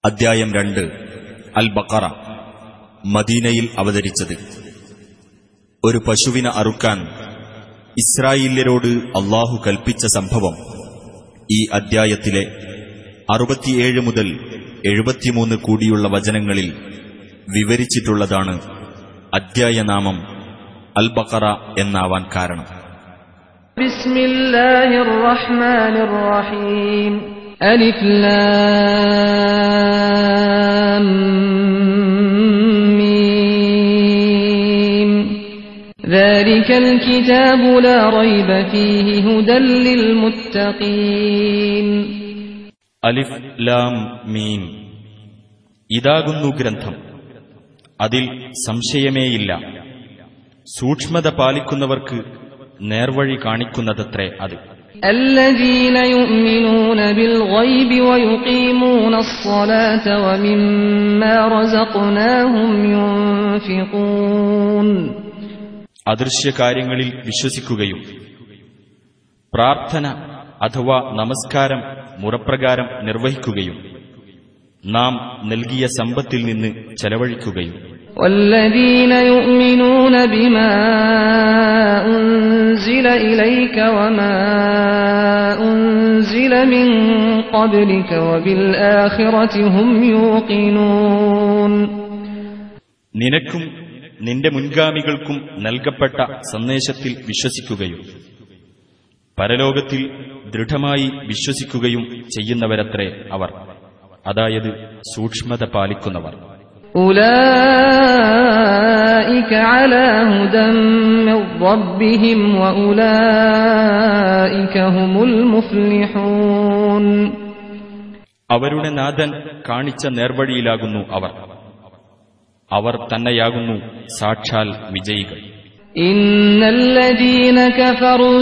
അദ്ധ്യായം രണ്ട് അൽ ബക്കറ മദീനയിൽ അവതരിച്ചത് ഒരു പശുവിനെ അറുക്കാൻ ഇസ്രായേല്യരോട് അള്ളാഹു കൽപ്പിച്ച സംഭവം ഈ അദ്ധ്യായത്തിലെ അറുപത്തിയേഴ് മുതൽ എഴുപത്തിമൂന്ന് കൂടിയുള്ള വചനങ്ങളിൽ വിവരിച്ചിട്ടുള്ളതാണ് അദ്ധ്യായനാമം അൽ ബക്കറ എന്നാവാൻ കാരണം بسم الله الرحمن الرحيم ألف لام ميم ذلك الكتاب لا ريب فيه هدى للمتقين അലിഫ് ലാം മീം ഇതാകുന്നു ഗ്രന്ഥം അതിൽ സംശയമേയില്ല സൂക്ഷ്മത പാലിക്കുന്നവർക്ക് നേർവഴി കാണിക്കുന്നതത്രേ അത് الذين يؤمنون بالغيب ويقيمون الصلاة ومما رزقناهم ينفقون അദൃശ്യ കാര്യങ്ങളിൽ വിശ്വസിക്കുകയും പ്രാർത്ഥന അഥവാ നമസ്കാരം മുറപ്രകാരം നിർവഹിക്കുകയും നാം നൽകിയ സമ്പത്തിൽ നിന്ന് ചെലവഴിക്കുകയും والذين يؤمنون بما أنزل إليك وما أنزل من قبلك وبالآخرة هم يوقنون നിനക്കും നിന്റെ മുൻഗാമികൾക്കും നൽകപ്പെട്ട സന്ദേശത്തിൽ വിശ്വസിക്കുകയും പരലോകത്തിൽ ദൃഢമായി വിശ്വസിക്കുകയും ചെയ്യുന്നവരത്രേ അവർ അതായത് സൂക്ഷ്മത പാലിക്കുന്നവർ أولئك على هدى من ربهم وأولئك هم المفلحون അവരുടെ നാഥൻ കാണിച്ച നേർവഴിയിലാകുന്നു അവർ അവർ തന്നെയാകുന്നു സാക്ഷാൽ വിജയികൾ إن الذين كفروا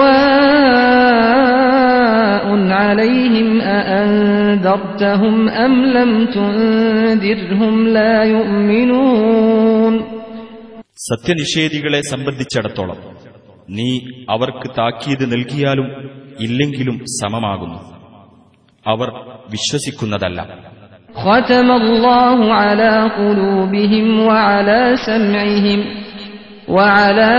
سواء عليهم أأنذرتهم أم لم تنذرهم لا يؤمنون സത്യനിഷേധികളെ സംബന്ധിച്ചിടത്തോളം നീ അവർക്ക് താക്കീത് നൽകിയാലും ഇല്ലെങ്കിലും സമമാകുന്നു അവർ വിശ്വസിക്കുന്നതല്ല ختم الله على قلوبهم وعلى سمعهم وعلى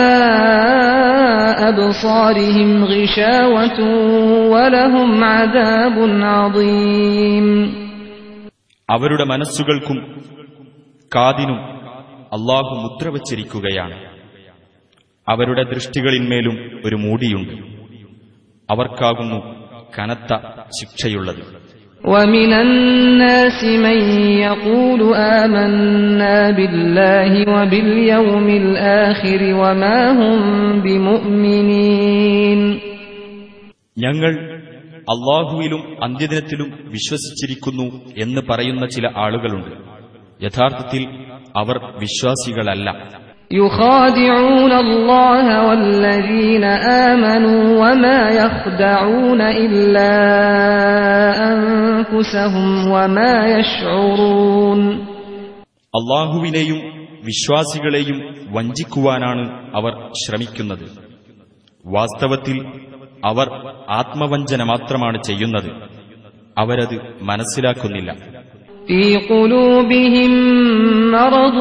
أبصارهم غشاوة ولهم عذاب عظيم അവരുടെ മനസ്സുകൾക്കും കാതിനും അള്ളാഹു മുദ്ര വച്ചിരിക്കുകയാണ് അവരുടെ ദൃഷ്ടികളിന്മേലും ഒരു മൂടിയുണ്ട് അവർക്കാകുന്നു കനത്ത ശിക്ഷയുള്ളത് ومن الناس من يقول آمنا بالله وباليوم الآخر وما هم بمؤمنين ഞങ്ങൾ അള്ളാഹുവിലും അന്ത്യദിനത്തിലും വിശ്വസിച്ചിരിക്കുന്നു എന്ന് പറയുന്ന ചില ആളുകളുണ്ട് യഥാർത്ഥത്തിൽ അവർ വിശ്വാസികളല്ല يخادعون الله والذين آمنوا وما يخدعون إلا أنفسهم وما يشعرون അള്ളാഹുവിനെയും വിശ്വാസികളെയും വഞ്ചിക്കുവാനാണ് അവർ ശ്രമിക്കുന്നത് വാസ്തവത്തിൽ അവർ ആത്മവഞ്ചന മാത്രമാണ് ചെയ്യുന്നത് അവരത് മനസ്സിലാക്കുന്നില്ല في قلوبهم مرض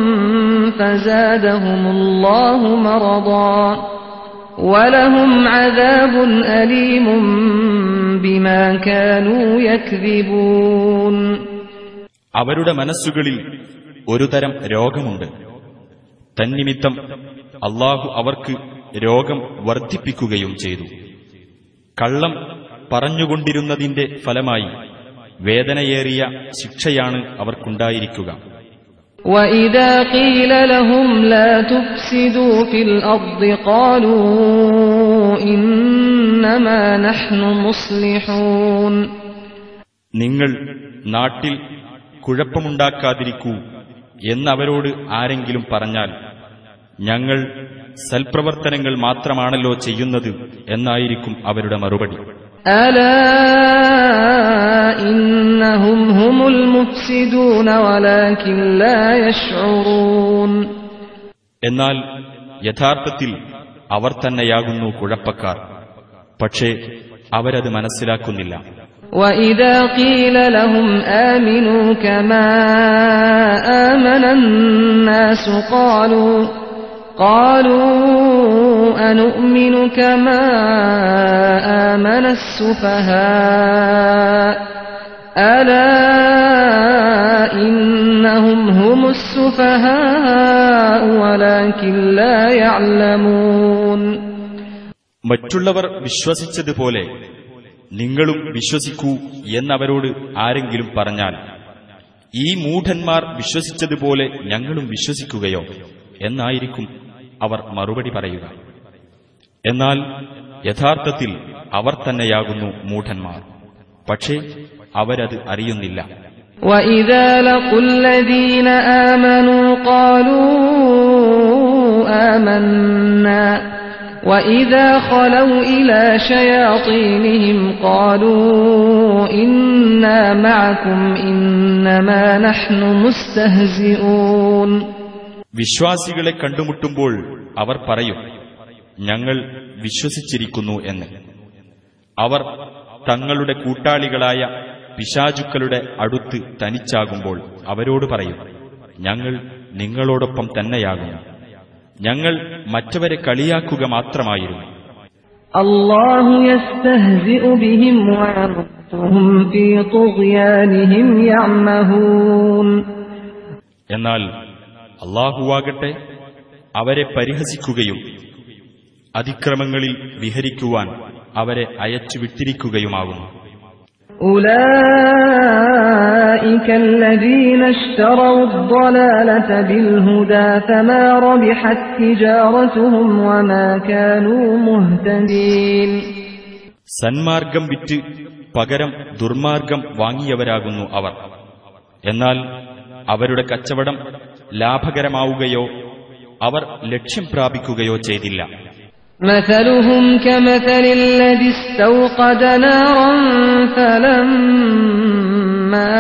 فزادهم الله مرضا ولهم عذاب أليم بما كانوا يكذبون അവരുടെ മനസ്സുകളിൽ ഒരു തരം രോഗമുണ്ട് തന്നിമിത്തം അള്ളാഹു അവർക്ക് രോഗം വർദ്ധിപ്പിക്കുകയും ചെയ്തു കള്ളം പറഞ്ഞുകൊണ്ടിരുന്നതിന്റെ ഫലമായി വേദനയേറിയ ശിക്ഷയാണ് അവർക്കുണ്ടായിരിക്കുക وإذا قيل لهم لا تفسدوا في الأرض قالوا إنما نحن مصلحون നിങ്ങൾ നാട്ടിൽ കുഴപ്പമുണ്ടാക്കാതിരിക്കൂ എന്നവരോട് ആരെങ്കിലും പറഞ്ഞാൽ ഞങ്ങൾ സൽപ്രവർത്തനങ്ങൾ മാത്രമാണല്ലോ ചെയ്യുന്നത് എന്നായിരിക്കും അവരുടെ മറുപടി ألا إنهم هم المفسدون ولكن لا يشعرون എന്നാൽ യഥാർത്ഥത്തിൽ അവർ തന്നെയാകുന്നു കുഴപ്പക്കാർ പക്ഷേ അവരത് മനസ്സിലാക്കുന്നില്ല وإذا قيل لهم آمنوا كما آمن الناس قالوا قالوا أنؤمن كما آمن السفهاء ألا إنهم هم السفهاء ولكن لا يعلمون മറ്റുള്ളവർ വിശ്വസിച്ചതുപോലെ നിങ്ങളും വിശ്വസിക്കൂ എന്നവരോട് ആരെങ്കിലും പറഞ്ഞാൽ ഈ മൂഢന്മാർ വിശ്വസിച്ചതുപോലെ ഞങ്ങളും വിശ്വസിക്കുകയോ എന്നായിരിക്കും അവർ മറുപടി പറയുക എന്നാൽ യഥാർത്ഥത്തിൽ അവർ തന്നെയാകുന്നു മൂഢന്മാർ പക്ഷേ അവരത് അറിയുന്നില്ല وإذا لقوا الذين آمنوا قالوا آمنا وإذا خلوا إلى شياطينهم قالوا إنا معكم إنما نحن مستهزئون വിശ്വാസികളെ കണ്ടുമുട്ടുമ്പോൾ അവർ പറയും ഞങ്ങൾ വിശ്വസിച്ചിരിക്കുന്നു എന്ന് അവർ തങ്ങളുടെ കൂട്ടാളികളായ പിശാചുക്കളുടെ അടുത്ത് തനിച്ചാകുമ്പോൾ അവരോട് പറയും ഞങ്ങൾ നിങ്ങളോടൊപ്പം തന്നെയാകുന്നു ഞങ്ങൾ മറ്റവരെ കളിയാക്കുക മാത്രമായിരുന്നു الله يستهزئ بهم ويمدهم في طغيانهم يعمهون എന്നാൽ അള്ളാഹുവാകട്ടെ അവരെ പരിഹസിക്കുകയും അതിക്രമങ്ങളിൽ വിഹരിക്കുവാൻ അവരെ അയച്ചുവിട്ടിരിക്കുകയുമാകുന്നു أولئك الذين اشتروا الضلالة بالهدى فما ربحت تجارتهم وما كانوا مهتدين സന്മാർഗം വിറ്റ് പകരം ദുർമാർഗം വാങ്ങിയവരാകുന്നു അവർ എന്നാൽ അവരുടെ കച്ചവടം ലാഭകരമാവുകയോ അവർ ലക്ഷ്യം പ്രാപിക്കുകയോ ചെയ്തില്ല مثلهم كمثل الذي استوقد نارا فلما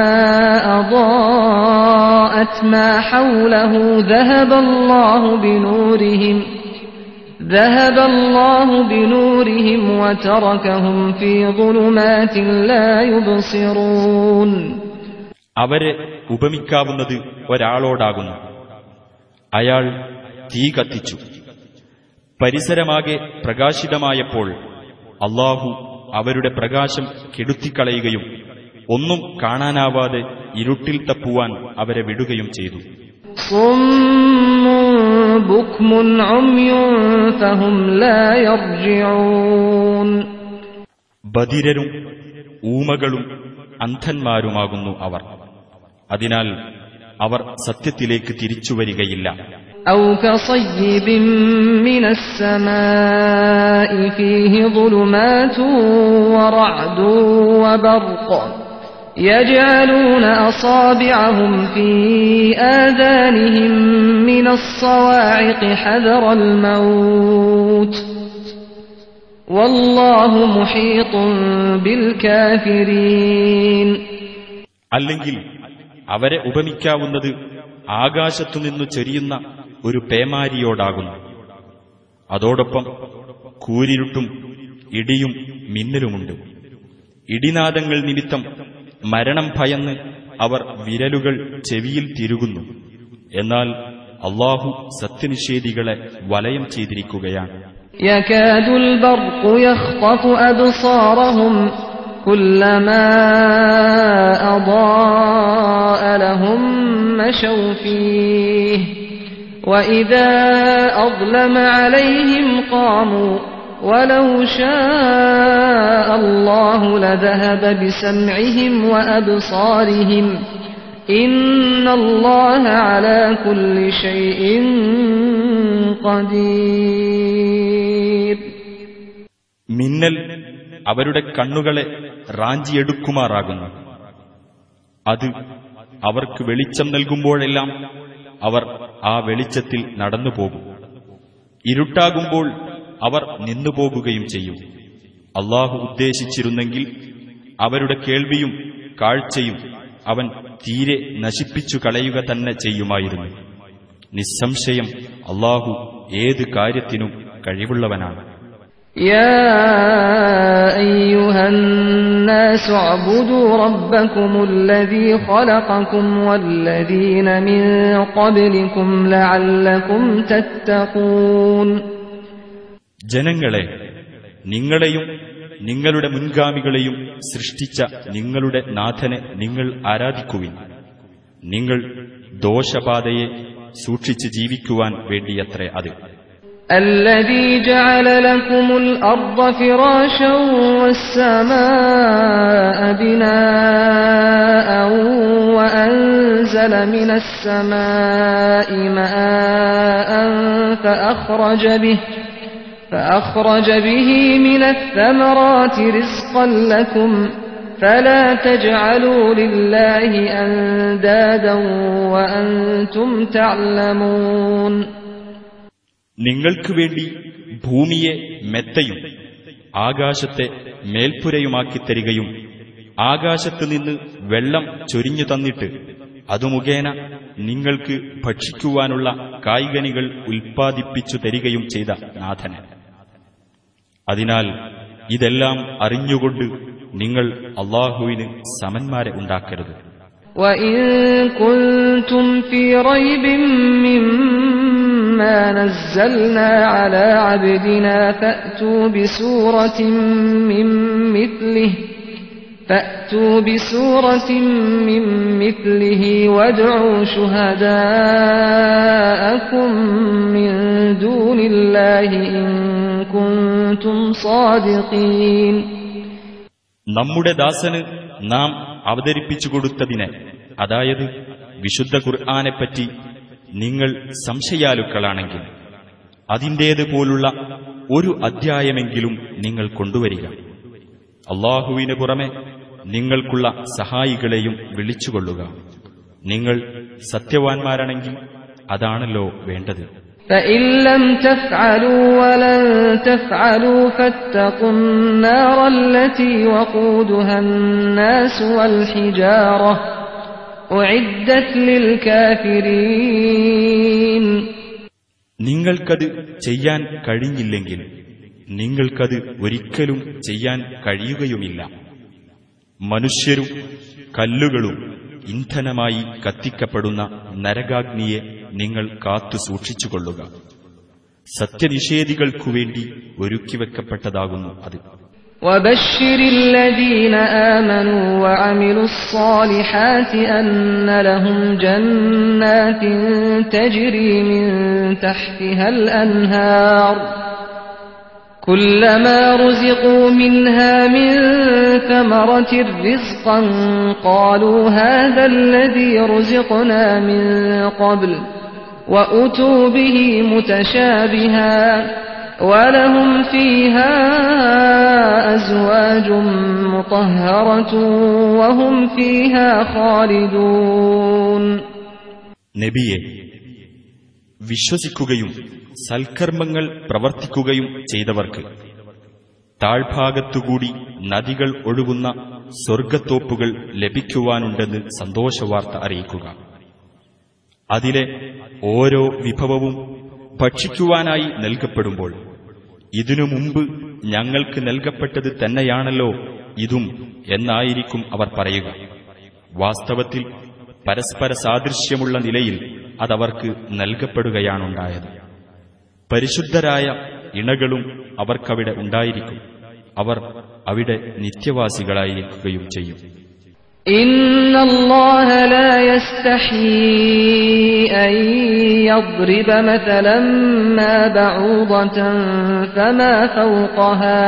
أضاءت ما حوله ذهب الله بنورهم ذهب الله بنورهم وتركهم في ظلمات لا يبصرون അവരെ ഉപമിക്കാവുന്നത് ഒരാളോടാകുന്നു അയാൾ തീ കത്തിച്ചു പരിസരമാകെ പ്രകാശിതമായപ്പോൾ അള്ളാഹു അവരുടെ പ്രകാശം കെടുത്തിക്കളയുകയും ഒന്നും കാണാനാവാതെ ഇരുട്ടിൽ തപ്പുവാൻ അവരെ വിടുകയും ചെയ്തു صم بكم عمي فهم لا يرجعون ബധിരരും ഊമകളും അന്ധന്മാരുമാകുന്നു അവർ അതിനാൽ അവർ സത്യത്തിലേക്ക് തിരിച്ചുവരികയില്ല أو كصيب من السماء فيه ظلمات ورعد وبرق يجعلون أصابعهم في آذانهم من الصواعق حذر الموت والله محيط بالكافرين അല്ലെങ്കിൽ അവരെ ഉപമിക്കാവുന്നത് ആകാശത്തുനിന്നു ചെരിയുന്ന ഒരു പേമാരിയോടാകുന്നു അതോടൊപ്പം കൂരിരുട്ടും ഇടിയും മിന്നലുമുണ്ട് ഇടിനാദങ്ങൾ നിമിത്തം മരണം ഭയന്ന് അവർ വിരലുകൾ ചെവിയിൽ തിരുകുന്നു എന്നാൽ അള്ളാഹു സത്യനിഷേധികളെ വലയം ചെയ്തിരിക്കുകയാണ് يكاد البرق يخطف أبصارهم كلما أضاء لهم مشوا فيه وإذا أظلم عليهم قاموا ولو شاء الله لذهب بسمعهم وأبصارهم إن الله على كل شيء قدير മിന്നൽ അവരുടെ കണ്ണുകളെ റാഞ്ചിയെടുക്കുമാറാകുന്നു അത് അവർക്ക് വെളിച്ചം നൽകുമ്പോഴെല്ലാം അവർ ആ വെളിച്ചത്തിൽ നടന്നുപോകും ഇരുട്ടാകുമ്പോൾ അവർ നിന്നുപോകുകയും ചെയ്യും അള്ളാഹു ഉദ്ദേശിച്ചിരുന്നെങ്കിൽ അവരുടെ കേൾവിയും കാഴ്ചയും അവൻ തീരെ നശിപ്പിച്ചു കളയുക തന്നെ ചെയ്യുമായിരുന്നു നിസ്സംശയം അള്ളാഹു ഏത് കാര്യത്തിനും കഴിവുള്ളവനാണ് يا أيها الناس اعبدوا ربكم الذي خلقكم والذين من قبلكم لعلكم تتقون ജനങ്ങളെ നിങ്ങളെയും നിങ്ങളുടെ മുൻഗാമികളെയും സൃഷ്ടിച്ച നിങ്ങളുടെ നാഥനെ നിങ്ങൾ ആരാധിക്കുവിൻ നിങ്ങൾ ദോഷബാധയെ സൂക്ഷിച്ച് ജീവിക്കുവാൻ വേണ്ടിയത്രേ അത് الذي جعل لكم الأرض فراشا والسماء بناء وأنزل من السماء ماء فأخرج به فأخرج به من الثمرات رزقا لكم فلا تجعلوا لله أندادا وأنتم تعلمون നിങ്ങൾക്ക് വേണ്ടി ഭൂമിയെ മെത്തയും ആകാശത്തെ മേൽപ്പുരയുമാക്കി തരികയും ആകാശത്തു നിന്ന് വെള്ളം ചൊരിഞ്ഞു തന്നിട്ട് അതു മുഖേന നിങ്ങൾക്ക് ഭക്ഷിക്കുവാനുള്ള കായികനികൾ ഉൽപ്പാദിപ്പിച്ചു തരികയും ചെയ്ത നാഥന് അതിനാൽ ഇതെല്ലാം അറിഞ്ഞുകൊണ്ട് നിങ്ങൾ അള്ളാഹുവിന് സമന്മാരെ ഉണ്ടാക്കരുത് وإن كنتم في ريب مما نزلنا على عبدنا فأتوا بسورة من مثله فأتوا بسورة من مثله وادعوا شهداءكم من دون الله إن كنتم صادقين നമ്മുടെ ദാസന് നാം അവതരിപ്പിച്ചു കൊടുത്തതിന് അതായത് വിശുദ്ധ ഖുർആാനെപ്പറ്റി നിങ്ങൾ സംശയാലുക്കളാണെങ്കിൽ അതിൻ്റേതുപോലുള്ള ഒരു അധ്യായമെങ്കിലും നിങ്ങൾ കൊണ്ടുവരിക അള്ളാഹുവിന് പുറമെ നിങ്ങൾക്കുള്ള സഹായികളെയും വിളിച്ചുകൊള്ളുക നിങ്ങൾ സത്യവാൻമാരാണെങ്കിൽ അതാണല്ലോ വേണ്ടത് فإن لم تفعلوا ولن تفعلوا فاتقوا النار التي وقودها الناس والحجارة أعدت للكافرين നിങ്ങൾക്കത് ചെയ്യാൻ കഴിഞ്ഞില്ലെങ്കിൽ നിങ്ങൾക്കത് ഒരിക്കലും ചെയ്യാൻ കഴിയുകയുമില്ല മനുഷ്യരും കല്ലുകളും ഇന്ധനമായി കത്തിക്കപ്പെടുന്ന നരകാഗ്നിയെ നിങ്ങൾ കാത്തു സൂക്ഷിച്ചുകൊള്ളുക സത്യനിഷേധികൾക്കുവേണ്ടി ഒരുക്കിവെക്കപ്പെട്ടതാകുന്നു അത് وبشر الذين آمنوا وعملوا الصالحات أن لهم جنات تجري من تحتها الأنهار كلما رزقوا منها من ثمرة رزقا قالوا هذا الذي رزقنا من قبل وأتوا به متشابها ولهم فيها أزواج مطهرة وهم فيها خالدون നബിയെ വിശ്വസിക്കുകയും സൽക്കർമ്മങ്ങൾ പ്രവർത്തിക്കുകയും ചെയ്തവർക്ക് താഴ്ഭാഗത്തുകൂടി നദികൾ ഒഴുകുന്ന സ്വർഗത്തോപ്പുകൾ ലഭിക്കുവാനുണ്ടെന്ന് സന്തോഷവാർത്ത അറിയിക്കുക അതിലെ ഓരോ വിഭവവും ഭക്ഷിക്കുവാനായി നൽകപ്പെടുമ്പോൾ ഇതിനു മുമ്പ് ഞങ്ങൾക്ക് നൽകപ്പെട്ടത് തന്നെയാണല്ലോ ഇതും എന്നായിരിക്കും അവർ പറയുക വാസ്തവത്തിൽ പരസ്പര സാദൃശ്യമുള്ള നിലയിൽ അതവർക്ക് നൽകപ്പെടുകയാണുണ്ടായത് പരിശുദ്ധരായ ഇണകളും അവർക്കവിടെ ഉണ്ടായിരിക്കും അവർ അവിടെ നിത്യവാസികളായിരിക്കുകയും ചെയ്യും إن الله لا يستحيي أن يضرب مثلا ما بعوضة فما فوقها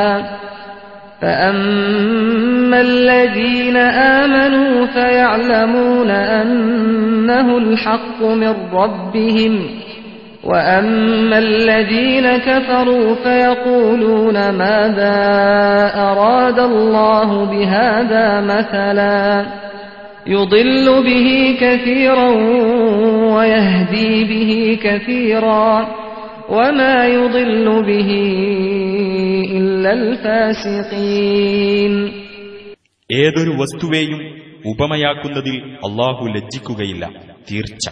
فأما الذين آمنوا فيعلمون أنه الحق من ربهم وأما الذين كفروا فيقولون ماذا أراد الله بهذا مثلا يضل به كثيرا ويهدي به كثيرا وما يضل به إلا الفاسقين ഏതൊരു വസ്തുവേയും ഉപമയാക്കുന്നതിൽ അള്ളാഹു ലജ്ജിക്കുകയില്ല തീർച്ച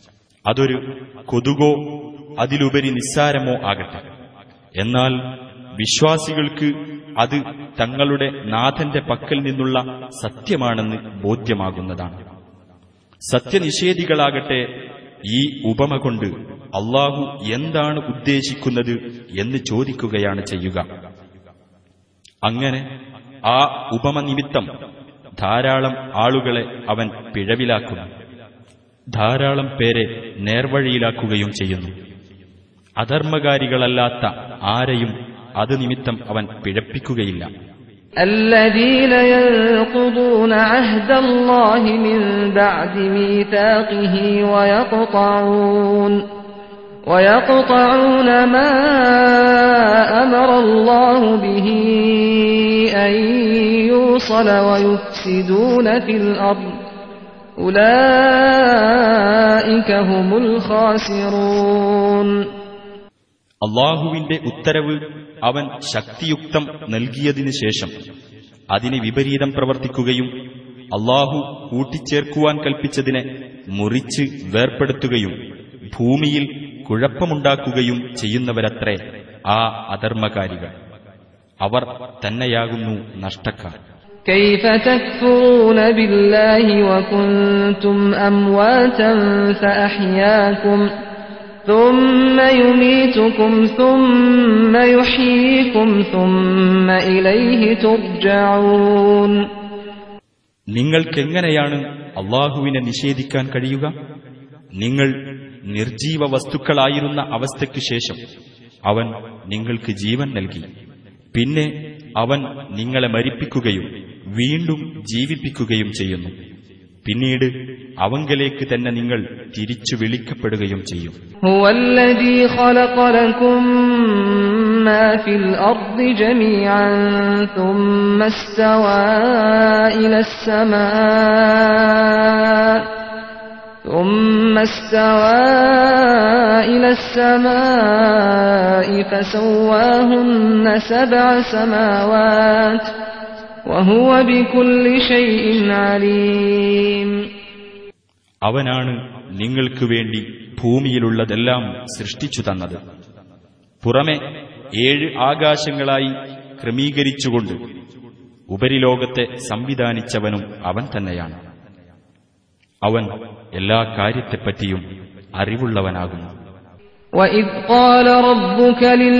അതൊരു കൊതുകോ അതിലുപരി നിസ്സാരമോ ആകട്ടെ എന്നാൽ വിശ്വാസികൾക്ക് അത് തങ്ങളുടെ നാഥന്റെ പക്കൽ നിന്നുള്ള സത്യമാണെന്ന് ബോധ്യമാകുന്നതാണ് സത്യനിഷേധികളാകട്ടെ ഈ ഉപമ കൊണ്ട് അള്ളാഹു എന്താണ് ഉദ്ദേശിക്കുന്നത് എന്ന് ചോദിക്കുകയാണ് ചെയ്യുക അങ്ങനെ ആ ഉപമ നിമിത്തം ധാരാളം ആളുകളെ അവൻ പിഴവിലാക്കുന്നു ധാരാളം പേരെ നേർവഴിയിലാക്കുകയും ചെയ്യുന്നു അധർമ്മകാരികളല്ലാത്ത ആരെയും അത് നിമിത്തം അവൻ പിഴപ്പിക്കുകയില്ല الذين ينقضون عهد الله من بعد ميثاقه ويقطعون ويقطعون ما أمر الله به أن يوصل ويفسدون في الأرض أولئك هم الخاسرون അള്ളാഹുവിന്റെ ഉത്തരവ് അവൻ ശക്തിയുക്തം നൽകിയതിനു ശേഷം അതിന് വിപരീതം പ്രവർത്തിക്കുകയും അള്ളാഹു കൂട്ടിച്ചേർക്കുവാൻ കൽപ്പിച്ചതിനെ മുറിച്ച് വേർപ്പെടുത്തുകയും ഭൂമിയിൽ കുഴപ്പമുണ്ടാക്കുകയും ചെയ്യുന്നവരത്രേ ആ അധർമ്മകാരികൾ അവർ തന്നെയാകുന്നു നഷ്ടക്കാർ كيف تكفرون بالله وكنتم أمواتا فأحياكم ثم يميتكم ثم يحييكم ثم إليه ترجعون നിങ്ങൾക്കെങ്ങനെയാണ് അള്ളാഹുവിനെ നിഷേധിക്കാൻ കഴിയുക നിങ്ങൾ നിർജീവ വസ്തുക്കളായിരുന്ന അവസ്ഥയ്ക്കു ശേഷം അവൻ നിങ്ങൾക്ക് ജീവൻ നൽകി പിന്നെ അവൻ നിങ്ങളെ മരിപ്പിക്കുകയും വീണ്ടും ജീവിപ്പിക്കുകയും ചെയ്യുന്നു പിന്നീട് അവങ്കലേക്ക് തന്നെ നിങ്ങൾ തിരിച്ചു വിളിക്കപ്പെടുകയും ചെയ്യും هو الذي خلق لكم ما في الأرض جميعا ثم استوى إلى السماء ثم استوى إلى السماء فسواهن سبع سماوات وهو بكل شيء عليم അവനാണ് നിങ്ങൾക്ക് വേണ്ടി ഭൂമിയിലുള്ളതെല്ലാം സൃഷ്ടിച്ചു തന്നത് പുറമെ ഏഴ് ആകാശങ്ങളായി ക്രമീകരിച്ചുകൊണ്ട് ഉപരിലോകത്തെ സംവിധാനിച്ചവനും അവൻ തന്നെയാണ് അവൻ എല്ലാ കാര്യത്തെപ്പറ്റിയും അറിവുള്ളവനാകുന്നു وإذ قال ربك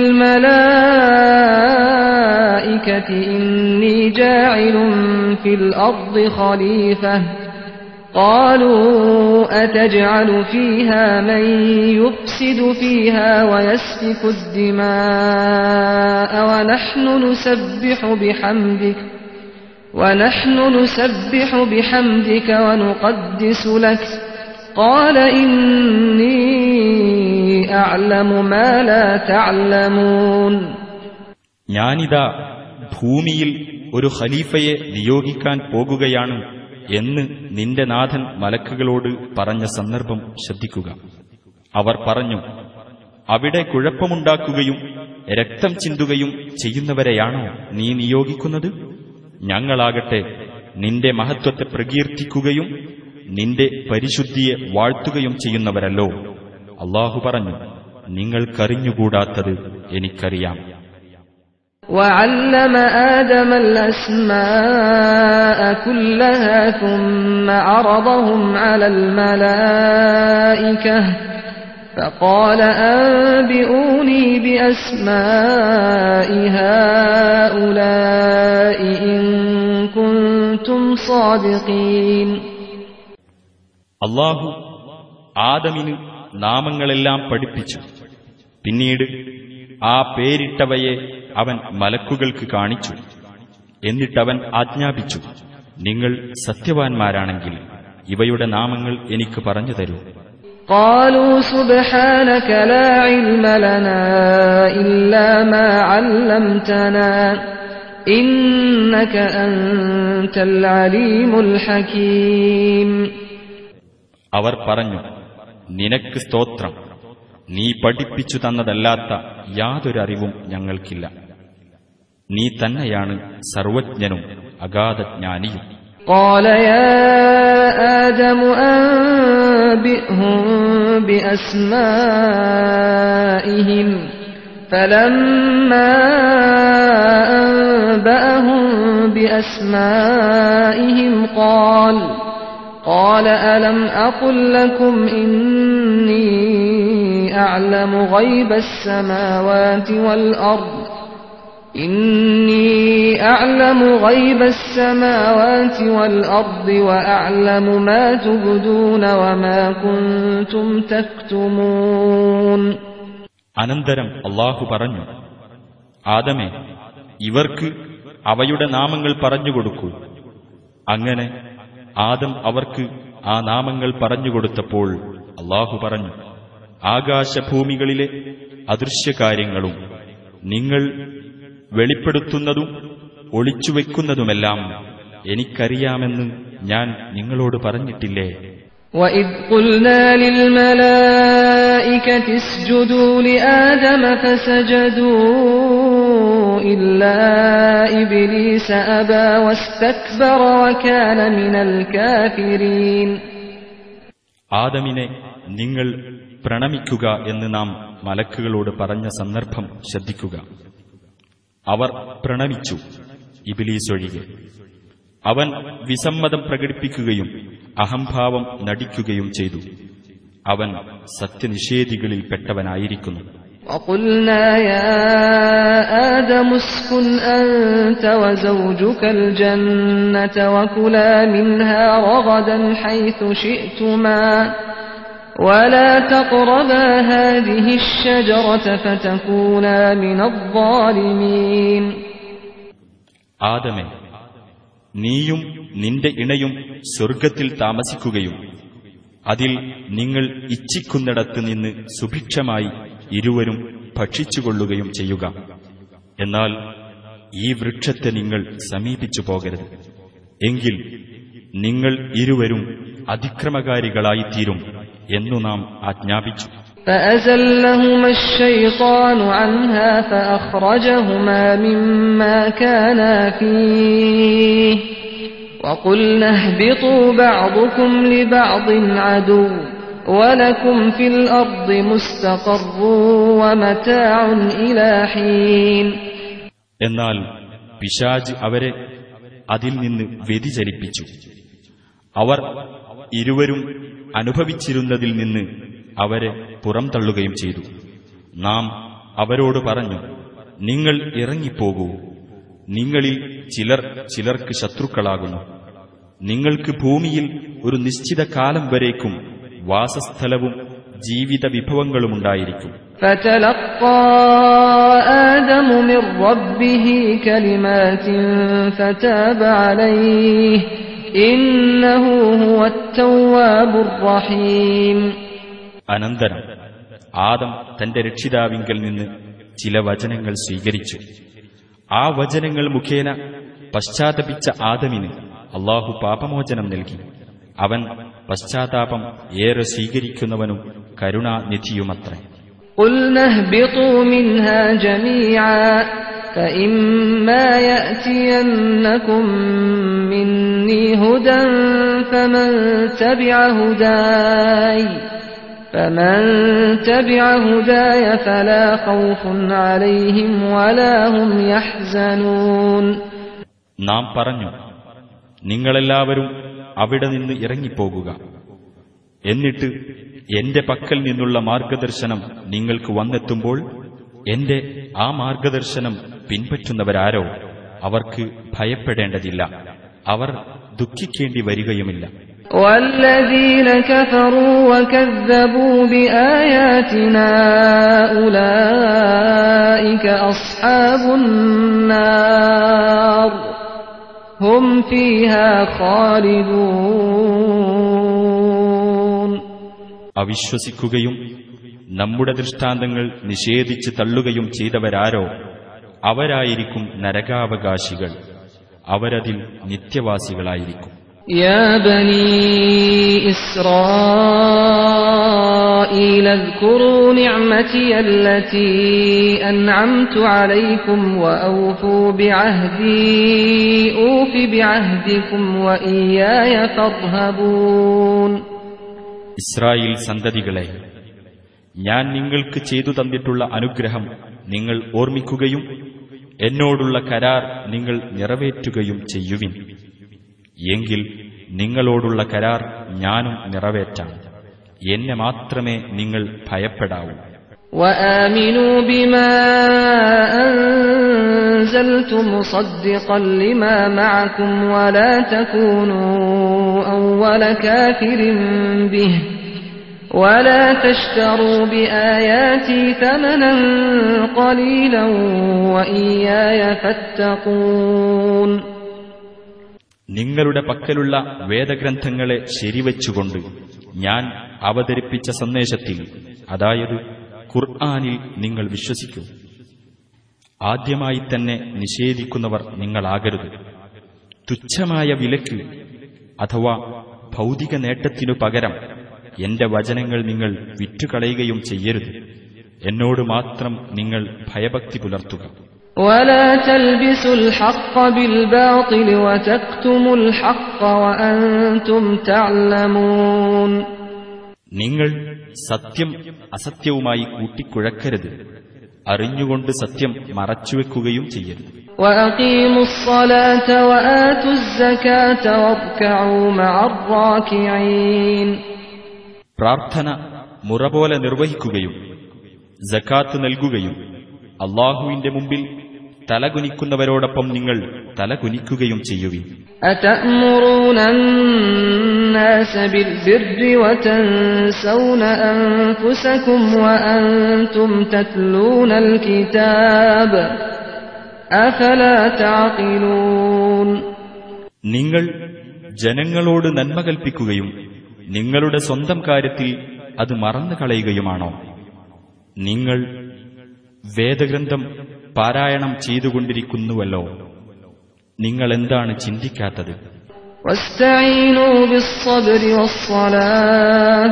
للملائكة إني جاعل في الأرض خليفة قالوا أتجعل فيها من يفسد فيها ويسفك الدماء ونحن نسبح بحمدك ونحن نسبح بحمدك ونقدس لك قال إني أعلم ما لا تعلمون ഞാനിതാ ഭൂമിയിൽ ഒരു ഖലീഫയെ നിയോഗിക്കാൻ പോകുകയാണ് എന്ന് നിന്റെ നാഥൻ മലക്കുകളോട് പറഞ്ഞ സന്ദർഭം ശ്രദ്ധിക്കുക അവർ പറഞ്ഞു അവിടെ കുഴപ്പമുണ്ടാക്കുകയും രക്തം ചിന്തുകയും ചെയ്യുന്നവരെയാണോ നീ നിയോഗിക്കുന്നത് ഞങ്ങളാകട്ടെ നിന്റെ മഹത്വത്തെ പ്രകീർത്തിക്കുകയും നിന്റെ പരിശുദ്ധിയെ വാഴ്ത്തുകയും ചെയ്യുന്നവരല്ലോ അള്ളാഹു പറഞ്ഞു നിങ്ങൾക്കറിഞ്ഞുകൂടാത്തത് എനിക്കറിയാം وعلم آدم الأسماء كلها ثم عرضهم على الملائكة فقال أنبئوني بأسماء هؤلاء إن كنتم صادقين അള്ളാഹു ആദമിന് നാമങ്ങളെല്ലാം പഠിപ്പിച്ചു പിന്നീട് ആ പേരിട്ടവയെ അവൻ മലക്കുകൾക്ക് കാണിച്ചു എന്നിട്ടവൻ ആജ്ഞാപിച്ചു നിങ്ങൾ സത്യവാൻമാരാണെങ്കിൽ ഇവയുടെ നാമങ്ങൾ എനിക്ക് പറഞ്ഞു തരൂ قالوا سبحانك لا علم لنا إلا ما علمتنا إنك أنت العليم الحكيم അവർ പറഞ്ഞു നിനക്ക് സ്തോത്രം നീ പഠിപ്പിച്ചു തന്നതല്ലാത്ത യാതൊരറിവും ഞങ്ങൾക്കില്ല നീ തന്നെയാണ് സർവജ്ഞനും അഗാധജ്ഞാനിയും قال يا آدم أنبئهم بأسمائهم فلما أنبأهم بأسمائهم قال قال ألم أقل لكم إني أعلم غيب السماوات والأرض إني أعلم غيب السماوات والأرض وأعلم ما تبدون وما كنتم تكتمون അനന്തരം അള്ളാഹു പറഞ്ഞു ആദമേ ഇവർക്ക് അവയുടെ നാമങ്ങൾ പറഞ്ഞുകൊടുക്കൂ അങ്ങനെ ആദം അവർക്ക് ആ നാമങ്ങൾ പറഞ്ഞുകൊടുത്തപ്പോൾ അള്ളാഹു പറഞ്ഞു ആകാശഭൂമികളിലെ അദൃശ്യകാര്യങ്ങളും നിങ്ങൾ വെളിപ്പെടുത്തുന്നതും ഒളിച്ചുവെക്കുന്നതുമെല്ലാം എനിക്കറിയാമെന്ന് ഞാൻ നിങ്ങളോട് പറഞ്ഞിട്ടില്ലേ وإذ قلنا للملائكة اسجدوا لآدم فسجدوا إلا إبليس أبى واستكبر وكان من الكافرين ആദമിനെ നിങ്ങൾ പ്രണമിക്കുക എന്ന് നാം മലക്കുകളോട് പറഞ്ഞ സന്ദർഭം ശ്രദ്ധിക്കുക അവർ പ്രണമിച്ചു ഇബിലീസ് ഒഴികെ അവൻ വിസമ്മതം പ്രകടിപ്പിക്കുകയും അഹംഭാവം നടിക്കുകയും ചെയ്തു അവൻ സത്യനിഷേധികളിൽപ്പെട്ടവനായിരിക്കുന്നു وقلنا يا آدم اسكن أنت وزوجك الجنة وكلا منها رغدا حيث شئتما ولا تقربا هذه الشجرة فتكونا من الظالمين ആദമേ നീയും നിന്റെ ഇണയും സ്വർഗത്തിൽ താമസിക്കുകയും അതിൽ നിങ്ങൾ ഇച്ഛിക്കുന്നിടത്ത് നിന്ന് സുഭിക്ഷമായി ഇരുവരും ഭക്ഷിച്ചുകൊള്ളുകയും ചെയ്യുക എന്നാൽ ഈ വൃക്ഷത്തെ നിങ്ങൾ സമീപിച്ചു പോകരുത് എങ്കിൽ നിങ്ങൾ ഇരുവരും അതിക്രമകാരികളായിത്തീരും എന്നു നാം ആജ്ഞാപിച്ചു فأزلهما الشيطان عنها فأخرجهما مما كانا فيه وقلنا اهبطوا بعضكم لبعض عدو ولكم في الأرض مستقر ومتاع إلى حين എന്നാൽ പിശാജ് അവരെ അതിൽ നിന്ന് വ്യതിചലിപ്പിച്ചു അവർ ഇരുവരും അനുഭവിച്ചിരുന്നതിൽ നിന്ന് അവരെ പുറംതള്ളുകയും ചെയ്തു നാം അവരോട് പറഞ്ഞു നിങ്ങൾ ഇറങ്ങിപ്പോകൂ നിങ്ങളിൽ ചിലർ ചിലർക്ക് ശത്രുക്കളാകുന്നു നിങ്ങൾക്ക് ഭൂമിയിൽ ഒരു നിശ്ചിത കാലം വരേക്കും വാസസ്ഥലവും ജീവിത വിഭവങ്ങളുമുണ്ടായിരിക്കും فتلقى آدم من ربه كلمات فتاب عليه إنه هو التواب الرحيم അനന്തരം ആദം തന്റെ രക്ഷിതാവിങ്കൽ നിന്ന് ചില വചനങ്ങൾ സ്വീകരിച്ചു ആ വചനങ്ങൾ മുഖേന പശ്ചാത്തപിച്ച ആദമിന് അള്ളാഹു പാപമോചനം നൽകി അവൻ പശ്ചാത്താപം ഏറെ സ്വീകരിക്കുന്നവനും കരുണാനിധിയുമത്രേ قلنا اهبطوا منها جميعا فإما يأتينكم مني هدى فمن تبع هداي فمن تبع هداي فلا خوف عليهم ولا هم يحزنون നാം പറഞ്ഞു നിങ്ങളെല്ലാവരും അവിടെ നിന്ന് ഇറങ്ങിപ്പോകുക എന്നിട്ട് എന്റെ പക്കൽ നിന്നുള്ള മാർഗദർശനം നിങ്ങൾക്ക് വന്നെത്തുമ്പോൾ എന്റെ ആ മാർഗദർശനം പിൻപറ്റുന്നവരാരോ അവർക്ക് ഭയപ്പെടേണ്ടതില്ല അവർ ദുഃഖിക്കേണ്ടി വരികയുമില്ല والذين كفروا وكذبوا بآياتنا أولئك أصحاب النار هم فيها خالدون അവിശ്വസിക്കുകയും നമ്മുടെ ദൃഷ്ടാന്തങ്ങൾ നിഷേധിച്ച് തള്ളുകയും ചെയ്തവരാരോ അവരായിരിക്കും നരകാവകാശികൾ അവരതിൽ നിത്യവാസികളായിരിക്കും يا بني إسرائيل اذكروا نعمتي التي أنعمت عليكم وأوفوا بعهدي أوف بعهدكم وإياي فارهبون ഇസ്രായേൽ സന്തതികളെ ഞാൻ നിങ്ങൾക്ക് ചെയ്തു തന്നിട്ടുള്ള അനുഗ്രഹം നിങ്ങൾ ഓർമ്മിക്കുകയും എന്നോടുള്ള കരാർ നിങ്ങൾ നിറവേറ്റുകയും ചെയ്യുവിൻ എങ്കിൽ നിങ്ങളോടുള്ള കരാർ ഞാനും നിറവേറ്റാം എന്നെ മാത്രമേ നിങ്ങൾ ഭയപ്പെടാവൂ وآمنوا بما أنزلت مصدقا لما معكم ولا تكونوا أول كافر به ولا تشتروا بآياتي ثمنا قليلا وإياي فاتقون നിങ്ങളുടെ പക്കലുള്ള വേദഗ്രന്ഥങ്ങളെ ശരിവച്ചുകൊണ്ട് ഞാൻ അവതരിപ്പിച്ച സന്ദേശത്തിൽ അതായത് ഖുർആാനിൽ നിങ്ങൾ വിശ്വസിക്കൂ ആദ്യമായി തന്നെ നിഷേധിക്കുന്നവർ നിങ്ങളാകരുത് തുച്ഛമായ വിലക്ക് അഥവാ ഭൗതിക നേട്ടത്തിനു പകരം എന്റെ വചനങ്ങൾ നിങ്ങൾ വിറ്റുകളയുകയും ചെയ്യരുത് എന്നോട് മാത്രം നിങ്ങൾ ഭയഭക്തി പുലർത്തുക ولا تلبسوا الحق بالباطل وتكتموا الحق وأنتم تعلمون നിങ്ങൾ സത്യം അസത്യവുമായി കൂട്ടിക്കുഴക്കരുത് അറിഞ്ഞുകൊണ്ട് സത്യം മറച്ചുവെക്കുകയും ചെയ്യരുത് وأقيموا الصلاة وآتوا الزكاة واركعوا مع الراكعين പ്രാർത്ഥന മുറ പോലെ നിർവഹിക്കുകയും ജക്കാത്ത് നൽകുകയും അള്ളാഹുവിന്റെ മുമ്പിൽ തലകുനിക്കുന്നവരോടൊപ്പം നിങ്ങൾ തലകുനിക്കുകയും ചെയ്യുവിൻ أتأمرون الناس بالبر وتنسون أنفسكم وأنتم تتلون الكتاب أفلا تعقلون നിങ്ങൾ ജനങ്ങളോട് നന്മ കൽപ്പിക്കുകയും നിങ്ങളുടെ സ്വന്തം കാര്യത്തിൽ അത് മറന്നു കളയുകയുമാണോ നിങ്ങൾ വേദഗ്രന്ഥം പാരായണം ചെയ്തുകൊണ്ടിരിക്കുന്നുവല്ലോ നിങ്ങൾ എന്താണ് ചിന്തിക്കാത്തത് واستعينوا بالصبر والصلاة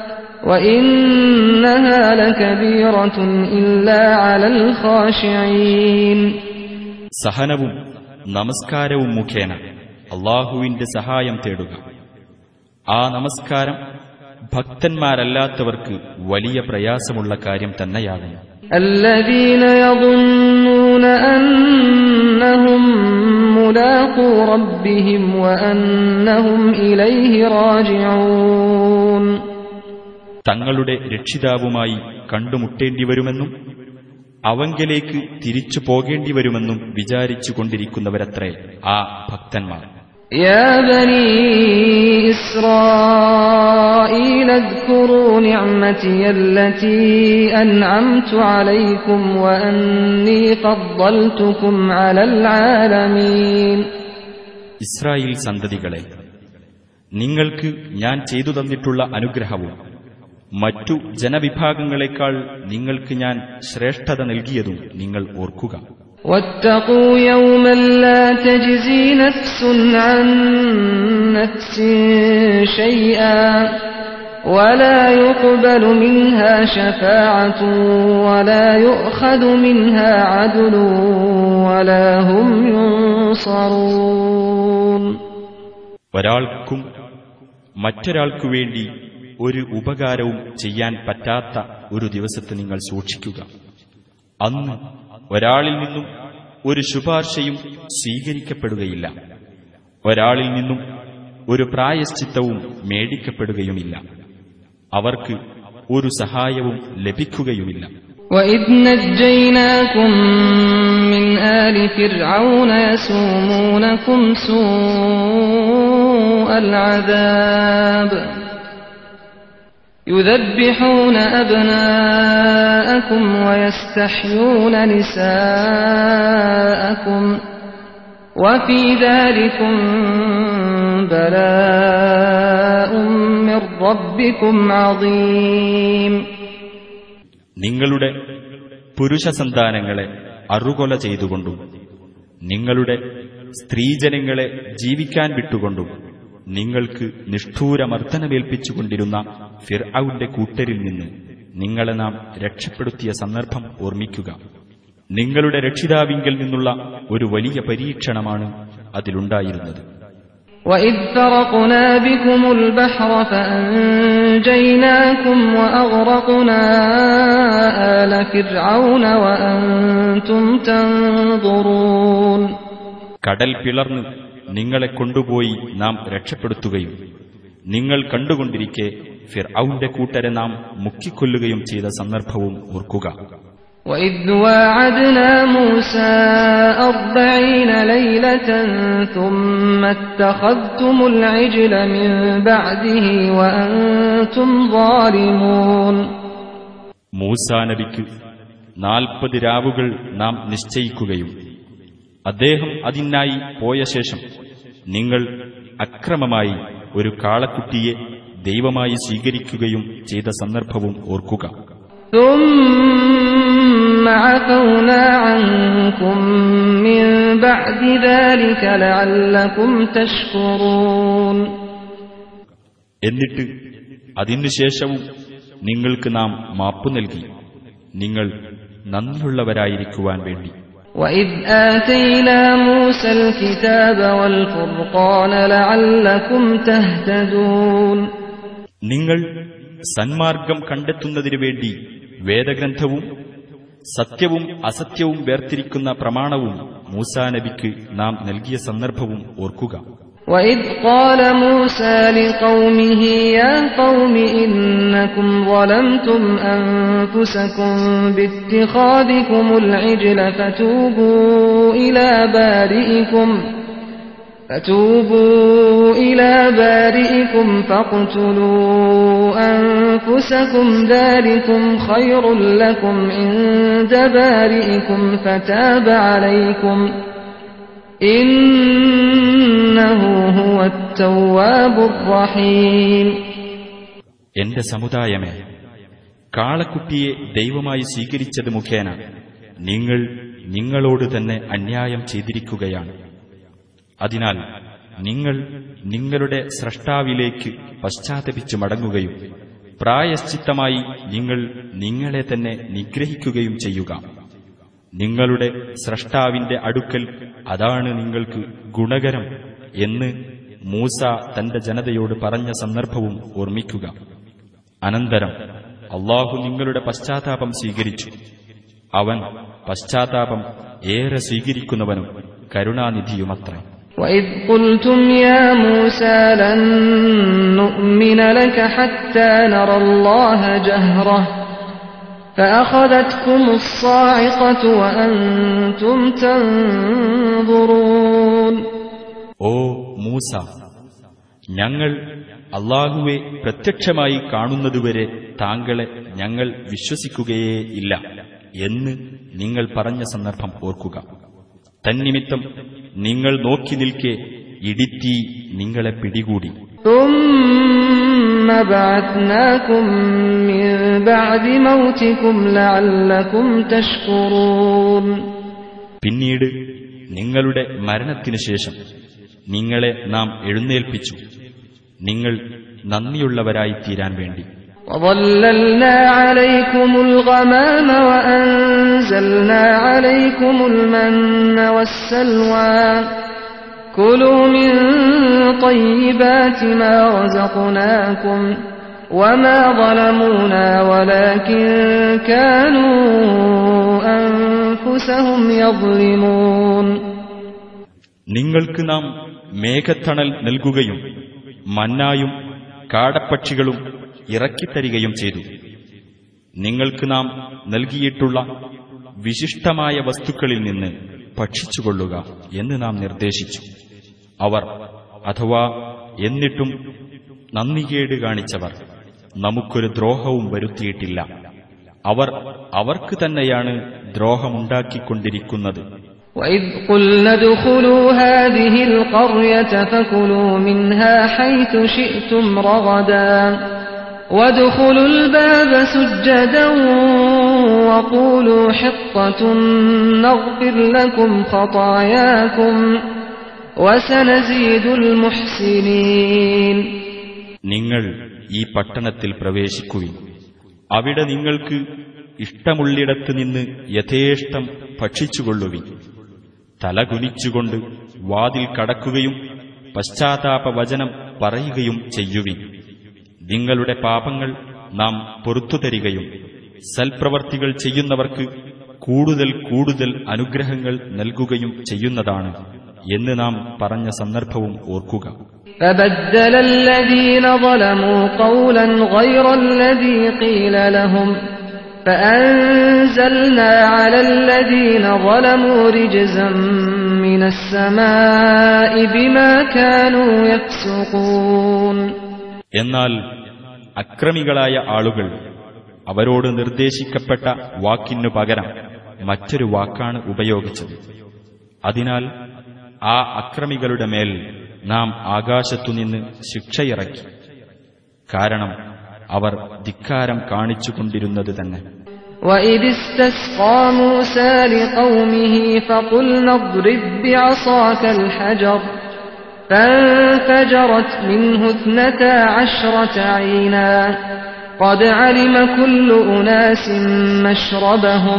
وإنها لكبيرة إلا على الخاشعين സഹനവും നമസ്കാരവും മുഖേന അള്ളാഹുവിന്റെ സഹായം തേടുക ആ നമസ്കാരം ഭക്തന്മാരല്ലാത്തവർക്ക് വലിയ പ്രയാസമുള്ള കാര്യം തന്നെയാകുന്നു الذين يظنون أنهم ملاقو ربهم وأنهم إليه راجعون തങ്ങളുടെ രക്ഷിതാവുമായി കണ്ടുമുട്ടേണ്ടിവരുമെന്നും അവങ്കലേക്ക് തിരിച്ചു പോകേണ്ടി വരുമെന്നും വിചാരിച്ചു കൊണ്ടിരിക്കുന്നവരത്രേ ആ ഭക്തന്മാർ يا بني إسرائيل اذكروا نعمتي التي أنعمت عليكم وأني فضلتكم على العالمين ഇസ്രായേൽ സന്തതികളെ നിങ്ങൾക്ക് ഞാൻ ചെയ്തു തന്നിട്ടുള്ള അനുഗ്രഹവും മറ്റു ജനവിഭാഗങ്ങളെക്കാൾ നിങ്ങൾക്ക് ഞാൻ ശ്രേഷ്ഠത നൽകിയതും നിങ്ങൾ ഓർക്കുക واتقوا يوما لا تجزي نفس عن نفس شيئا ولا يقبل منها شفاعة ولا يؤخذ منها عدل ولا هم ينصرون ഒരാൾക്കും മറ്റൊരാൾക്കു വേണ്ടി ഒരു ഉപകാരവും ചെയ്യാൻ പറ്റാത്ത ഒരു ദിവസത്തെ നിങ്ങൾ സൂക്ഷിക്കുക അന്ന് ഒരാളിൽ നിന്നും ഒരു ശുപാർശയും സ്വീകരിക്കപ്പെടുകയില്ല ഒരാളിൽ നിന്നും ഒരു പ്രായശ്ചിത്തവും മേടിക്കപ്പെടുകയുമില്ല അവർക്ക് ഒരു സഹായവും ലഭിക്കുകയുമില്ല وإذ نجيناكم من آل فرعون يسومونكم سوء العذاب يذبحون أبناءكم ويستحيون نساءكم وفي ذلكم بلاء من ربكم عظيم നിങ്ങളുടെ പുരുഷസന്താനങ്ങളെ അറുകൊല ചെയ്തുകൊണ്ടും നിങ്ങളുടെ സ്ത്രീജനങ്ങളെ ജീവിക്കാൻ വിട്ടുകൊണ്ടും നിങ്ങൾക്ക് നിഷ്ഠൂരമർദ്ദനമേൽപ്പിച്ചുകൊണ്ടിരുന്ന ഫിർഔന്റെ കൂട്ടരിൽ നിന്ന് നിങ്ങളെ നാം രക്ഷപ്പെടുത്തിയ സന്ദർഭം ഓർമ്മിക്കുക നിങ്ങളുടെ രക്ഷിതാവിങ്കിൽ നിന്നുള്ള ഒരു വലിയ പരീക്ഷണമാണ് അതിലുണ്ടായിരുന്നത് وإذ فرقنا بكم البحر فأنجيناكم وأغرقنا آل فرعون وأنتم تنظرون കടൽ പിളർന്ന് നിങ്ങളെ കൊണ്ടുപോയി നാം രക്ഷപ്പെടുത്തുകയും നിങ്ങൾ കണ്ടുകൊണ്ടിരിക്കെ ഫിർഔന്റെ കൂട്ടരെ നാം മുക്കിക്കൊല്ലുകയും ചെയ്ത സന്ദർഭവും ഓർക്കുക وإذ واعدنا موسى أربعين ليلة ثم اتخذتم العجل من بعده وأنتم ظالمون മൂസാ നബിക്ക് നാൽപ്പത് രാവുകൾ നാം നിശ്ചയിക്കുകയും അദ്ദേഹം അതിനായി പോയ ശേഷം നിങ്ങൾ അക്രമമായി ഒരു കാളക്കുട്ടിയെ ദൈവമായി സ്വീകരിക്കുകയും ചെയ്ത സന്ദർഭവും ഓർക്കുക ثم عفونا عنكم من بعد ذلك لعلكم تشكرون എന്നിട്ട് അതിനുശേഷവും നിങ്ങൾക്ക് നാം മാപ്പു നൽകി നിങ്ങൾ നന്ദിയുള്ളവരായിരിക്കുവാൻ വേണ്ടി وإذ آتينا موسى الكتاب والفرقان لعلكم تهتدون നിങ്ങൾ സന്മാർഗം കണ്ടെത്തുന്നതിനു വേണ്ടി വേദഗ്രന്ഥവും സത്യവും അസത്യവും വേർതിരിക്കുന്ന പ്രമാണവും മൂസാ നബിക്ക് നാം നൽകിയ സന്ദർഭവും ഓർക്കുക وإذ قال موسى لقومه يا قوم إنكم ظلمتم أنفسكم باتخاذكم العجل فتوبوا إلى بارئكم فتوبوا إلى بارئكم فاقتلوا أنفسكم ذلكم خير لكم عند بارئكم فتاب عليكم إنه هو التواب الرحيم എന്റെ സമുദായമേ കാളക്കുട്ടിയെ ദൈവമായി സ്വീകരിച്ചത് മുഖേന നിങ്ങൾ നിങ്ങളോട് തന്നെ അന്യായം ചെയ്തിരിക്കുകയാണ് അതിനാൽ നിങ്ങൾ നിങ്ങളുടെ സ്രഷ്ടാവിലേക്ക് പശ്ചാത്തപിച്ച് മടങ്ങുകയും പ്രായശ്ചിത്തമായി നിങ്ങൾ നിങ്ങളെ തന്നെ നിഗ്രഹിക്കുകയും ചെയ്യുക നിങ്ങളുടെ സ്രഷ്ടാവിന്റെ അടുക്കൽ അതാണ് നിങ്ങൾക്ക് ഗുണകരം എന്ന് മൂസ തന്റെ ജനതയോട് പറഞ്ഞ സന്ദർഭവും ഓർമ്മിക്കുക അനന്തരം അള്ളാഹു നിങ്ങളുടെ പശ്ചാത്താപം സ്വീകരിച്ചു അവൻ പശ്ചാത്താപം ഏറെ സ്വീകരിക്കുന്നവനും കരുണാനിധിയുമത്രേ وإذ قلتم يا موسى لن نؤمن لك حتى نرى الله جهرة فأخذتكم الصاعقة وأنتم تنظرون ഓ മൂസ ഞങ്ങൾ അള്ളാഹുവെ പ്രത്യക്ഷമായി കാണുന്നതുവരെ താങ്കളെ ഞങ്ങൾ വിശ്വസിക്കുകയേ ഇല്ല എന്ന് നിങ്ങൾ പറഞ്ഞ സന്ദർഭം ഓർക്കുക തന്നിമിത്തം നിങ്ങൾ നോക്കി നിൽക്കെ ഇടിത്തീ നിങ്ങളെ പിടികൂടി ثم بعثناكم من بعد موتكم لعلكم تشكرون പിന്നീട് നിങ്ങളുടെ മരണത്തിനു ശേഷം നിങ്ങളെ നാം എഴുന്നേൽപ്പിച്ചു നിങ്ങൾ നന്ദിയുള്ളവരായി തീരാൻ വേണ്ടി وظللنا عليكم الغمام وأنزلنا عليكم المن والسلوى كلوا من طيبات ما رزقناكم وما ظلمونا ولكن كانوا أنفسهم يظلمون നിങ്ങൾക്ക് നാം മേഘത്തണൽ നൽകുകയും മന്നായും കാടപ്പക്ഷികളും ഇറക്കിത്തരികയും ചെയ്തു നിങ്ങൾക്ക് നാം നൽകിയിട്ടുള്ള വിശിഷ്ടമായ വസ്തുക്കളിൽ നിന്ന് ഭക്ഷിച്ചുകൊള്ളുക എന്ന് നാം നിർദ്ദേശിച്ചു അവർ അഥവാ എന്നിട്ടും നന്ദികേട് കാണിച്ചവർ നമുക്കൊരു ദ്രോഹവും വരുത്തിയിട്ടില്ല അവർ അവർക്ക് തന്നെയാണ് ദ്രോഹമുണ്ടാക്കിക്കൊണ്ടിരിക്കുന്നത് وإذ قلنا ادخلوا هذه القرية فكلوا منها حيث شئتم رغدا وادخلوا الباب سجدا وقولوا حطة نغفر لكم خطاياكم وسنزيد المحسنين നിങ്ങൾ ഈ പട്ടണത്തിൽ പ്രവേശിക്കുവിൻ അവിടെ നിങ്ങൾക്ക് ഇഷ്ടമുള്ളിടത്ത് നിന്ന് യഥേഷ്ടം ഭക്ഷിച്ചുകൊള്ളുവിൻ തലകുനിച്ചുകൊണ്ട് വാതിൽ കടക്കുകയും പശ്ചാത്താപ വചനം പറയുകയും ചെയ്യുവിൻ നിങ്ങളുടെ പാപങ്ങൾ നാം പൊറത്തുതരികയും സൽപ്രവർത്തികൾ ചെയ്യുന്നവർക്ക് കൂടുതൽ കൂടുതൽ അനുഗ്രഹങ്ങൾ നൽകുകയും ചെയ്യുന്നതാണ് എന്ന് നാം പറഞ്ഞ സന്ദർഭവും ഓർക്കുക فبدل الذين ظلموا قولا غير الذي قيل لهم فأنزلنا على الذين ظلموا رجزا من السماء بما كانوا يفسقون എന്നാൽ അക്രമികളായ ആളുകൾ അവരോട് നിർദ്ദേശിക്കപ്പെട്ട വാക്കിനു പകരം മറ്റൊരു വാക്കാണ് ഉപയോഗിച്ചത് അതിനാൽ ആ അക്രമികളുടെ മേൽ നാം ആകാശത്തുനിന്ന് ശിക്ഷയിറക്കി കാരണം അവർ ധിക്കാരം കാണിച്ചുകൊണ്ടിരുന്നത് തന്നെ وإذ استسقى موسى لقومه فقلنا اضرب بعصاك الحجر فانفجرت منه اثنتا عشرة عينا قد علم كل أناس مشربهم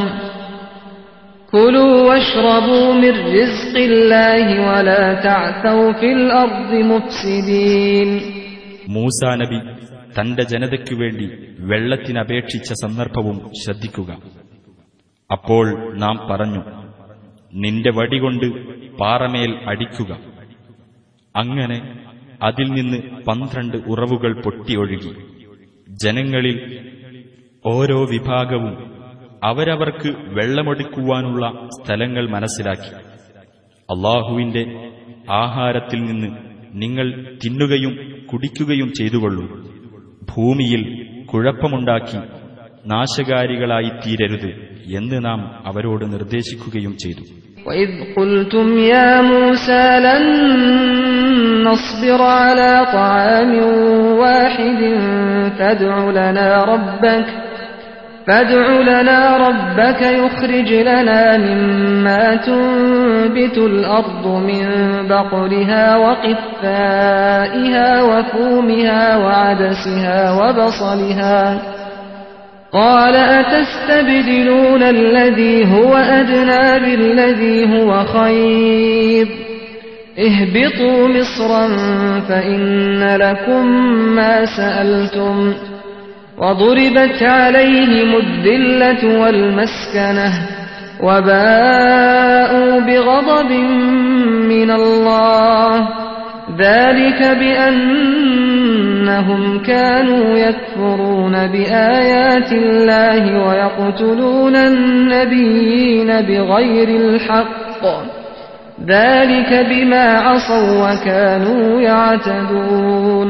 كلوا واشربوا من رزق الله ولا تعثوا في الأرض مفسدين മൂസാ നബി തന്റെ ജനതയ്ക്കു വേണ്ടി വെള്ളത്തിനപേക്ഷിച്ച സന്ദർഭവും ശ്രദ്ധിക്കുക അപ്പോൾ നാം പറഞ്ഞു നിന്റെ വടികൊണ്ട് പാറമേൽ അടിക്കുക അങ്ങനെ അതിൽ നിന്ന് പന്ത്രണ്ട് ഉറവുകൾ പൊട്ടിയൊഴുകി ജനങ്ങളിൽ ഓരോ വിഭാഗവും അവരവർക്ക് വെള്ളമൊടുക്കുവാനുള്ള സ്ഥലങ്ങൾ മനസ്സിലാക്കി അള്ളാഹുവിന്റെ ആഹാരത്തിൽ നിന്ന് നിങ്ങൾ തിന്നുകയും കുടിക്കുകയും ചെയ്തുകൊള്ളൂ ഭൂമിയിൽ കുഴപ്പമുണ്ടാക്കി നാശകാരികളായി തീരരുത് എന്ന് നാം അവരോട് നിർദ്ദേശിക്കുകയും ചെയ്തു وإذ قلتم يا موسى لن نصبر على طعام واحد فادع لنا ربك فادع لنا ربك يخرج لنا مما تنبت الأرض من بقلها وقثائها وفومها وعدسها وبصلها قال أتستبدلون الذي هو أدنى بالذي هو خير اهبطوا مصرا فإن لكم ما سألتم وضربت عليهم الذلة والمسكنة وباءوا بغضب من الله ذلك بأنهم كانوا يكفرون بآيات الله ويقتلون النبيين بغير الحق ذلك بما عصوا وكانوا يعتدون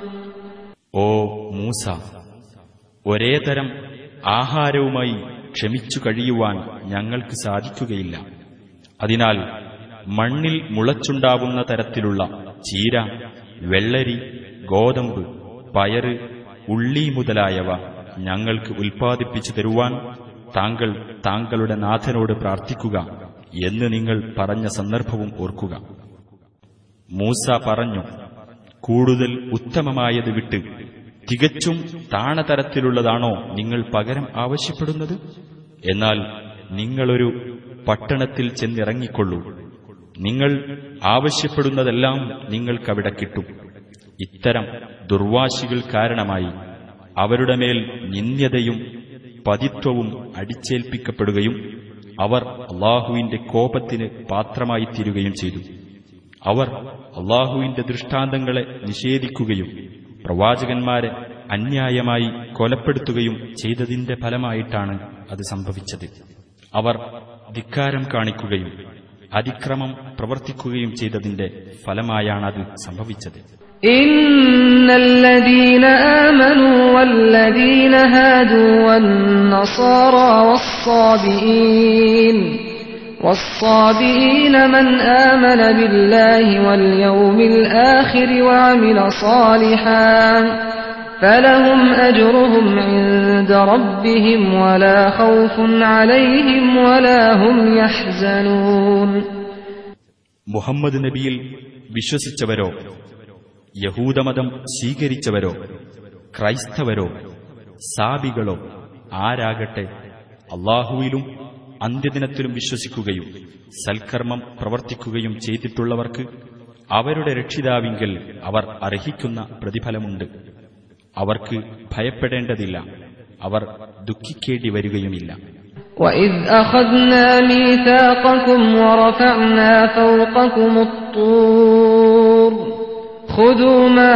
ഓ മൂസ ഒരേ തരം ആഹാരവുമായി ക്ഷമിച്ചു കഴിയുവാൻ ഞങ്ങൾക്ക് സാധിക്കുകയില്ല അതിനാൽ മണ്ണിൽ മുളച്ചുണ്ടാവുന്ന തരത്തിലുള്ള ചീര വെള്ളരി ഗോതമ്പ് പയറ് ഉള്ളി മുതലായവ ഞങ്ങൾക്ക് ഉൽപ്പാദിപ്പിച്ചു തരുവാൻ താങ്കൾ താങ്കളുടെ നാഥനോട് പ്രാർത്ഥിക്കുക എന്ന് നിങ്ങൾ പറഞ്ഞ സന്ദർഭവും ഓർക്കുക മൂസ പറഞ്ഞു കൂടുതൽ ഉത്തമമായത് വിട്ട് തികച്ചും താണതരത്തിലുള്ളതാണോ നിങ്ങൾ പകരം ആവശ്യപ്പെടുന്നത് എന്നാൽ നിങ്ങളൊരു പട്ടണത്തിൽ ചെന്നിറങ്ങിക്കൊള്ളൂ നിങ്ങൾ ആവശ്യപ്പെടുന്നതെല്ലാം നിങ്ങൾക്കവിടെ കിട്ടും ഇത്തരം ദുർവാശികൾ കാരണമായി അവരുടെ മേൽ നിന്ദ്യതയും പതിത്വവും അടിച്ചേൽപ്പിക്കപ്പെടുകയും അവർ അള്ളാഹുവിന്റെ കോപത്തിന് പാത്രമായി തീരുകയും ചെയ്തു അവർ അള്ളാഹുവിന്റെ ദൃഷ്ടാന്തങ്ങളെ നിഷേധിക്കുകയും പ്രവാചകന്മാരെ അന്യായമായി കൊലപ്പെടുത്തുകയും ചെയ്തതിന്റെ ഫലമായിട്ടാണ് അത് സംഭവിച്ചത് അവർ ധിക്കാരം കാണിക്കുകയും അതിക്രമം പ്രവർത്തിക്കുകയും ചെയ്തതിന്റെ ഫലമായാണത് സംഭവിച്ചത് إن الذين آمنوا والذين هادوا والنصارى والصابئين والصابئين من آمن بالله واليوم الآخر وعمل صالحا فلهم أجرهم عند ربهم ولا خوف عليهم ولا هم يحزنون മുഹമ്മദ് നബിയിൽ വിശ്വസിച്ചവരോ യഹൂദമതം സ്വീകരിച്ചവരോ ക്രൈസ്തവരോ സാബികളോ ആരാകട്ടെ അള്ളാഹുവിലും അന്ത്യദിനത്തിലും വിശ്വസിക്കുകയും സൽക്കർമ്മം പ്രവർത്തിക്കുകയും ചെയ്തിട്ടുള്ളവർക്ക് അവരുടെ രക്ഷിതാവിങ്കൽ അവർ അർഹിക്കുന്ന പ്രതിഫലമുണ്ട് അവർക്ക് ഭയപ്പെടേണ്ടതില്ല അവർ ദുഃഖിക്കേണ്ടി വരികയുമില്ല وإذ أخذنا ميثاقكم ورفعنا فوقكم الطور خذوا ما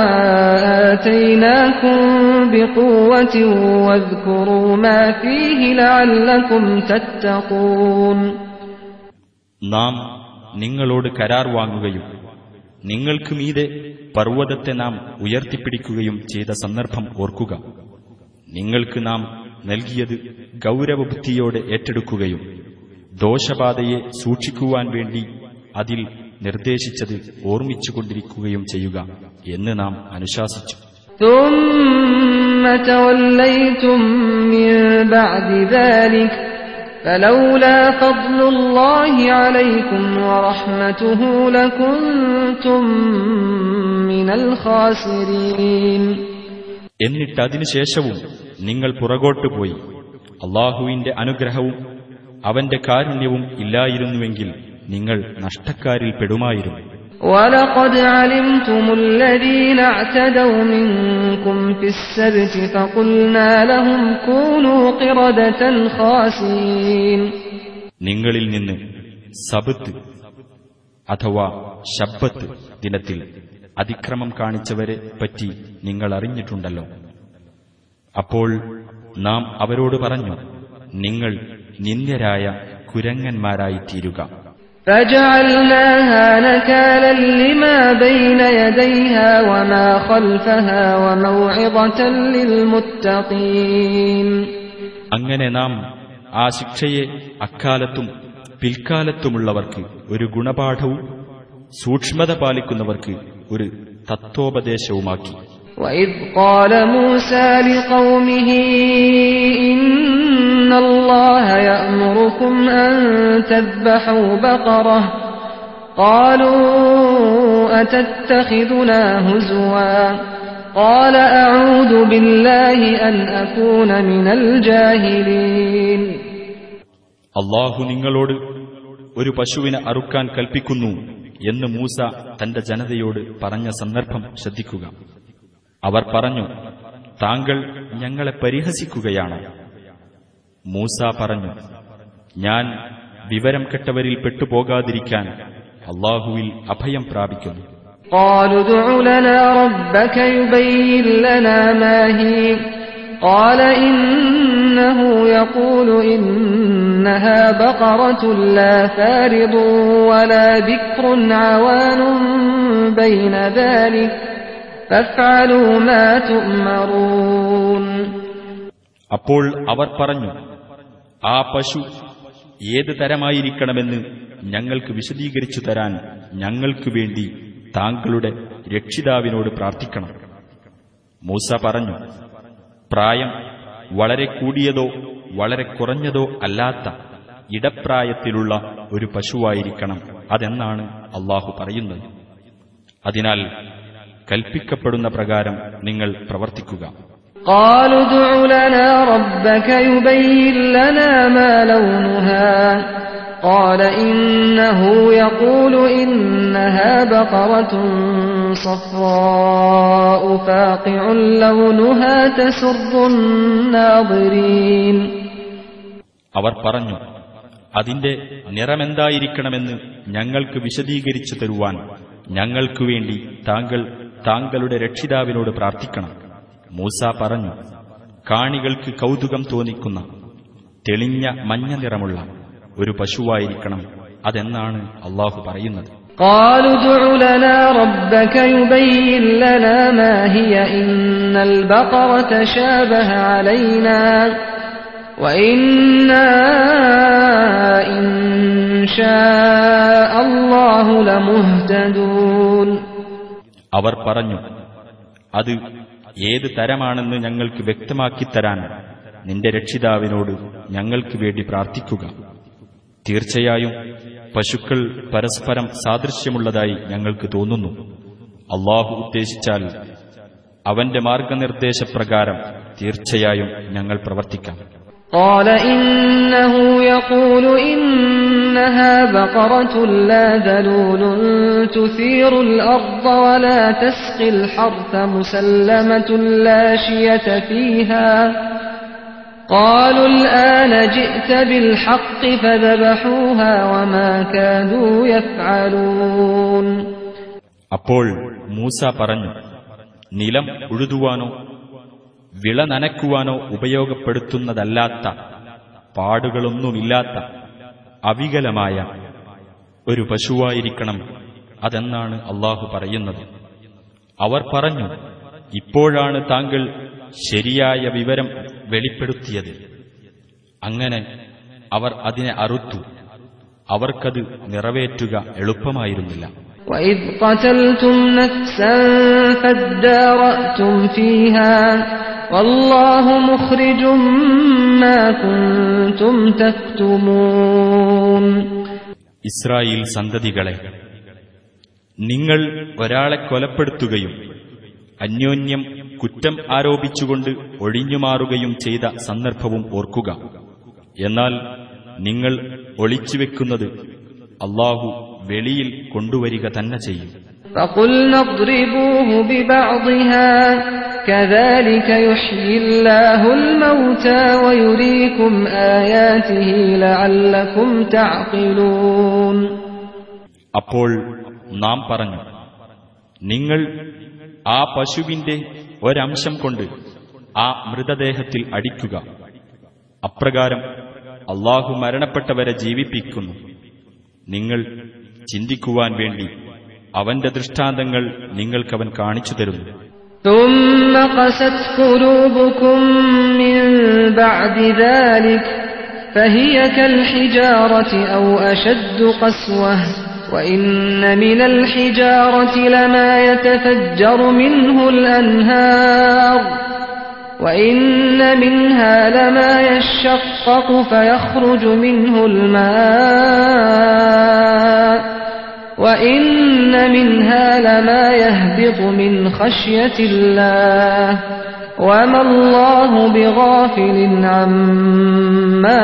آتيناكم بقوة واذكروا ما فيه لعلكم تتقون നാം നിങ്ങളോട് കരാർ വാങ്ങുകയും നിങ്ങൾക്ക് മീതെ പർവ്വതത്തെ നാം ഉയർത്തിപ്പിടിക്കുകയും ചെയ്ത സന്ദർഭം ഓർക്കുക നിങ്ങൾക്ക് നാം നൽകിയത് ഗൗരവബുദ്ധിയോടെ ഏറ്റെടുക്കുകയും ദോഷബാധയെ സൂക്ഷിക്കുവാൻ വേണ്ടി അതിൽ നിർദ്ദേശിച്ചത് ഓർമ്മിച്ചുകൊണ്ടിരിക്കുകയും ചെയ്യുക എന്ന് നാം അനുശാസിച്ചു ثم توليتم من بعد ذلك فلولا فضل الله عليكم ورحمته لكنتم من الخاسرين എന്നിട്ട് അതിനുശേഷവും നിങ്ങൾ പുറകോട്ട് പോയി അള്ളാഹുവിന്റെ അനുഗ്രഹവും അവന്റെ കാരുണ്യവും ഇല്ലായിരുന്നുവെങ്കിൽ നിങ്ങൾ നഷ്ടക്കാരിൽ പെടുമായിരുന്നു ولقد علمتم الذين اعتدوا منكم في السبت فقلنا لهم كونوا قردة خاسئين നിങ്ങളിൽ നിന്ന് സബത്ത് അഥവാ ശബ്ബത്ത് ദിനത്തിൽ അതിക്രമം കാണിച്ചവരെ പറ്റി നിങ്ങൾ അറിഞ്ഞിട്ടുണ്ടല്ലോ അപ്പോൾ നാം അവരോട് പറഞ്ഞു നിങ്ങൾ നിന്ദ്യരായ കുരങ്ങന്മാരായി തീരുക فجعلناها نكالا لما بين يديها وما خلفها وموعظة للمتقين അങ്ങനെ നാം ആ ശിക്ഷയെ അക്കാലത്തും പിൽക്കാലത്തുമുള്ളവർക്ക് ഒരു ഗുണപാഠവും സൂക്ഷ്മത പാലിക്കുന്നവർക്ക് ഒരു തത്വോപദേശവുമാക്കി وإذ قال موسى لقومه إن الله يأمركم أن تذبحوا بقرة قالوا أتتخذنا هزوا قال أعوذ بالله أن أكون من الجاهلين അള്ളാഹു നിങ്ങളോട് ഒരു പശുവിനെ അറുക്കാൻ കൽപ്പിക്കുന്നു എന്ന് മൂസ തന്റെ ജനതയോട് പറഞ്ഞ സന്ദർഭം ശ്രദ്ധിക്കുക അവർ പറഞ്ഞു താങ്കൾ ഞങ്ങളെ പരിഹസിക്കുകയാണ് മൂസ പറഞ്ഞു ഞാൻ വിവരം കെട്ടവരിൽ പെട്ടുപോകാതിരിക്കാൻ അള്ളാഹുവിൽ അഭയം പ്രാപിക്കുന്നു قالوا ادع لنا ربك يبين لنا ما هي قال إنه يقول إنها بقرة لا فارض ولا بكر عوان بين ذلك فافعلوا ما تؤمرون അപ്പോൾ അവർ പറഞ്ഞു ആ പശു ഏത് തരമായിരിക്കണമെന്ന് ഞങ്ങൾക്ക് വിശദീകരിച്ചു തരാൻ ഞങ്ങൾക്കു വേണ്ടി താങ്കളുടെ രക്ഷിതാവിനോട് പ്രാർത്ഥിക്കണം മൂസ പറഞ്ഞു പ്രായം വളരെ കൂടിയതോ വളരെ കുറഞ്ഞതോ അല്ലാത്ത ഇടപ്രായത്തിലുള്ള ഒരു പശുവായിരിക്കണം അതെന്നാണ് അള്ളാഹു പറയുന്നത് അതിനാൽ കൽപ്പിക്കപ്പെടുന്ന പ്രകാരം നിങ്ങൾ പ്രവർത്തിക്കുക قالوا ادع لنا ربك يبين لنا ما لونها قال إنه يقول إنها بقرة صفراء فاقع لونها تسر الناظرين അവർ പറഞ്ഞു അതിന്റെ നിറമെന്തായിരിക്കണമെന്ന് ഞങ്ങൾക്ക് വിശദീകരിച്ചു തരുവാൻ ഞങ്ങൾക്കു വേണ്ടി താങ്കൾ താങ്കളുടെ രക്ഷിതാവിനോട് പ്രാർത്ഥിക്കണം മൂസ പറഞ്ഞു കാണികൾക്ക് കൗതുകം തോന്നിക്കുന്ന തെളിഞ്ഞ മഞ്ഞ നിറമുള്ള ഒരു പശുവായിരിക്കണം അതെന്നാണ് അള്ളാഹു പറയുന്നത് قالوا ادع لنا ربك يبين لنا ما هي إن البقرة شابه علينا وإنا إن شاء الله لمهتدون അവർ പറഞ്ഞു അത് ഏത് തരമാണെന്ന് ഞങ്ങൾക്ക് വ്യക്തമാക്കിത്തരാൻ നിന്റെ രക്ഷിതാവിനോട് ഞങ്ങൾക്ക് വേണ്ടി പ്രാർത്ഥിക്കുക തീർച്ചയായും പശുക്കൾ പരസ്പരം സാദൃശ്യമുള്ളതായി ഞങ്ങൾക്ക് തോന്നുന്നു അള്ളാഹു ഉദ്ദേശിച്ചാൽ അവന്റെ മാർഗനിർദ്ദേശപ്രകാരം തീർച്ചയായും ഞങ്ങൾ പ്രവർത്തിക്കാം قال إنه يقول إن إنها بقرة لا ذلول تثير الأرض ولا تسقي الحرث مسلمة لا شية فيها قالوا الآن جئت بالحق فذبحوها وما كانوا يفعلون അപ്പോൾ മൂസ പറഞ്ഞു നിലം ഉഴുതുവാനോ വിള നനയ്ക്കുവാനോ ഉപയോഗപ്പെടുത്തുന്നതല്ലാത്ത പാടുകളൊന്നുമില്ലാത്ത അവികലമായ ഒരു പശുവായിരിക്കണം അതെന്നാണ് അള്ളാഹു പറയുന്നത് അവർ പറഞ്ഞു ഇപ്പോഴാണ് താങ്കൾ ശരിയായ വിവരം വെളിപ്പെടുത്തിയത് അങ്ങനെ അവർ അതിനെ അറുത്തു അവർക്കത് നിറവേറ്റുക എളുപ്പമായിരുന്നില്ല وإذ قتلتم نفسا فادارأتم فيها والله مخرج ما كنتم تكتمون ഇസ്രായേൽ സന്തതികളെ നിങ്ങൾ ഒരാളെ കൊലപ്പെടുത്തുകയും അന്യോന്യം കുറ്റം ആരോപിച്ചുകൊണ്ട് ഒഴിഞ്ഞുമാറുകയും ചെയ്ത സന്ദർഭവും ഓർക്കുക എന്നാൽ നിങ്ങൾ ഒളിച്ചുവെക്കുന്നത് അള്ളാഹു വെളിയിൽ കൊണ്ടുവരിക തന്നെ ചെയ്യും فقلنا اضربوه ببعضها كذلك يحيي الله الموتى ويريكم آياته لعلكم تعقلون അപ്പോൾ നാം പറഞ്ഞു നിങ്ങൾ ആ പശുവിന്റെ ഒരംശം കൊണ്ട് ആ മൃതദേഹത്തിൽ അടിക്കുക അപ്രകാരം അള്ളാഹു മരണപ്പെട്ടവരെ ജീവിപ്പിക്കുന്നു നിങ്ങൾ ചിന്തിക്കുവാൻ വേണ്ടി അവന്റെ ദൃഷ്ടാന്തങ്ങൾ നിങ്ങൾക്കവൻ കാണിച്ചു തരുന്നു ثم قست قلوبكم من بعد ذلك فهي كالحجارة أو أشد قسوة وإن من الحجارة لما يتفجر منه الأنهار وإن منها لما يشقق فيخرج منه الماء وإن منها لما يهبط من خشية الله وما الله بغافل عما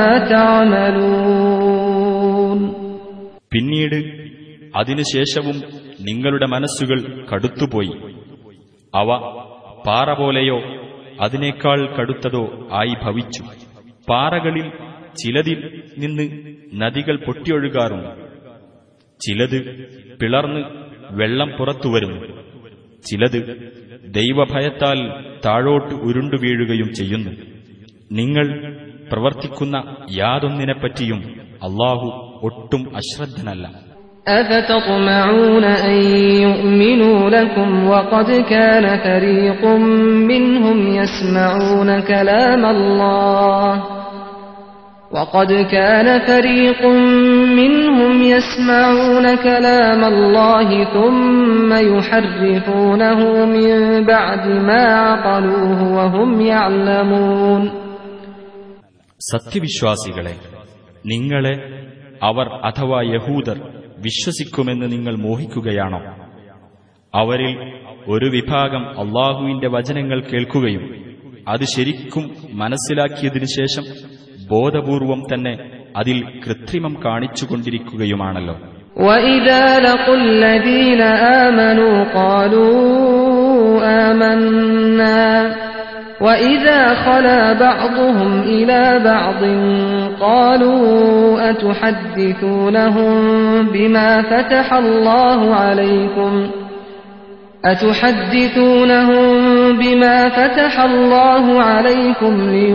تعملون പിന്നീട് അതിനുശേഷവും നിങ്ങളുടെ മനസ്സുകൾ കടുത്തുപോയി അവ പാറ പോലെയോ അതിനേക്കാൾ കടുത്തതോ ആയി ഭവിച്ചു പാറകളിൽ ചിലതിൽ നിന്ന് നദികൾ പൊട്ടിയൊഴുകാറുണ്ട് ചിലത് പിളർന്ന് വെള്ളം പുറത്തുവരുന്നു ചിലത് ദൈവഭയത്താൽ താഴോട്ട് ഉരുണ്ടു വീഴുകയും ചെയ്യുന്നു നിങ്ങൾ പ്രവർത്തിക്കുന്ന യാതൊന്നിനെപ്പറ്റിയും അള്ളാഹു ഒട്ടും അശ്രദ്ധനല്ല أفتطمعون أن يؤمنوا لكم وقد كان فريق منهم يسمعون كلام الله وقد كان فريق منهم يسمعون كلام الله ثم يحرفونه من بعد ما عقلوه وهم يعلمون സത്യവിശ്വാസികളെ നിങ്ങളെ അവർ അഥവാ യഹൂദർ വിശ്വസിക്കുമെന്ന് നിങ്ങൾ മോഹിക്കുകയാണോ അവരിൽ ഒരു വിഭാഗം അള്ളാഹുവിന്റെ വചനങ്ങൾ കേൾക്കുകയും അത് ശരിക്കും മനസ്സിലാക്കിയതിനു ശേഷം ബോധപൂർവം തന്നെ അതിൽ കൃത്രിമം കാണിച്ചുകൊണ്ടിരിക്കുകയുമാണല്ലോ وإذا لقوا الذين آمنوا قالوا آمنا وإذا خلا بعضهم إلى بعض قالوا أتحدثونهم بما فتح الله عليكم أتحدثونهم بما فتح الله عليكم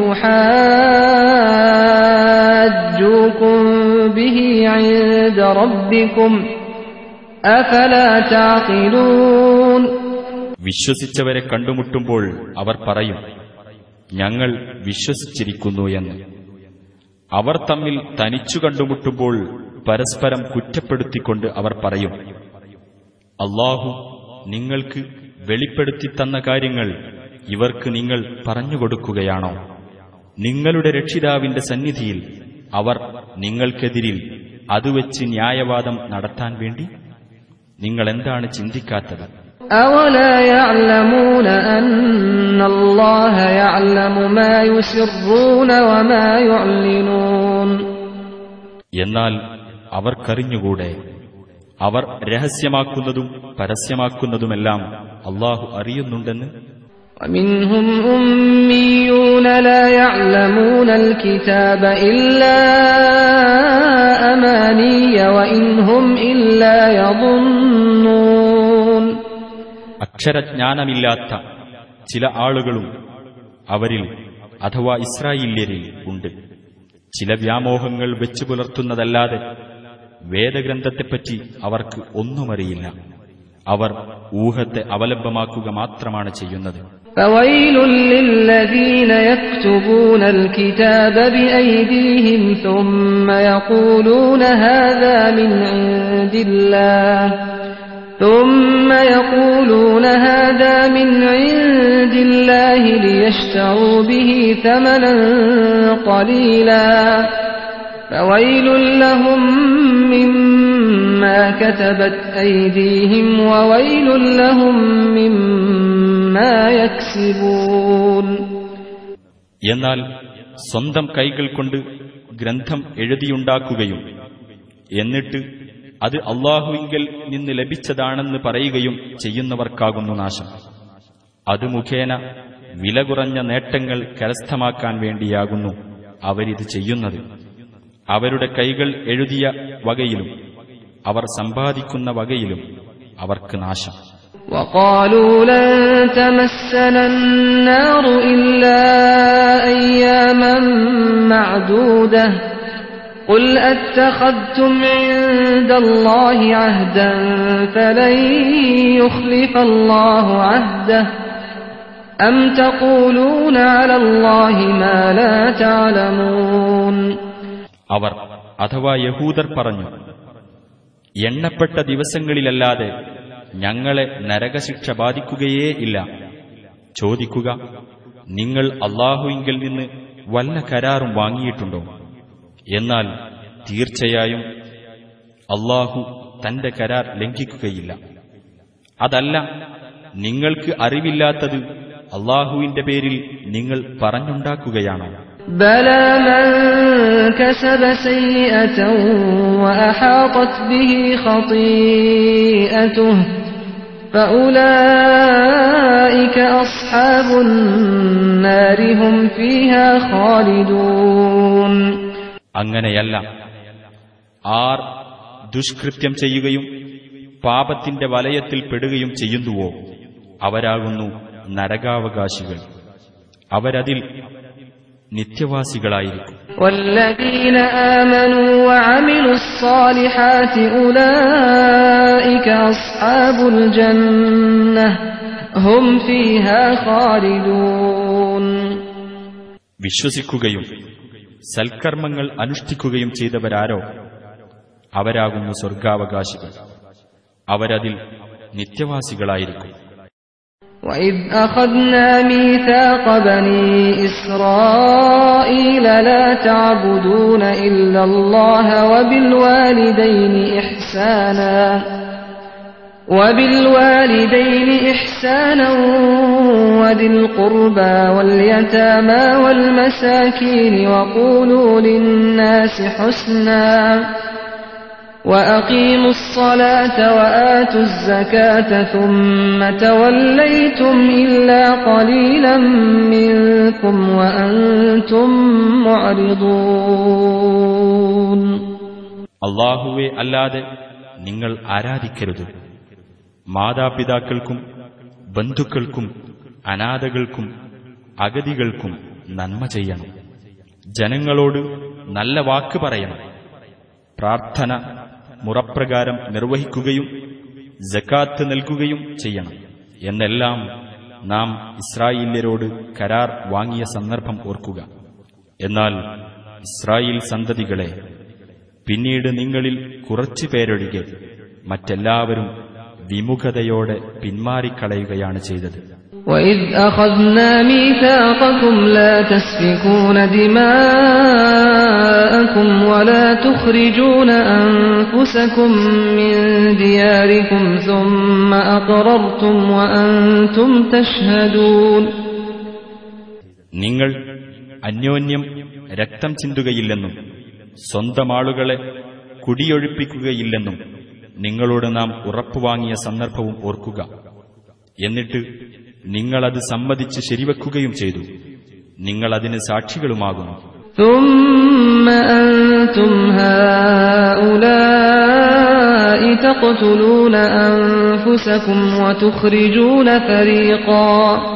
ليحاجوكم به عند ربكم أفلا تعقلون വിശ്വസിച്ചവരെ കണ്ടുമുട്ടുമ്പോൾ അവർ പറയും ഞങ്ങൾ വിശ്വസിച്ചിരിക്കുന്നു എന്ന് അവർ തമ്മിൽ തനിച്ചു കണ്ടുമുട്ടുമ്പോൾ പരസ്പരം കുറ്റപ്പെടുത്തിക്കൊണ്ട് അവർ പറയും അള്ളാഹു നിങ്ങൾക്ക് വെളിപ്പെടുത്തി തന്ന കാര്യങ്ങൾ ഇവർക്ക് നിങ്ങൾ പറഞ്ഞുകൊടുക്കുകയാണോ നിങ്ങളുടെ രക്ഷിതാവിന്റെ സന്നിധിയിൽ അവർ നിങ്ങൾക്കെതിരിൽ അതുവെച്ച് ന്യായവാദം നടത്താൻ വേണ്ടി നിങ്ങൾ എന്താണ് ചിന്തിക്കാത്തത് أولا يعلمون أن الله يعلم ما يسرون وما يعلنون എന്നാൽ അവർക്കറിഞ്ഞുകൂടെ അവർ രഹസ്യമാക്കുന്നതും പരസ്യമാക്കുന്നതുമെല്ലാം അള്ളാഹു അറിയുന്നുണ്ടെന്ന് ومنهم أميون لا يعلمون الكتاب إلا أماني وإن هم إلا يظنون അക്ഷരജ്ഞാനമില്ലാത്ത ചില ആളുകളും അവരിൽ അഥവാ ഇസ്രായേല്യരിൽ ഉണ്ട് ചില വ്യാമോഹങ്ങൾ വെച്ചു പുലർത്തുന്നതല്ലാതെ വേദഗ്രന്ഥത്തെപ്പറ്റി അവർക്ക് ഒന്നുമറിയില്ല അവർ ഊഹത്തെ അവലംബമാക്കുക മാത്രമാണ് ചെയ്യുന്നത് فويل للذين يكتبون الكتاب بأيديهم ثم يقولون هذا من عند الله ثم يقولون هذا من عند الله ليشتروا به ثمنا قليلا فويل لهم مما كتبت أيديهم وويل لهم مما يكسبون എന്നാൽ സ്വന്തം കൈകൾ കൊണ്ട് ഗ്രന്ഥം എഴുതിയുണ്ടാക്കുകയും എന്നിട്ട് അത് അള്ളാഹുവിങ്കൽ നിന്ന് ലഭിച്ചതാണെന്ന് പറയുകയും ചെയ്യുന്നവർക്കാകുന്നു നാശം അത് മുഖേന വില കുറഞ്ഞ നേട്ടങ്ങൾ കരസ്ഥമാക്കാൻ വേണ്ടിയാകുന്നു അവരിത് ചെയ്യുന്നത് അവരുടെ കൈകൾ എഴുതിയ വകയിലും അവർ സമ്പാദിക്കുന്ന വകയിലും അവർക്ക് നാശം وقالوا لن تمسنا النار إلا أياما معدودة قل أتخذتم عند الله عهدا فلن يخلف الله عهده أم تقولون على الله ما لا تعلمون അവർ അഥവാ യഹൂദർ പറഞ്ഞു എണ്ണപ്പെട്ട ദിവസങ്ങളിലല്ലാതെ ഞങ്ങളെ നരകശിക്ഷ ബാധിക്കുകയേ ഇല്ല ചോദിക്കുക നിങ്ങൾ അള്ളാഹുവിങ്കിൽ നിന്ന് വല്ല കരാറും വാങ്ങിയിട്ടുണ്ടോ എന്നാൽ തീർച്ചയായും അള്ളാഹു തന്റെ കരാർ ലംഘിക്കുകയില്ല അതല്ല നിങ്ങൾക്ക് അറിവില്ലാത്തത് അള്ളാഹുവിന്റെ പേരിൽ നിങ്ങൾ പറഞ്ഞുണ്ടാക്കുകയാണോ بلى من كسب سيئة وأحاطت به خطيئته فأولئك أصحاب النار هم فيها خالدون അങ്ങനെയല്ല ആർ ദുഷ്കൃത്യം ചെയ്യുകയും പാപത്തിന്റെ വലയത്തിൽ പെടുകയും ചെയ്യുന്നുവോ അവരാകുന്നു നരകാവകാശികൾ അവരതിൽ നിത്യവാസികളായിരിക്കും والذين آمنوا وعملوا الصالحات أولئك أصحاب الجنة هم فيها خالدون വിശ്വസിക്കുകയും സൽക്കർമ്മങ്ങൾ അനുഷ്ഠിക്കുകയും ചെയ്തവരാരോ അവരാകുന്നു സ്വർഗാവകാശികൾ അവരതിൽ നിത്യവാസികളായിരിക്കും وإذ أخذنا ميثاق بني إسرائيل لا تعبدون إلا الله وبالوالدين إحسانا وبالوالدين إحسانا وذي القربى واليتامى والمساكين وقولوا للناس حسنا وأقيموا الصلاة وآتوا الزكاة ثم توليتم إلا قليلا منكم وأنتم معرضون അള്ളാഹുവെ അല്ലാതെ നിങ്ങൾ ആരാധിക്കരുത് മാതാപിതാക്കൾക്കും ബന്ധുക്കൾക്കും അനാഥകൾക്കും അഗതികൾക്കും നന്മ ചെയ്യണം ജനങ്ങളോട് നല്ല വാക്ക് പറയണം പ്രാർത്ഥന മുറപ്രകാരം നിർവഹിക്കുകയും ജക്കാത്ത് നൽകുകയും ചെയ്യണം എന്നെല്ലാം നാം ഇസ്രായേല്യരോട് കരാർ വാങ്ങിയ സന്ദർഭം ഓർക്കുക എന്നാൽ ഇസ്രായേൽ സന്തതികളെ പിന്നീട് നിങ്ങളിൽ കുറച്ചു പേരൊഴികെ മറ്റെല്ലാവരും വിമുഖതയോടെ പിന്മാറിക്കളയുകയാണ് ചെയ്തത് وإذ أخذنا ميثاقكم لا تسفكون دماءكم ولا تخرجون أنفسكم من دياركم ثم أقررتم وأنتم تشهدون നിങ്ങൾ അന്യോന്യം രക്തം ചിന്തുകയില്ലെന്നും സ്വന്തം ആളുകളെ കുടിയൊഴിപ്പിക്കുകയില്ലെന്നും നിങ്ങളോട് നാം ഉറപ്പുവാങ്ങിയ സന്ദർഭവും ഓർക്കുക എന്നിട്ട് നിങ്ങളത് സമ്മതിച്ച് ശരിവെക്കുകയും ചെയ്തു നിങ്ങളതിന് സാക്ഷികളുമാകുന്നു ثم أنتم هؤلاء تقتلون أنفسكم وتخرجون فريقا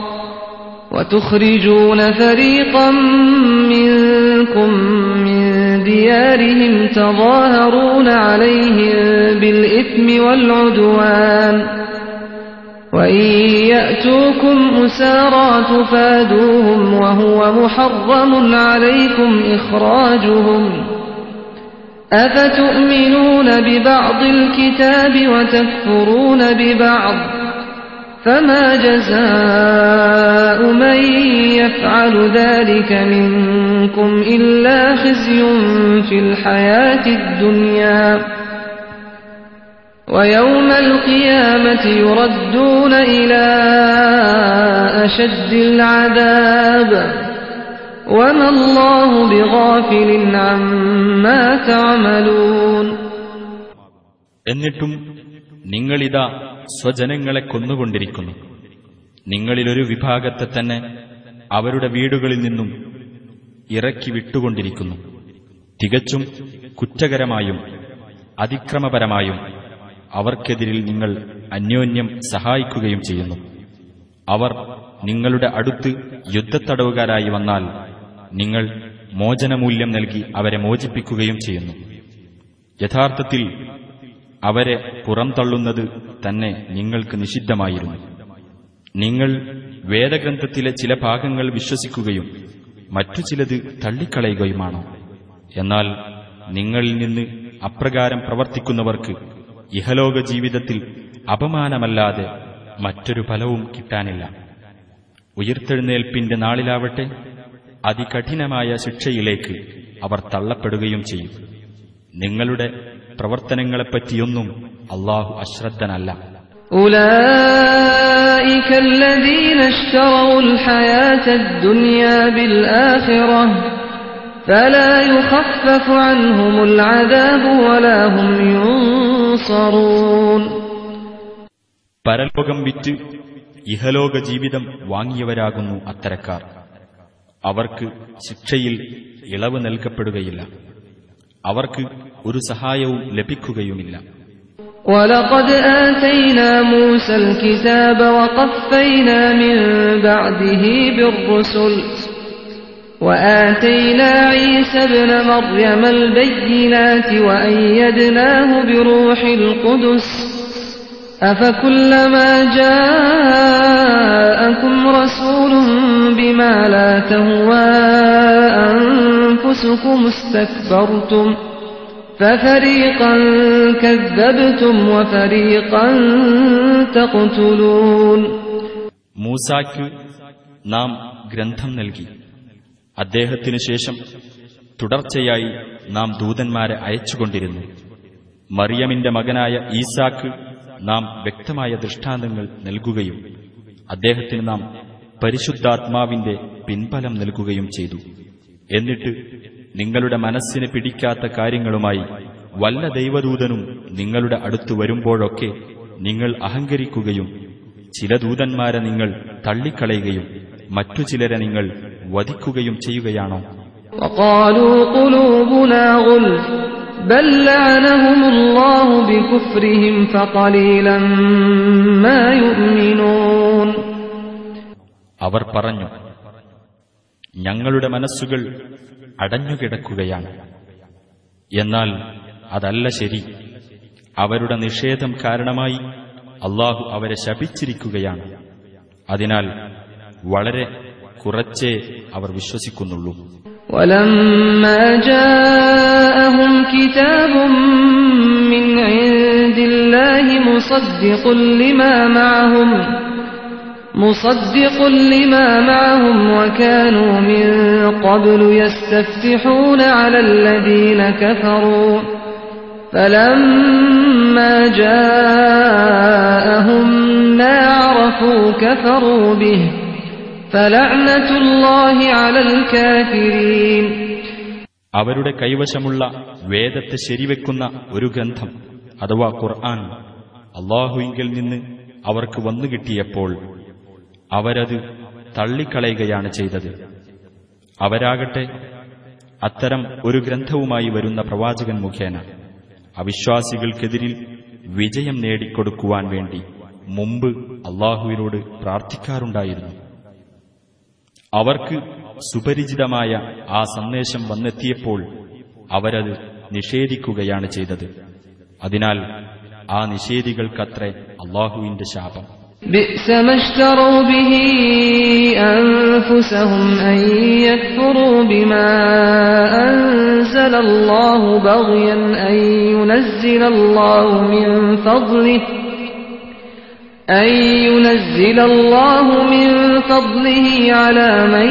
وتخرجون فريقا منكم من ديارهم تظاهرون عليهم بالإثم والعدوان وإن يأتوكم أسارى تفادوهم وهو محرم عليكم إخراجهم أفتؤمنون ببعض الكتاب وتكفرون ببعض فما جزاء من يفعل ذلك منكم إلا خزي في الحياة الدنيا ويوم القيامة يردون إلى أشد العذاب وما الله بغافل عما تعملون എന്നിട്ടും നിങ്ങളിതാ സ്വജനങ്ങളെ കൊന്നുകൊണ്ടിരിക്കുന്നു നിങ്ങളിലൊരു വിഭാഗത്തെ തന്നെ അവരുടെ വീടുകളിൽ നിന്നും ഇറക്കി വിട്ടുകൊണ്ടിരിക്കുന്നു തികച്ചും കുറ്റകരമായും അതിക്രമപരമായും അവർക്കെതിരിൽ നിങ്ങൾ അന്യോന്യം സഹായിക്കുകയും ചെയ്യുന്നു അവർ നിങ്ങളുടെ അടുത്ത് യുദ്ധത്തടവുകാരായി വന്നാൽ നിങ്ങൾ മോചനമൂല്യം നൽകി അവരെ മോചിപ്പിക്കുകയും ചെയ്യുന്നു യഥാർത്ഥത്തിൽ അവരെ പുറംതള്ളുന്നത് തന്നെ നിങ്ങൾക്ക് നിഷിദ്ധമായിരുന്നു നിങ്ങൾ വേദഗ്രന്ഥത്തിലെ ചില ഭാഗങ്ങൾ വിശ്വസിക്കുകയും മറ്റു ചിലത് തള്ളിക്കളയുകയുമാണോ എന്നാൽ നിങ്ങളിൽ നിന്ന് അപ്രകാരം പ്രവർത്തിക്കുന്നവർക്ക് ഇഹലോക ജീവിതത്തിൽ അപമാനമല്ലാതെ മറ്റൊരു ഫലവും കിട്ടാനില്ല ഉയർത്തെഴുന്നേൽപ്പിന്റെ നാളിലാവട്ടെ അതികഠിനമായ ശിക്ഷയിലേക്ക് അവർ തള്ളപ്പെടുകയും ചെയ്യും നിങ്ങളുടെ പ്രവർത്തനങ്ങളെപ്പറ്റിയൊന്നും അള്ളാഹു അശ്രദ്ധനല്ല أولئك الذين اشتروا الحياة الدنيا بالآخرة فلا يخفف عنهم العذاب ولا هم ينصرون പരലോകം വിറ്റ് ഇഹലോക ജീവിതം വാങ്ങിയവരാകുന്നു അത്തരക്കാർ അവർക്ക് ശിക്ഷയിൽ ഇളവ് നൽകപ്പെടുകയില്ല അവർക്ക് ഒരു സഹായവും ലഭിക്കുകയുമില്ല ولقد آتينا موسى الكتاب وقفينا من بعده بالرسل وآتينا عيسى ابن مريم البينات وأيدناه بروح القدس أفكلما جاءكم رسول بما لا تهوى أنفسكم استكبرتم ففريقا كذبتم وفريقا تقتلون മൂസായ്ക്ക് നാം ഗ്രന്ഥം നൽകി അദ്ദേഹത്തിനു ശേഷം തുടർച്ചയായി നാം ദൂതന്മാരെ അയച്ചുകൊണ്ടിരുന്നു മറിയമിന്റെ മകനായ ഈസാക്ക് നാം വ്യക്തമായ ദൃഷ്ടാന്തങ്ങൾ നൽകുകയും അദ്ദേഹത്തിന് നാം പരിശുദ്ധാത്മാവിന്റെ പിൻബലം നൽകുകയും ചെയ്തു എന്നിട്ട് നിങ്ങളുടെ മനസ്സിന് പിടിക്കാത്ത കാര്യങ്ങളുമായി വല്ല ദൈവദൂതനും നിങ്ങളുടെ അടുത്തു വരുമ്പോഴൊക്കെ നിങ്ങൾ അഹങ്കരിക്കുകയും ചില ദൂതന്മാരെ നിങ്ങൾ തള്ളിക്കളയുകയും മറ്റു ചിലരെ നിങ്ങൾ വധിക്കുകയും ചെയ്യുകയാണോ وقالوا قلوبنا غلف بل لعنهم الله بكفرهم فقليلا ما يؤمنون അവർ പറഞ്ഞു ഞങ്ങളുടെ മനസ്സുകൾ അടഞ്ഞുകിടക്കുകയാണ് എന്നാൽ അതല്ല ശരി അവരുടെ നിഷേധം കാരണമായി അള്ളാഹു അവരെ ശപിച്ചിരിക്കുകയാണ് അതിനാൽ വളരെ കുറച്ചേ അവർ വിശ്വസിക്കുന്നുള്ളൂ ولما جاءهم كتاب من عند الله مصدق لما معهم مصدق لما معهم وكانوا من قبل يستفتحون على الذين كفروا فلما جاءهم ما عرفوا كفروا به فلعنة الله على الكافرين അവരുടെ കൈവശമുള്ള വേദത്തെ ശരിവെക്കുന്ന ഒരു ഗ്രന്ഥം അഥവാ ഖുർആൻ അള്ളാഹുവിങ്കിൽ നിന്ന് അവർക്ക് വന്നുകിട്ടിയപ്പോൾ അവരത് തള്ളിക്കളയുകയാണ് ചെയ്തത് അവരാകട്ടെ അത്തരം ഒരു ഗ്രന്ഥവുമായി വരുന്ന പ്രവാചകൻ മുഖേന അവിശ്വാസികൾക്കെതിരിൽ വിജയം നേടിക്കൊടുക്കുവാൻ വേണ്ടി മുമ്പ് അള്ളാഹുവിനോട് പ്രാർത്ഥിക്കാറുണ്ടായിരുന്നു അവർക്ക് സുപരിചിതമായ ആ സന്ദേശം വന്നെത്തിയപ്പോൾ അവരത് നിഷേധിക്കുകയാണ് ചെയ്തത് അതിനാൽ ആ നിഷേധികൾക്കത്രേ അള്ളാഹുവിന്റെ ശാപം بئس ما اشتروا به أنفسهم أن يكفروا بما أنزل الله بغيا أن ينزل الله من فضله أن ينزل الله من فضله على من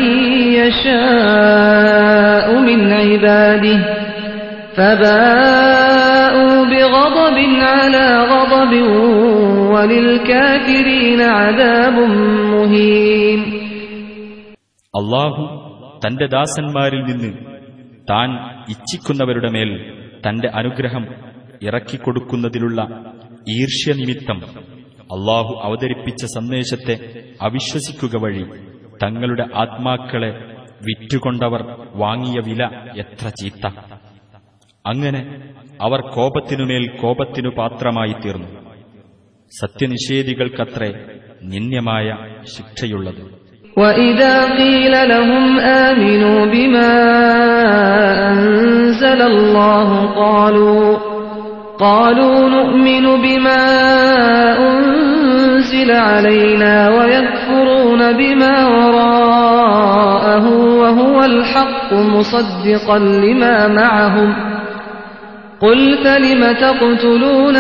يشاء من عباده فباءوا بغضب على غضب وللكافرين عذاب مهين അള്ളാഹു തന്റെ ദാസന്മാരിൽ നിന്ന് താൻ ഇച്ഛിക്കുന്നവരുടെ മേൽ തന്റെ അനുഗ്രഹം ഇറക്കിക്കൊടുക്കുന്നതിലുള്ള ഈർഷ്യനിമിത്തം അള്ളാഹു അവതരിപ്പിച്ച സന്ദേശത്തെ അവിശ്വസിക്കുക വഴി തങ്ങളുടെ ആത്മാക്കളെ വിറ്റുകൊണ്ടവർ വാങ്ങിയ വില എത്ര ചീത്ത അങ്ങനെ അവർ കോപത്തിനുമേൽ കോപത്തിനു പാത്രമായി തീർന്നു സത്യനിഷേധികൾക്കത്രേ നിന്ദ്യമായ ശിക്ഷയുള്ളത് وإذا قيل لهم آمنوا بما أنزل الله قالوا قالوا نؤمن بما أنزل علينا ويكفرون بما وراءه وهو الحق مصدقا لما معهم قل فلم تقتلون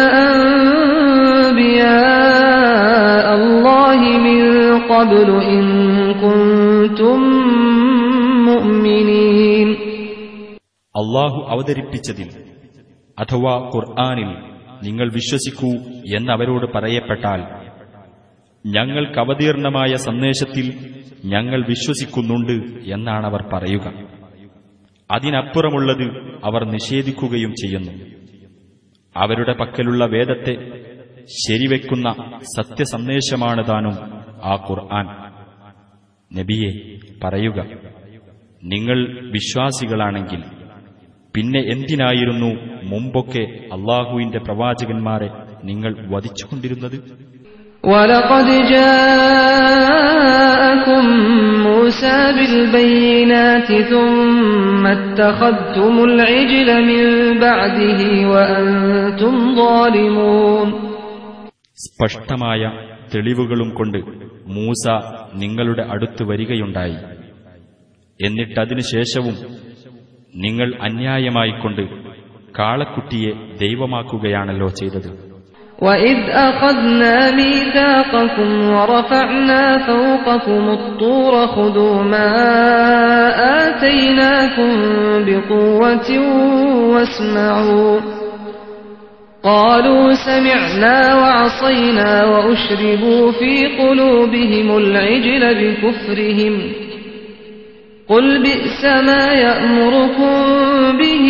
أنبياء الله من قبل إن كنتم مؤمنين അള്ളാഹു അവതരിപ്പിച്ചതിൽ അഥവാ ഖുർആാനിൽ നിങ്ങൾ വിശ്വസിക്കൂ എന്നവരോട് പറയപ്പെട്ടാൽ ഞങ്ങൾക്ക് അവതീർണമായ സന്ദേശത്തിൽ ഞങ്ങൾ വിശ്വസിക്കുന്നുണ്ട് എന്നാണവർ പറയുക അതിനപ്പുറമുള്ളത് അവർ നിഷേധിക്കുകയും ചെയ്യുന്നു അവരുടെ പക്കലുള്ള വേദത്തെ ശരിവെക്കുന്ന സത്യസന്ദേശമാണ് താനും ആ ഖുർആൻ നബിയെ പറയുക നിങ്ങൾ വിശ്വാസികളാണെങ്കിൽ പിന്നെ എന്തിനായിരുന്നു മുമ്പൊക്കെ അള്ളാഹുവിന്റെ പ്രവാചകന്മാരെ നിങ്ങൾ വധിച്ചുകൊണ്ടിരുന്നത് ولقد جاءكم موسى بالبينات ثم اتخذتم العجل من بعده وأنتم ظالمون സ്പഷ്ടമായ തെളിവുകളും കൊണ്ട് മൂസ നിങ്ങളുടെ അടുത്ത് വരികയുണ്ടായി എന്നിട്ടതിനു ശേഷവും നിങ്ങൾ അന്യായമായിക്കൊണ്ട് കാളക്കുട്ടിയെ ദൈവമാക്കുകയാണല്ലോ ചെയ്തത് وإذ أخذنا ميثاقكم ورفعنا فوقكم الطور خذوا ما آتيناكم بقوة واسمعوا قالوا سمعنا وعصينا وأشربوا في قلوبهم العجل بكفرهم قل بئس ما يأمركم به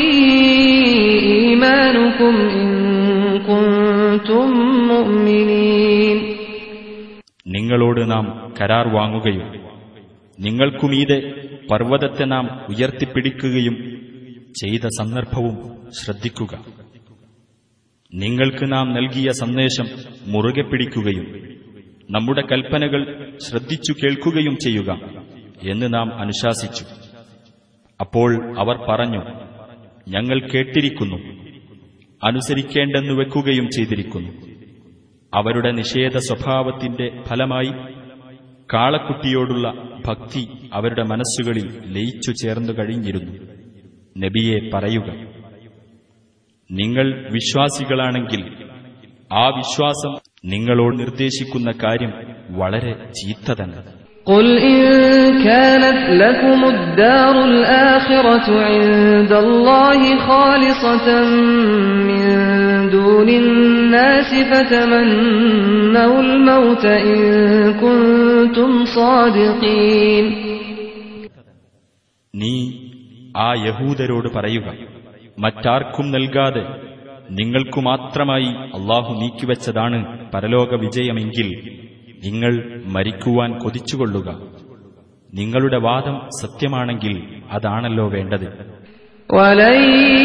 إيمانكم إن كنتم مؤمنين നിങ്ങളോട് നാം കരാർ വാങ്ങുകയും നിങ്ങൾക്കുമീതെ പർവ്വതത്തെ നാം ഉയർത്തിപ്പിടിക്കുകയും ചെയ്ത സന്ദർഭവും ശ്രദ്ധിക്കുക നിങ്ങൾക്ക് നാം നൽകിയ സന്ദേശം മുറുകെ പിടിക്കുകയും നമ്മുടെ കൽപ്പനകൾ ശ്രദ്ധിച്ചു കേൾക്കുകയും ചെയ്യുക എന്ന് നാം അനുശാസിച്ചു അപ്പോൾ അവർ പറഞ്ഞു ഞങ്ങൾ കേട്ടിരിക്കുന്നു അനുസരിക്കേണ്ടെന്ന് വെക്കുകയും ചെയ്തിരിക്കുന്നു അവരുടെ നിഷേധ സ്വഭാവത്തിന്റെ ഫലമായി കാളക്കുട്ടിയോടുള്ള ഭക്തി അവരുടെ മനസ്സുകളിൽ ലയിച്ചു ചേർന്നു കഴിഞ്ഞിരുന്നു നബിയെ പറയുക നിങ്ങൾ വിശ്വാസികളാണെങ്കിൽ ആ വിശ്വാസം നിങ്ങളോട് നിർദ്ദേശിക്കുന്ന കാര്യം വളരെ ചീത്ത തന്നെ قل إن كانت لكم الدار الآخرة عند الله خالصة من دون الناس فتمنوا الموت إن كنتم صادقين നീ ആ യഹൂദരോട് പറയുക മറ്റാർക്കും നൽകാതെ നിങ്ങൾക്കു മാത്രമായി അള്ളാഹു നീക്കിവച്ചതാണ് പരലോക വിജയമെങ്കിൽ നിങ്ങൾ മരിക്കുവാൻ കൊതിച്ചുകൊള്ളുക നിങ്ങളുടെ വാദം സത്യമാണെങ്കിൽ അതാണല്ലോ വേണ്ടത് ولن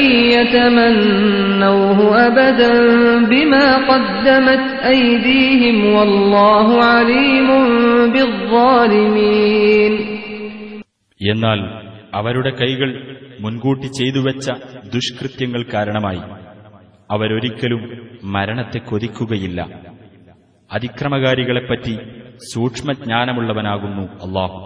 يتمنوه أبدا بما قدمت أيديهم والله عليم بالظالمين എന്നാൽ അവരുടെ കൈകൾ മുൻകൂട്ടി ചെയ്തുവെച്ച ദുഷ്കൃത്യങ്ങൾ കാരണമായി അവരൊരിക്കലും മരണത്തെ കൊതിക്കുകയില്ല അതിക്രമകാരികളെപ്പറ്റി സൂക്ഷ്മജ്ഞാനമുള്ളവനാകുന്നു അള്ളാഹു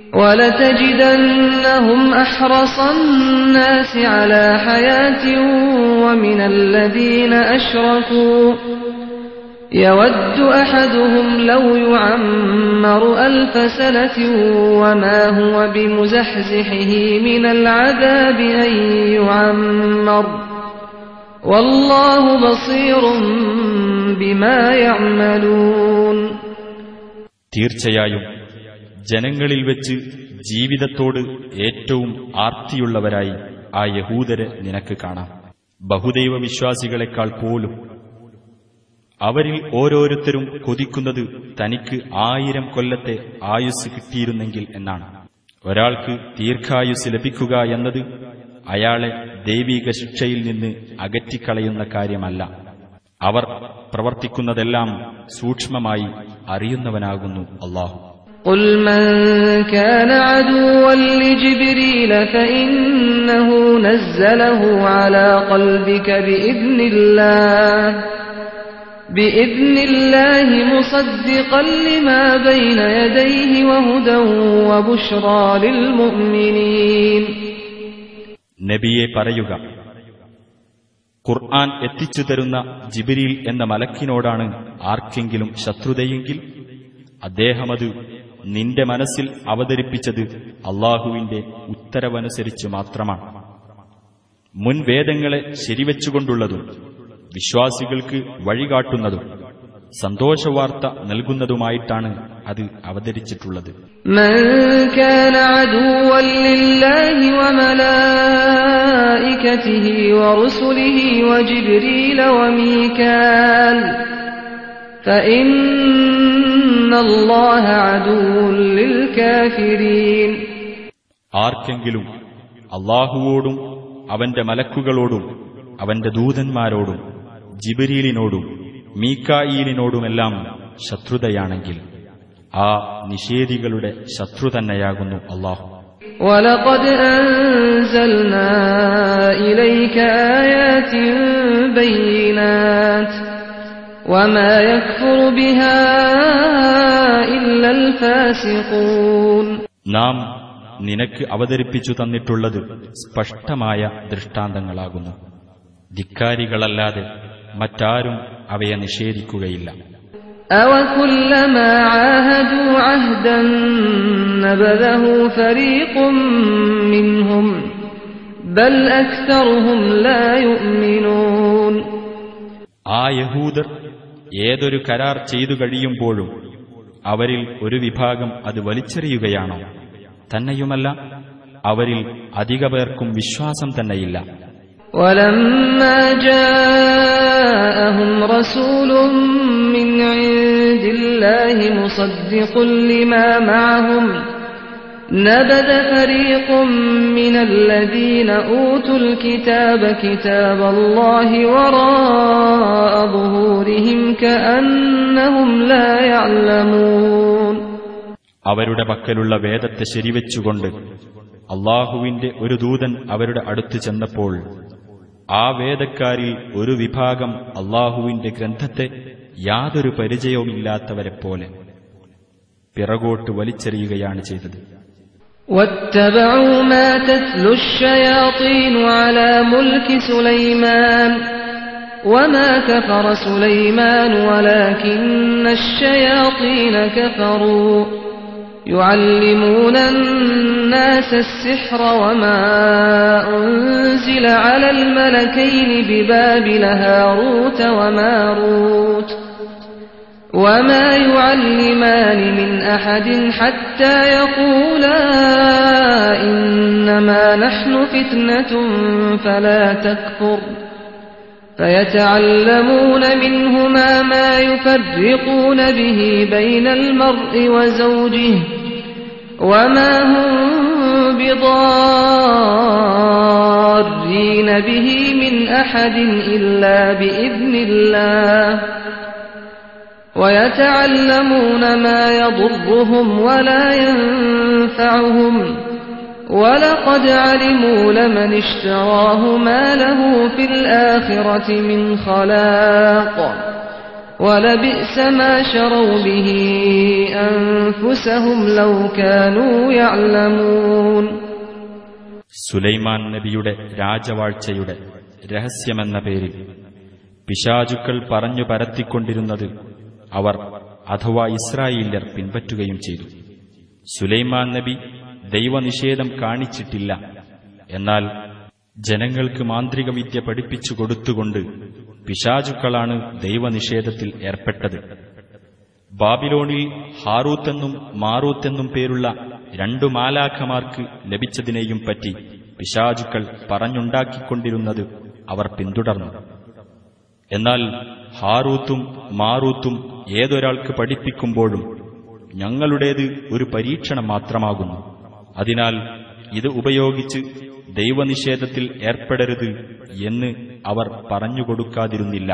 ولتجدنهم أحرص الناس على حياة ومن الذين أشركوا يود أحدهم لو يعمر ألف سنة وما هو بمزحزحه من العذاب أن يعمر والله بصير بما يعملون തീർച്ചയായും ജനങ്ങളിൽ വെച്ച് ജീവിതത്തോട് ഏറ്റവും ആർത്തിയുള്ളവരായി ആ യഹൂദരെ നിനക്ക് കാണാം ബഹുദൈവ വിശ്വാസികളെക്കാൾ പോലും അവരിൽ ഓരോരുത്തരും കൊതിക്കുന്നത് തനിക്ക് ആയിരം കൊല്ലത്തെ ആയുസ് കിട്ടിയിരുന്നെങ്കിൽ എന്നാണ് ഒരാൾക്ക് ദീർഘായുസ് ലഭിക്കുക എന്നത് അയാളെ ദൈവിക ശിക്ഷയിൽ നിന്ന് അകറ്റിക്കളയുന്ന കാര്യമല്ല അവർ പ്രവർത്തിക്കുന്നതെല്ലാം സൂക്ഷ്മമായി അറിയുന്നവനാകുന്നു അള്ളാഹു قل من كان عدوا لجبريل فإنه نزله على قلبك بإذن الله بإذن الله مصدقا لما بين يديه وهدى وبشرى للمؤمنين നബിയെ പറയുക ഖുർആൻ എത്തിച്ചു തരുന്ന ജിബിരിൽ എന്ന മലക്കിനോടാണ് ആർക്കെങ്കിലും ശത്രുതയെങ്കിൽ അദ്ദേഹമത് നിന്റെ മനസ്സിൽ അവതരിപ്പിച്ചത് അള്ളാഹുവിന്റെ ഉത്തരവനുസരിച്ച് മാത്രമാണ് മുൻ വേദങ്ങളെ ശരിവെച്ചുകൊണ്ടുള്ളതും വിശ്വാസികൾക്ക് വഴികാട്ടുന്നതും സന്തോഷവാർത്ത നൽകുന്നതുമായിട്ടാണ് അത് അവതരിച്ചിട്ടുള്ളത് من كان عدوا لله وملائكته ورسله وجبريل وميكال فإن الله عدو للكافرين ആർക്കെങ്കിലും അള്ളാഹുവോടും അവന്റെ മലക്കുകളോടും അവന്റെ ദൂതന്മാരോടും ജിബരീലിനോടും മീക്കായീലിനോടുമെല്ലാം ശത്രുതയാണെങ്കിൽ ആ നിഷേധികളുടെ ശത്രു തന്നെയാകുന്നു അള്ളാഹു ولقد أنزلنا إليك آيات بينات وما يكفر بها إلا الفاسقون നാം നിനക്ക് അവതരിപ്പിച്ചു തന്നിട്ടുള്ളത് സ്പഷ്ടമായ ദൃഷ്ടാന്തങ്ങളാകുന്നു ധിക്കാരികളല്ലാതെ മറ്റാരും അവയെ നിഷേധിക്കുകയില്ല أوكلما عاهدوا عهدا نبذه فريق منهم بل أكثرهم لا يؤمنون ആ യഹൂദർ ഏതൊരു കരാർ ചെയ്തു കഴിയുമ്പോഴും അവരിൽ ഒരു വിഭാഗം അത് വലിച്ചെറിയുകയാണോ തന്നെയുമല്ല അവരിൽ അധിക പേർക്കും വിശ്വാസം തന്നെയില്ല ولما جاءهم رسول من عند الله مصدق لما معهم نبذ فريق من الذين أوتوا الكتاب كتاب الله وراء ظهورهم كأنهم لا يعلمون അവരുടെ പക്കലുള്ള വേദത്തെ ശരിവെച്ചുകൊണ്ട് അള്ളാഹുവിന്റെ ഒരു ദൂതൻ അവരുടെ അടുത്ത് ചെന്നപ്പോൾ ആ വേദക്കാരിൽ ഒരു വിഭാഗം അള്ളാഹുവിന്റെ ഗ്രന്ഥത്തെ യാതൊരു പരിചയവുമില്ലാത്തവരെപ്പോലെ പിറകോട്ട് വലിച്ചെറിയുകയാണ് ചെയ്തത് واتبعوا ما تتلو الشياطين على ملك سليمان وما كفر سليمان ولكن الشياطين كفروا يعلمون الناس السحر وما أنزل على الملكين ببابل هاروت وماروت وما يعلمان من أحد حتى يقولا إنما نحن فتنة فلا تكفر فيتعلمون منهما ما يفرقون به بين المرء وزوجه وما هم بضارين به من أحد إلا بإذن الله ويتعلمون ما يضرهم ولا ينفعهم ولقد علموا لمن اشتراه ما له في الآخرة من خلاق ولبئس ما شروا به أنفسهم لو كانوا يعلمون സുലൈമാൻ നബിയുടെ രാജവാഴ്ചയുടെ രഹസ്യമെന്ന പേരിൽ പിശാചുക്കൾ പറഞ്ഞു പരത്തിക്കൊണ്ടിരുന്നത് അവർ അഥവാ ഇസ്രായേല്യർ പിൻപറ്റുകയും ചെയ്തു സുലൈമാൻ നബി ദൈവനിഷേധം കാണിച്ചിട്ടില്ല എന്നാൽ ജനങ്ങൾക്ക് മാന്ത്രിക വിദ്യ പഠിപ്പിച്ചു കൊടുത്തുകൊണ്ട് പിശാചുക്കളാണ് ദൈവനിഷേധത്തിൽ ഏർപ്പെട്ടത് ബാബിലോണിൽ ഹാറൂത്തെന്നും മാറൂത്തെന്നും പേരുള്ള രണ്ടു മാലാഖമാർക്ക് ലഭിച്ചതിനെയും പറ്റി പിശാചുക്കൾ പറഞ്ഞുണ്ടാക്കിക്കൊണ്ടിരുന്നത് അവർ പിന്തുടർന്നു എന്നാൽ ഹാറൂത്തും മാറൂത്തും ഏതൊരാൾക്ക് പഠിപ്പിക്കുമ്പോഴും ഞങ്ങളുടേത് ഒരു പരീക്ഷണം മാത്രമാകുന്നു അതിനാൽ ഇത് ഉപയോഗിച്ച് ദൈവനിഷേധത്തിൽ ഏർപ്പെടരുത് എന്ന് അവർ പറഞ്ഞുകൊടുക്കാതിരുന്നില്ല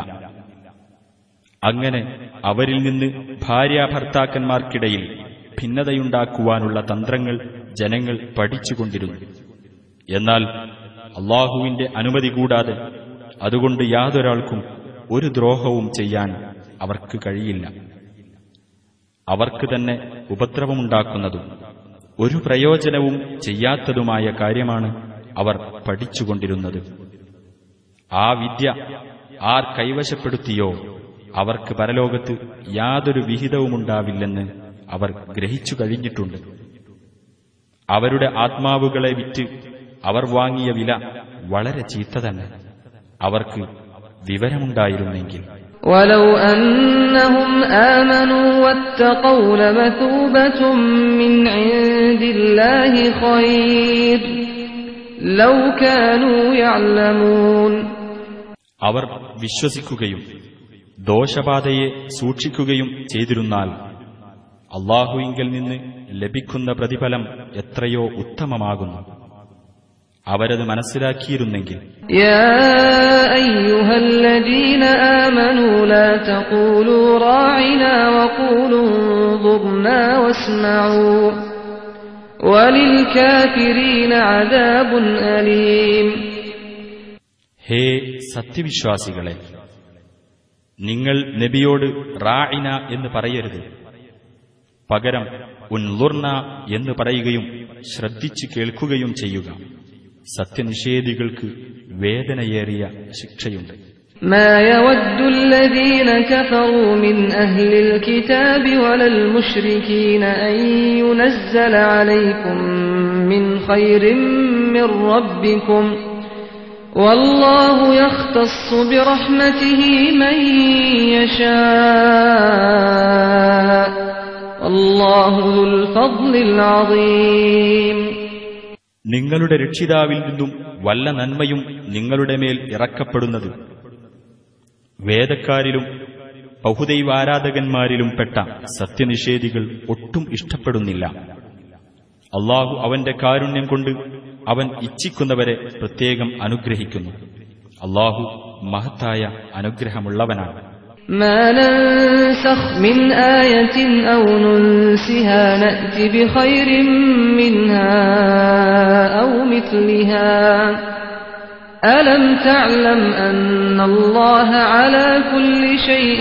അങ്ങനെ അവരിൽ നിന്ന് ഭാര്യാഭർത്താക്കന്മാർക്കിടയിൽ ഭിന്നതയുണ്ടാക്കുവാനുള്ള തന്ത്രങ്ങൾ ജനങ്ങൾ പഠിച്ചുകൊണ്ടിരുന്നു എന്നാൽ അള്ളാഹുവിന്റെ അനുമതി കൂടാതെ അതുകൊണ്ട് യാതൊരാൾക്കും ഒരു ദ്രോഹവും ചെയ്യാൻ അവർക്ക് കഴിയില്ല അവർക്ക് തന്നെ ഉപദ്രവമുണ്ടാക്കുന്നതും ഒരു പ്രയോജനവും ചെയ്യാത്തതുമായ കാര്യമാണ് അവർ പഠിച്ചുകൊണ്ടിരുന്നത് ആ വിദ്യ ആർ കൈവശപ്പെടുത്തിയോ അവർക്ക് പരലോകത്ത് യാതൊരു വിഹിതവുമുണ്ടാവില്ലെന്ന് അവർ ഗ്രഹിച്ചു കഴിഞ്ഞിട്ടുണ്ട് അവരുടെ ആത്മാവുകളെ വിറ്റ് അവർ വാങ്ങിയ വില വളരെ ചീത്ത തന്നെ അവർക്ക് വിവരമുണ്ടായിരുന്നെങ്കിൽ ولو أنهم آمنوا واتقوا لمثوبة من عند الله خير لو كانوا يعلمون അവർ വിശ്വസിക്കുകയും ദോഷബാധയെ സൂക്ഷിക്കുകയും ചെയ്തിരുന്നാൽ അള്ളാഹുവിങ്കിൽ നിന്ന് ലഭിക്കുന്ന പ്രതിഫലം എത്രയോ ഉത്തമമാകുന്നു അവരത് മനസ്സിലാക്കിയിരുന്നെങ്കിൽ يا أيها الذين آمنوا لا تقولوا راعنا وقولوا انظرنا واسمعوا وللكافرين عذاب أليم ഹേ സത്യവിശ്വാസികളെ നിങ്ങൾ നബിയോട് റായിന എന്ന് പറയരുത് പകരം ഉൻലുർന എന്ന് പറയുകയും ശ്രദ്ധിച്ചു കേൾക്കുകയും ചെയ്യുക സത്യനിഷേധികൾക്ക് വേദനയേറിയ ശിക്ഷയുണ്ട് ما يود الذين كفروا من أهل الكتاب ولا المشركين أن ينزل عليكم من خير من ربكم والله يختص برحمته من يشاء والله ذو الفضل العظيم നിങ്ങളുടെ രക്ഷിതാവിൽ നിന്നും വല്ല നന്മയും നിങ്ങളുടെ മേൽ ഇറക്കപ്പെടുന്നത് വേദക്കാരിലും ബഹുദൈവാരാധകന്മാരിലും പെട്ട സത്യനിഷേധികൾ ഒട്ടും ഇഷ്ടപ്പെടുന്നില്ല അള്ളാഹു അവന്റെ കാരുണ്യം കൊണ്ട് അവൻ ഇച്ഛിക്കുന്നവരെ പ്രത്യേകം അനുഗ്രഹിക്കുന്നു അള്ളാഹു മഹത്തായ അനുഗ്രഹമുള്ളവനാണ് ما ننسخ من آية أو ننسها نأت بخير منها أو مثلها ألم تعلم أن الله على كل شيء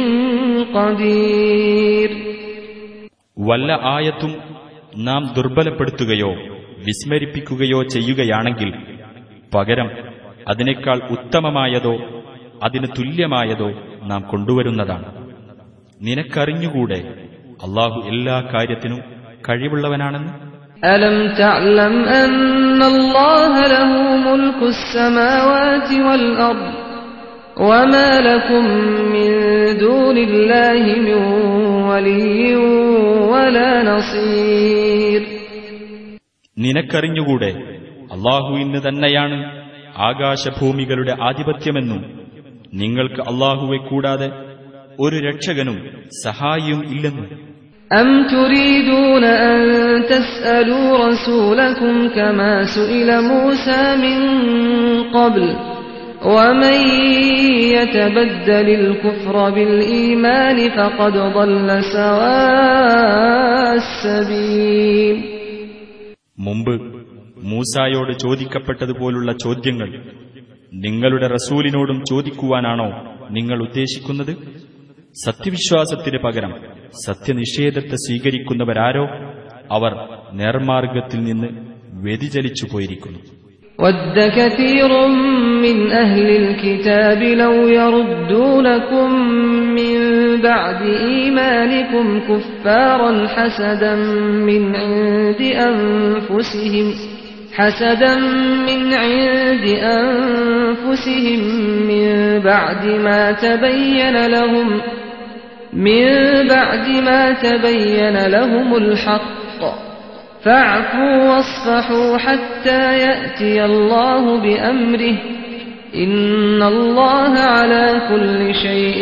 قدير വല്ല ആയത്തും നാം ദുർബലപ്പെടുത്തുകയോ വിസ്മരിപ്പിക്കുകയോ ചെയ്യുകയാണെങ്കിൽ പകരം അതിനേക്കാൾ ഉത്തമമായതോ അതിന് തുല്യമായതോ നാം കൊണ്ടുവരുന്നതാണ് നിനക്കറിഞ്ഞുകൂടെ അള്ളാഹു എല്ലാ കാര്യത്തിനും കഴിവുള്ളവനാണെന്ന് ألم تعلم أن الله له ملك السماوات والأرض وما لكم من دون الله من ولي ولا نصير നിനക്കറിഞ്ഞുകൂടെ അള്ളാഹുവിന് തന്നെയാണ് ആകാശഭൂമികളുടെ ആധിപത്യമെന്നും നിങ്ങൾക്ക് അള്ളാഹുവെ കൂടാതെ ഒരു രക്ഷകനും സഹായിയും ഇല്ലെന്നും أم تريدون أن تسألوا رسولكم كما سئل موسى من قبل ومن يتبدل الكفر بالإيمان فقد ضل سواء السبيل മുമ്പ് മൂസായോട് ചോദിക്കപ്പെട്ടതുപോലുള്ള ചോദ്യങ്ങൾ നിങ്ങളുടെ റസൂലിനോടും ചോദിക്കുവാനാണോ നിങ്ങൾ ഉദ്ദേശിക്കുന്നത് സത്യവിശ്വാസത്തിന് പകരം സത്യനിഷേധത്തെ സ്വീകരിക്കുന്നവരാരോ അവർ നേർമാർഗത്തിൽ നിന്ന് വ്യതിചലിച്ചു പോയിരിക്കുന്നു ود كثير من أهل الكتاب لو يردونكم من بعد إيمانكم كفارا حسدا من عند أنفسهم حسدا من عند أنفسهم من بعد ما تبين لهم من بعد ما تبين لهم الحق فاعفوا واصفحوا حتى يأتي الله بأمره إن الله على كل شيء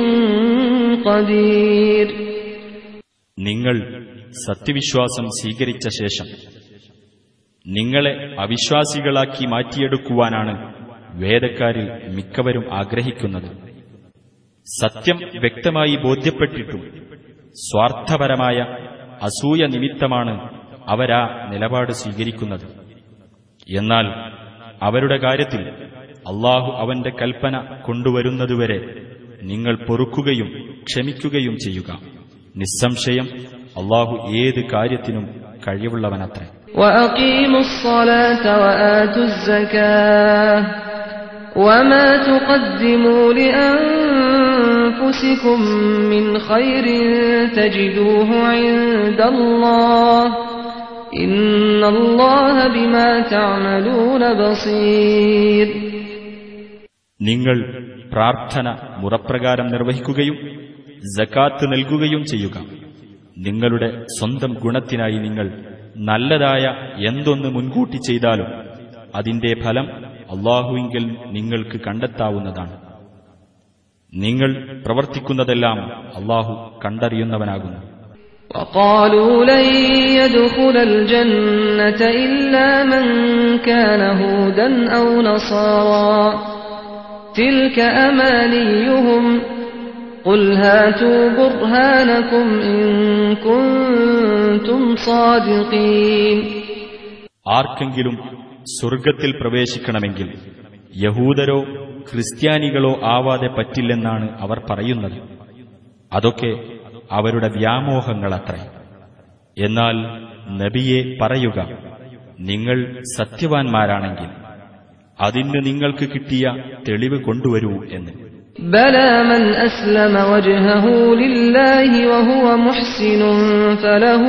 قدير നിങ്ങൾ സത്യവിശ്വാസം സ്വീകരിച്ച ശേഷം നിങ്ങളെ അവിശ്വാസികളാക്കി മാറ്റിയെടുക്കുവാനാണ് വേദക്കാരിൽ മിക്കവരും ആഗ്രഹിക്കുന്നത് സത്യം വ്യക്തമായി ബോധ്യപ്പെട്ടിട്ടും സ്വാർത്ഥപരമായ അസൂയ നിമിത്തമാണ് അവരാ നിലപാട് സ്വീകരിക്കുന്നത് എന്നാൽ അവരുടെ കാര്യത്തിൽ അള്ളാഹു അവന്റെ കൽപ്പന കൊണ്ടുവരുന്നതുവരെ നിങ്ങൾ പൊറുക്കുകയും ക്ഷമിക്കുകയും ചെയ്യുക നിസ്സംശയം അള്ളാഹു ഏത് കാര്യത്തിനും കഴിവുള്ളവനത്രേ وأقيموا الصلاة وآتوا الزكاة وما تقدموا لأنفسكم من خير تجدوه عند الله إن الله بما تعملون بصير നിങ്ങൾ പ്രാർത്ഥന മുറപ്രകാരം നിർവഹിക്കുകയും ജക്കാത്ത് നൽകുകയും ചെയ്യുക നിങ്ങളുടെ സ്വന്തം ഗുണത്തിനായി നിങ്ങൾ നല്ലതായ എന്തൊന്ന് മുൻകൂട്ടി ചെയ്താലും അതിന്റെ ഫലം അള്ളാഹുവിങ്കിൽ നിങ്ങൾക്ക് കണ്ടെത്താവുന്നതാണ് നിങ്ങൾ പ്രവർത്തിക്കുന്നതെല്ലാം അള്ളാഹു കണ്ടറിയുന്നവനാകുന്നു وقالوا لن يدخل الجنة إلا من كان هودا أو نصارى تلك أمانيهم قل هاتوا برهانكم إن كنتم صادقين ആർക്കെങ്കിലും സ്വർഗത്തിൽ പ്രവേശിക്കണമെങ്കിൽ യഹൂദരോ ക്രിസ്ത്യാനികളോ ആവാതെ പറ്റില്ലെന്നാണ് അവർ പറയുന്നത് അതൊക്കെ അവരുടെ വ്യാമോഹങ്ങളത്രേ എന്നാൽ നബിയെ പറയുക നിങ്ങൾ സത്യവാൻമാരാണെങ്കിൽ അതിന് നിങ്ങൾക്ക് കിട്ടിയ തെളിവ് കൊണ്ടുവരൂ എന്ന് بلى من أسلم وجهه لله وهو محسن فله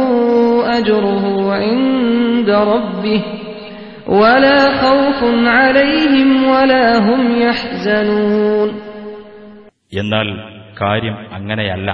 أجره عند ربه ولا خوف عليهم ولا هم يحزنون എന്നാൽ കാര്യം അങ്ങനെയല്ല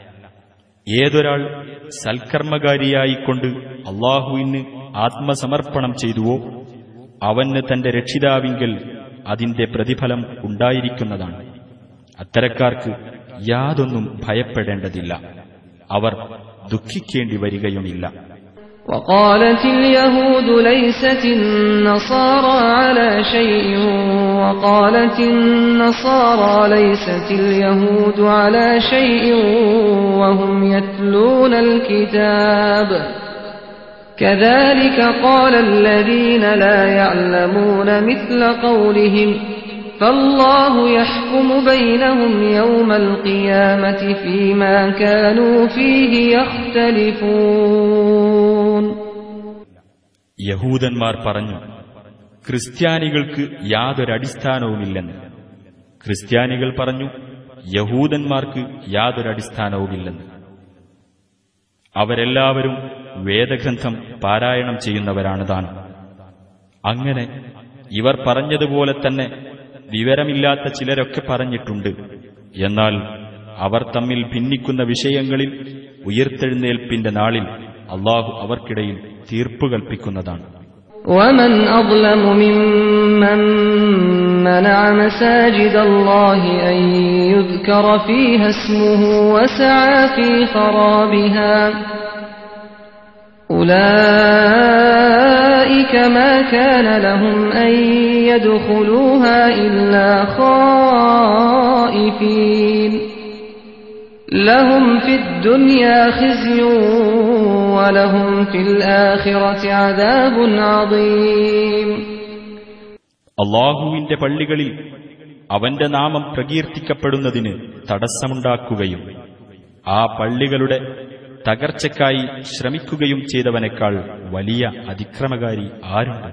ഏതൊരാൾ സൽക്കർമ്മകാരിയായിക്കൊണ്ട് അള്ളാഹുവിന് ആത്മസമർപ്പണം ചെയ്തുവോ അവന് തന്റെ രക്ഷിതാവിങ്കൽ അതിന്റെ പ്രതിഫലം ഉണ്ടായിരിക്കുന്നതാണ് അത്തരക്കാർക്ക് യാതൊന്നും ഭയപ്പെടേണ്ടതില്ല അവർ ദുഃഖിക്കേണ്ടി വരികയുമില്ല وقالت اليهود ليست النصارى على شيء وقالت النصارى ليست اليهود على شيء وهم يتلون الكتاب كذلك قال الذين لا يعلمون مثل قولهم فالله يحكم بينهم يوم القيامة فيما كانوا فيه يختلفون യഹൂദന്മാർ പറഞ്ഞു ക്രിസ്ത്യാനികൾക്ക് യാതൊരടിസ്ഥാനവുമില്ലെന്ന് ക്രിസ്ത്യാനികൾ പറഞ്ഞു യഹൂദന്മാർക്ക് യാതൊരടിസ്ഥാനവുമില്ലെന്ന് അവരെല്ലാവരും വേദഗ്രന്ഥം പാരായണം ചെയ്യുന്നവരാണ് താൻ അങ്ങനെ ഇവർ പറഞ്ഞതുപോലെ തന്നെ വിവരമില്ലാത്ത ചിലരൊക്കെ പറഞ്ഞിട്ടുണ്ട് എന്നാൽ അവർ തമ്മിൽ ഭിന്നിക്കുന്ന വിഷയങ്ങളിൽ ഉയർത്തെഴുന്നേൽപ്പിന്റെ നാളിൽ അള്ളാഹു അവർക്കിടയിൽ തീർപ്പ് കൽപ്പിക്കുന്നതാണ് ومن أظلم ممن منع مساجد الله أن يذكر فيها اسمه وسعى في خرابها أولئك ما كان لهم أن يدخلوها إلا خائفين لهم في الدنيا خزي ولهم في الآخرة عذاب عظيم അള്ളാഹുവിന്റെ പള്ളികളിൽ അവന്റെ നാമം പ്രകീർത്തിക്കപ്പെടുന്നതിന് തടസ്സമുണ്ടാക്കുകയും ആ പള്ളികളുടെ തകർച്ചയ്ക്കായി ശ്രമിക്കുകയും ചെയ്തവനേക്കാൾ വലിയ അതിക്രമകാരി ആരുണ്ട്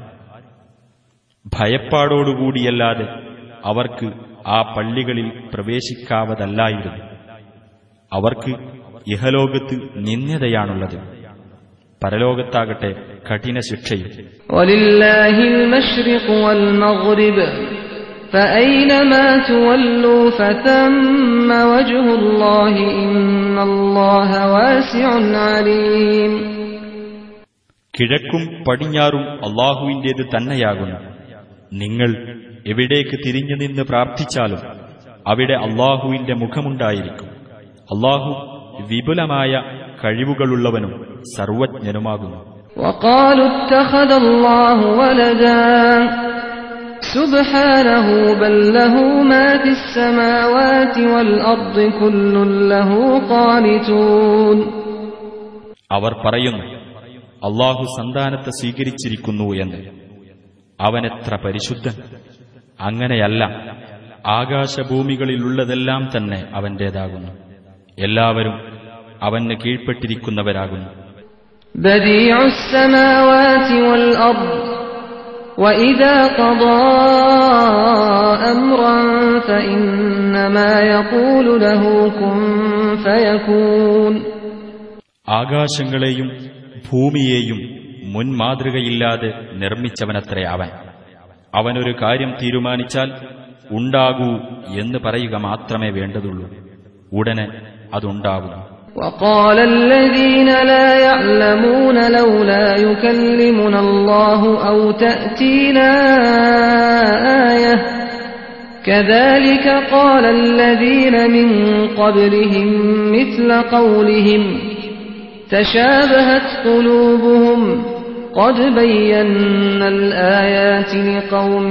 ഭയപ്പാടോടുകൂടിയല്ലാതെ അവർക്ക് ആ പള്ളികളിൽ പ്രവേശിക്കാവതല്ലായിരുന്നു അവർക്ക് ഇഹലോകത്ത് നിന്ദ്യതയാണുള്ളത് പരലോകത്താകട്ടെ കഠിന ശിക്ഷയും ولله المشرق والمغرب فأينما تولوا فثم وجه الله إن الله واسع عليم കിഴക്കും പടിഞ്ഞാറും അള്ളാഹുവിന്റേത് തന്നെയാകുന്നു നിങ്ങൾ എവിടേക്ക് തിരിഞ്ഞു നിന്ന് പ്രാർത്ഥിച്ചാലും അവിടെ അള്ളാഹുവിന്റെ മുഖമുണ്ടായിരിക്കും അള്ളാഹു വിപുലമായ കഴിവുകളുള്ളവനും സർവജ്ഞനുമാകുന്നു وقالوا اتخذ الله ولدا سبحانه بل له ما في السماوات والأرض كل له قانتون അവർ പറയുന്നു അള്ളാഹു സന്താനത്തെ സ്വീകരിച്ചിരിക്കുന്നു എന്ന് അവനെത്ര പരിശുദ്ധൻ അങ്ങനെയല്ല ആകാശഭൂമികളിലുള്ളതെല്ലാം തന്നെ അവന്റേതാകുന്നു എല്ലാവരും അവന് കീഴ്പ്പെട്ടിരിക്കുന്നവരാകുന്നു بديع السماوات والأرض وإذا قضى أمرا فإنما يقول له كن فيكون ആകാശങ്ങളെയും ഭൂമിയെയും മുൻ മാതൃകയില്ലാതെ നിർമ്മിച്ചവനത്രേ അവൻ അവനൊരു കാര്യം തീരുമാനിച്ചാൽ ഉണ്ടാകൂ എന്ന് പറയുക മാത്രമേ വേണ്ടതുള്ളൂ ഉടനെ അതുണ്ടാകുന്നു وقال الذين لا يعلمون لولا يكلمنا الله أو تأتينا آية كذلك قال الذين من قبلهم مثل قولهم تشابهت قلوبهم قد بينا الآيات لقوم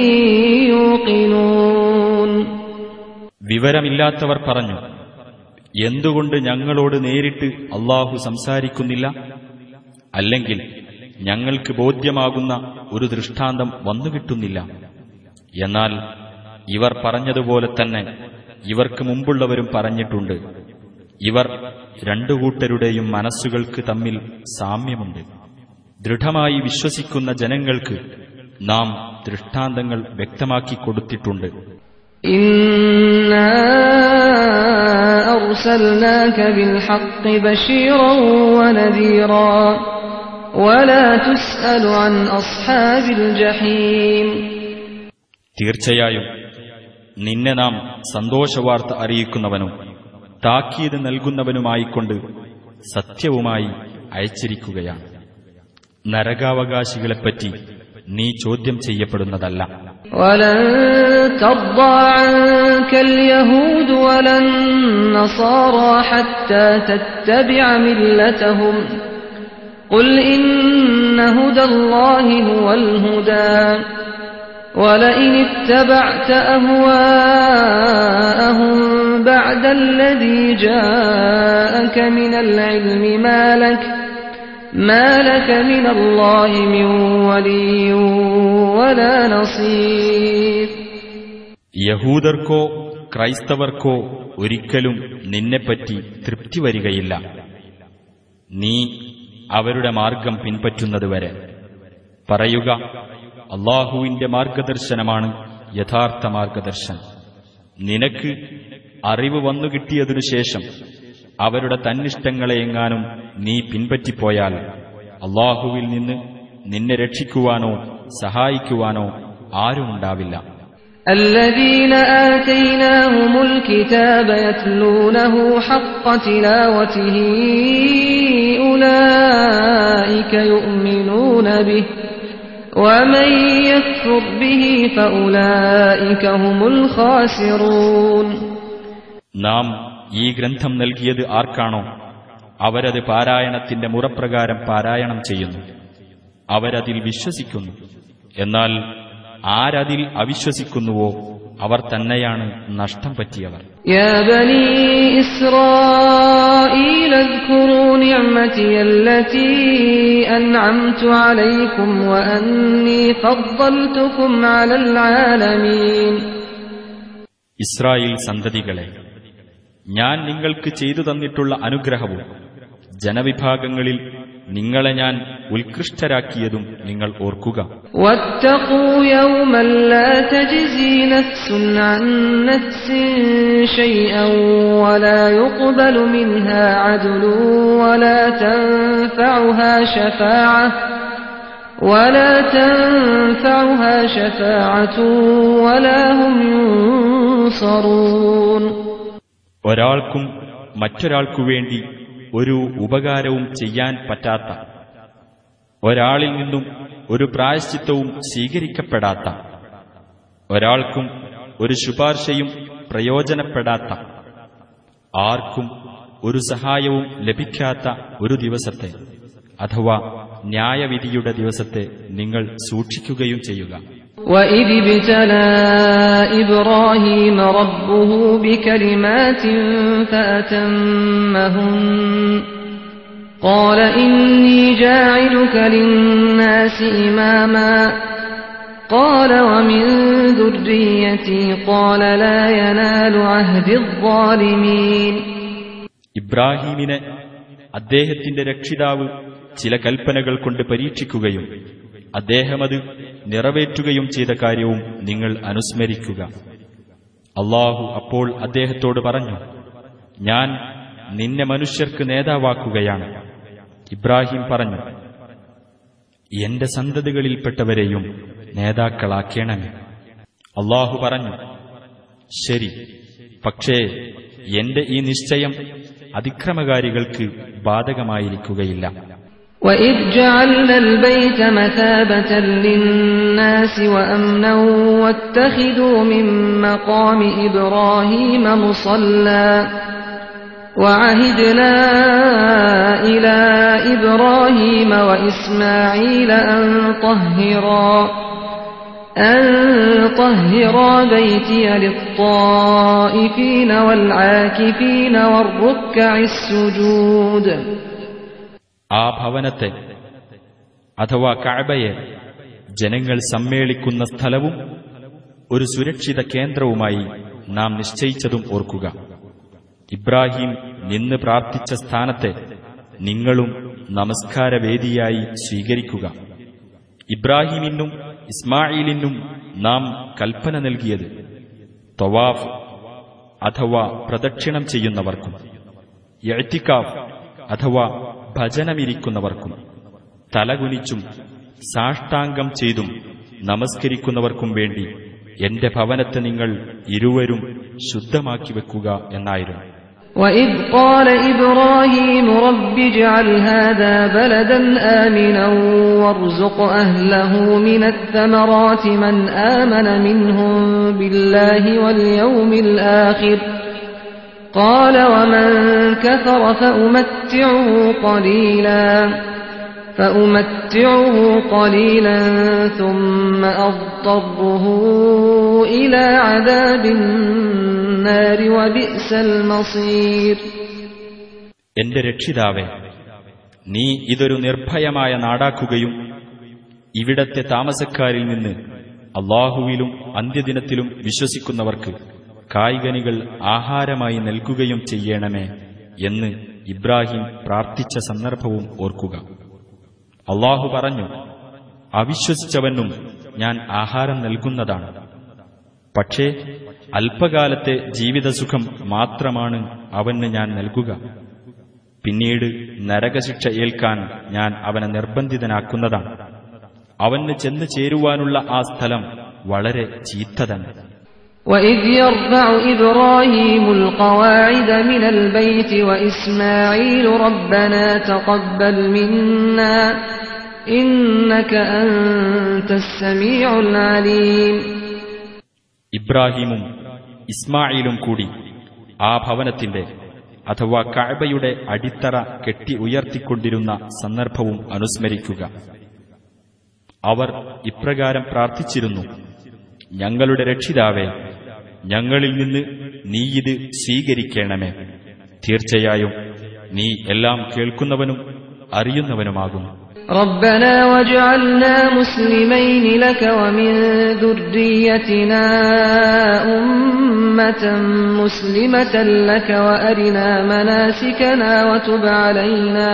يوقنون വിവരമില്ലാത്തവർ പറഞ്ഞു എന്തുകൊണ്ട് ഞങ്ങളോട് നേരിട്ട് അള്ളാഹു സംസാരിക്കുന്നില്ല അല്ലെങ്കിൽ ഞങ്ങൾക്ക് ബോധ്യമാകുന്ന ഒരു ദൃഷ്ടാന്തം വന്നുകിട്ടുന്നില്ല എന്നാൽ ഇവർ പറഞ്ഞതുപോലെ തന്നെ ഇവർക്ക് മുമ്പുള്ളവരും പറഞ്ഞിട്ടുണ്ട് ഇവർ രണ്ടു കൂട്ടരുടെയും മനസ്സുകൾക്ക് തമ്മിൽ സാമ്യമുണ്ട് ദൃഢമായി വിശ്വസിക്കുന്ന ജനങ്ങൾക്ക് നാം ദൃഷ്ടാന്തങ്ങൾ വ്യക്തമാക്കി കൊടുത്തിട്ടുണ്ട് إنا أرسلناك بالحق بشيرا ونذيرا ولا تسأل عن أصحاب الجحيم തീർച്ചയായും നിന്നെ നാം സന്തോഷവാർത്ത അറിയിക്കുന്നവനും താക്കീത് നൽകുന്നവനുമായിക്കൊണ്ട് സത്യവുമായി അയച്ചിരിക്കുകയാണ് നരകാവകാശികളെപ്പറ്റി നീ ചോദ്യം ചെയ്യപ്പെടുന്നതല്ല ولن ترضى عنك اليهود ولا النصارى حتى تتبع ملتهم قل إن هدى الله هو الهدى ولئن اتبعت أهواءهم بعد الذي جاءك من العلم ما لك ما لك من الله من ولي ولا نصير യഹൂദർക്കോ ക്രൈസ്തവർക്കോ ഒരിക്കലും നിന്നെപ്പറ്റി തൃപ്തി വരികയില്ല നീ അവരുടെ മാർഗം പിൻപറ്റുന്നതുവരെ പറയുക അള്ളാഹുവിന്റെ മാർഗദർശനമാണ് യഥാർത്ഥ മാർഗദർശനം നിനക്ക് അറിവ് വന്നു കിട്ടിയതിനു ശേഷം അവരുടെ തന്നിഷ്ടങ്ങളെയെങ്ങാനും നീ പിൻപറ്റിപ്പോയാൽ അള്ളാഹുവിൽ നിന്ന് നിന്നെ രക്ഷിക്കുവാനോ സഹായിക്കുവാനോ ആരുമുണ്ടാവില്ല الذين آتيناهم الكتاب يتلونه حق تلاوته أولئك يؤمنون به ومن يكفر به فأولئك هم الخاسرون നാം ഈ ഗ്രന്ഥം നൽകിയത് ആർക്കാണോ അവരത് പാരായണത്തിന്റെ മുറപ്രകാരം പാരായണം ചെയ്യുന്നു അവരതിൽ വിശ്വസിക്കുന്നു എന്നാൽ ആരതിൽ അവിശ്വസിക്കുന്നുവോ അവർ തന്നെയാണ് നഷ്ടം പറ്റിയവർ يا بني إسرائيل اذكروا نعمتي التي أنعمت عليكم وأني فضلتكم على العالمين ഇസ്രായേൽ സന്തതികളെ ഞാൻ നിങ്ങൾക്ക് ചെയ്തു തന്നിട്ടുള്ള അനുഗ്രഹവും ജനവിഭാഗങ്ങളിൽ നിങ്ങളെ ഞാൻ ഉത്കൃഷ്ടരാക്കിയതും നിങ്ങൾ ഓർക്കുക واتقوا يوما لا تجزي نفس عن نفس شيئا ولا يقبل منها عدل ولا تنفعها شفاعة ولا تنفعها شفاعة ولا هم ينصرون ഒരാൾക്കും മറ്റൊരാൾക്കു വേണ്ടി ഒരു ഉപകാരവും ചെയ്യാൻ പറ്റാത്ത ഒരാളിൽ നിന്നും ഒരു പ്രായശ്ചിത്തവും സ്വീകരിക്കപ്പെടാത്ത ഒരാൾക്കും ഒരു ശുപാർശയും പ്രയോജനപ്പെടാത്ത ആർക്കും ഒരു സഹായവും ലഭിക്കാത്ത ഒരു ദിവസത്തെ അഥവാ ന്യായവിധിയുടെ ദിവസത്തെ നിങ്ങൾ സൂക്ഷിക്കുകയും ചെയ്യുക وإذ ابتلى إبراهيم ربه بكلمات فأتمهن قال إني جاعلك للناس إماما قال ومن ذريتي قال لا ينال عهد الظالمين ഇബ്രാഹീമിനെ അദ്ദേഹത്തിന്റെ രക്ഷിതാവ് ചില കൽപ്പനകൾ കൊണ്ട് പരീക്ഷിക്കുകയും അദ്ദേഹമത് നിറവേറ്റുകയും ചെയ്ത കാര്യവും നിങ്ങൾ അനുസ്മരിക്കുക അള്ളാഹു അപ്പോൾ അദ്ദേഹത്തോട് പറഞ്ഞു ഞാൻ നിന്നെ മനുഷ്യർക്ക് നേതാവാക്കുകയാണ് ഇബ്രാഹിം പറഞ്ഞു എന്റെ സന്തതികളിൽപ്പെട്ടവരെയും നേതാക്കളാക്കേണമേ അള്ളാഹു പറഞ്ഞു ശരി പക്ഷേ എന്റെ ഈ നിശ്ചയം അതിക്രമകാരികൾക്ക് ബാധകമായിരിക്കുകയില്ല وإذ جعلنا البيت مثابة للناس وأمنا واتخذوا من مقام إبراهيم مصلى وعهدنا إلى إبراهيم وإسماعيل أن طهرا أن طهرا بيتي للطائفين والعاكفين والركع السجود ആ ഭവനത്തെ അഥവാ കഅബയെ ജനങ്ങൾ സമ്മേളിക്കുന്ന സ്ഥലവും ഒരു സുരക്ഷിത കേന്ദ്രവുമായി നാം നിശ്ചയിച്ചതും ഓർക്കുക ഇബ്രാഹിം നിന്ന് പ്രാർത്ഥിച്ച സ്ഥാനത്തെ നിങ്ങളും നമസ്കാരവേദിയായി സ്വീകരിക്കുക ഇബ്രാഹിമിനും ഇസ്മായിലിനും നാം കൽപ്പന നൽകിയത് തൊവാഫ് അഥവാ പ്രദക്ഷിണം ചെയ്യുന്നവർക്കും എഴുത്തിക്കാഫ് അഥവാ ഭജനമിരിക്കുന്നവർക്കും തലകുനിച്ചും സാഷ്ടാംഗം ചെയ്തും നമസ്കരിക്കുന്നവർക്കും വേണ്ടി എന്റെ ഭവനത്തെ നിങ്ങൾ ഇരുവരും ശുദ്ധമാക്കി വെക്കുക എന്നായിരുന്നു وإذ قال إبراهيم رب اجعل هذا بلدا آمنا وارزق أهله من الثمرات من آمن منهم بالله واليوم الآخر قال ومن كفر فأمتعه قليلا فأمتعه قليلا ثم أضطره إلى عذاب النار وبئس المصير എന്റെ രക്ഷിതാവേ നീ ഇതൊരു നിർഭയമായ നാടാക്കുകയും ഇവിടത്തെ താമസക്കാരിൽ നിന്ന് അള്ളാഹുവിലും അന്ത്യദിനത്തിലും വിശ്വസിക്കുന്നവർക്ക് കായികനികൾ ആഹാരമായി നൽകുകയും ചെയ്യണമേ എന്ന് ഇബ്രാഹിം പ്രാർത്ഥിച്ച സന്ദർഭവും ഓർക്കുക അള്ളാഹു പറഞ്ഞു അവിശ്വസിച്ചവനും ഞാൻ ആഹാരം നൽകുന്നതാണ് പക്ഷേ അല്പകാലത്തെ ജീവിതസുഖം മാത്രമാണ് അവന് ഞാൻ നൽകുക പിന്നീട് നരകശിക്ഷ ഏൽക്കാൻ ഞാൻ അവനെ നിർബന്ധിതനാക്കുന്നതാണ് അവന് ചെന്നു ചേരുവാനുള്ള ആ സ്ഥലം വളരെ ചീത്ത തന്നെ وإذ يرفع إبراهيم القواعد من البيت وإسماعيل ربنا تقبل منا إنك أنت السميع العليم ഇബ്രാഹീമും ഇസ്മായിലും കൂടി ആ ഭവനത്തിന്റെ അഥവാ കഅബയുടെ അടിത്തറ കെട്ടി ഉയർത്തിക്കൊണ്ടിരുന്ന സന്ദർഭവും അനുസ്മരിക്കുക അവർ ഇപ്രകാരം പ്രാർത്ഥിച്ചിരുന്നു ഞങ്ങളുടെ രക്ഷിതാവേ ഞങ്ങളിൽ നിന്ന് നീ ഇത് സ്വീകരിക്കണമേ തീർച്ചയായും നീ എല്ലാം കേൾക്കുന്നവനും അറിയുന്നവനുമാകുന്നു ربنا واجعلنا مسلمين لك ومن ذريتنا أمة مسلمة لك وأرنا مناسكنا وتب علينا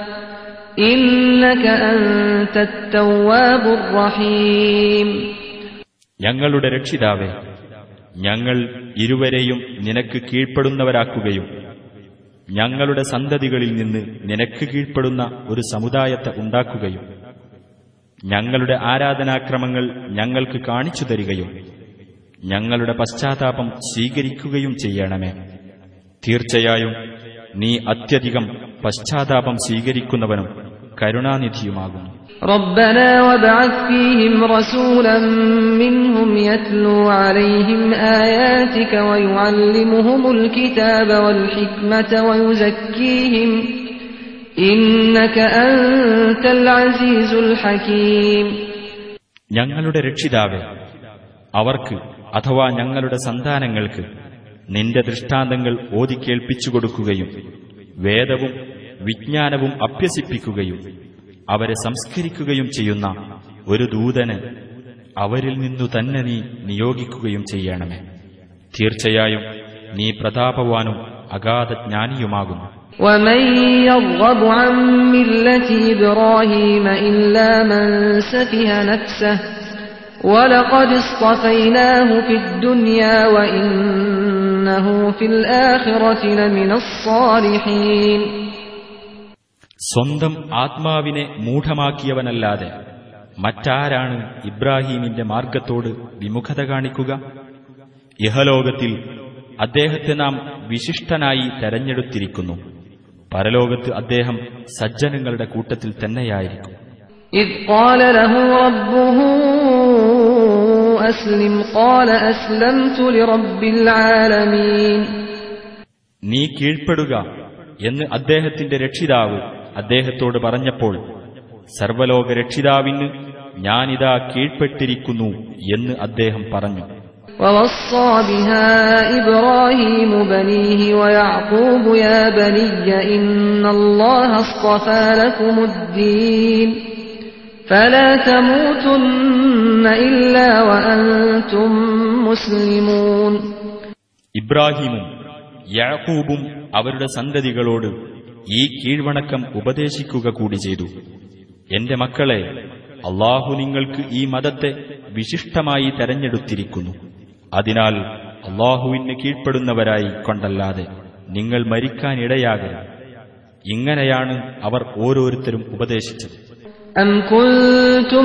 إنك أنت التواب الرحيم ഞങ്ങളുടെ രക്ഷിതാവേ ഞങ്ങൾ ഇരുവരെയും നിനക്ക് കീഴ്പ്പെടുന്നവരാക്കുകയും ഞങ്ങളുടെ സന്തതികളിൽ നിന്ന് നിനക്ക് കീഴ്പ്പെടുന്ന ഒരു സമുദായത്തെ ഉണ്ടാക്കുകയും ഞങ്ങളുടെ ആരാധനാക്രമങ്ങൾ ഞങ്ങൾക്ക് കാണിച്ചു തരികയും ഞങ്ങളുടെ പശ്ചാത്താപം സ്വീകരിക്കുകയും ചെയ്യണമേ തീർച്ചയായും നീ അത്യധികം പശ്ചാത്താപം സ്വീകരിക്കുന്നവനും കരുണാനിധിയുമാകുന്നു ربنا وابعث فيهم رسولا منهم يتلو عليهم آياتك ويعلمهم الكتاب والحكمة ويزكيهم إنك أنت العزيز الحكيم ഞങ്ങളുടെ രക്ഷിതാവേ അവർക്ക് അഥവാ ഞങ്ങളുടെ സന്താനങ്ങൾക്ക് നിന്റെ ദൃഷ്ടാന്തങ്ങൾ ഓതിക്കേൾപ്പിച്ചു കൊടുക്കുകയും വേദവും വിജ്ഞാനവും അഭ്യസിപ്പിക്കുകയും അവരെ സംസ്കരിക്കുകയും ചെയ്യുന്ന ഒരു ദൂതന് അവരിൽ നിന്നു തന്നെ നീ നിയോഗിക്കുകയും ചെയ്യണമേ തീർച്ചയായും നീ പ്രതാപവാനും അഗാധ ജ്ഞാനിയുമാകുന്നു ومن يرغب عن ملة إبراهيم إلا من سفه نفسه ولقد اصطفيناه في الدنيا وإنه في الآخرة لمن الصالحين സ്വന്തം ആത്മാവിനെ മൂഢമാക്കിയവനല്ലാതെ മറ്റാരാണ് ഇബ്രാഹീമിന്റെ മാർഗത്തോട് വിമുഖത കാണിക്കുക ഇഹലോകത്തിൽ അദ്ദേഹത്തെ നാം വിശിഷ്ടനായി തെരഞ്ഞെടുത്തിരിക്കുന്നു പരലോകത്ത് അദ്ദേഹം സജ്ജനങ്ങളുടെ കൂട്ടത്തിൽ തന്നെയായിരിക്കും إذ قال له ربه أسلم قال أسلمت لرب العالمين നീ കീഴ്പ്പെടുക എന്ന് അദ്ദേഹത്തിന്റെ രക്ഷിതാവ് അദ്ദേഹത്തോട് പറഞ്ഞപ്പോൾ സർവലോക രക്ഷിതാവിന് ഞാനിതാ കീഴ്പ്പെട്ടിരിക്കുന്നു എന്ന് അദ്ദേഹം പറഞ്ഞു ووصى بها إبراهيم بنيه ويعقوب يا بني إن الله اصطفى لكم الدين فلا تموتن إلا وأنتم مسلمون ഇബ്രാഹിമും യാക്കൂബും അവരുടെ സന്തതികളോട് ഈ കീഴ്വണക്കം ഉപദേശിക്കുക കൂടി ചെയ്തു എന്റെ മക്കളെ അള്ളാഹു നിങ്ങൾക്ക് ഈ മതത്തെ വിശിഷ്ടമായി തെരഞ്ഞെടുത്തിരിക്കുന്നു അതിനാൽ അള്ളാഹുവിന് കീഴ്പ്പെടുന്നവരായി കൊണ്ടല്ലാതെ നിങ്ങൾ മരിക്കാനിടയാകരുത് ഇങ്ങനെയാണ് അവർ ഓരോരുത്തരും ഉപദേശിച്ചത് أم كنتم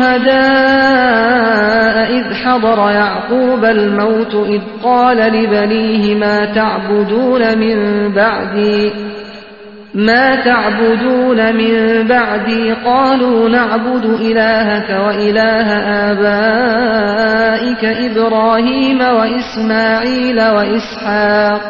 شهداء إذ حضر يعقوب الموت إذ قال لبنيه ما تعبدون من بعدي ما تعبدون من بعدي قالوا نعبد إلهك وإله آبائك إبراهيم وإسماعيل وإسحاق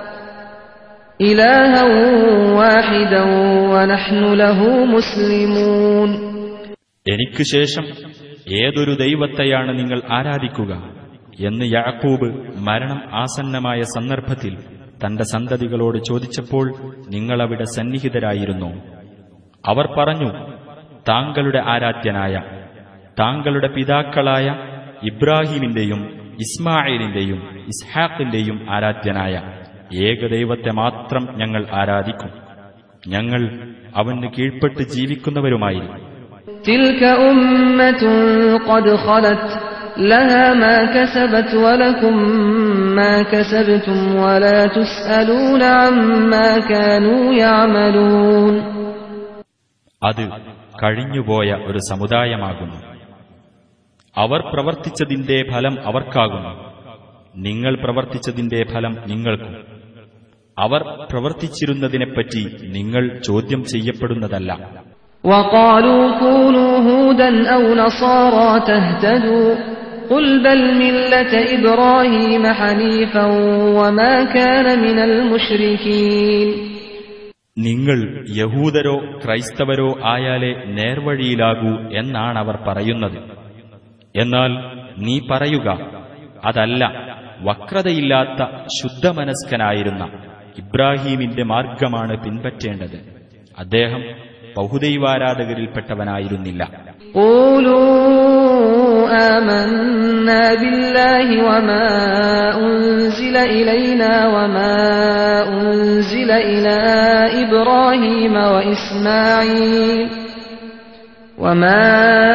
إلها واحدا ونحن له مسلمون എനിക്ക് ശേഷം ഏതൊരു ദൈവത്തെയാണ് നിങ്ങൾ ആരാധിക്കുക എന്ന് യാക്കൂബ് മരണം ആസന്നമായ സന്ദർഭത്തിൽ തന്റെ സന്തതികളോട് ചോദിച്ചപ്പോൾ നിങ്ങളവിടെ സന്നിഹിതരായിരുന്നു അവർ പറഞ്ഞു താങ്കളുടെ ആരാധ്യനായ താങ്കളുടെ പിതാക്കളായ ഇബ്രാഹിമിന്റെയും ഇസ്മായിലിന്റെയും ഇസ്ഹാഖിന്റെയും ആരാധ്യനായ ഏകദൈവത്തെ മാത്രം ഞങ്ങൾ ആരാധിക്കും ഞങ്ങൾ അവന് കീഴ്പ്പെട്ട് ജീവിക്കുന്നവരുമായിരിക്കും تلك أمة قد خلت لها ما كسبت ولكم ما كسبتم ولا تسألون عما كانوا يعملون അത് കഴിഞ്ഞുപോയ ഒരു സമുദായമാകുന്നു അവർ പ്രവർത്തിച്ചതിന്റെ ഫലം അവർക്കാകുന്നു നിങ്ങൾ പ്രവർത്തിച്ചതിന്റെ ഫലം നിങ്ങൾക്കും അവർ പ്രവർത്തിച്ചിരുന്നതിനെപ്പറ്റി നിങ്ങൾ ചോദ്യം ചെയ്യപ്പെടുന്നതല്ല وقالوا كونوا هودا أو نصارى تهتدوا قل بل ملة إبراهيم حنيفا وما كان من المشركين നിങ്ങൾ യഹൂദരോ ക്രൈസ്തവരോ ആയാലേ നേർവഴിയിലാകൂ എന്നാണ് അവർ പറയുന്നത് എന്നാൽ നീ പറയുക അതല്ല വക്രതയില്ലാത്ത ശുദ്ധമനസ്കനായിരുന്ന ഇബ്രാഹീമിന്റെ മാർഗമാണ് പിൻപറ്റേണ്ടത് അദ്ദേഹം ബഹുദൈവാരാധകരിൽപ്പെട്ടവനായിരുന്നില്ല قولوا آمنا بالله وما أنزل إلينا وما أنزل إلى إبراهيم وإسماعيل وما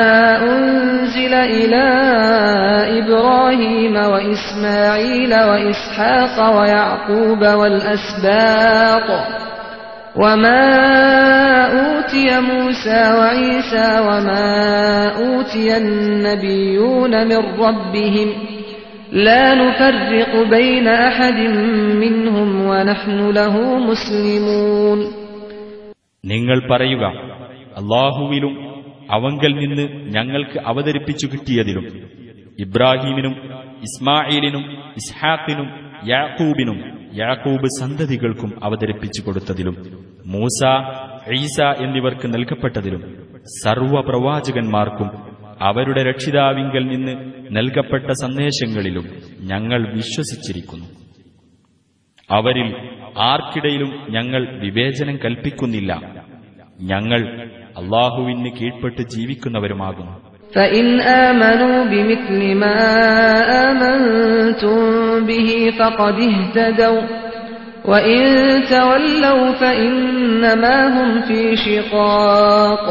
أنزل إلى إبراهيم وإسماعيل وإسحاق ويعقوب والأسباط وما أوتي موسى وعيسى وما أوتي النبيون من ربهم لا نفرق بين أحد منهم ونحن له مسلمون നിങ്ങൾ പറയുക അള്ളാഹുവിലും അവങ്കൽ നിന്ന് ഞങ്ങൾക്ക് അവതരിപ്പിച്ചു കിട്ടിയതിലും ഇബ്രാഹീമിനും ഇസ്മായിലിനും ഇസ്ഹാഖിനും യാക്കൂബിനും യാക്കൂബ് സന്തതികൾക്കും അവതരിപ്പിച്ചു കൊടുത്തതിലും മൂസ ഈസ എന്നിവർക്ക് നൽകപ്പെട്ടതിലും സർവപ്രവാചകന്മാർക്കും അവരുടെ രക്ഷിതാവിങ്കൽ നിന്ന് നൽകപ്പെട്ട സന്ദേശങ്ങളിലും ഞങ്ങൾ വിശ്വസിച്ചിരിക്കുന്നു അവരിൽ ആർക്കിടയിലും ഞങ്ങൾ വിവേചനം കൽപ്പിക്കുന്നില്ല ഞങ്ങൾ അള്ളാഹുവിന് കീഴ്പ്പെട്ട് ജീവിക്കുന്നവരുമാകുന്നു فإن آمنوا بمثل ما آمنتم به فقد اهتدوا وإن تولوا فإنما هم في شقاق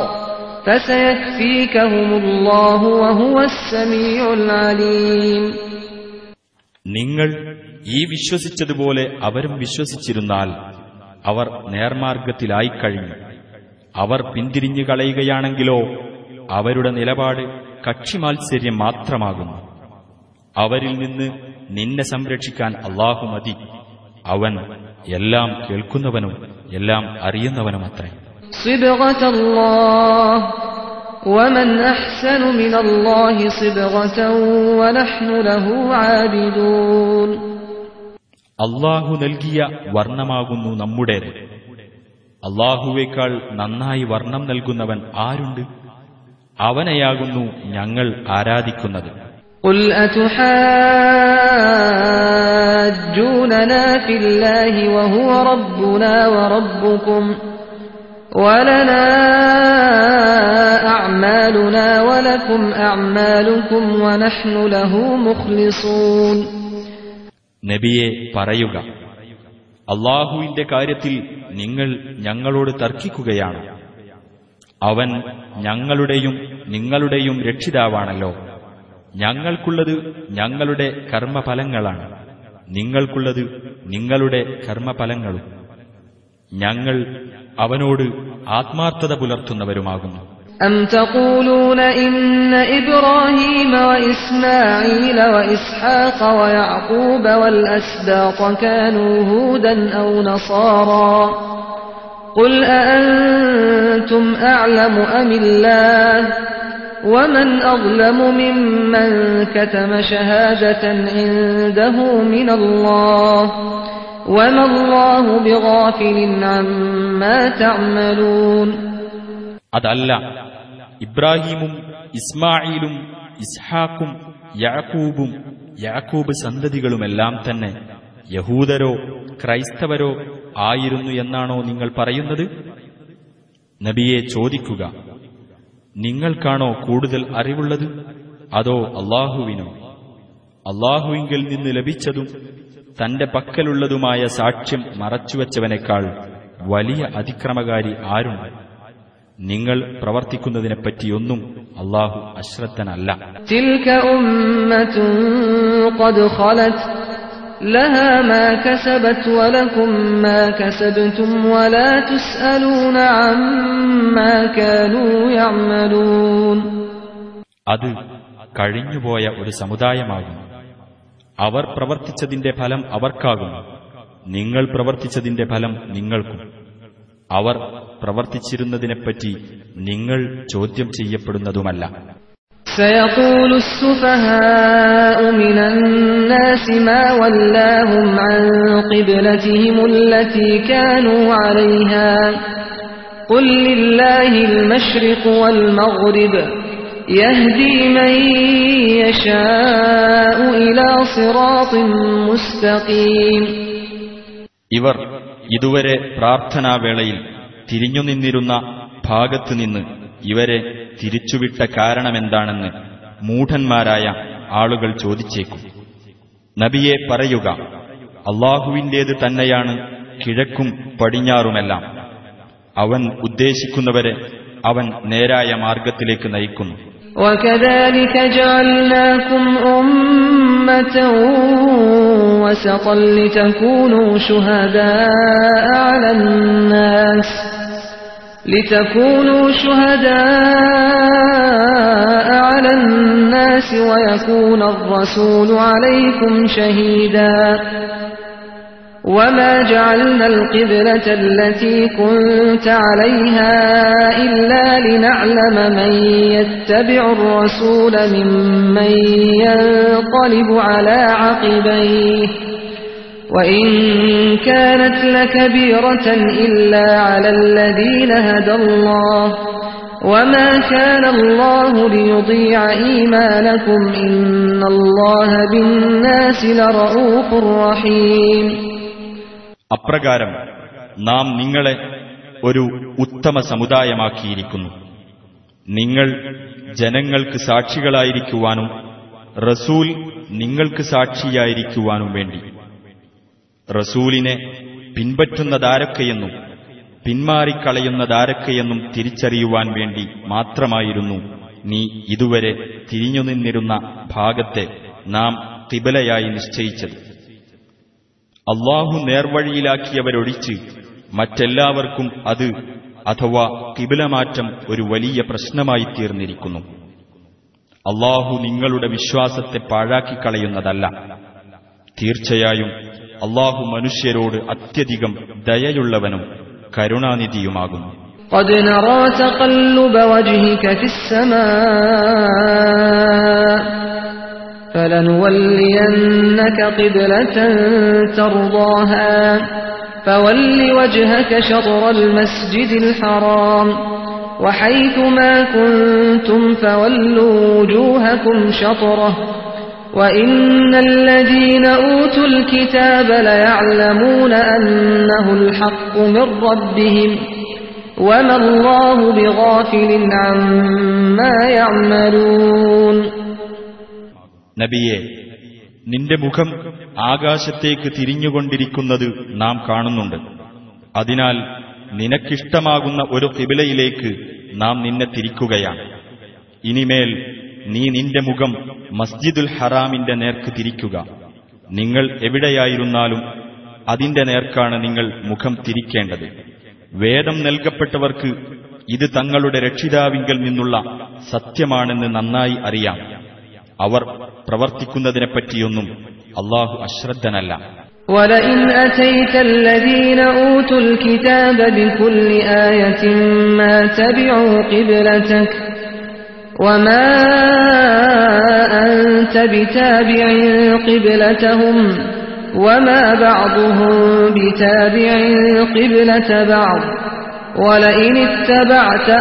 فسيكفيكهم الله وهو السميع العليم നിങ്ങൾ ഈ വിശ്വസിച്ചതുപോലെ അവരും വിശ്വസിച്ചിരുന്നാൽ അവർ നേർമാർഗത്തിലായിക്കഴിഞ്ഞു അവർ പിന്തിരിഞ്ഞു കളയുകയാണെങ്കിലോ അവരുടെ നിലപാട് കക്ഷിമാത്സര്യം മാത്രമാകുന്നു അവരിൽ നിന്ന് നിന്നെ സംരക്ഷിക്കാൻ അള്ളാഹു മതി അവൻ എല്ലാം കേൾക്കുന്നവനും എല്ലാം അറിയുന്നവനുമത്രേ صبغة الله ومن أحسن من الله صبغة ونحن له عابدون അള്ളാഹു നൽകിയ വർണ്ണമാകുന്നു നമ്മുടേത് അള്ളാഹുവേക്കാൾ നന്നായി വർണ്ണം നൽകുന്നവൻ ആരുണ്ട് അവനെയാകുന്നു ഞങ്ങൾ ആരാധിക്കുന്നത് قل أتحاجوننا في الله وهو ربنا وربكم ولنا أعمالنا ولكم أعمالكم ونحن له مخلصون നബിയെ പറയുക അള്ളാഹുവിന്റെ കാര്യത്തിൽ നിങ്ങൾ ഞങ്ങളോട് തർക്കിക്കുകയാണ് അവൻ ഞങ്ങളുടെയും നിങ്ങളുടെയും രക്ഷിതാവാണല്ലോ ഞങ്ങൾക്കുള്ളത് ഞങ്ങളുടെ കർമ്മഫലങ്ങളാണ് നിങ്ങൾക്കുള്ളത് നിങ്ങളുടെ കർമ്മഫലങ്ങളും ഞങ്ങൾ അവനോട് ആത്മാർത്ഥത പുലർത്തുന്നവരുമാകുന്നു أم تقولون إن إبراهيم وإسماعيل وإسحاق ويعقوب والأسباط كانوا هودا أو نصارا قل أأنتم أعلم أم الله ومن أظلم ممن كتم شهادة عنده من الله وما الله بغافل عما تعملون അതല്ല ഇബ്രാഹീമും ഇസ്മായിലും ഇസ്ഹാക്കും യാക്കൂബും യാക്കൂബ് സന്തതികളുമെല്ലാം തന്നെ യഹൂദരോ ക്രൈസ്തവരോ ആയിരുന്നു എന്നാണോ നിങ്ങൾ പറയുന്നത് നബിയെ ചോദിക്കുക നിങ്ങൾക്കാണോ കൂടുതൽ അറിവുള്ളത് അതോ അള്ളാഹുവിനോ അള്ളാഹുവിങ്കിൽ നിന്ന് ലഭിച്ചതും തന്റെ പക്കലുള്ളതുമായ സാക്ഷ്യം മറച്ചുവെച്ചവനേക്കാൾ വലിയ അതിക്രമകാരി ആരുണ്ട് നിങ്ങൾ പ്രവർത്തിക്കുന്നതിനെപ്പറ്റിയൊന്നും അള്ളാഹു അശ്രദ്ധനല്ല تلك أمة قد خلت لها ما كسبت ولكم ما كسبتم ولا تسألون عما كانوا يعملون അത് കഴിഞ്ഞുപോയ ഒരു സമുദായമാകുന്നു അവർ പ്രവർത്തിച്ചതിന്റെ ഫലം അവർക്കാകുന്നു നിങ്ങൾ പ്രവർത്തിച്ചതിന്റെ ഫലം നിങ്ങൾക്കും അവർ പ്രവർത്തിച്ചിരുന്നതിനെപ്പറ്റി നിങ്ങൾ ചോദ്യം ചെയ്യപ്പെടുന്നതുമല്ല سيقول السفهاء من الناس ما ولاهم عن قبلتهم التي كانوا عليها قل لله المشرق والمغرب يهدي من يشاء إلى صراط مستقيم ഇവർ ഇതുവരെ പ്രാർത്ഥനാവേളയിൽ തിരിഞ്ഞുനിന്നിരുന്ന ഭാഗത്തുനിന്ന് ഇവരെ തിരിച്ചുവിട്ട കാരണമെന്താണെന്ന് മൂഢന്മാരായ ആളുകൾ ചോദിച്ചേക്കും നബിയെ പറയുക അള്ളാഹുവിന്റേത് തന്നെയാണ് കിഴക്കും പടിഞ്ഞാറുമെല്ലാം അവൻ ഉദ്ദേശിക്കുന്നവരെ അവൻ നേരായ മാർഗത്തിലേക്ക് നയിക്കുന്നു وكذلك جعلناكم أمة وسطا لتكونوا شهداء على الناس لتكونوا شهداء على الناس ويكون الرسول عليكم شهيدا وما جعلنا القبلة التي كنت عليها إلا لنعلم من يتبع الرسول ممن ينقلب على عقبيه وإن كانت لكبيرة إلا على الذين هدى الله وما كان الله ليضيع إيمانكم إن الله بالناس لرؤوف رحيم അപ്രകാരം നാം നിങ്ങളെ ഒരു ഉത്തമ സമുദായമാക്കിയിരിക്കുന്നു നിങ്ങൾ ജനങ്ങൾക്ക് സാക്ഷികളായിരിക്കുവാനും റസൂൽ നിങ്ങൾക്ക് സാക്ഷിയായിരിക്കുവാനും വേണ്ടി റസൂലിനെ പിൻപറ്റുന്നതാരൊക്കെയെന്നും പിന്മാറിക്കളയുന്നതാരൊക്കെയെന്നും തിരിച്ചറിയുവാൻ വേണ്ടി മാത്രമായിരുന്നു നീ ഇതുവരെ തിരിഞ്ഞുനിന്നിരുന്ന ഭാഗത്തെ നാം തിബലയായി നിശ്ചയിച്ചത് അള്ളാഹു നേർവഴിയിലാക്കിയവരൊഴിച്ച് മറ്റെല്ലാവർക്കും അത് അഥവാ കിബിലമാറ്റം ഒരു വലിയ പ്രശ്നമായി തീർന്നിരിക്കുന്നു അള്ളാഹു നിങ്ങളുടെ വിശ്വാസത്തെ പാഴാക്കിക്കളയുന്നതല്ല തീർച്ചയായും അള്ളാഹു മനുഷ്യരോട് അത്യധികം ദയയുള്ളവനും കരുണാനിധിയുമാകുന്നു قد نرى تقلب وجهك في السماء فلنولينك قبلة ترضاها فول وجهك شطر المسجد الحرام وحيث ما كنتم فولوا وجوهكم شطره وإن الذين أوتوا الكتاب ليعلمون أنه الحق من ربهم وما الله بغافل عما يعملون നബിയെ നിന്റെ മുഖം ആകാശത്തേക്ക് തിരിഞ്ഞുകൊണ്ടിരിക്കുന്നത് നാം കാണുന്നുണ്ട് അതിനാൽ നിനക്കിഷ്ടമാകുന്ന ഒരു കിബിലയിലേക്ക് നാം നിന്നെ തിരിക്കുകയാണ് ഇനിമേൽ നീ നിന്റെ മുഖം മസ്ജിദുൽ ഹറാമിന്റെ നേർക്ക് തിരിക്കുക നിങ്ങൾ എവിടെയായിരുന്നാലും അതിന്റെ നേർക്കാണ് നിങ്ങൾ മുഖം തിരിക്കേണ്ടത് വേദം നൽകപ്പെട്ടവർക്ക് ഇത് തങ്ങളുടെ രക്ഷിതാവിങ്കൽ നിന്നുള്ള സത്യമാണെന്ന് നന്നായി അറിയാം അവർ പ്രവർത്തിക്കുന്നതിനെപ്പറ്റിയൊന്നും അള്ളാഹു അശ്രദ്ധനല്ല ولئن أتيت الذين أوتوا الكتاب بكل آية ما تبعوا قبلتك وما أنت بتابع قبلتهم وما بعضهم بتابع قبلة بعض ولئن اتبعت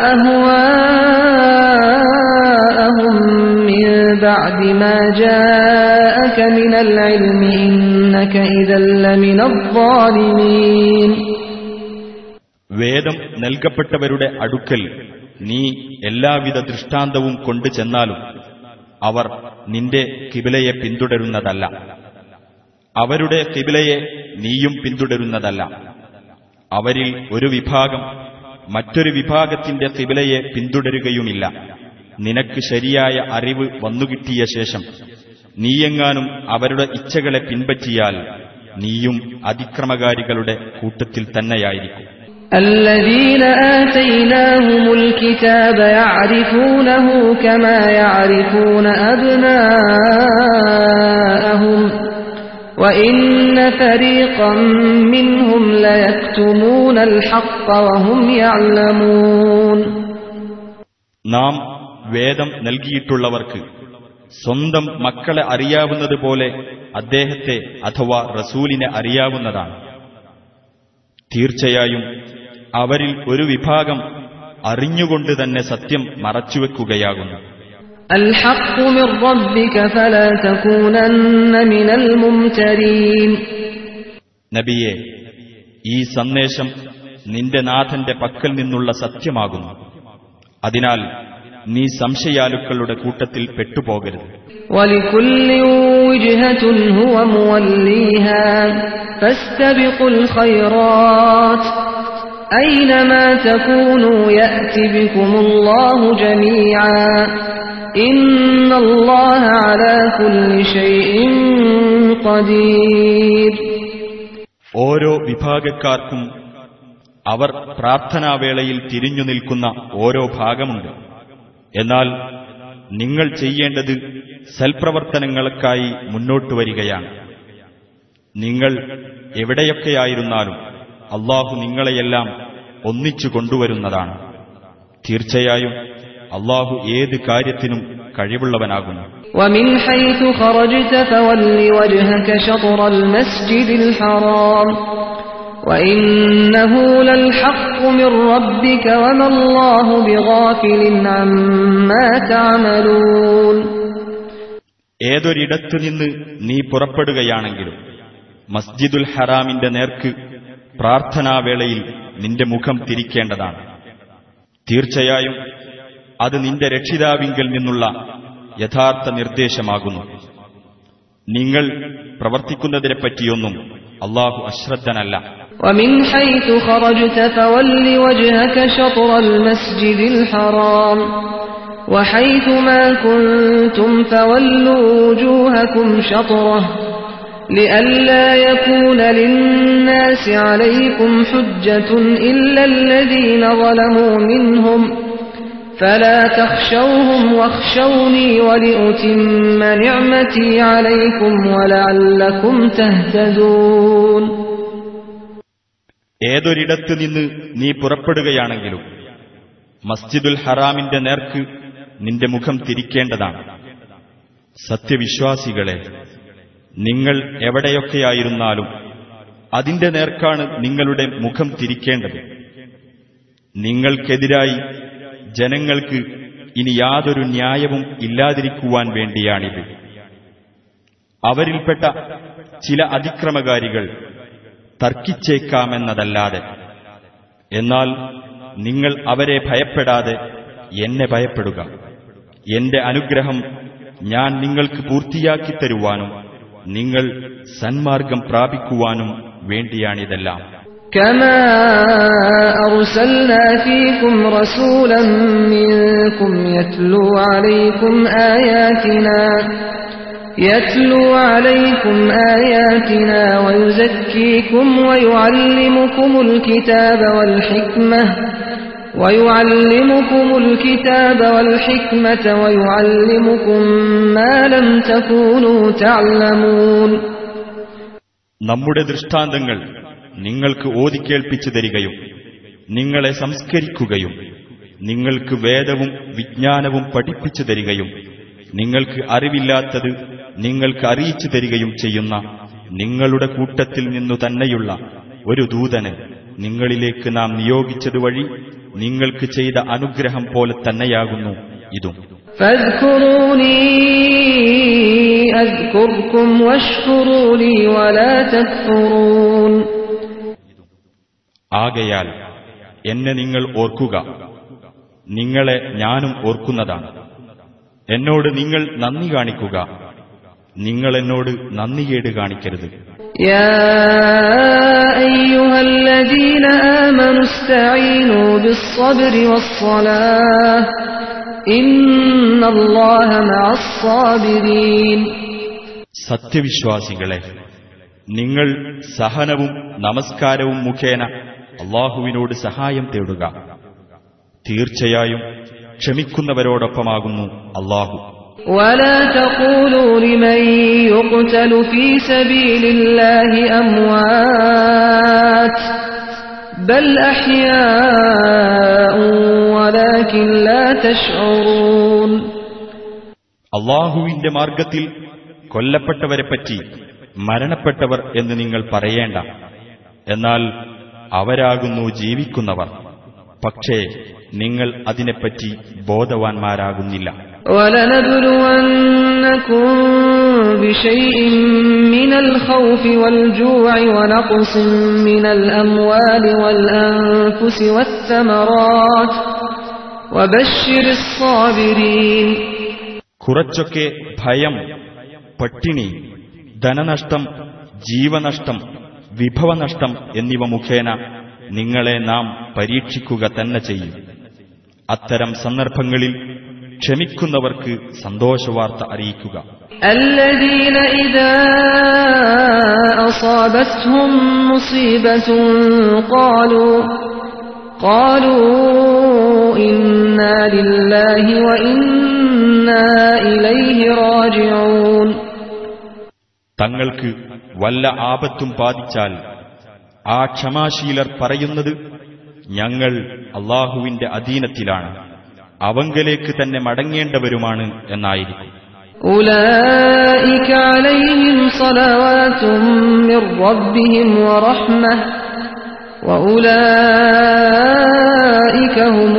أهواءهم من بعد ما جاءك من العلم إنك إذا لمن الظالمين വേദം നൽകപ്പെട്ടവരുടെ അടുക്കൽ നീ എല്ലാവിധ ദൃഷ്ടാന്തവും കൊണ്ടു ചെന്നാലും അവർ നിന്റെ കിബിലയെ പിന്തുടരുന്നതല്ല അവരുടെ കിബിലയെ നീയും പിന്തുടരുന്നതല്ല അവരിൽ ഒരു വിഭാഗം മറ്റൊരു വിഭാഗത്തിന്റെ കിബിലയെ പിന്തുടരുകയുമില്ല നിനക്ക് ശരിയായ അറിവ് വന്നുകിട്ടിയ ശേഷം നീയെങ്ങാനും അവരുടെ ഇച്ഛകളെ പിൻപറ്റിയാൽ നീയും അതിക്രമകാരികളുടെ കൂട്ടത്തിൽ തന്നെയായിരിക്കും الذين آتيناهم الكتاب يعرفونه كما يعرفون أبناءهم وإن فريقا منهم ليكتمون الحق وهم يعلمون നാം വേദം നൽകിയിട്ടുള്ളവർക്ക് സ്വന്തം മക്കളെ അറിയാവുന്നതുപോലെ അദ്ദേഹത്തെ അഥവാ റസൂലിനെ അറിയാവുന്നതാണ് തീർച്ചയായും അവരിൽ ഒരു വിഭാഗം അറിഞ്ഞുകൊണ്ട് തന്നെ സത്യം മറച്ചുവെക്കുകയാകുന്നു الحق من ربك فلا تكونن من الممترين നബിയെ ഈ സന്ദേശം നിന്റെ നാഥന്റെ പക്കൽ നിന്നുള്ള സത്യമാകുന്നു അതിനാൽ നീ സംശയാലുക്കളുടെ കൂട്ടത്തിൽ പെട്ടുപോകരുത് ولكل وجهة هو موليها فاستبقوا الخيرات أينما تكونوا يأت بكم الله جميعا إن الله على كل شيء قدير ഓരോ വിഭാഗക്കാർക്കും അവർ പ്രാർത്ഥനാവേളയിൽ തിരിഞ്ഞു നിൽക്കുന്ന ഓരോ ഭാഗമുണ്ട് എന്നാൽ നിങ്ങൾ ചെയ്യേണ്ടത് സൽപ്രവർത്തനങ്ങൾക്കായി മുന്നോട്ടു വരികയാണ് നിങ്ങൾ എവിടെയൊക്കെയായിരുന്നാലും അള്ളാഹു നിങ്ങളെയെല്ലാം ഒന്നിച്ചു കൊണ്ടുവരുന്നതാണ് തീർച്ചയായും അള്ളാഹു ഏത് കാര്യത്തിനും കഴിവുള്ളവനാകുന്നു ومن حيث خرجت فول وجهك شطر المسجد الحرام وإنه للحق من ربك وما الله بغافل عما تعملون ഏതൊരിടത്തു നിന്ന് നീ പുറപ്പെടുകയാണെങ്കിലും മസ്ജിദുൽ ഹറാമിന്റെ നേർക്ക് പ്രാർത്ഥനാവേളയിൽ നിന്റെ മുഖം തിരിക്കേണ്ടതാണ് തീർച്ചയായും അത് നിന്റെ രക്ഷിതാവിങ്കിൽ നിന്നുള്ള യഥാർത്ഥ നിർദ്ദേശമാകുന്നു നിങ്ങൾ പ്രവർത്തിക്കുന്നതിനെപ്പറ്റിയൊന്നും അള്ളാഹു അശ്രദ്ധനല്ല ومن حيث خرجت فول وجهك شطر المسجد الحرام وحيث ما كنتم فولوا وجوهكم شطره لئلا يكون للناس عليكم حجة إلا الذين ظلموا منهم فلا تخشوهم واخشوني ولأتم نعمتي عليكم ولعلكم تهتدون ഏതൊരിടത്തു നിന്ന് നീ പുറപ്പെടുകയാണെങ്കിലും മസ്ജിദുൽ ഹറാമിന്റെ നേർക്ക് നിന്റെ മുഖം തിരിക്കേണ്ടതാണ് സത്യവിശ്വാസികളെ നിങ്ങൾ എവിടെയൊക്കെയായിരുന്നാലും അതിന്റെ നേർക്കാണ് നിങ്ങളുടെ മുഖം തിരിക്കേണ്ടത് നിങ്ങൾക്കെതിരായി ജനങ്ങൾക്ക് ഇനി യാതൊരു ന്യായവും ഇല്ലാതിരിക്കുവാൻ വേണ്ടിയാണിത് അവരിൽപ്പെട്ട ചില അതിക്രമകാരികൾ തർക്കിച്ചേക്കാമെന്നതല്ലാതെ എന്നാൽ നിങ്ങൾ അവരെ ഭയപ്പെടാതെ എന്നെ ഭയപ്പെടുക എന്റെ അനുഗ്രഹം ഞാൻ നിങ്ങൾക്ക് പൂർത്തിയാക്കി തരുവാനും നിങ്ങൾ സന്മാർഗം പ്രാപിക്കുവാനും വേണ്ടിയാണിതെല്ലാം كما أرسلنا فيكم رسولا منكم يتلو عليكم آياتنا يتلو عليكم آياتنا ويزكيكم ويعلمكم الكتاب والحكمة ويعلمكم الكتاب والحكمة ويعلمكم ما لم تكونوا تعلمون നമ്മുടെ ദൃഷ്ടാന്തങ്ങൾ നിങ്ങൾക്ക് ഓതിക്കേൾപ്പിച്ചു തരികയും നിങ്ങളെ സംസ്കരിക്കുകയും നിങ്ങൾക്ക് വേദവും വിജ്ഞാനവും പഠിപ്പിച്ചു തരികയും നിങ്ങൾക്ക് അറിവില്ലാത്തത് നിങ്ങൾക്ക് അറിയിച്ചു തരികയും ചെയ്യുന്ന നിങ്ങളുടെ കൂട്ടത്തിൽ നിന്നു തന്നെയുള്ള ഒരു ദൂതന് നിങ്ങളിലേക്ക് നാം നിയോഗിച്ചതുവഴി നിങ്ങൾക്ക് ചെയ്ത അനുഗ്രഹം പോലെ തന്നെയാകുന്നു ഇതും فاذكروني أذكركم واشكروا لي ولا تكفرون ആകയാൽ എന്നെ നിങ്ങൾ ഓർക്കുക നിങ്ങളെ ഞാനും ഓർക്കുന്നതാണ് എന്നോട് നിങ്ങൾ നന്ദി കാണിക്കുക നിങ്ങൾ എന്നോട് നന്ദികേട് കാണിക്കരുത് يا أيها الذين آمنوا استعينوا بالصبر والصلاة إن الله مع الصابرين സത്യവിശ്വാസികളെ നിങ്ങൾ സഹനവും നമസ്കാരവും മുഖേന അള്ളാഹുവിനോട് സഹായം തേടുക തീർച്ചയായും ക്ഷമിക്കുന്നവരോടൊപ്പമാകുന്നു അള്ളാഹു ولا تقولوا لمن يقتل في سبيل الله أموات بل أحياء ولكن لا تشعرون അള്ളാഹുവിന്റെ മാർഗത്തിൽ കൊല്ലപ്പെട്ടവരെപ്പറ്റി മരണപ്പെട്ടവർ എന്ന് നിങ്ങൾ പറയേണ്ട എന്നാൽ അവരാകുന്നു ജീവിക്കുന്നവർ പക്ഷേ നിങ്ങൾ അതിനെപ്പറ്റി ബോധവാന്മാരാകുന്നില്ല ولنبلونكم بشيء من الخوف والجوع ونقص من الأموال والأنفس والثمرات وبشر الصابرين കുറച്ചൊക്കെ ഭയം പട്ടിണി ധനനഷ്ടം ജീവനഷ്ടം വിഭവനഷ്ടം എന്നിവ മുഖേന നിങ്ങളെ നാം പരീക്ഷിക്കുക തന്നെ ചെയ്യും അത്തരം സന്ദർഭങ്ങളിൽ ക്ഷമിക്കുന്നവർക്ക് സന്തോഷവാർത്ത അറിയിക്കുക الذين إذا أصابتهم مصيبة قالوا قالوا إنا لله وإنا إليه راجعون തങ്ങൾക്ക് വല്ല ആപത്തും ബാധിച്ചാൽ ആ ക്ഷമാശീലർ പറയുന്നത് ഞങ്ങൾ അള്ളാഹുവിന്റെ അധീനത്തിലാണ് അവങ്കലേക്ക് തന്നെ മടങ്ങേണ്ടവരുമാണ് എന്നായിരിക്കും أولئك عليهم صلوات من ربهم ورحمة وأولئك هم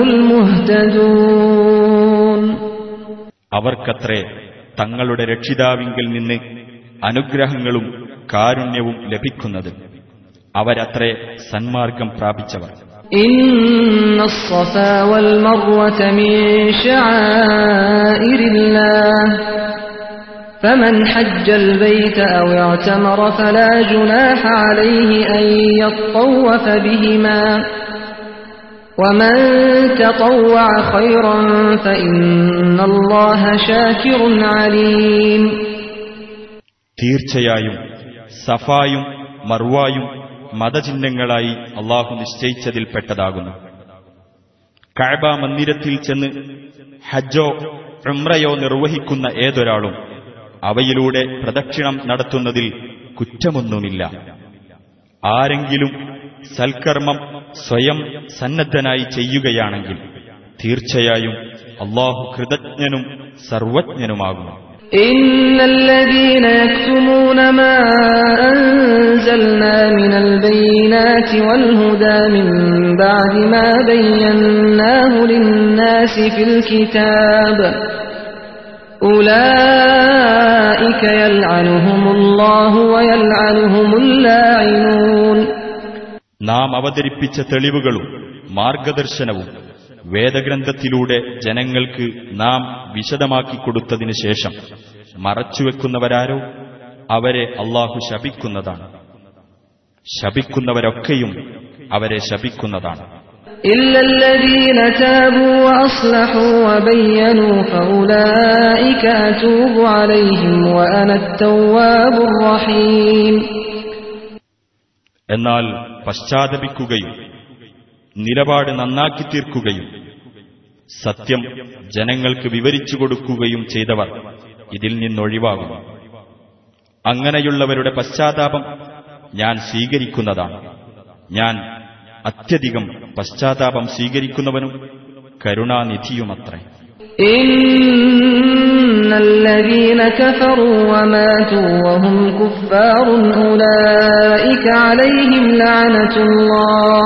المهتدون അവർക്കത്രേ തങ്ങളുടെ രക്ഷിതാവിങ്കിൽ നിന്ന് അനുഗ്രഹങ്ങളും കാരുണ്യവും ലഭിക്കുന്നത് അവരത്രേ സന്മാർഗം പ്രാപിച്ചവർ إن الصفا والمروة من شعائر الله فمن حج البيت أو اعتمر فلا جناح عليه أن يطوف بهما ومن تطوع خيرا فإن الله شاكر عليم തീർച്ചയായും സഫായും മർവായും മതചിഹ്നങ്ങളായി അള്ളാഹു നിശ്ചയിച്ചതിൽപ്പെട്ടതാകുന്നു കഅബ മന്ദിരത്തിൽ ചെന്ന് ഹജ്ജോ ഉംറയോ നിർവഹിക്കുന്ന ഏതൊരാളും അവയിലൂടെ പ്രദക്ഷിണം നടത്തുന്നതിൽ കുറ്റമൊന്നുമില്ല ആരെങ്കിലും സൽക്കർമ്മം സ്വയം സന്നദ്ധനായി ചെയ്യുകയാണെങ്കിൽ തീർച്ചയായും അള്ളാഹു കൃതജ്ഞനും സർവജ്ഞനുമാകുന്നു إن الذين يكتمون ما أنزلنا من البينات والهدى من بعد ما بيناه للناس في الكتاب أولئك يلعنهم الله ويلعنهم اللاعنون നാം അവതരിപ്പിച്ച തെളിവുകളും മാർഗദർശനവും വേദഗ്രന്ഥത്തിലൂടെ ജനങ്ങൾക്ക് നാം വിശദമാക്കി കൊടുത്തതിനു ശേഷം മറച്ചുവെക്കുന്നവരാരോ അവരെ അള്ളാഹു ശപിക്കുന്നതാണ് ശപിക്കുന്നവരൊക്കെയും അവരെ ശപിക്കുന്നതാണ് إلا الذين تابوا وأصلحوا وبينوا فأولئك أتوب عليهم وأنا التواب الرحيم എന്നാൽ പശ്ചാത്തപിക്കുകയും നിലപാട് നന്നാക്കി തീർക്കുകയും സത്യം ജനങ്ങൾക്ക് വിവരിച്ചു കൊടുക്കുകയും ചെയ്തവർ ഇതിൽ നിന്നൊഴിവാകും അങ്ങനെയുള്ളവരുടെ പശ്ചാത്താപം ഞാൻ സ്വീകരിക്കുന്നതാണ് ഞാൻ അത്യധികം പശ്ചാത്താപം സ്വീകരിക്കുന്നവനും കരുണാനിധിയുമത്രേ إن الذين كفروا وماتوا وهم كفار أولئك عليهم لعنة الله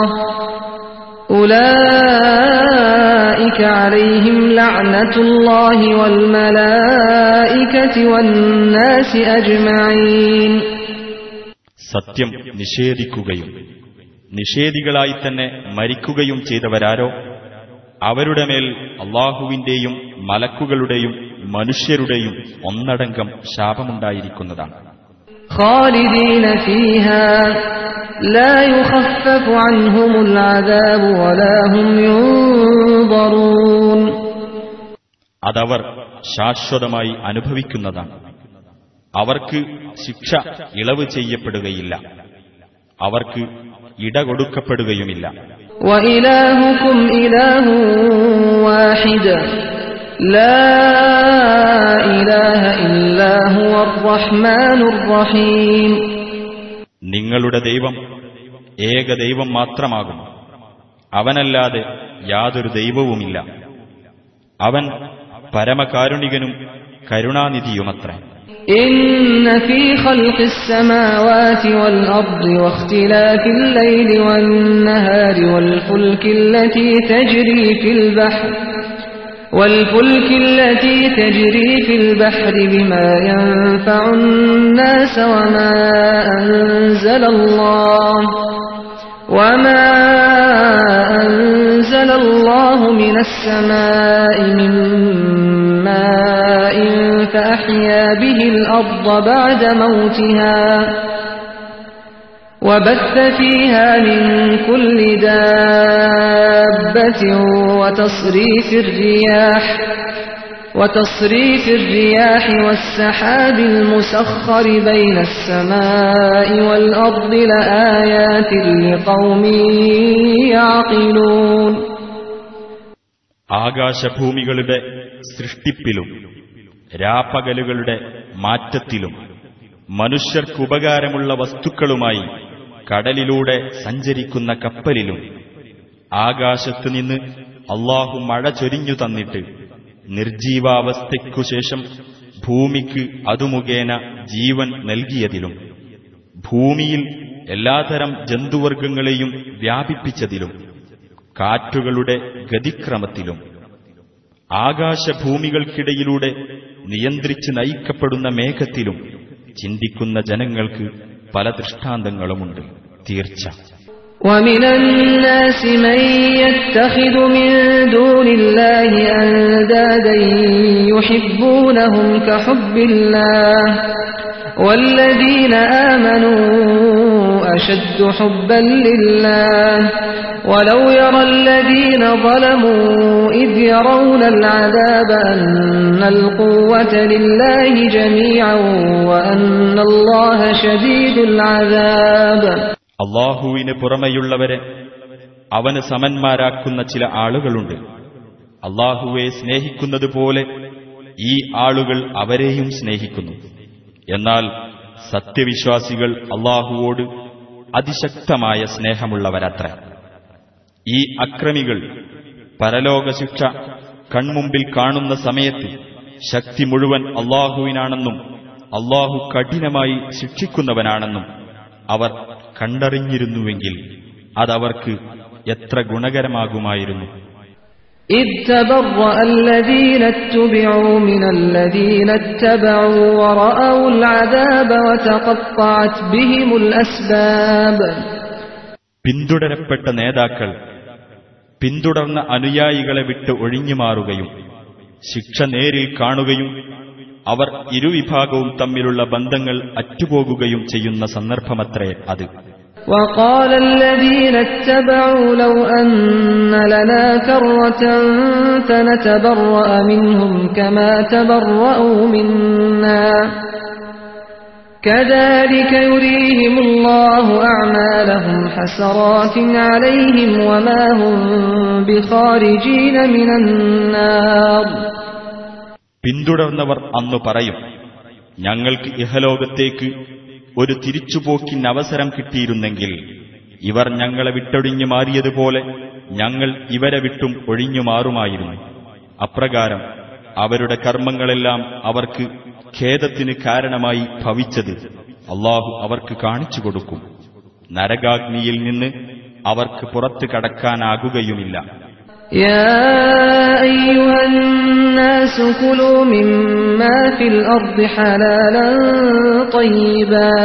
أولئك عليهم لعنة الله والملائكة والناس أجمعين സത്യം നിഷേധിക്കുകയും നിഷേധികളായി തന്നെ മരിക്കുകയും ചെയ്തവരാരോ അവരുടെ മേൽ അള്ളാഹുവിന്റെയും മലക്കുകളുടെയും മനുഷ്യരുടെയും ഒന്നടങ്കം ശാപമുണ്ടായിരിക്കുന്നതാണ് خالدين فيها لا يخفف عنهم العذاب ولا هم ينظرون അതവർ ശാശ്വതമായി അനുഭവിക്കുന്നതാണ് അവർക്ക് ശിക്ഷ ഇളവ് ചെയ്യപ്പെടുകയില്ല അവർക്ക് ഇട കൊടുക്കപ്പെടുകയുമില്ല وإلهكم إله واحد لا الرحمن الرحيم നിങ്ങളുടെ ദൈവം ഏക ദൈവം മാത്രമാകുന്നു അവനല്ലാതെ യാതൊരു ദൈവവുമില്ല അവൻ പരമകാരുണികനും കരുണാനിധിയുമത്രേ إن في خلق السماوات والأرض واختلاف الليل والنهار والفلك التي تجري في البحر والفلك التي تجري في البحر بما ينفع الناس وما أنزل الله وما أنزل الله من السماء من ماء فأحيا به الأرض بعد موتها وبث فيها من كل دابة وتصريف الرياح وتصريف الرياح والسحاب المسخر بين السماء والأرض لآيات لقوم يعقلون ആകാശഭൂമികളുടെ സൃഷ്ടിപ്പിലും രാപ്പകലുകളുടെ മാറ്റത്തിലും മനുഷ്യർക്കുപകാരമുള്ള വസ്തുക്കളുമായി കടലിലൂടെ സഞ്ചരിക്കുന്ന കപ്പലിലും ആകാശത്തു നിന്ന് അള്ളാഹു മഴ ചൊരിഞ്ഞു തന്നിട്ട് നിർജീവാവസ്ഥയ്ക്കുശേഷം ഭൂമിക്ക് അതുമുഖേന ജീവൻ നൽകിയതിലും ഭൂമിയിൽ എല്ലാതരം ജന്തുവർഗങ്ങളെയും വ്യാപിപ്പിച്ചതിലും കാറ്റുകളുടെ ഗതിക്രമത്തിലും ആകാശഭൂമികൾക്കിടയിലൂടെ നിയന്ത്രിച്ച് നയിക്കപ്പെടുന്ന മേഘത്തിലും ചിന്തിക്കുന്ന ജനങ്ങൾക്ക് പല ദൃഷ്ടാന്തങ്ങളുമുണ്ട് തീർച്ച ومن الناس من يتخذ من دون الله أندادا يحبونهم كحب الله والذين آمنوا أشد حبا لله ولو يرى الذين ظلموا إذ يرون العذاب أن القوة لله جميعا وأن الله شديد العذاب അള്ളാഹുവിന് പുറമെയുള്ളവരെ അവന് സമന്മാരാക്കുന്ന ചില ആളുകളുണ്ട് അള്ളാഹുവെ സ്നേഹിക്കുന്നതുപോലെ ഈ ആളുകൾ അവരെയും സ്നേഹിക്കുന്നു എന്നാൽ സത്യവിശ്വാസികൾ അള്ളാഹുവോട് അതിശക്തമായ സ്നേഹമുള്ളവരത്ര ഈ അക്രമികൾ പരലോകശിക്ഷ കൺമുമ്പിൽ കാണുന്ന സമയത്ത് ശക്തി മുഴുവൻ അള്ളാഹുവിനാണെന്നും അള്ളാഹു കഠിനമായി ശിക്ഷിക്കുന്നവനാണെന്നും അവർ കണ്ടറിഞ്ഞിരുന്നുവെങ്കിൽ അതവർക്ക് എത്ര ഗുണകരമാകുമായിരുന്നു إذ تبرأ الذين اتبعوا من الذين اتبعوا ورأوا العذاب وتقطعت بهم الأسباب പിന്തുടരപ്പെട്ട നേതാക്കൾ പിന്തുടർന്ന അനുയായികളെ വിട്ട് ഒഴിഞ്ഞുമാറുകയും ശിക്ഷ നേരിൽ കാണുകയും അവർ ഇരുവിഭാഗവും തമ്മിലുള്ള ബന്ധങ്ങൾ അറ്റുപോകുകയും ചെയ്യുന്ന സന്ദർഭമത്രേ അത് وقال الذين اتبعوا لو أن لنا كرة فنتبرأ منهم كما تبرأوا منا كذلك يريهم الله أعمالهم حسرات عليهم وما هم بخارجين من النار പിന്തുടർന്നവർ അന്നു പറയും ഞങ്ങൾക്ക് ഇഹലോകത്തേക്ക് ഒരു തിരിച്ചുപോക്കിന് അവസരം കിട്ടിയിരുന്നെങ്കിൽ ഇവർ ഞങ്ങളെ വിട്ടൊഴിഞ്ഞു മാറിയതുപോലെ ഞങ്ങൾ ഇവരെ വിട്ടും ഒഴിഞ്ഞു മാറുമായിരുന്നു അപ്രകാരം അവരുടെ കർമ്മങ്ങളെല്ലാം അവർക്ക് ഖേദത്തിന് കാരണമായി ഭവിച്ചത് അള്ളാഹു അവർക്ക് കാണിച്ചു കൊടുക്കും നരകാഗ്നിയിൽ നിന്ന് അവർക്ക് പുറത്തു കടക്കാനാകുകയുമില്ല يا أيها الناس كلوا مما في الأرض حلالا طيبا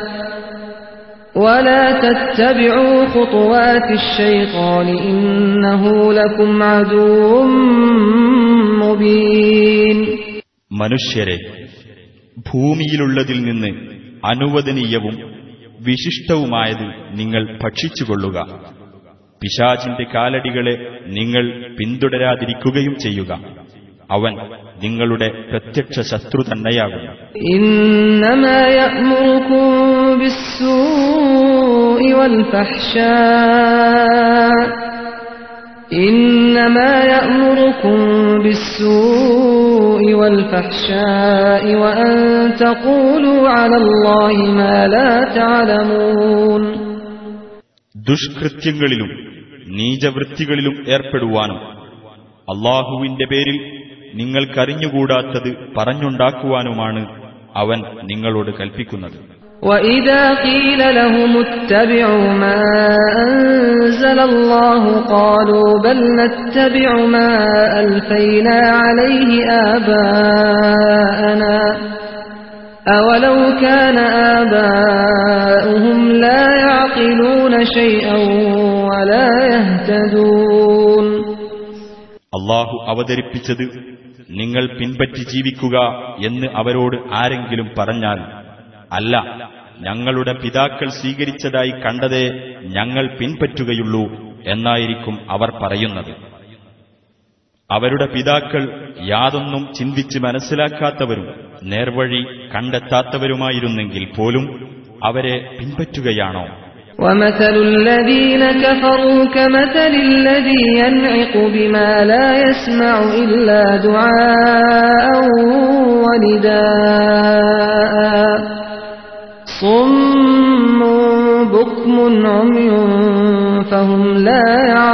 ولا تتبعوا خطوات الشيطان إنه لكم عدو مبين മനുഷ്യരെ ഭൂമിയിലുള്ളതിൽ നിന്ന് അനുവദനീയവും വിശിഷ്ടവുമായത് നിങ്ങൾ ഭക്ഷിച്ചുകൊള്ളുക പിശാചിന്റെ കാലടികളെ നിങ്ങൾ പിന്തുടരാതിരിക്കുകയും ചെയ്യുക അവൻ നിങ്ങളുടെ പ്രത്യക്ഷ ശത്രു തന്നെയാകുന്നു إنما يأمركم بالسوء والفحشاء إنما يأمركم بالسوء والفحشاء وأن تقولوا على الله ما لا تعلمون ദുഷ്കൃത്യങ്ങളിലും നീചവൃത്തികളിലും ഏർപ്പെടുവാനും അള്ളാഹുവിന്റെ പേരിൽ നിങ്ങൾക്കറിഞ്ഞുകൂടാത്തത് പറഞ്ഞുണ്ടാക്കുവാനുമാണ് അവൻ നിങ്ങളോട് കൽപ്പിക്കുന്നത് وإذا قيل لهم اتبعوا ما أنزل الله قالوا بل نتبع ما ألفينا عليه آباءنا أولو كان آباؤهم لا يعقلون شيئا ولا يهتدون അള്ളാഹു അവതരിപ്പിച്ചത് നിങ്ങൾ പിൻപറ്റി ജീവിക്കുക എന്ന് അവരോട് ആരെങ്കിലും പറഞ്ഞാൽ അല്ല ഞങ്ങളുടെ പിതാക്കൾ സ്വീകരിച്ചതായി കണ്ടതേ ഞങ്ങൾ പിൻപറ്റുകയുള്ളൂ എന്നായിരിക്കും അവർ പറയുന്നത് അവരുടെ പിതാക്കൾ യാതൊന്നും ചിന്തിച്ച് മനസ്സിലാക്കാത്തവരും നേർവഴി കണ്ടെത്താത്തവരുമായിരുന്നെങ്കിൽ പോലും അവരെ പിൻപറ്റുകയാണോ ومثل الذين كفروا كمثل الذي ينعق بما لا يسمع إلا دعاء ونداء صم بكم عمي فهم لا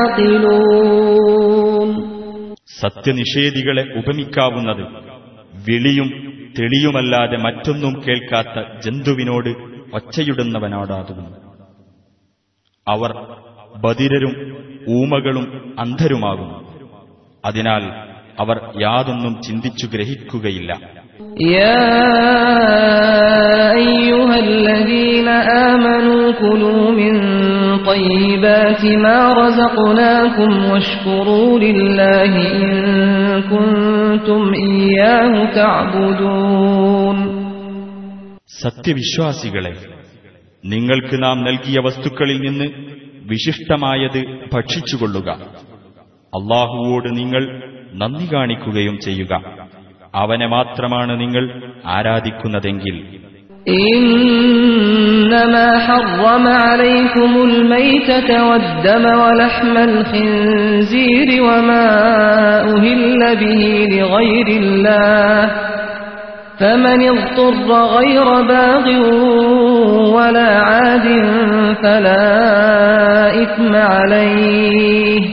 يعقلون സത്യനിഷേധികളെ ഉപമിക്കാവുന്നത് വിളിയും തെളിയുമല്ലാതെ മറ്റൊന്നും കേൾക്കാത്ത ജന്തുവിനോട് ഒച്ചയിടുന്നവനോടാകുന്നു അവർ ബധിരരും ഊമകളും അന്ധരുമാകുന്നു അതിനാൽ അവർ യാതൊന്നും ചിന്തിച്ചു ഗ്രഹിക്കുകയില്ല يا أيها الذين آمنوا كلوا من طيبات ما رزقناكم واشكروا لله إن كنتم إياه تعبدون സത്യവിശ്വാസികളെ നിങ്ങൾക്ക് നാം നൽകിയ വസ്തുക്കളിൽ നിന്ന് വിശിഷ്ടമായത് ഭക്ഷിച്ചുകൊള്ളുക അള്ളാഹുവോട് നിങ്ങൾ നന്ദി കാണിക്കുകയും ചെയ്യുക അവനെ മാത്രമാണ് നിങ്ങൾ ആരാധിക്കുന്നതെങ്കിൽ إنما حرم عليكم الميتة والدم ولحم الخنزير وما أهل به لغير الله فمن اضطر غير باغ ولا عاد فلا إثم عليه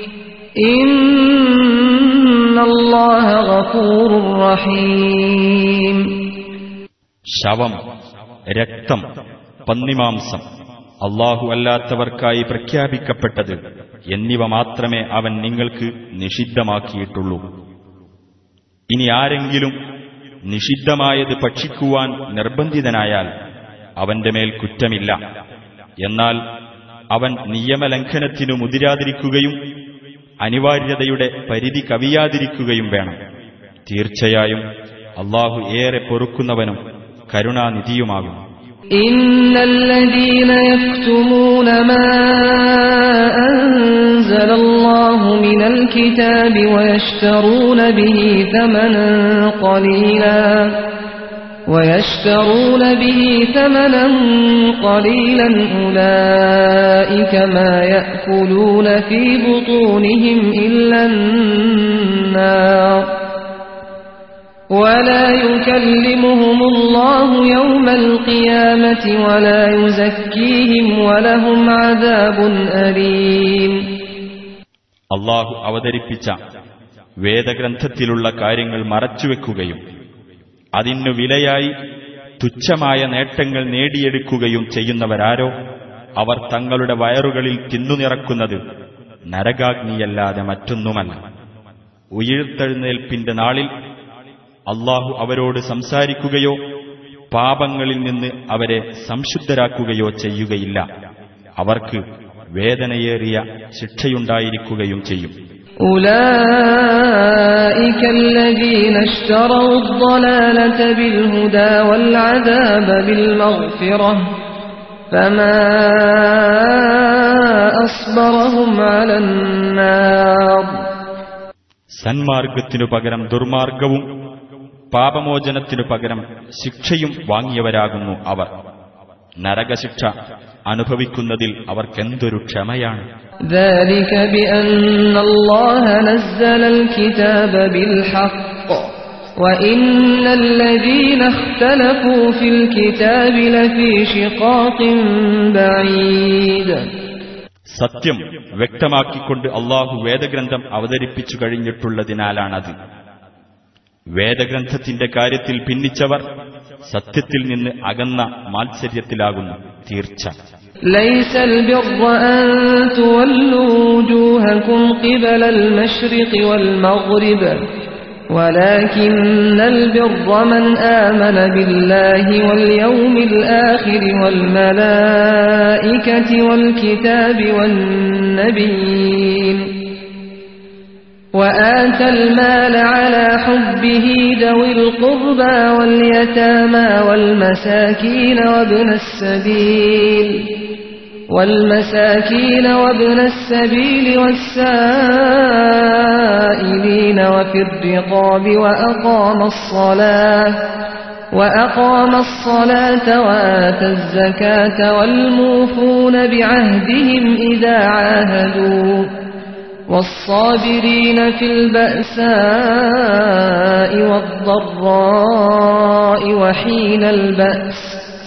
إن الله غفور رحيم ശവം രക്തം പന്നിമാംസം അള്ളാഹു അല്ലാത്തവർക്കായി പ്രഖ്യാപിക്കപ്പെട്ടത് എന്നിവ മാത്രമേ അവൻ നിങ്ങൾക്ക് നിഷിദ്ധമാക്കിയിട്ടുള്ളൂ ഇനി ആരെങ്കിലും നിഷിദ്ധമായത് ഭക്ഷിക്കുവാൻ നിർബന്ധിതനായാൽ അവന്റെ മേൽ കുറ്റമില്ല എന്നാൽ അവൻ നിയമലംഘനത്തിനു മുതിരാതിരിക്കുകയും അനിവാര്യതയുടെ പരിധി കവിയാതിരിക്കുകയും വേണം തീർച്ചയായും അള്ളാഹു ഏറെ പൊറുക്കുന്നവനും കരുണാനിധിയുമാകും إن الذين يكتمون ما أنزل الله من الكتاب ويشترون به ثمنا قليلا ويشترون به ثمنا قليلا أولئك ما يأكلون في بطونهم إلا النار ولا يكلمهم الله يوم القيامة ولا يزكيهم ولهم عذاب أليم അള്ളാഹു അവതരിപ്പിച്ച വേദഗ്രന്ഥത്തിലുള്ള കാര്യങ്ങൾ മറച്ചുവെക്കുകയും അതിനു വിലയായി തുച്ഛമായ നേട്ടങ്ങൾ നേടിയെടുക്കുകയും ചെയ്യുന്നവരാരോ അവർ തങ്ങളുടെ വയറുകളിൽ തിന്നുനിറക്കുന്നത് നരകാഗ്നിയല്ലാതെ മറ്റൊന്നുമല്ല ഉയിർത്തെഴുന്നേൽപ്പിന്റെ നാളിൽ അള്ളാഹു അവരോട് സംസാരിക്കുകയോ പാപങ്ങളിൽ നിന്ന് അവരെ സംശുദ്ധരാക്കുകയോ ചെയ്യുകയില്ല അവർക്ക് വേദനയേറിയ ശിക്ഷയുണ്ടായിരിക്കുകയും ചെയ്യും أولئك الذين اشتروا الضلالة بالهدى والعذاب بالمغفرة فما أصبرهم على النار സന്മാർഗത്തിനു പകരം ദുർമാർഗവും പാപമോചനത്തിനു പകരം ശിക്ഷയും വാങ്ങിയവരാകുന്നു അവർ നരകശിക്ഷ അനുഭവിക്കുന്നതിൽ അവർക്കെന്തൊരു ക്ഷമയാണ് ذلك بأن الله نزل الكتاب بالحق وإن الذين اختلفوا في الكتاب لفي شقاق بعيد സത്യം വ്യക്തമാക്കിക്കൊണ്ട് അള്ളാഹു വേദഗ്രന്ഥം അവതരിപ്പിച്ചു കഴിഞ്ഞിട്ടുള്ളതിനാലാണത് വേദഗ്രന്ഥത്തിന്റെ കാര്യത്തിൽ ഭിന്നിച്ചവർ സത്യത്തിൽ നിന്ന് അകന്ന മാത്സര്യത്തിലാകുന്നു തീർച്ച ليس البر أن تولوا وجوهكم قبل المشرق والمغرب ولكن البر من آمن بالله واليوم الآخر والملائكة والكتاب والنبيين وآتى المال على حبه ذوي القربى واليتامى والمساكين وابن السبيل والمساكين وابن السبيل والسائلين وفي الرقاب وأقام الصلاة وأقام الصلاة وآتى الزكاة والموفون بعهدهم إذا عاهدوا والصابرين في البأساء والضراء وحين البأس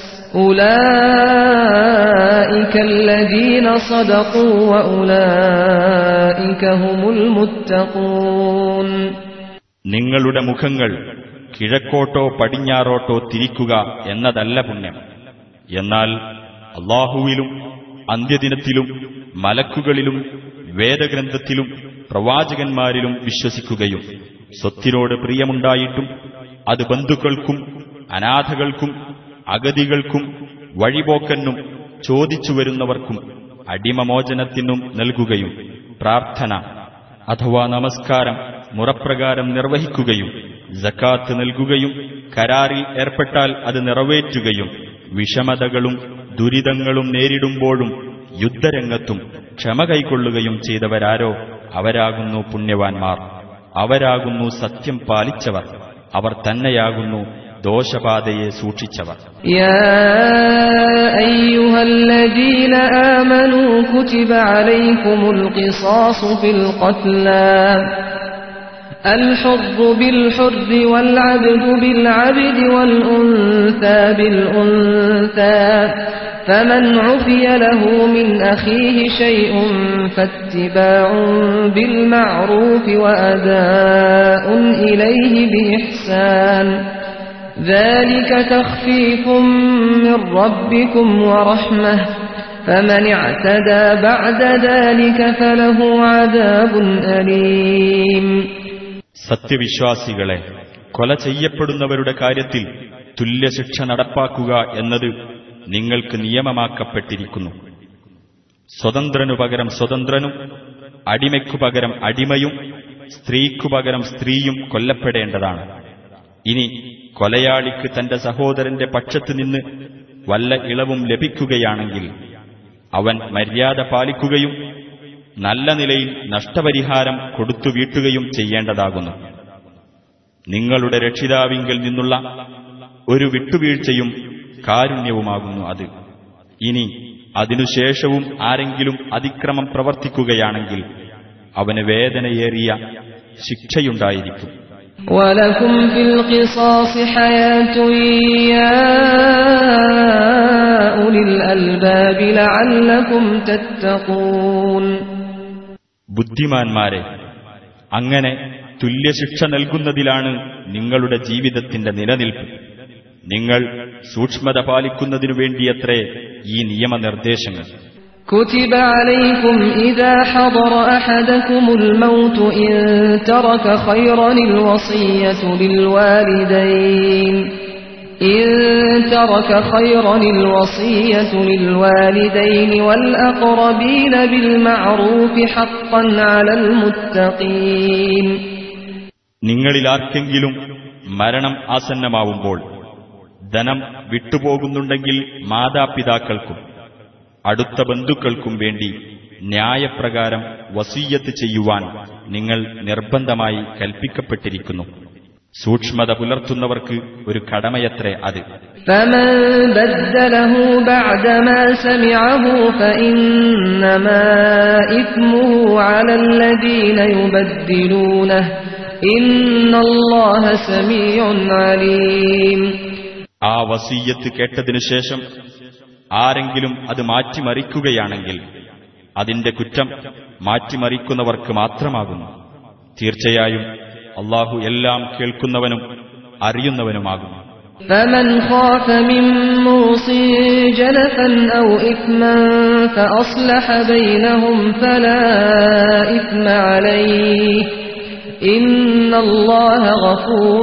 أولئك الذين صدقوا وأولئك هم المتقون നിങ്ങളുടെ മുഖങ്ങൾ കിഴക്കോട്ടോ പടിഞ്ഞാറോട്ടോ തിരിക്കുക എന്നതല്ല പുണ്യം എന്നാൽ അള്ളാഹുവിലും അന്ത്യദിനത്തിലും മലക്കുകളിലും വേദഗ്രന്ഥത്തിലും പ്രവാചകന്മാരിലും വിശ്വസിക്കുകയും സ്വത്തിനോട് പ്രിയമുണ്ടായിട്ടും അത് ബന്ധുക്കൾക്കും അനാഥകൾക്കും അഗതികൾക്കും വഴിപോക്കനും ചോദിച്ചു വരുന്നവർക്കും അടിമമോചനത്തിനും നൽകുകയും പ്രാർത്ഥന അഥവാ നമസ്കാരം മുറപ്രകാരം നിർവഹിക്കുകയും ജക്കാത്ത് നൽകുകയും കരാറിൽ ഏർപ്പെട്ടാൽ അത് നിറവേറ്റുകയും വിഷമതകളും ദുരിതങ്ങളും നേരിടുമ്പോഴും യുദ്ധരംഗത്തും ക്ഷമ കൈക്കൊള്ളുകയും ചെയ്തവരാരോ അവരാകുന്നു പുണ്യവാൻമാർ അവരാകുന്നു സത്യം പാലിച്ചവർ അവർ തന്നെയാകുന്നു ദോഷബാധയെ സൂക്ഷിച്ചവർ يا أيها الذين آمنوا كتب عليكم القصاص في القتلى الحر بالحر والعبد بالعبد والأنثى بالأنثى فمن عفي له من أخيه شيء فاتباع بالمعروف وأداء إليه بإحسان ذلك تخفيف من ربكم ورحمة فمن اعتدى بعد ذلك فله عذاب أليم സത്യവിശ്വാസികളെ കൊല ചെയ്യപ്പെടുന്നവരുടെ കാര്യത്തിൽ തുല്യശിക്ഷ നടപ്പാക്കുക എന്നത് നിങ്ങൾക്ക് നിയമമാക്കപ്പെട്ടിരിക്കുന്നു സ്വതന്ത്രനു പകരം സ്വതന്ത്രനും അടിമയ്ക്കു പകരം അടിമയും സ്ത്രീക്കു പകരം സ്ത്രീയും കൊല്ലപ്പെടേണ്ടതാണ് ഇനി കൊലയാളിക്ക് തന്റെ സഹോദരന്റെ പക്ഷത്തു നിന്ന് വല്ല ഇളവും ലഭിക്കുകയാണെങ്കിൽ അവൻ മര്യാദ പാലിക്കുകയും നല്ല നിലയിൽ നഷ്ടപരിഹാരം കൊടുത്തു വീട്ടുകയും ചെയ്യേണ്ടതാകുന്നു നിങ്ങളുടെ രക്ഷിതാവിങ്കിൽ നിന്നുള്ള ഒരു വിട്ടുവീഴ്ചയും കാരുണ്യവുമാകുന്നു അത് ഇനി അതിനുശേഷവും ആരെങ്കിലും അതിക്രമം പ്രവർത്തിക്കുകയാണെങ്കിൽ അവന് വേദനയേറിയ ശിക്ഷയുണ്ടായിരിക്കും ولكم في القصاص حياة يا أولي الألباب لعلكم تتقون ബുദ്ധിമാന്മാരെ അങ്ങനെ തുല്യശിക്ഷ നൽകുന്നതിലാണ് നിങ്ങളുടെ ജീവിതത്തിന്റെ നിലനിൽപ്പ് നിങ്ങൾ സൂക്ഷ്മത പാലിക്കുന്നതിനു വേണ്ടിയത്രേ ഈ നിയമനിർദ്ദേശങ്ങൾ كتب عليكم إذا حضر أحدكم الموت إن ترك خيرا الوصية للوالدين إن ترك خيرا الوصية للوالدين والأقربين بالمعروف حقا على المتقين നിങ്ങളിലാർക്കെങ്കിലും മരണം ആസന്നമാവുമ്പോൾ ധനം വിട്ടുപോകുന്നുണ്ടെങ്കിൽ മാതാപിതാക്കൾക്കും അടുത്ത ബന്ധുക്കൾക്കും വേണ്ടി ന്യായപ്രകാരം വസീയത്ത് ചെയ്യുവാൻ നിങ്ങൾ നിർബന്ധമായി കൽപ്പിക്കപ്പെട്ടിരിക്കുന്നു സൂക്ഷ്മത പുലർത്തുന്നവർക്ക് ഒരു കടമയത്രേ അത് فمن بدله بعدما سمعه فإنما إثمه على الذين يبدلونه إن الله سميع عليم ആ വസീയത്ത് കേട്ടതിനു ശേഷം ആരെങ്കിലും അത് മാറ്റിമറിക്കുകയാണെങ്കിൽ അതിന്റെ കുറ്റം മാറ്റിമറിക്കുന്നവർക്ക് മാത്രമാകുന്നു തീർച്ചയായും അള്ളാഹു എല്ലാം കേൾക്കുന്നവനും അറിയുന്നവനുമാകുന്നു فمن خاف من موص جنفا أو إثما فأصلح بينهم فلا إثم عليه إن الله غفور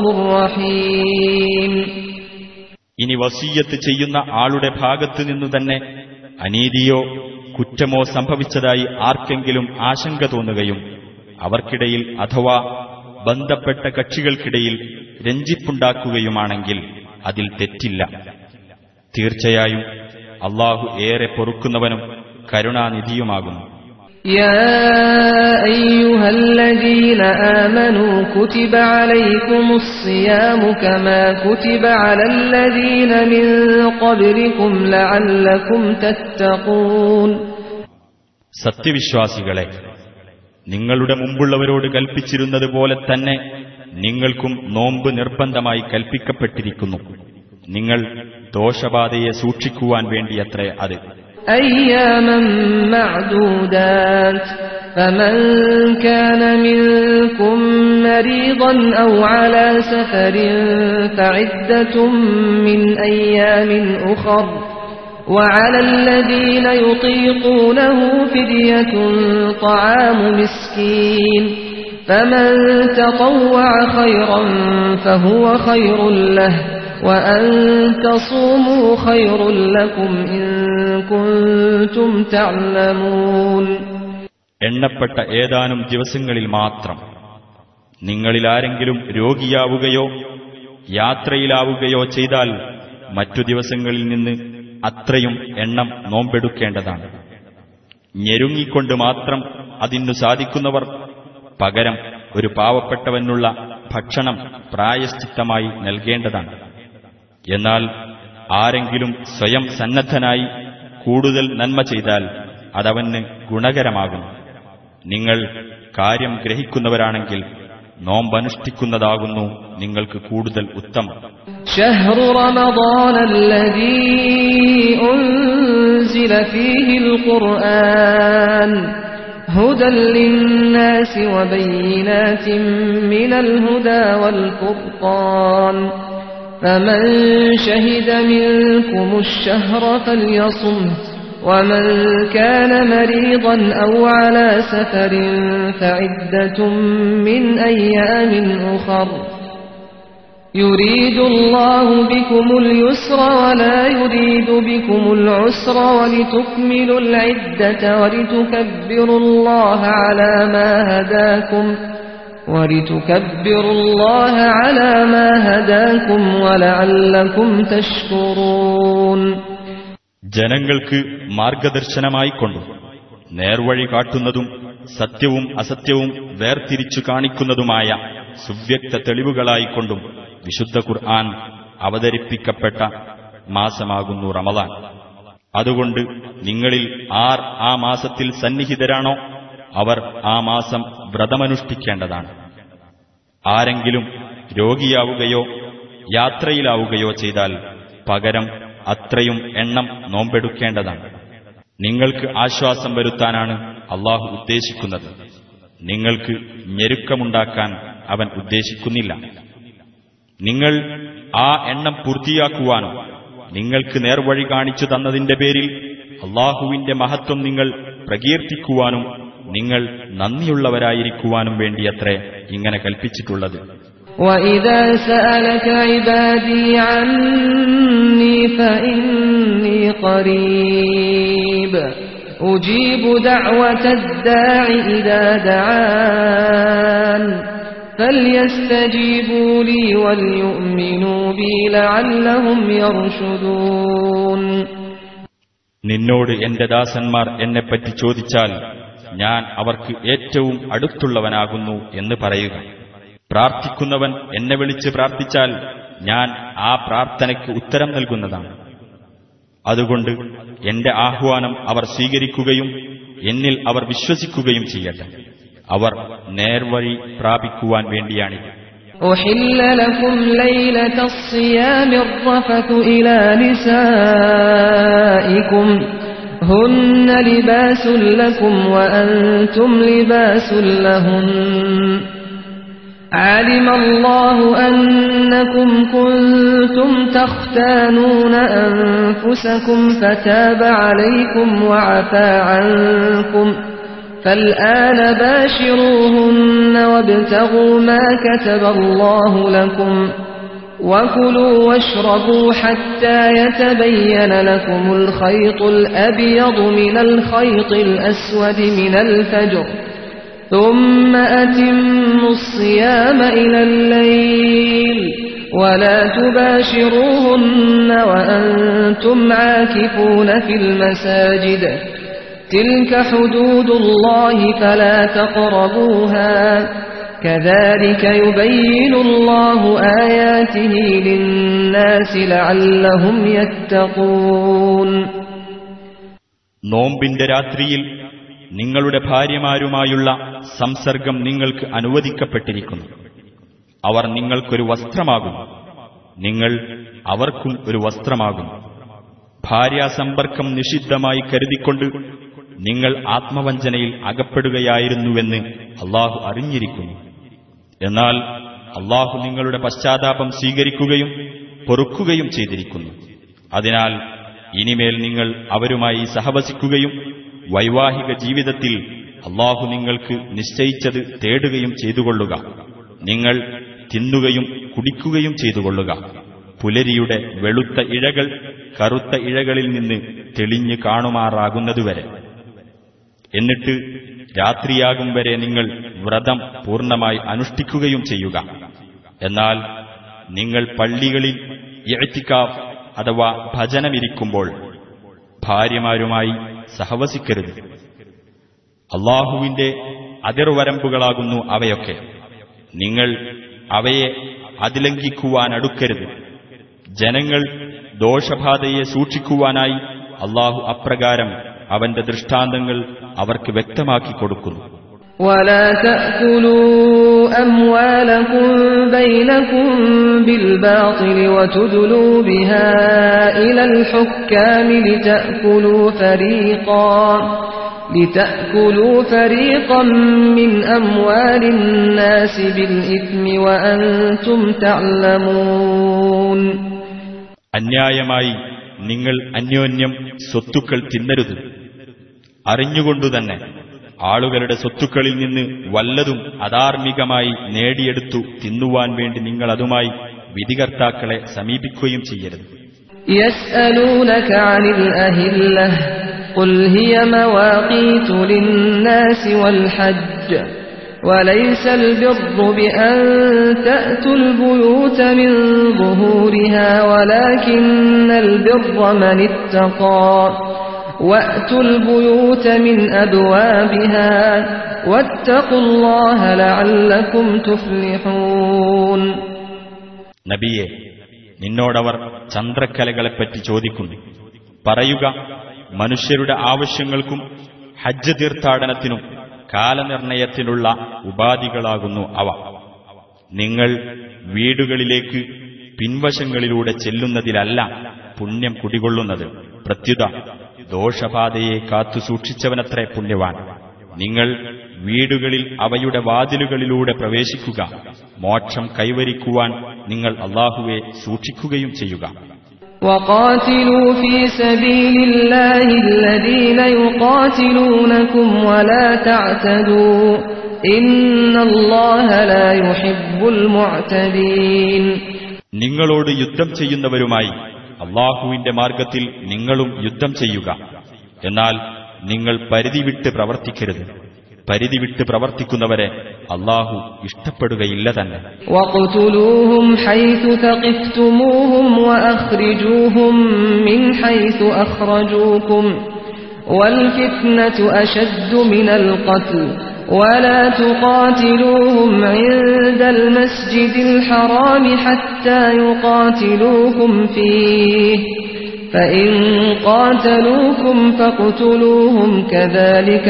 رحيم ഇനി വസീയത്ത് ചെയ്യുന്ന ആളുടെ ഭാഗത്തു നിന്നു തന്നെ അനീതിയോ കുറ്റമോ സംഭവിച്ചതായി ആർക്കെങ്കിലും ആശങ്ക തോന്നുകയും അവർക്കിടയിൽ അഥവാ ബന്ധപ്പെട്ട കക്ഷികൾക്കിടയിൽ രഞ്ജിപ്പുണ്ടാക്കുകയുമാണെങ്കിൽ അതിൽ തെറ്റില്ല തീർച്ചയായും അള്ളാഹു ഏറെ പൊറുക്കുന്നവനും കരുണാനിധിയുമാകുന്നു يا أيها الذين آمنوا كتب عليكم الصيام كما كتب على الذين من قبلكم لعلكم تتقون സത്യവിശ്വാസികളെ നിങ്ങളുടെ മുമ്പുള്ളവരോട് കൽപ്പിച്ചിരുന്നത് പോലെ തന്നെ നിങ്ങൾക്കും നോമ്പ് നിർബന്ധമായി കൽപ്പിക്കപ്പെട്ടിരിക്കുന്നു നിങ്ങൾ ദോഷബാധയെ സൂക്ഷിക്കുവാൻ വേണ്ടിയത്രേ അത് أياما معدودات فمن كان منكم مريضا أو على سفر فعدة من أيام أخر وعلى الذين يطيقونه فدية طعام مسكين فمن تطوع خيرا فهو خير له وأن تصوموا خير لكم إن كنتم تعلمون എണ്ണപ്പെട്ട ഏതാനും ദിവസങ്ങളിൽ മാത്രം നിങ്ങളിൽ ആരെങ്കിലും രോഗിയാവുകയോ യാത്രയിലാവുകയോ ചെയ്താൽ മറ്റു ദിവസങ്ങളിൽ നിന്ന് അത്രയും എണ്ണം നോമ്പെടുക്കേണ്ടതാണ് ഞെരുങ്ങിക്കൊണ്ട് മാത്രം അതിനു സാധിക്കുന്നവർ പകരം ഒരു പാവപ്പെട്ടവനുള്ള ഭക്ഷണം പ്രായശ്ചിത്തമായി നൽകേണ്ടതാണ് എന്നാൽ ആരെങ്കിലും സ്വയം സന്നദ്ധനായി കൂടുതൽ നന്മ ചെയ്താൽ അതവന് ഗുണകരമാകും നിങ്ങൾ കാര്യം ഗ്രഹിക്കുന്നവരാണെങ്കിൽ നോമ്പനുഷ്ഠിക്കുന്നതാകുന്നു നിങ്ങൾക്ക് കൂടുതൽ ഉത്തമം شهر رمضان الذي أنزل فيه القرآن هدى للناس وبينات من الهدى والفرقان فمن شهد منكم الشهر فليصمه ومن كان مريضا أو على سفر فعدة من أيام أخر يريد الله بكم اليسر ولا يريد بكم العسر ولتكملوا العدة ولتكبروا الله على ما هداكم ولتكبروا الله على ما هداكم ولعلكم تشكرون ജനങ്ങൾക്ക് മാർഗദർശനമായിക്കൊണ്ടും നേർവഴി കാട്ടുന്നതും സത്യവും അസത്യവും വേർതിരിച്ചു കാണിക്കുന്നതുമായ സുവ്യക്ത തെളിവുകളായിക്കൊണ്ടും വിശുദ്ധ ഖുർആൻ അവതരിപ്പിക്കപ്പെട്ട മാസമാകുന്നു റമദാൻ അതുകൊണ്ട് നിങ്ങളിൽ ആർ ആ മാസത്തിൽ സന്നിഹിതരാണോ അവർ ആ മാസം വ്രതമനുഷ്ഠിക്കേണ്ടതാണ് ആരെങ്കിലും രോഗിയാവുകയോ യാത്രയിലാവുകയോ ചെയ്താൽ പകരം അത്രയും എണ്ണം നോമ്പെടുക്കേണ്ടതാണ് നിങ്ങൾക്ക് ആശ്വാസം വരുത്താനാണ് അള്ളാഹു ഉദ്ദേശിക്കുന്നത് നിങ്ങൾക്ക് ഞെരുക്കമുണ്ടാക്കാൻ അവൻ ഉദ്ദേശിക്കുന്നില്ല നിങ്ങൾ ആ എണ്ണം പൂർത്തിയാക്കുവാനും നിങ്ങൾക്ക് നേർവഴി കാണിച്ചു തന്നതിന്റെ പേരിൽ അള്ളാഹുവിന്റെ മഹത്വം നിങ്ങൾ പ്രകീർത്തിക്കുവാനും നിങ്ങൾ നന്ദിയുള്ളവരായിരിക്കുവാനും വേണ്ടിയത്രേ ഇങ്ങനെ കൽപ്പിച്ചിട്ടുള്ളത് وإذا سألك عبادي عني فإني قريب أجيب دعوة الداع إذا دعان فليستجيبوا لي وليؤمنوا بي لعلهم يرشدون നിന്നോട് എന്റെ ദാസന്മാർ എന്നെപ്പറ്റി ചോദിച്ചാൽ ഞാൻ അവർക്ക് ഏറ്റവും അടുത്തുള്ളവനാകുന്നു എന്ന് പറയുക പ്രാർത്ഥിക്കുന്നവൻ എന്നെ വിളിച്ച് പ്രാർത്ഥിച്ചാൽ ഞാൻ ആ പ്രാർത്ഥനയ്ക്ക് ഉത്തരം നൽകുന്നതാണ് അതുകൊണ്ട് എന്റെ ആഹ്വാനം അവർ സ്വീകരിക്കുകയും എന്നിൽ അവർ വിശ്വസിക്കുകയും ചെയ്യട്ടെ അവർ നേർവഴി പ്രാപിക്കുവാൻ വേണ്ടിയാണിത് أحل لكم ليلة الصيام الرفث إلى نسائكم هن لباس لكم وأنتم لباس لهن علم الله أنكم كنتم تختانون أنفسكم فتاب عليكم وعفى عنكم فالآن باشروهن وابتغوا ما كتب الله لكم وكلوا واشربوا حتى يتبين لكم الخيط الأبيض من الخيط الأسود من الفجر ثم أتموا الصيام إلى الليل ولا تباشروهن وأنتم عاكفون في المساجد تلك حدود الله فلا تقربوها كذلك يبين الله آياته للناس لعلهم يتقون നോമ്പിന്റെ രാത്രിയിൽ നിങ്ങളുടെ ഭാര്യമാരുമായുള്ള സംസർഗം നിങ്ങൾക്ക് അനുവദിക്കപ്പെട്ടിരിക്കുന്നു അവർ നിങ്ങൾക്കൊരു വസ്ത്രമാകും നിങ്ങൾ അവർക്കും ഒരു വസ്ത്രമാകും ഭാര്യാസമ്പർക്കം നിഷിദ്ധമായി കരുതിക്കൊണ്ട് നിങ്ങൾ ആത്മവഞ്ചനയിൽ അകപ്പെടുകയായിരുന്നുവെന്ന് അള്ളാഹു അറിഞ്ഞിരിക്കുന്നു എന്നാൽ അള്ളാഹു നിങ്ങളുടെ പശ്ചാത്താപം സ്വീകരിക്കുകയും പൊറുക്കുകയും ചെയ്തിരിക്കുന്നു അതിനാൽ ഇനിമേൽ നിങ്ങൾ അവരുമായി സഹവസിക്കുകയും വൈവാഹിക ജീവിതത്തിൽ അള്ളാഹു നിങ്ങൾക്ക് നിശ്ചയിച്ചത് തേടുകയും ചെയ്തുകൊള്ളുക നിങ്ങൾ തിന്നുകയും കുടിക്കുകയും ചെയ്തുകൊള്ളുക പുലരിയുടെ വെളുത്ത ഇഴകൾ കറുത്ത ഇഴകളിൽ നിന്ന് തെളിഞ്ഞു കാണുമാറാകുന്നതുവരെ എന്നിട്ട് രാത്രിയാകും വരെ നിങ്ങൾ വ്രതം പൂർണ്ണമായി അനുഷ്ഠിക്കുകയും ചെയ്യുക എന്നാൽ നിങ്ങൾ പള്ളികളിൽ ഇഴത്തിക്കാഫ് അഥവാ ഭജനമിരിക്കുമ്പോൾ ഭാര്യമാരുമായി സഹവസിക്കരുത് അള്ളാഹുവിന്റെ അതിർവരമ്പുകളാകുന്നു അവയൊക്കെ നിങ്ങൾ അവയെ അതിലംഘിക്കുവാനടുക്കരുത് ജനങ്ങൾ ദോഷബാധയെ സൂക്ഷിക്കുവാനായി അള്ളാഹു അപ്രകാരം അവന്റെ ദൃഷ്ടാന്തങ്ങൾ അവർക്ക് വ്യക്തമാക്കി കൊടുക്കുന്നു ولا تأكلوا أموالكم بينكم بالباطل وتدلوا بها إلى الحكام لتأكلوا فريقا لتأكلوا فريقا من أموال الناس بالإثم وأنتم تعلمون അന്യായമായി നിങ്ങൾ അന്യോന്യം സ്വത്തുക്കൾ തിന്നരുത് അറിഞ്ഞുകൊണ്ടുതന്നെ ആളുകളുടെ സ്വത്തുക്കളിൽ നിന്ന് വല്ലതും അധാർമികമായി നേടിയെടുത്തു തിന്നുവാൻ വേണ്ടി നിങ്ങൾ അതുമായി വിധികർത്താക്കളെ സമീപിക്കുകയും ചെയ്യരുത് يسألونك عن الأهلة قل هي مواقيت للناس والحج وليس البر بأن تأتوا البيوت من ظهورها ولكن البر من اتقى وأتوا البيوت من أبوابها واتقوا الله لعلكم تفلحون നബിയെ നിന്നോടവർ ചന്ദ്രക്കലകളെപ്പറ്റി ചോദിക്കുന്നു പറയുക മനുഷ്യരുടെ ആവശ്യങ്ങൾക്കും ഹജ്ജ് തീർത്ഥാടനത്തിനും കാലനിർണയത്തിനുള്ള ഉപാധികളാകുന്നു അവ നിങ്ങൾ വീടുകളിലേക്ക് പിൻവശങ്ങളിലൂടെ ചെല്ലുന്നതിലല്ല പുണ്യം കുടികൊള്ളുന്നത് പ്രത്യുത ദോഷബാധയെ കാത്തു സൂക്ഷിച്ചവനത്രേ പുണ്യവാൻ നിങ്ങൾ വീടുകളിൽ അവയുടെ വാതിലുകളിലൂടെ പ്രവേശിക്കുക മോക്ഷം കൈവരിക്കുവാൻ നിങ്ങൾ അള്ളാഹുവെ സൂക്ഷിക്കുകയും ചെയ്യുക وقاتلوا في سبيل الله الذين يقاتلونكم ولا تعتدوا إن الله لا يحب المعتدين നിങ്ങളോട് യുദ്ധം ചെയ്യുന്നവരുമായി അള്ളാഹുവിന്റെ മാർഗത്തിൽ നിങ്ങളും യുദ്ധം ചെയ്യുക എന്നാൽ നിങ്ങൾ പരിധി വിട്ട് പ്രവർത്തിക്കരുത് പരിധി വിട്ട് പ്രവർത്തിക്കുന്നവരെ അള്ളാഹു ഇഷ്ടപ്പെടുകയില്ല തന്നെ واقتلوهم حيث ثقفتموهم وأخرجوهم من حيث أخرجوكم والفتنة أشد من القتل ولا تقاتلوهم عند المسجد الحرام حتى يقاتلوكم فيه فإن قاتلوكم فاقتلوهم كذلك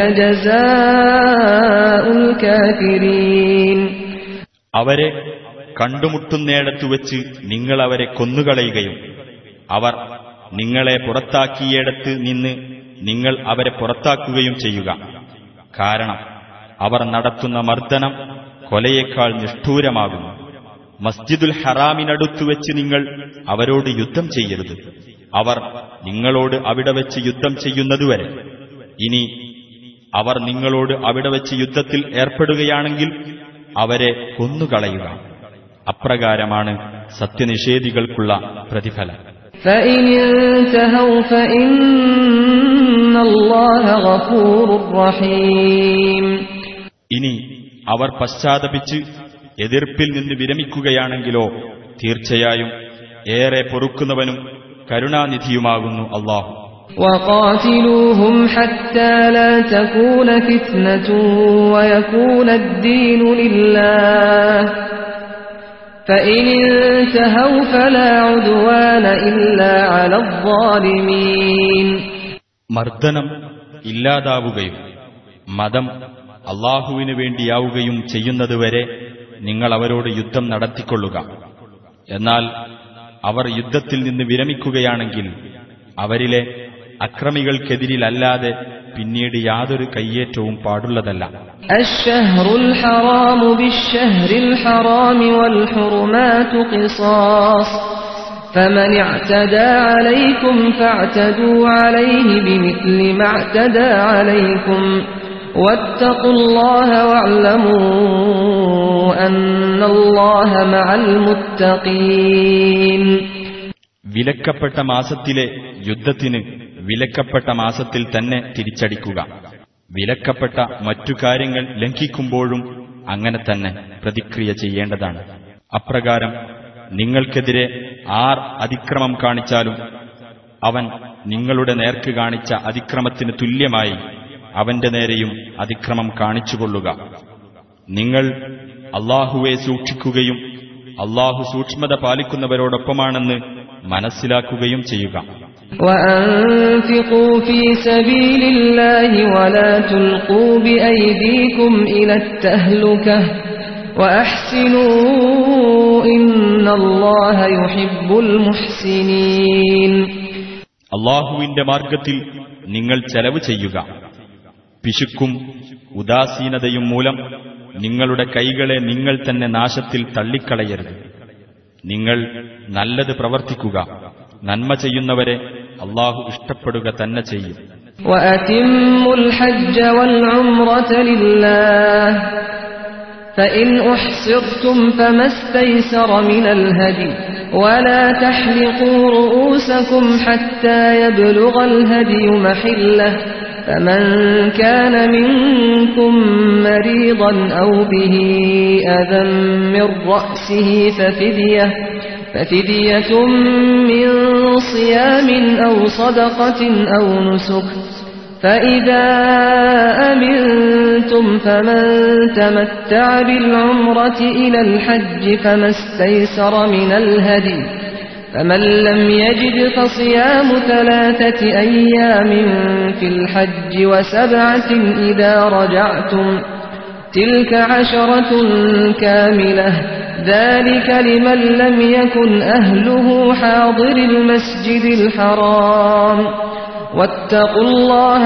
جزاء الكافرين അവരെ കണ്ടുമുട്ടുന്നിടത്തു വെച്ച് നിങ്ങൾ അവരെ കൊന്നുകളയുകയും അവർ നിങ്ങളെ പുറത്താക്കിയിടത്ത് നിന്ന് നിങ്ങൾ അവരെ പുറത്താക്കുകയും ചെയ്യുക കാരണം അവർ നടത്തുന്ന മർദ്ദനം കൊലയേക്കാൾ നിഷ്ഠൂരമാകുന്നു മസ്ജിദുൽ ഹറാമിനടുത്തു വെച്ച് നിങ്ങൾ അവരോട് യുദ്ധം ചെയ്യരുത് അവർ നിങ്ങളോട് അവിടെ വെച്ച് യുദ്ധം ചെയ്യുന്നതുവരെ ഇനി അവർ നിങ്ങളോട് അവിടെ വെച്ച് യുദ്ധത്തിൽ ഏർപ്പെടുകയാണെങ്കിൽ അവരെ കൊന്നുകളയുക അപ്രകാരമാണ് സത്യനിഷേധികൾക്കുള്ള പ്രതിഫലം فإن انتهوا فإن الله غفور رحيم ഇനി അവർ പശ്ചാത്തപിച്ച് എതിർപ്പിൽ നിന്ന് വിരമിക്കുകയാണെങ്കിലോ തീർച്ചയായും ഏറെ പൊറുക്കുന്നവനും കരുണാനിധിയുമാകുന്നു അള്ളാഹു وقاتلوهم حتى لا تكون فتنة ويكون الدين لله فإن انتهوا فلا عدوان إلا على الظالمين മർദ്ദനം ഇല്ലാതാവുകയും മതം അള്ളാഹുവിനു വേണ്ടിയാവുകയും ചെയ്യുന്നതുവരെ നിങ്ങൾ അവരോട് യുദ്ധം നടത്തിക്കൊള്ളുക എന്നാൽ അവർ യുദ്ധത്തിൽ നിന്ന് വിരമിക്കുകയാണെങ്കിൽ അവരിലെ അക്രമികൾക്കെതിരിലല്ലാതെ പിന്നീട് യാതൊരു കയ്യേറ്റവും പാടുള്ളതല്ല الشهر الحرام بالشهر الحرام والحرمات قصاص فمن اعتدى عليكم فاعتدوا عليه بمثل ما اعتدى عليكم واتقوا الله واعلموا أن الله مع المتقين വിലക്കപ്പെട്ട മാസത്തിലെ യുദ്ധത്തിന് വിലക്കപ്പെട്ട മാസത്തിൽ തന്നെ തിരിച്ചടിക്കുക വിലക്കപ്പെട്ട മറ്റു കാര്യങ്ങൾ ലംഘിക്കുമ്പോഴും അങ്ങനെ തന്നെ പ്രതിക്രിയ ചെയ്യേണ്ടതാണ് അപ്രകാരം നിങ്ങൾക്കെതിരെ ആർ അതിക്രമം കാണിച്ചാലും അവൻ നിങ്ങളുടെ നേർക്ക് കാണിച്ച അതിക്രമത്തിന് തുല്യമായി അവന്റെ നേരെയും അതിക്രമം കാണിച്ചുകൊള്ളുക നിങ്ങൾ അള്ളാഹുവെ സൂക്ഷിക്കുകയും അള്ളാഹു സൂക്ഷ്മത പാലിക്കുന്നവരോടൊപ്പമാണെന്ന് മനസ്സിലാക്കുകയും ചെയ്യുക وأنفقوا في سبيل الله ولا تلقوا بأيديكم إلى التهلكة وأحسنوا إن الله يحب المحسنين അള്ളാഹുവിന്റെ മാർഗത്തിൽ നിങ്ങൾ ചെലവ് ചെയ്യുക പിശുക്കും ഉദാസീനതയും മൂലം നിങ്ങളുടെ കൈകളെ നിങ്ങൾ തന്നെ നാശത്തിൽ തള്ളിക്കളയരുത് നിങ്ങൾ നല്ലത് പ്രവർത്തിക്കുക നന്മ ചെയ്യുന്നവരെ അള്ളാഹു ഇഷ്ടപ്പെടുക തന്നെ ചെയ്യും وأتموا الحج والعمرة لله فإن أحصرتم فما استيسر من الهدي ولا تحلقوا رؤوسكم حتى يبلغ الهدي محله فمن كان منكم مريضا أو به أذى من رأسه ففدية ففدية من صيام أو صدقة أو نسك فإذا أمنتم فمن تمتع بالعمرة إلى الحج فما استيسر من الهدي فمن لم يجد فصيام ثلاثة أيام في الحج وسبعة إذا رجعتم تلك عشرة كاملة ذلك لمن لم يكن أهله حاضر المسجد الحرام واتقوا الله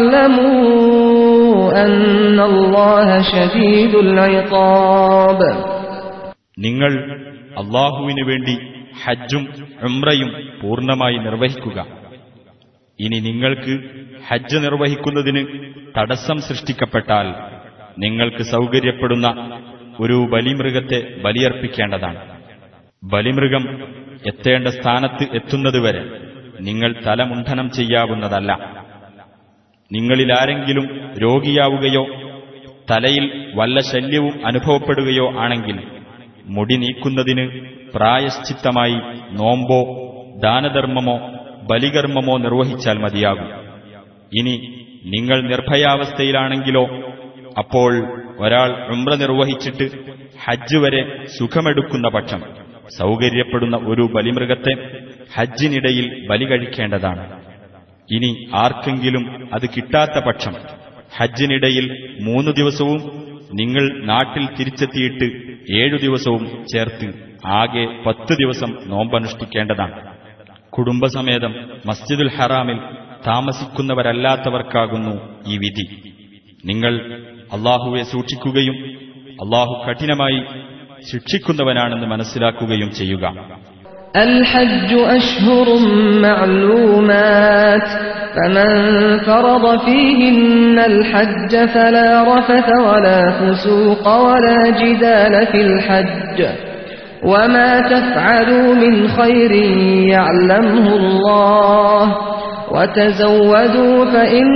واعلموا أن الله شديد العقاب നിങ്ങൾ അള്ളാഹുവിനു വേണ്ടി ഹജ്ജും ഉംറയും പൂർണ്ണമായി നിർവഹിക്കുക ഇനി നിങ്ങൾക്ക് ഹജ്ജ് നിർവഹിക്കുന്നതിന് തടസ്സം സൃഷ്ടിക്കപ്പെട്ടാൽ നിങ്ങൾക്ക് സൗകര്യപ്പെടുന്ന ഒരു ബലിമൃഗത്തെ ബലിയർപ്പിക്കേണ്ടതാണ് ബലിമൃഗം എത്തേണ്ട സ്ഥാനത്ത് എത്തുന്നതുവരെ നിങ്ങൾ തലമുണ്ഠനം ചെയ്യാവുന്നതല്ല നിങ്ങളിലാരെങ്കിലും രോഗിയാവുകയോ തലയിൽ വല്ല ശല്യവും അനുഭവപ്പെടുകയോ ആണെങ്കിൽ മുടി നീക്കുന്നതിന് പ്രായശ്ചിത്തമായി നോമ്പോ ദാനധർമ്മമോ ബലികർമ്മമോ നിർവഹിച്ചാൽ മതിയാകും ഇനി നിങ്ങൾ നിർഭയാവസ്ഥയിലാണെങ്കിലോ അപ്പോൾ ഒരാൾ ഉംറ നിർവഹിച്ചിട്ട് ഹജ്ജ് വരെ സുഖമെടുക്കുന്ന പക്ഷം സൗകര്യപ്പെടുന്ന ഒരു ബലിമൃഗത്തെ ഹജ്ജിനിടയിൽ ബലി കഴിക്കേണ്ടതാണ് ഇനി ആർക്കെങ്കിലും അത് കിട്ടാത്ത പക്ഷം ഹജ്ജിനിടയിൽ മൂന്നു ദിവസവും നിങ്ങൾ നാട്ടിൽ തിരിച്ചെത്തിയിട്ട് ഏഴു ദിവസവും ചേർത്ത് ആകെ പത്ത് ദിവസം നോമ്പനുഷ്ഠിക്കേണ്ടതാണ് കുടുംബസമേതം മസ്ജിദുൽ ഹറാമിൽ താമസിക്കുന്നവരല്ലാത്തവർക്കാകുന്നു ഈ വിധി നിങ്ങൾ അള്ളാഹുവെ സൂക്ഷിക്കുകയും അള്ളാഹു കഠിനമായി ശിക്ഷിക്കുന്നവനാണെന്ന് മനസ്സിലാക്കുകയും ചെയ്യുക الحج أشهر معلومات فمن فرض فيهن الحج فلا رفث ولا فسوق ولا جدال في الحج وما تفعلوا من خير يعلمه الله وتزودوا فإن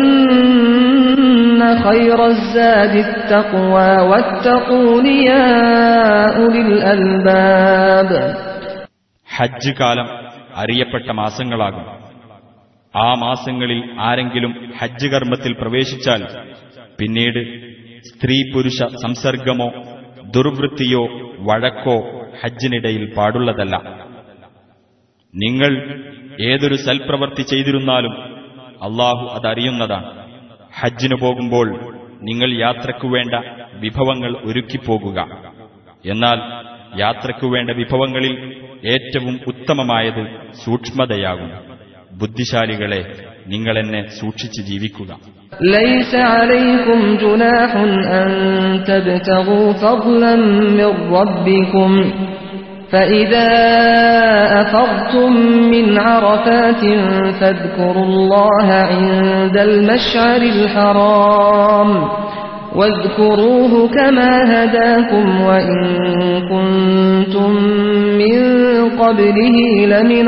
خير الزاد التقوى واتقون يا أولي الألباب ഹജ്ജ് കാലം അറിയപ്പെട്ട മാസങ്ങളാകും ആ മാസങ്ങളിൽ ആരെങ്കിലും ഹജ്ജ് കർമ്മത്തിൽ പ്രവേശിച്ചാൽ പിന്നീട് സ്ത്രീ പുരുഷ സംസർഗമോ ദുർവൃത്തിയോ വഴക്കോ ഹജ്ജിനിടയിൽ പാടുള്ളതല്ല നിങ്ങൾ ഏതൊരു സൽപ്രവൃത്തി ചെയ്തിരുന്നാലും അള്ളാഹു അതറിയുന്നതാണ് ഹജ്ജിനു പോകുമ്പോൾ നിങ്ങൾ യാത്രയ്ക്കു വേണ്ട വിഭവങ്ങൾ ഒരുക്കിപ്പോകുക എന്നാൽ യാത്രയ്ക്കു വേണ്ട വിഭവങ്ങളിൽ ഏറ്റവും ഉത്തമമായത് സൂക്ഷ്മതയാകും ബുദ്ധിശാലികളെ നിങ്ങൾ എന്നെ സൂക്ഷിച്ച് ജീവിക്കുക ليس عليكم جناح أن تبتغوا فضلا من ربكم فإذا أفضتم من عرفات فاذكروا الله عند المشعر الحرام واذكروه كما هداكم وإن كنتم من قبله لمن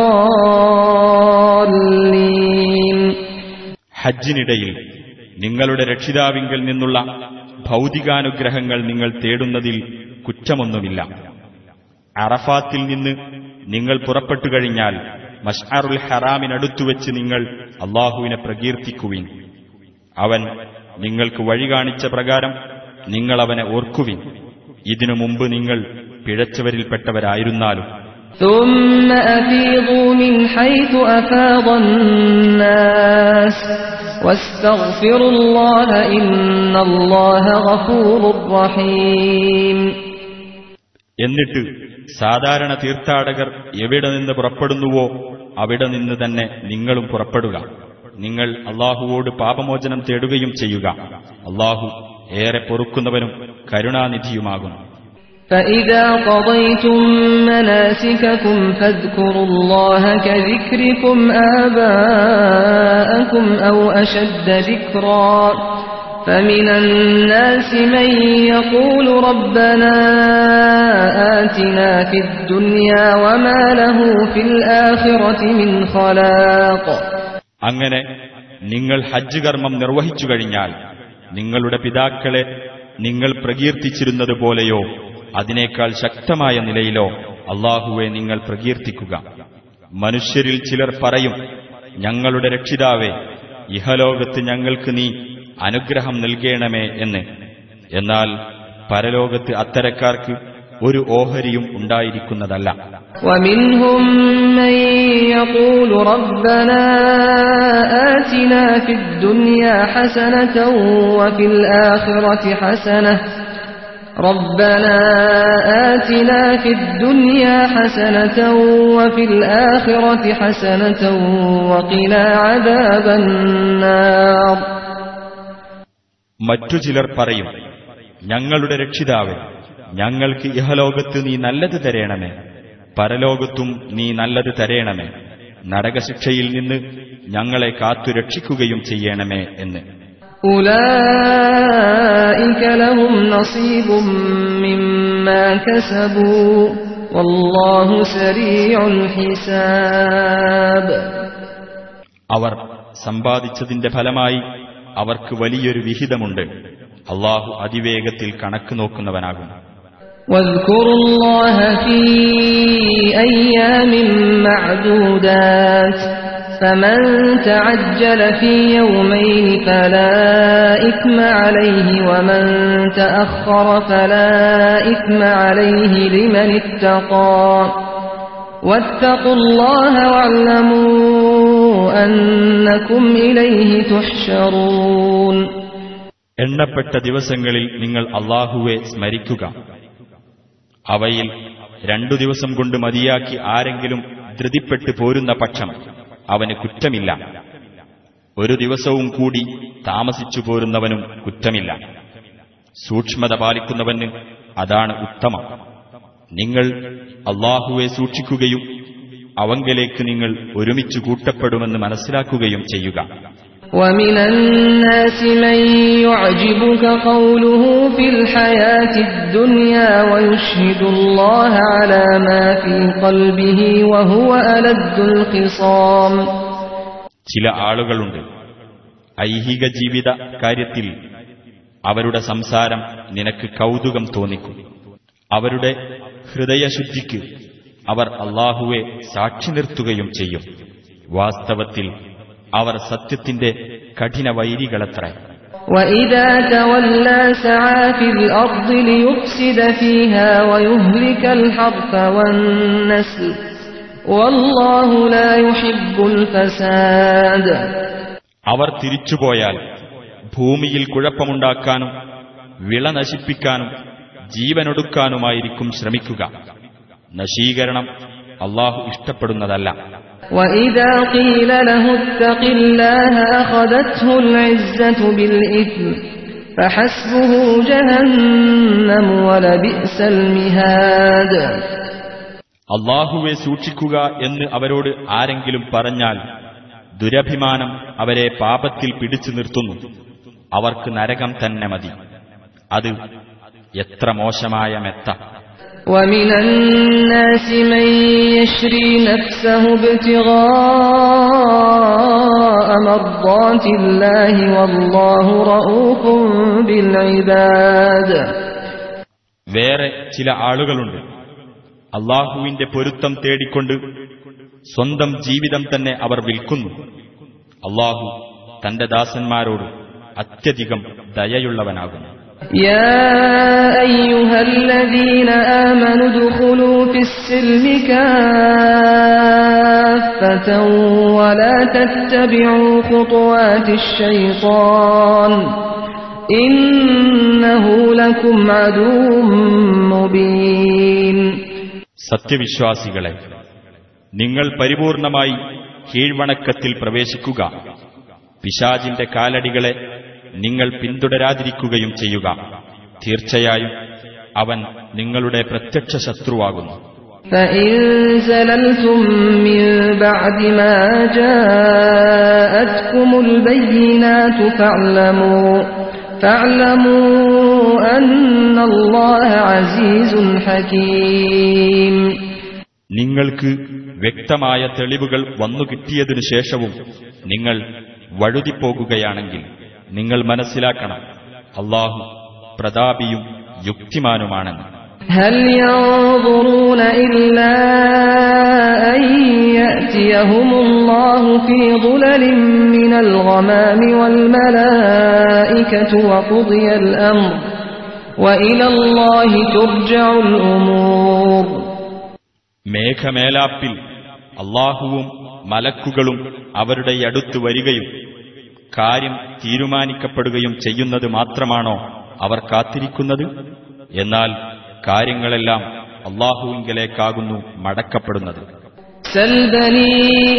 الضالين ഹജ്ജിനിടയിൽ നിങ്ങളുടെ രക്ഷിതാവിങ്കിൽ നിന്നുള്ള ഭൗതികാനുഗ്രഹങ്ങൾ നിങ്ങൾ തേടുന്നതിൽ കുറ്റമൊന്നുമില്ല അറഫാത്തിൽ നിന്ന് നിങ്ങൾ പുറപ്പെട്ടു കഴിഞ്ഞാൽ മഷ്അറുൽ ഹറാമിനടുത്തുവെച്ച് നിങ്ങൾ അള്ളാഹുവിനെ പ്രകീർത്തിക്കുവിൻ അവൻ നിങ്ങൾക്ക് വഴി കാണിച്ച പ്രകാരം നിങ്ങൾ അവനെ ഓർക്കുവിൻ ഇതിനു മുമ്പ് നിങ്ങൾ പിഴച്ചവരിൽപ്പെട്ടവരായിരുന്നാലും ثم أفيضوا من حيث أفاض الناس واستغفروا الله إن الله غفور رحيم എന്നിട്ട് സാധാരണ തീർത്ഥാടകർ എവിടെ നിന്ന് പുറപ്പെടുന്നുവോ അവിടെ നിന്ന് തന്നെ നിങ്ങളും പുറപ്പെടുക നിങ്ങൾ അള്ളാഹുവോട് പാപമോചനം തേടുകയും ചെയ്യുക അള്ളാഹു ഏറെ പൊറുക്കുന്നവനും കരുണാനിധിയുമാകുന്നു فإذا قضيتم مناسككم فاذكروا الله كذكركم آباءكم أو أشد ذكرا فمن الناس من يقول ربنا آتنا في الدنيا وما له في الآخرة من خلاق അങ്ങനെ നിങ്ങൾ ഹജ്ജ് കർമ്മം നിർവഹിച്ചു കഴിഞ്ഞാൽ നിങ്ങളുടെ പിതാക്കളെ നിങ്ങൾ പ്രകീർത്തിച്ചിരുന്നത് പോലെയോ അതിനേക്കാൾ ശക്തമായ നിലയിലോ അള്ളാഹുവെ നിങ്ങൾ പ്രകീർത്തിക്കുക മനുഷ്യരിൽ ചിലർ പറയും ഞങ്ങളുടെ രക്ഷിതാവേ ഇഹലോകത്ത് ഞങ്ങൾക്ക് നീ അനുഗ്രഹം നൽകണമേ എന്ന് എന്നാൽ പരലോകത്ത് അത്തരക്കാർക്ക് ഒരു ഓഹരിയും ഉണ്ടായിരിക്കുന്നതല്ല ومنهم من يقول ربنا آتنا في الدنيا حسنة وفي الآخرة حسنة ربنا آتنا في الدنيا حسنة وفي الآخرة حسنة وقنا عذاب النار മറ്റു ചിലർ പറയും ഞങ്ങളുടെ രക്ഷിതാവ് ഞങ്ങൾക്ക് ഇഹലോകത്ത് നീ നല്ലത് തരേണമേ പരലോകത്തും നീ നല്ലത് തരേണമേ നരകശിക്ഷയിൽ നിന്ന് ഞങ്ങളെ കാത്തു രക്ഷിക്കുകയും ചെയ്യണമേ എന്ന് أولئك لهم نصيب مما كسبوا والله سريع الحساب അവർ സമ്പാദിച്ചതിന്റെ ഫലമായി അവർക്ക് വലിയൊരു വിഹിതമുണ്ട് അള്ളാഹു അതിവേഗത്തിൽ കണക്ക് നോക്കുന്നവനാകും واذكروا الله في أيام معدودات فمن تعجل في يومين فلا إثم عليه ومن تأخر فلا إثم عليه لمن اتقى واتقوا الله واعلموا أنكم إليه تحشرون എണ്ണപ്പെട്ട ദിവസങ്ങളിൽ നിങ്ങൾ അള്ളാഹുവെ സ്മരിക്കുക അവയിൽ രണ്ടു ദിവസം കൊണ്ട് മതിയാക്കി ആരെങ്കിലും ധൃതിപ്പെട്ടു പോരുന്ന പക്ഷം അവന് കുറ്റമില്ല ഒരു ദിവസവും കൂടി താമസിച്ചു പോരുന്നവനും കുറ്റമില്ല സൂക്ഷ്മത പാലിക്കുന്നവന് അതാണ് ഉത്തമം നിങ്ങൾ അള്ളാഹുവെ സൂക്ഷിക്കുകയും അവങ്കലേക്ക് നിങ്ങൾ ഒരുമിച്ച് കൂട്ടപ്പെടുമെന്ന് മനസ്സിലാക്കുകയും ചെയ്യുക ومن الناس من يعجبك قوله في الحياة الدنيا ويشهد الله على ما في قلبه وهو ألد الخصام ചില ആളുകളുണ്ട് ഐഹിക ജീവിത കാര്യത്തിൽ അവരുടെ സംസാരം നിനക്ക് കൗതുകം തോന്നിക്കും അവരുടെ ഹൃദയശുദ്ധിക്ക് അവർ അള്ളാഹുവെ സാക്ഷി നിർത്തുകയും ചെയ്യും വാസ്തവത്തിൽ അവർ സത്യത്തിന്റെ കഠിന വൈരികളത്രേ وإذا تولى سعى في الأرض ليفسد فيها ويهلك الحرث والنسل والله لا يحب الفساد അവർ തിരിച്ചുപോയാൽ ഭൂമിയിൽ കുഴപ്പമുണ്ടാക്കാനും വിള നശിപ്പിക്കാനും ജീവനൊടുക്കാനുമായിരിക്കും ശ്രമിക്കുക നശീകരണം അള്ളാഹു ഇഷ്ടപ്പെടുന്നതല്ല وإذا قيل له اتق الله أخذته العزة بالإثم فحسبه جهنم ولبئس المهاد അള്ളാഹുവെ സൂക്ഷിക്കുക എന്ന് അവരോട് ആരെങ്കിലും പറഞ്ഞാൽ ദുരഭിമാനം അവരെ പാപത്തിൽ പിടിച്ചു നിർത്തുന്നു അവർക്ക് നരകം തന്നെ മതി അത് എത്ര മോശമായ മെത്ത ومن الناس من يشري نفسه ابتغاء مرضات الله والله رؤوف بالعباد വേറെ ചില ആളുകളുണ്ട് അള്ളാഹുവിന്റെ പൊരുത്തം തേടിക്കൊണ്ട് സ്വന്തം ജീവിതം തന്നെ അവർ വിൽക്കുന്നു അള്ളാഹു തന്റെ ദാസന്മാരോട് അത്യധികം ദയയുള്ളവനാകുന്നു يا أيها الذين آمنوا ادخلوا في السلم كافة ولا تتبعوا خطوات الشيطان إنه لكم عدو مبين സത്യവിശ്വാസികളെ നിങ്ങൾ പരിപൂർണമായി കീഴ്വണക്കത്തിൽ പ്രവേശിക്കുക പിശാജിന്റെ കാലടികളെ നിങ്ങൾ പിന്തുടരാതിരിക്കുകയും ചെയ്യുക തീർച്ചയായും അവൻ നിങ്ങളുടെ പ്രത്യക്ഷ ശത്രുവാകുന്നു فإن زللتم من بعد ما جاءتكم البينات فاعلموا فاعلموا أن الله عزيز حكيم നിങ്ങൾക്ക് വ്യക്തമായ തെളിവുകൾ വന്നു കിട്ടിയതിനു ശേഷവും നിങ്ങൾ വഴുതിപ്പോകുകയാണെങ്കിൽ നിങ്ങൾ മനസ്സിലാക്കണം അള്ളാഹു പ്രതാപിയും യുക്തിമാനുമാണെന്ന് هل ينظرون إلا أن يأتيهم الله في ظلل من الغمام والملائكة وقضي الأمر وإلى الله ترجع الأمور മേഘമേലാപ്പിൽ അള്ളാഹുവും മലക്കുകളും അവരുടെ അടുത്ത് വരികയും കാര്യം തീരുമാനിക്കപ്പെടുകയും ചെയ്യുന്നത് മാത്രമാണോ അവർ കാത്തിരിക്കുന്നത് എന്നാൽ കാര്യങ്ങളെല്ലാം അള്ളാഹുവിങ്കലേക്കാകുന്നു മടക്കപ്പെടുന്നത് سل بني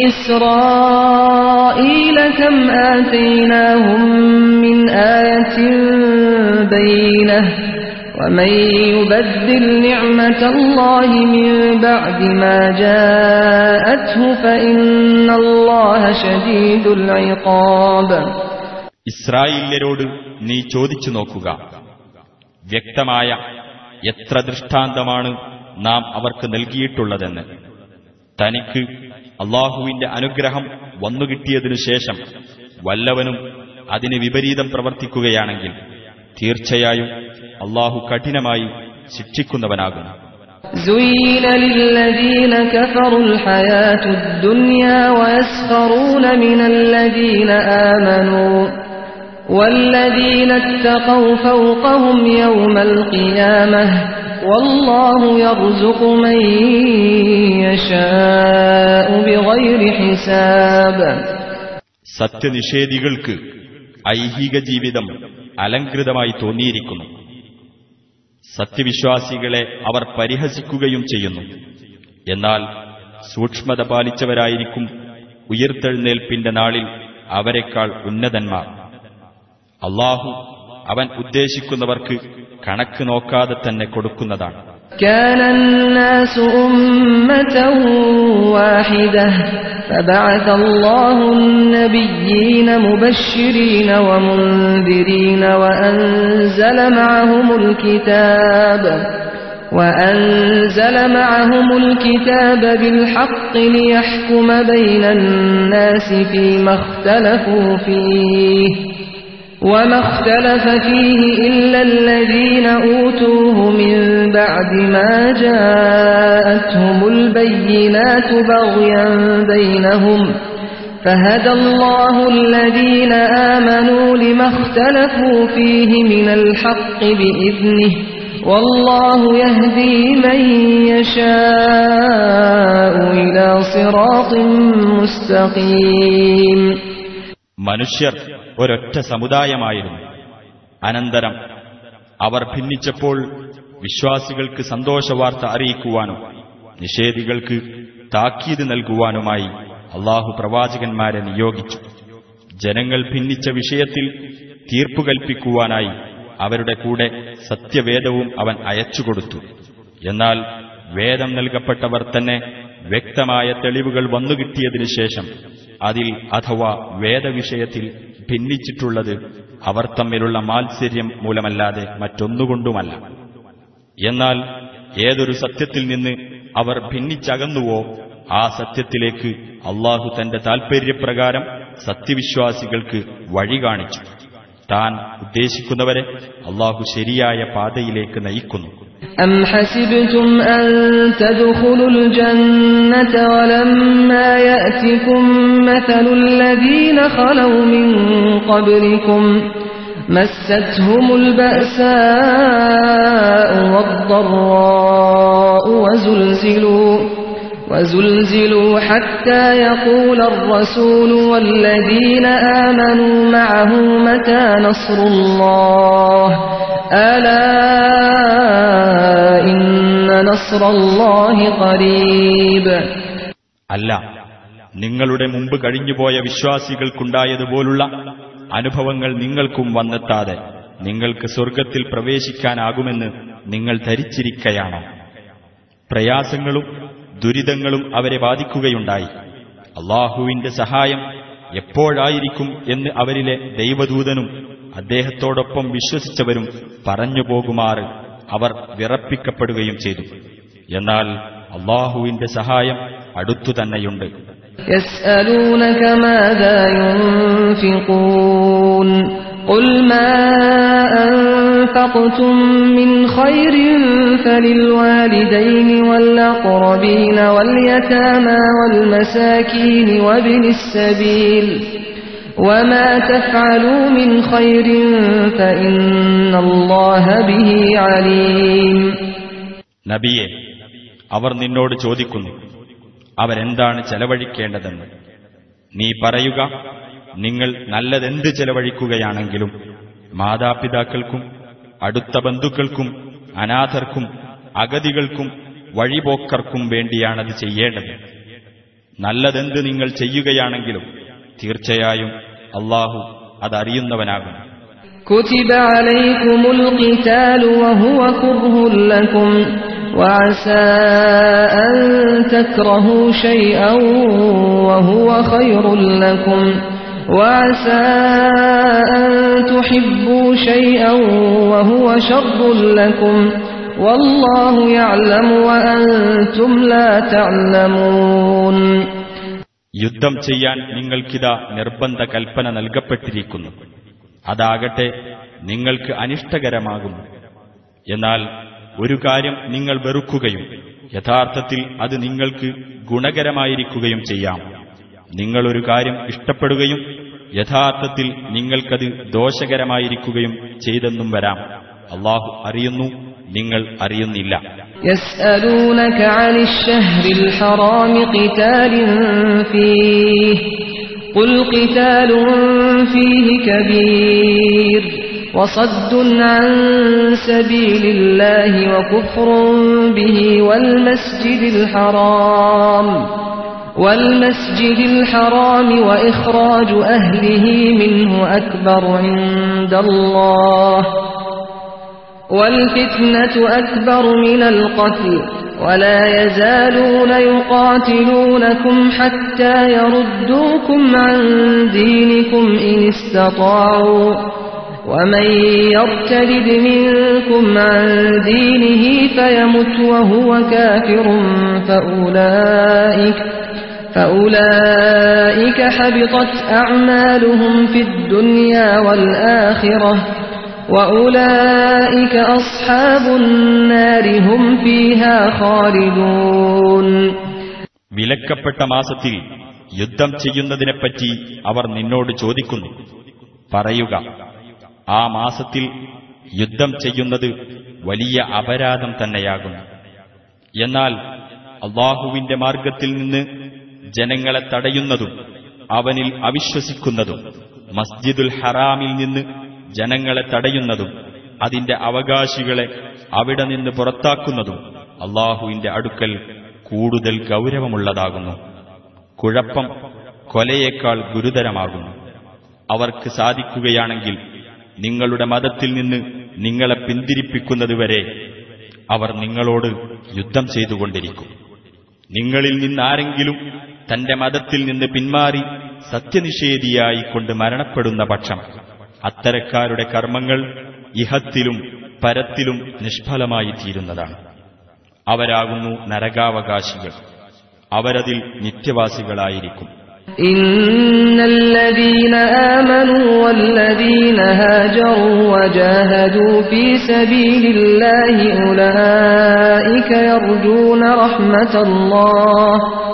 إسرائيل كم آتيناهم من آية بينة ومن يبدل نعمة الله من بعد ما جاءته فإن الله شديد العقاب ഇസ്രായേല്യരോട് നീ ചോദിച്ചു നോക്കുക വ്യക്തമായ എത്ര ദൃഷ്ടാന്തമാണ് നാം അവർക്ക് നൽകിയിട്ടുള്ളതെന്ന് തനിക്ക് അള്ളാഹുവിന്റെ അനുഗ്രഹം വന്നുകിട്ടിയതിനു ശേഷം വല്ലവനും അതിന് വിപരീതം പ്രവർത്തിക്കുകയാണെങ്കിൽ തീർച്ചയായും അള്ളാഹു കഠിനമായി ശിക്ഷിക്കുന്നവനാകുന്നു زين للذين كفروا الحياة الدنيا ويسخرون من الذين آمنوا والذين اتقوا فوقهم يوم القيامة والله يرزق من يشاء بغير حساب സത്യനിഷേധികൾക്ക് ഐഹിക ജീവിതം അലങ്കൃതമായി തോന്നിയിരിക്കുന്നു സത്യവിശ്വാസികളെ അവർ പരിഹസിക്കുകയും ചെയ്യുന്നു എന്നാൽ സൂക്ഷ്മത പാലിച്ചവരായിരിക്കും ഉയർത്തെഴുന്നേൽപ്പിന്റെ നാളിൽ അവരെക്കാൾ ഉന്നതന്മാർ അള്ളാഹു അവൻ ഉദ്ദേശിക്കുന്നവർക്ക് കണക്ക് നോക്കാതെ തന്നെ കൊടുക്കുന്നതാണ് كان الناس أمة واحدة فبعث الله النبيين مبشرين ومنذرين وأنزل معهم الكتاب وأنزل معهم الكتاب بالحق ليحكم بين الناس فيما اختلفوا فيه وما اختلف فيه إلا الذين أوتوه من بعد ما جاءتهم البينات بغيا بينهم فهدى الله الذين آمنوا لما اختلفوا فيه من الحق بإذنه والله يهدي من يشاء إلى صراط مستقيم മനുഷ്യർ ഒരൊറ്റ സമുദായമായിരുന്നു അനന്തരം അവർ ഭിന്നിച്ചപ്പോൾ വിശ്വാസികൾക്ക് സന്തോഷവാർത്ത അറിയിക്കുവാനും നിഷേധികൾക്ക് താക്കീത് നൽകുവാനുമായി അള്ളാഹു പ്രവാചകന്മാരെ നിയോഗിച്ചു ജനങ്ങൾ ഭിന്നിച്ച വിഷയത്തിൽ തീർപ്പു കൽപ്പിക്കുവാനായി അവരുടെ കൂടെ സത്യവേദവും അവൻ അയച്ചുകൊടുത്തു എന്നാൽ വേദം നൽകപ്പെട്ടവർ തന്നെ വ്യക്തമായ തെളിവുകൾ വന്നുകിട്ടിയതിനു ശേഷം അതിൽ അഥവാ വേദവിഷയത്തിൽ ഭിന്നിച്ചിട്ടുള്ളത് അവർ തമ്മിലുള്ള മാത്സര്യം മൂലമല്ലാതെ മറ്റൊന്നുകൊണ്ടുമല്ല എന്നാൽ ഏതൊരു സത്യത്തിൽ നിന്ന് അവർ ഭിന്നിച്ചകന്നുവോ ആ സത്യത്തിലേക്ക് അള്ളാഹു തന്റെ താൽപര്യപ്രകാരം സത്യവിശ്വാസികൾക്ക് വഴി കാണിച്ചു താൻ ഉദ്ദേശിക്കുന്നവരെ അള്ളാഹു ശരിയായ പാതയിലേക്ക് നയിക്കുന്നു أم حسبتم أن تدخلوا الجنة ولما يأتكم مثل الذين خلوا من قبلكم مستهم البأساء والضراء وزلزلوا وزلزلوا حتى يقول الرسول والذين آمنوا معه متى نصر الله ألا إن نصر الله قريب അല്ല നിങ്ങളുടെ മുമ്പ് കഴിഞ്ഞുപോയ വിശ്വാസികൾക്കുണ്ടായതുപോലുള്ള അനുഭവങ്ങൾ നിങ്ങൾക്കും വന്നെത്താതെ നിങ്ങൾക്ക് സ്വർഗത്തിൽ പ്രവേശിക്കാനാകുമെന്ന് നിങ്ങൾ ധരിച്ചിരിക്കയാണോ പ്രയാസങ്ങളും ദുരിതങ്ങളും അവരെ ബാധിക്കുകയുണ്ടായി അള്ളാഹുവിന്റെ സഹായം എപ്പോഴായിരിക്കും എന്ന് അവരിലെ ദൈവദൂതനും അദ്ദേഹത്തോടൊപ്പം വിശ്വസിച്ചവരും പറഞ്ഞു പോകുമാറ് അവർ വിറപ്പിക്കപ്പെടുകയും ചെയ്തു എന്നാൽ അള്ളാഹുവിന്റെ സഹായം അടുത്തു തന്നെയുണ്ട് يسألونك ماذا ينفقون قل ما أنفقتم من خير فللوالدين والأقربين واليتامى والمساكين وابن السبيل وما تفعلوا من خير فإن الله به عليم നബിയെ അവർ നിന്നോട് ചോദിക്കുന്നു അവരെന്താണ് ചെലവഴിക്കേണ്ടതെന്ന് നീ പറയുക നിങ്ങൾ നല്ലതെന്ത് ചെലവഴിക്കുകയാണെങ്കിലും മാതാപിതാക്കൾക്കും അടുത്ത ബന്ധുക്കൾക്കും അനാഥർക്കും അഗതികൾക്കും വഴിപോക്കർക്കും വേണ്ടിയാണത് ചെയ്യേണ്ടത് നല്ലതെന്ത് നിങ്ങൾ ചെയ്യുകയാണെങ്കിലും തീർച്ചയായും അള്ളാഹു അതറിയുന്നവനാകും كتب عليكم القتال وهو كره لكم وعسى أن تكرهوا شيئا وهو خير لكم وعسى أن تحبوا شيئا وهو شر لكم والله يعلم وأنتم لا تعلمون യുദ്ധം ചെയ്യാൻ നിങ്ങൾക്കിതാ നിർബന്ധ കൽപ്പന നൽകപ്പെട്ടിരിക്കുന്നു അതാകട്ടെ നിങ്ങൾക്ക് അനിഷ്ടകരമാകുന്നു എന്നാൽ ഒരു കാര്യം നിങ്ങൾ വെറുക്കുകയും യഥാർത്ഥത്തിൽ അത് നിങ്ങൾക്ക് ഗുണകരമായിരിക്കുകയും ചെയ്യാം നിങ്ങളൊരു കാര്യം ഇഷ്ടപ്പെടുകയും യഥാർത്ഥത്തിൽ നിങ്ങൾക്കത് ദോഷകരമായിരിക്കുകയും ചെയ്തെന്നും വരാം അള്ളാഹു അറിയുന്നു നിങ്ങൾ അറിയുന്നില്ല يسألونك عن الشهر الحرام قتال فيه قل قتال فيه كبير وصد عن سبيل الله وكفر به والمسجد الحرام والمسجد الحرام وإخراج أهله منه أكبر عند الله والفتنة أكبر من القتل ولا يزالون يقاتلونكم حتى يردوكم عن دينكم إن استطاعوا ومن يرتد منكم عن دينه فيمت وهو كافر فأولئك فأولئك حبطت أعمالهم في الدنيا والآخرة وأولئك أصحاب النار هم فيها خالدون വിലക്കപ്പെട്ട മാസത്തിൽ യുദ്ധം ചെയ്യുന്നതിനെപ്പറ്റി അവർ നിന്നോട് ചോദിക്കുന്നു പറയുക ആ മാസത്തിൽ യുദ്ധം ചെയ്യുന്നത് വലിയ അപരാധം തന്നെയാകുന്നു എന്നാൽ അള്ളാഹുവിന്റെ മാർഗത്തിൽ നിന്ന് ജനങ്ങളെ തടയുന്നതും അവനിൽ അവിശ്വസിക്കുന്നതും മസ്ജിദുൽ ഹറാമിൽ നിന്ന് ജനങ്ങളെ തടയുന്നതും അതിന്റെ അവകാശികളെ അവിടെ നിന്ന് പുറത്താക്കുന്നതും അള്ളാഹുവിന്റെ അടുക്കൽ കൂടുതൽ ഗൗരവമുള്ളതാകുന്നു കുഴപ്പം കൊലയേക്കാൾ ഗുരുതരമാകുന്നു അവർക്ക് സാധിക്കുകയാണെങ്കിൽ നിങ്ങളുടെ മതത്തിൽ നിന്ന് നിങ്ങളെ പിന്തിരിപ്പിക്കുന്നതുവരെ അവർ നിങ്ങളോട് യുദ്ധം ചെയ്തുകൊണ്ടിരിക്കും നിങ്ങളിൽ നിന്നാരെങ്കിലും തന്റെ മതത്തിൽ നിന്ന് പിന്മാറി സത്യനിഷേധിയായി കൊണ്ട് മരണപ്പെടുന്ന പക്ഷം അത്തരക്കാരുടെ കർമ്മങ്ങൾ ഇഹത്തിലും പരത്തിലും നിഷ്ഫലമായി തീരുന്നതാണ് അവരാകുന്നു നരകാവകാശികൾ അവരതിൽ നിത്യവാസികളായിരിക്കും إن الذين آمنوا والذين هاجروا وجاهدوا في سبيل الله أولئك يرجون رحمة الله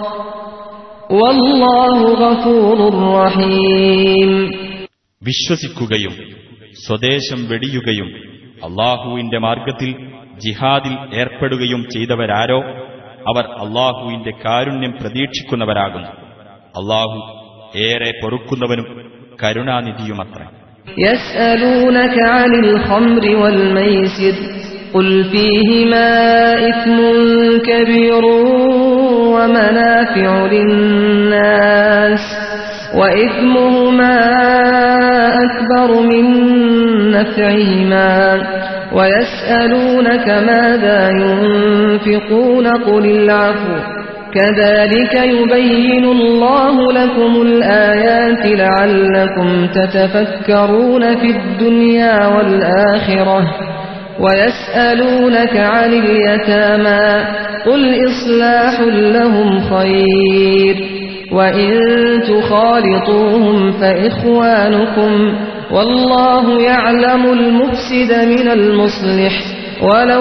والله غفور رحيم വിശ്വസിക്കുകയും സ്വദേശം വെടിയുകയും അള്ളാഹുവിന്റെ മാർഗത്തിൽ ജിഹാദിൽ ഏർപ്പെടുകയും ചെയ്തവരാരോ അവർ അള്ളാഹുവിന്റെ കാരുണ്യം പ്രതീക്ഷിക്കുന്നവരാകുന്നു അള്ളാഹു ഏറെ പൊറുക്കുന്നവനും കരുണാനിധിയുമത്രേ يسألونك عن الخمر والميسر قل فيهما إثم كبير ومنافع للناس وإثمهما أكبر من نفعهما ويسألونك ماذا ينفقون قل العفو كذلك يبين الله لكم الآيات لعلكم تتفكرون في الدنيا والآخرة ويسألونك عن اليتامى قل إصلاح لهم خير وإن تخالطوهم فإخوانكم والله يعلم المفسد من المصلح ولو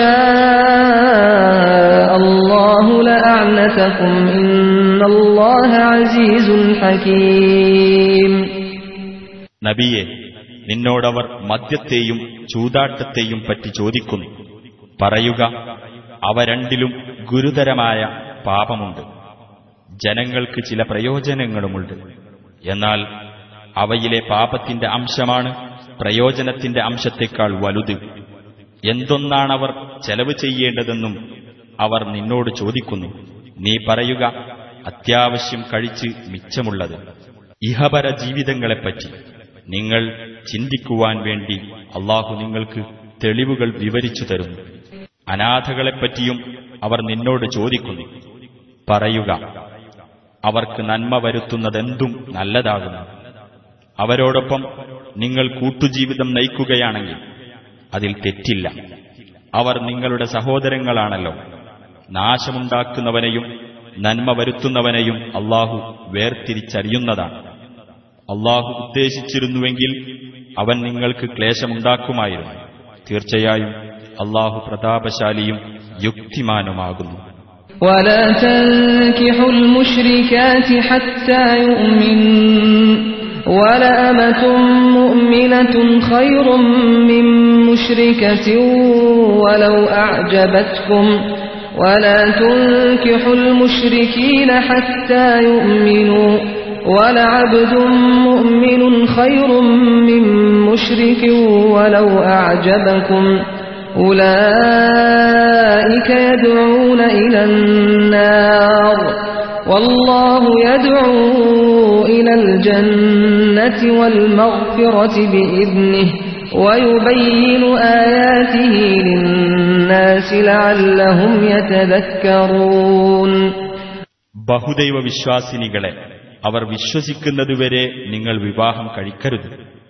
شاء الله لأعنتكم إن الله عزيز حكيم നബിയെ നിന്നോടവർ മദ്യത്തെയും ചൂതാട്ടത്തെയും പറ്റി ചോദിക്കുന്നു പറയുക അവ രണ്ടിലും ഗുരുതരമായ പാപമുണ്ട് ജനങ്ങൾക്ക് ചില പ്രയോജനങ്ങളുമുണ്ട് എന്നാൽ അവയിലെ പാപത്തിന്റെ അംശമാണ് പ്രയോജനത്തിന്റെ അംശത്തെക്കാൾ വലുത് എന്തൊന്നാണവർ ചെലവ് ചെയ്യേണ്ടതെന്നും അവർ നിന്നോട് ചോദിക്കുന്നു നീ പറയുക അത്യാവശ്യം കഴിച്ച് മിച്ചമുള്ളത് ഇഹപര ജീവിതങ്ങളെപ്പറ്റി നിങ്ങൾ ചിന്തിക്കുവാൻ വേണ്ടി അള്ളാഹു നിങ്ങൾക്ക് തെളിവുകൾ വിവരിച്ചു തരുന്നു അനാഥകളെപ്പറ്റിയും അവർ നിന്നോട് ചോദിക്കുന്നു പറയുക അവർക്ക് നന്മ വരുത്തുന്നതെന്തും നല്ലതാകുന്നു അവരോടൊപ്പം നിങ്ങൾ കൂട്ടുജീവിതം നയിക്കുകയാണെങ്കിൽ അതിൽ തെറ്റില്ല അവർ നിങ്ങളുടെ സഹോദരങ്ങളാണല്ലോ നാശമുണ്ടാക്കുന്നവനെയും നന്മ വരുത്തുന്നവനെയും അള്ളാഹു വേർതിരിച്ചറിയുന്നതാണ് അള്ളാഹു ഉദ്ദേശിച്ചിരുന്നുവെങ്കിൽ അവൻ നിങ്ങൾക്ക് ക്ലേശമുണ്ടാക്കുമായിരുന്നു തീർച്ചയായും അള്ളാഹു പ്രതാപശാലിയും യുക്തിമാനുമാകുന്നു ولا تنكحوا المشركات حتى يؤمنوا ولأمة مؤمنة خير من مشركة ولو أعجبتكم ولا تنكحوا المشركين حتى يؤمنوا ولعبد مؤمن خير من مشرك ولو أعجبكم أولئك يدعون إلى النار والله يدعو إلى الجنة والمغفرة بإذنه ويبين آياته للناس لعلهم يتذكرون ബഹുദൈവ വിശ്വാസിനികളെ അവർ വിശ്വസിക്കുന്നതുവരെ നിങ്ങൾ വിവാഹം കഴിക്കരുത്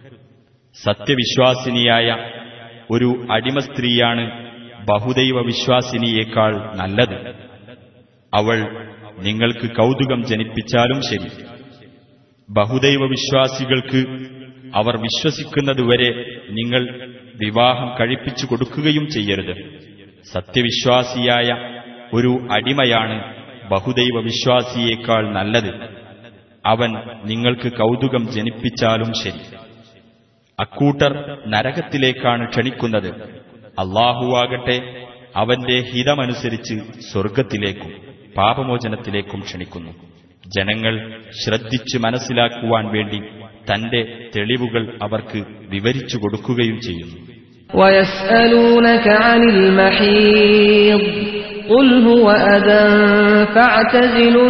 സത്യവിശ്വാസിനിയായ ഒരു അടിമ സ്ത്രീയാണ് ബഹുദൈവ വിശ്വാസിനിയേക്കാൾ നല്ലത് അവൾ നിങ്ങൾക്ക് കൗതുകം ജനിപ്പിച്ചാലും ശരി ബഹുദൈവ വിശ്വാസികൾക്ക് അവർ വിശ്വസിക്കുന്നതുവരെ നിങ്ങൾ വിവാഹം കഴിപ്പിച്ചു കൊടുക്കുകയും ചെയ്യരുത് സത്യവിശ്വാസിയായ ഒരു അടിമയാണ് ബഹുദൈവ വിശ്വാസിയേക്കാൾ നല്ലത് അവൻ നിങ്ങൾക്ക് കൗതുകം ജനിപ്പിച്ചാലും ശരി അക്കൂട്ടർ നരകത്തിലേക്കാണ് ക്ഷണിക്കുന്നത് അള്ളാഹുവാകട്ടെ അവന്റെ ഹിതമനുസരിച്ച് സ്വർഗത്തിലേക്കും പാപമോചനത്തിലേക്കും ക്ഷണിക്കുന്നു ജനങ്ങൾ ശ്രദ്ധിച്ച് മനസ്സിലാക്കുവാൻ വേണ്ടി തന്റെ തെളിവുകൾ അവർക്ക് വിവരിച്ചു കൊടുക്കുകയും ചെയ്യുന്നു ويسألونك عن المحيض قل هو أذى فاعتزلوا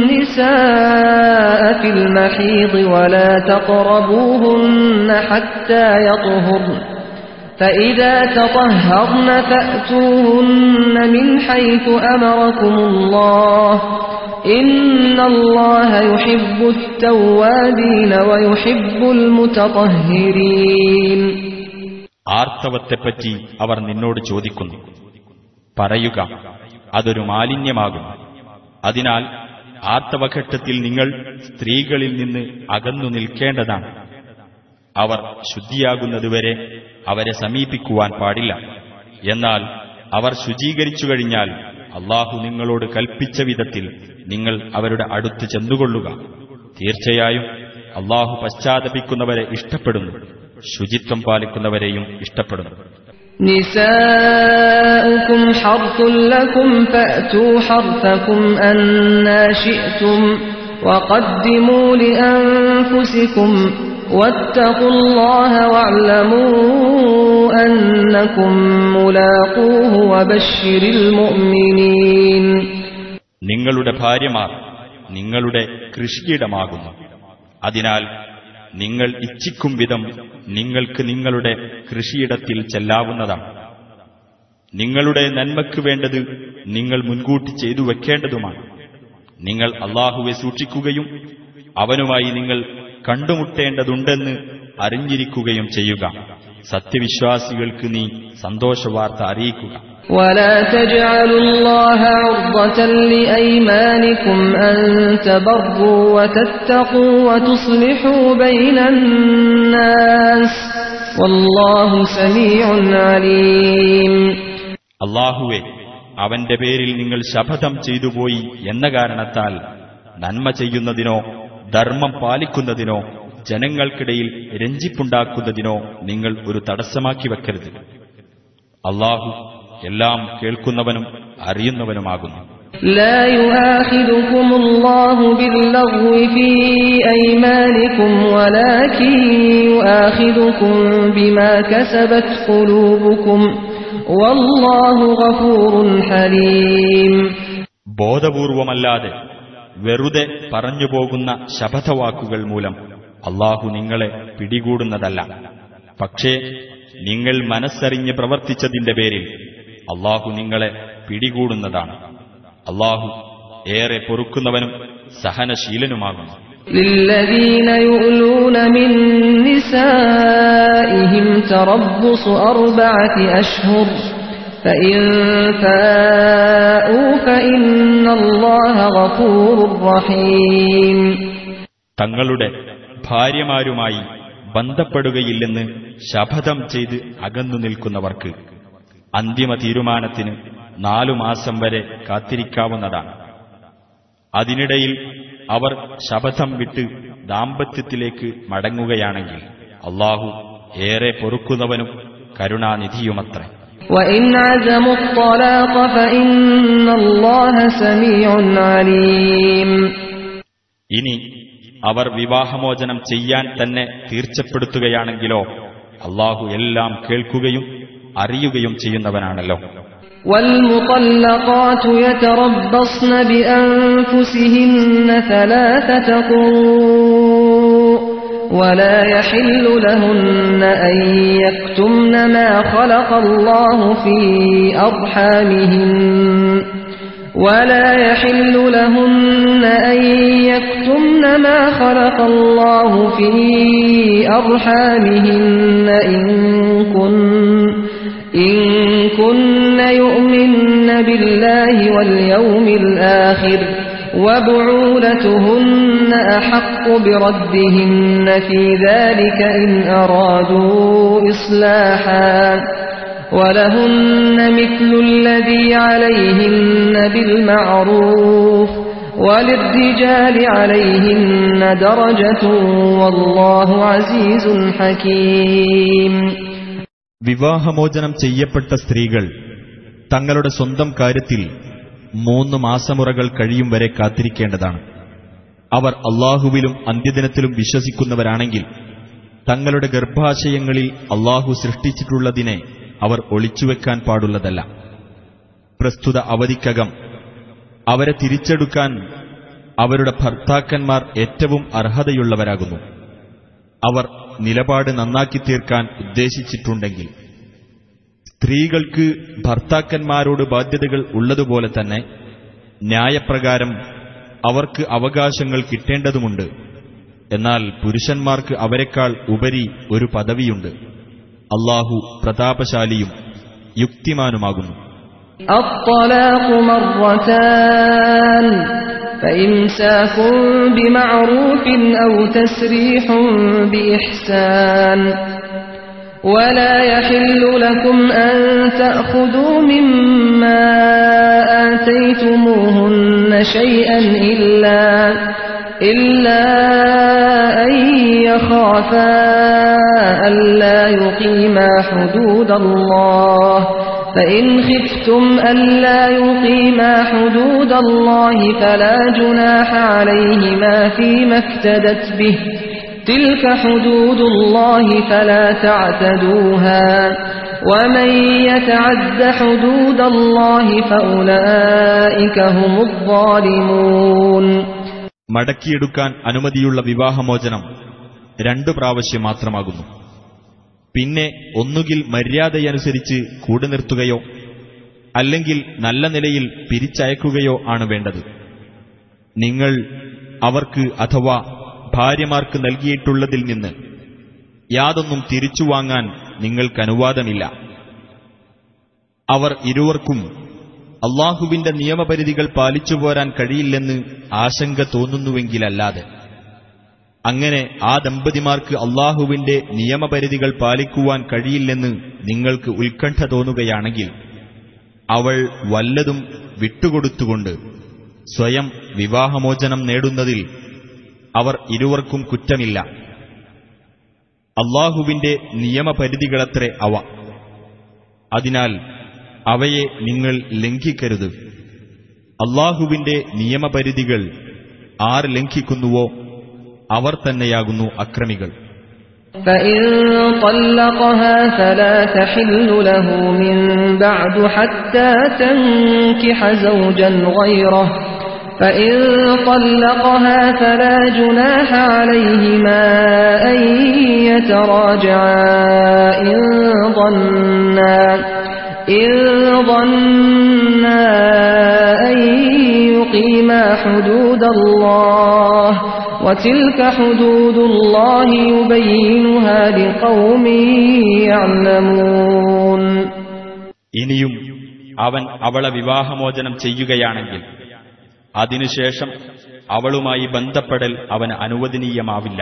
النساء في المحيض ولا تقربوهن حتى يطهرن فإذا تطهرن فأتوهن من حيث أمركم الله إن الله يحب التوابين ويحب المتطهرين ആർത്തവത്തെപ്പറ്റി അവർ നിന്നോട് ചോദിക്കുന്നു പറയുക അതൊരു മാലിന്യമാകും അതിനാൽ ആർത്തവഘട്ടത്തിൽ നിങ്ങൾ സ്ത്രീകളിൽ നിന്ന് അകന്നു നിൽക്കേണ്ടതാണ് അവർ ശുദ്ധിയാകുന്നതുവരെ അവരെ സമീപിക്കുവാൻ പാടില്ല എന്നാൽ അവർ ശുചീകരിച്ചു കഴിഞ്ഞാൽ അള്ളാഹു നിങ്ങളോട് കൽപ്പിച്ച വിധത്തിൽ നിങ്ങൾ അവരുടെ അടുത്ത് ചെന്നുകൊള്ളുക തീർച്ചയായും അള്ളാഹു പശ്ചാത്തപിക്കുന്നവരെ ഇഷ്ടപ്പെടുന്നു ശുചിത്വം പാലിക്കുന്നവരെയും ഇഷ്ടപ്പെടുന്നു نساؤكم حرث لكم فأتوا حرثكم أنا شئتم وقدموا لأنفسكم واتقوا الله واعلموا أنكم ملاقوه وبشر المؤمنين നിങ്ങളുടെ ഭാര്യമാർ നിങ്ങളുടെ കൃഷിയിടമാകുന്നു അതിനാൽ നിങ്ങൾ ഇച്ഛിക്കും വിധം നിങ്ങൾക്ക് നിങ്ങളുടെ കൃഷിയിടത്തിൽ ചെല്ലാവുന്നതാണ് നിങ്ങളുടെ നന്മയ്ക്ക് വേണ്ടത് നിങ്ങൾ മുൻകൂട്ടി ചെയ്തു വെക്കേണ്ടതുമാണ് നിങ്ങൾ അള്ളാഹുവെ സൂക്ഷിക്കുകയും അവനുമായി നിങ്ങൾ കണ്ടുമുട്ടേണ്ടതുണ്ടെന്ന് അറിഞ്ഞിരിക്കുകയും ചെയ്യുക സത്യവിശ്വാസികൾക്ക് നീ സന്തോഷവാർത്ത അറിയിക്കുക ولا تجعلوا الله عرضة لأيمانكم أن تبروا وتتقوا وتصلحوا بين الناس والله سميع عليم അള്ളാഹുവെ അവന്റെ പേരിൽ നിങ്ങൾ ശപഥം ചെയ്തുപോയി എന്ന കാരണത്താൽ നന്മ ചെയ്യുന്നതിനോ ധർമ്മം പാലിക്കുന്നതിനോ ജനങ്ങൾക്കിടയിൽ രഞ്ജിപ്പുണ്ടാക്കുന്നതിനോ നിങ്ങൾ ഒരു തടസ്സമാക്കി വെക്കരുത് അള്ളാഹു എല്ലാം കേൾക്കുന്നവനും അറിയുന്നവനുമാകുന്നു لا يؤاخذكم الله باللغو في أيمانكم ولكن يؤاخذكم بما كسبت قلوبكم والله غفور حليم ബോധപൂർവമല്ലാതെ വെറുതെ പറഞ്ഞുപോകുന്ന ശപഥവാക്കുകൾ മൂലം അള്ളാഹു നിങ്ങളെ പിടികൂടുന്നതല്ല പക്ഷേ നിങ്ങൾ മനസ്സറിഞ്ഞ് പ്രവർത്തിച്ചതിന്റെ പേരിൽ അള്ളാഹു നിങ്ങളെ പിടികൂടുന്നതാണ് അള്ളാഹു ഏറെ പൊറുക്കുന്നവനും സഹനശീലനുമാകുന്നു للذين يؤلون من نسائهم تربص أربعة أشهر فإن فاءوا فإن الله غفور رحيم തങ്ങളുടെ ഭാര്യമാരുമായി ബന്ധപ്പെടുകയില്ലെന്ന് ശപഥം ചെയ്ത് അകന്നു നിൽക്കുന്നവർക്ക് അന്തിമ തീരുമാനത്തിന് നാലു മാസം വരെ കാത്തിരിക്കാവുന്നതാണ് അതിനിടയിൽ അവർ ശപഥം വിട്ട് ദാമ്പത്യത്തിലേക്ക് മടങ്ങുകയാണെങ്കിൽ അള്ളാഹു ഏറെ പൊറുക്കുന്നവനും കരുണാനിധിയുമത്രേ وإن عزموا الطلاق فإن الله سميع عليم ഇനി അവർ വിവാഹമോചനം ചെയ്യാൻ തന്നെ തീർച്ചപ്പെടുത്തുകയാണെങ്കിലോ അള്ളാഹു എല്ലാം കേൾക്കുകയും അറിയുകയും ചെയ്യുന്നവനാണല്ലോ والمطلقات يتربصن بأنفسهن ثلاثة قروء ولا يحل لهن أن يكتمن ما خلق الله في أرحامهن ولا يحل لهن أن يكتمن ما خلق الله في أرحامهن إن كن إن كن يؤمن بالله واليوم الآخر وبعولتهن أحق بردهن في ذلك إن أرادوا إصلاحا ولهن مثل الذي عليهن بالمعروف وللرجال عليهن درجة والله عزيز حكيم വിവാഹമോചനം ചെയ്യപ്പെട്ട സ്ത്രീകൾ തങ്ങളുടെ സ്വന്തം കാര്യത്തിൽ മൂന്ന് മാസമുറകൾ കഴിയും വരെ കാത്തിരിക്കേണ്ടതാണ് അവർ അള്ളാഹുവിലും അന്ത്യദിനത്തിലും വിശ്വസിക്കുന്നവരാണെങ്കിൽ തങ്ങളുടെ ഗർഭാശയങ്ങളിൽ അള്ളാഹു സൃഷ്ടിച്ചിട്ടുള്ളതിനെ അവർ ഒളിച്ചുവെക്കാൻ പാടുള്ളതല്ല പ്രസ്തുത അവധിക്കകം അവരെ തിരിച്ചെടുക്കാൻ അവരുടെ ഭർത്താക്കന്മാർ ഏറ്റവും അർഹതയുള്ളവരാകുന്നു അവർ നിലപാട് നന്നാക്കി തീർക്കാൻ ഉദ്ദേശിച്ചിട്ടുണ്ടെങ്കിൽ സ്ത്രീകൾക്ക് ഭർത്താക്കന്മാരോട് ബാധ്യതകൾ ഉള്ളതുപോലെ തന്നെ ന്യായപ്രകാരം അവർക്ക് അവകാശങ്ങൾ കിട്ടേണ്ടതുമുണ്ട് എന്നാൽ പുരുഷന്മാർക്ക് അവരെക്കാൾ ഉപരി ഒരു പദവിയുണ്ട് അള്ളാഹു പ്രതാപശാലിയും യുക്തിമാനുമാകുന്നു الطلاق مرتان فإمساك بمعروف أو تسريح بإحسان ولا يحل لكم أن تأخذوا مما آتيتموهن شيئا إلا إلا أن يخافا ألا يقيما حدود الله فإن خفتم ألا يقيما حدود الله فلا جناح عليهما فيما افتدت به تلك حدود الله فلا تعتدوها ومن يتعد حدود الله فأولئك هم الظالمون മടക്കിയെടുക്കാൻ അനുമതിയുള്ള വിവാഹമോചനം രണ്ടു പ്രാവശ്യം മാത്രമാകുന്നു പിന്നെ ഒന്നുകിൽ മര്യാദയനുസരിച്ച് കൂടെ നിർത്തുകയോ അല്ലെങ്കിൽ നല്ല നിലയിൽ പിരിച്ചയക്കുകയോ ആണ് വേണ്ടത് നിങ്ങൾ അവർക്ക് അഥവാ ഭാര്യമാർക്ക് നൽകിയിട്ടുള്ളതിൽ നിന്ന് യാതൊന്നും തിരിച്ചു വാങ്ങാൻ നിങ്ങൾക്ക് അനുവാദമില്ല അവർ ഇരുവർക്കും അള്ളാഹുവിന്റെ നിയമപരിധികൾ പാലിച്ചു പോരാൻ കഴിയില്ലെന്ന് ആശങ്ക തോന്നുന്നുവെങ്കിലല്ലാതെ അങ്ങനെ ആ ദമ്പതിമാർക്ക് അള്ളാഹുവിന്റെ നിയമപരിധികൾ പാലിക്കുവാൻ കഴിയില്ലെന്ന് നിങ്ങൾക്ക് ഉത്കണ്ഠ തോന്നുകയാണെങ്കിൽ അവൾ വല്ലതും വിട്ടുകൊടുത്തുകൊണ്ട് സ്വയം വിവാഹമോചനം നേടുന്നതിൽ അവർ ഇരുവർക്കും കുറ്റമില്ല അള്ളാഹുവിന്റെ നിയമപരിധികളത്രേ അവ അതിനാൽ അവയെ നിങ്ങൾ ലംഘിക്കരുത് അള്ളാഹുവിന്റെ നിയമപരിധികൾ ആർ ലംഘിക്കുന്നുവോ അവർ തന്നെയാകുന്നു അക്രമികൾ فإن طلقها فلا تحل له من بعد حتى تنكح زوجا غيره فإن طلقها فلا جناح عليهما أن يتراجعا إن ظنا إن ظنا أن يقيما حدود الله وتلك حدود الله يبينها لقوم يعلمون ഇനിയും അവൻ അവളെ വിവാഹമോചനം ചെയ്യുകയാണെങ്കിൽ അതിനുശേഷം അവളുമായി ബന്ധപ്പെടൽ അവന് അനുവദനീയമാവില്ല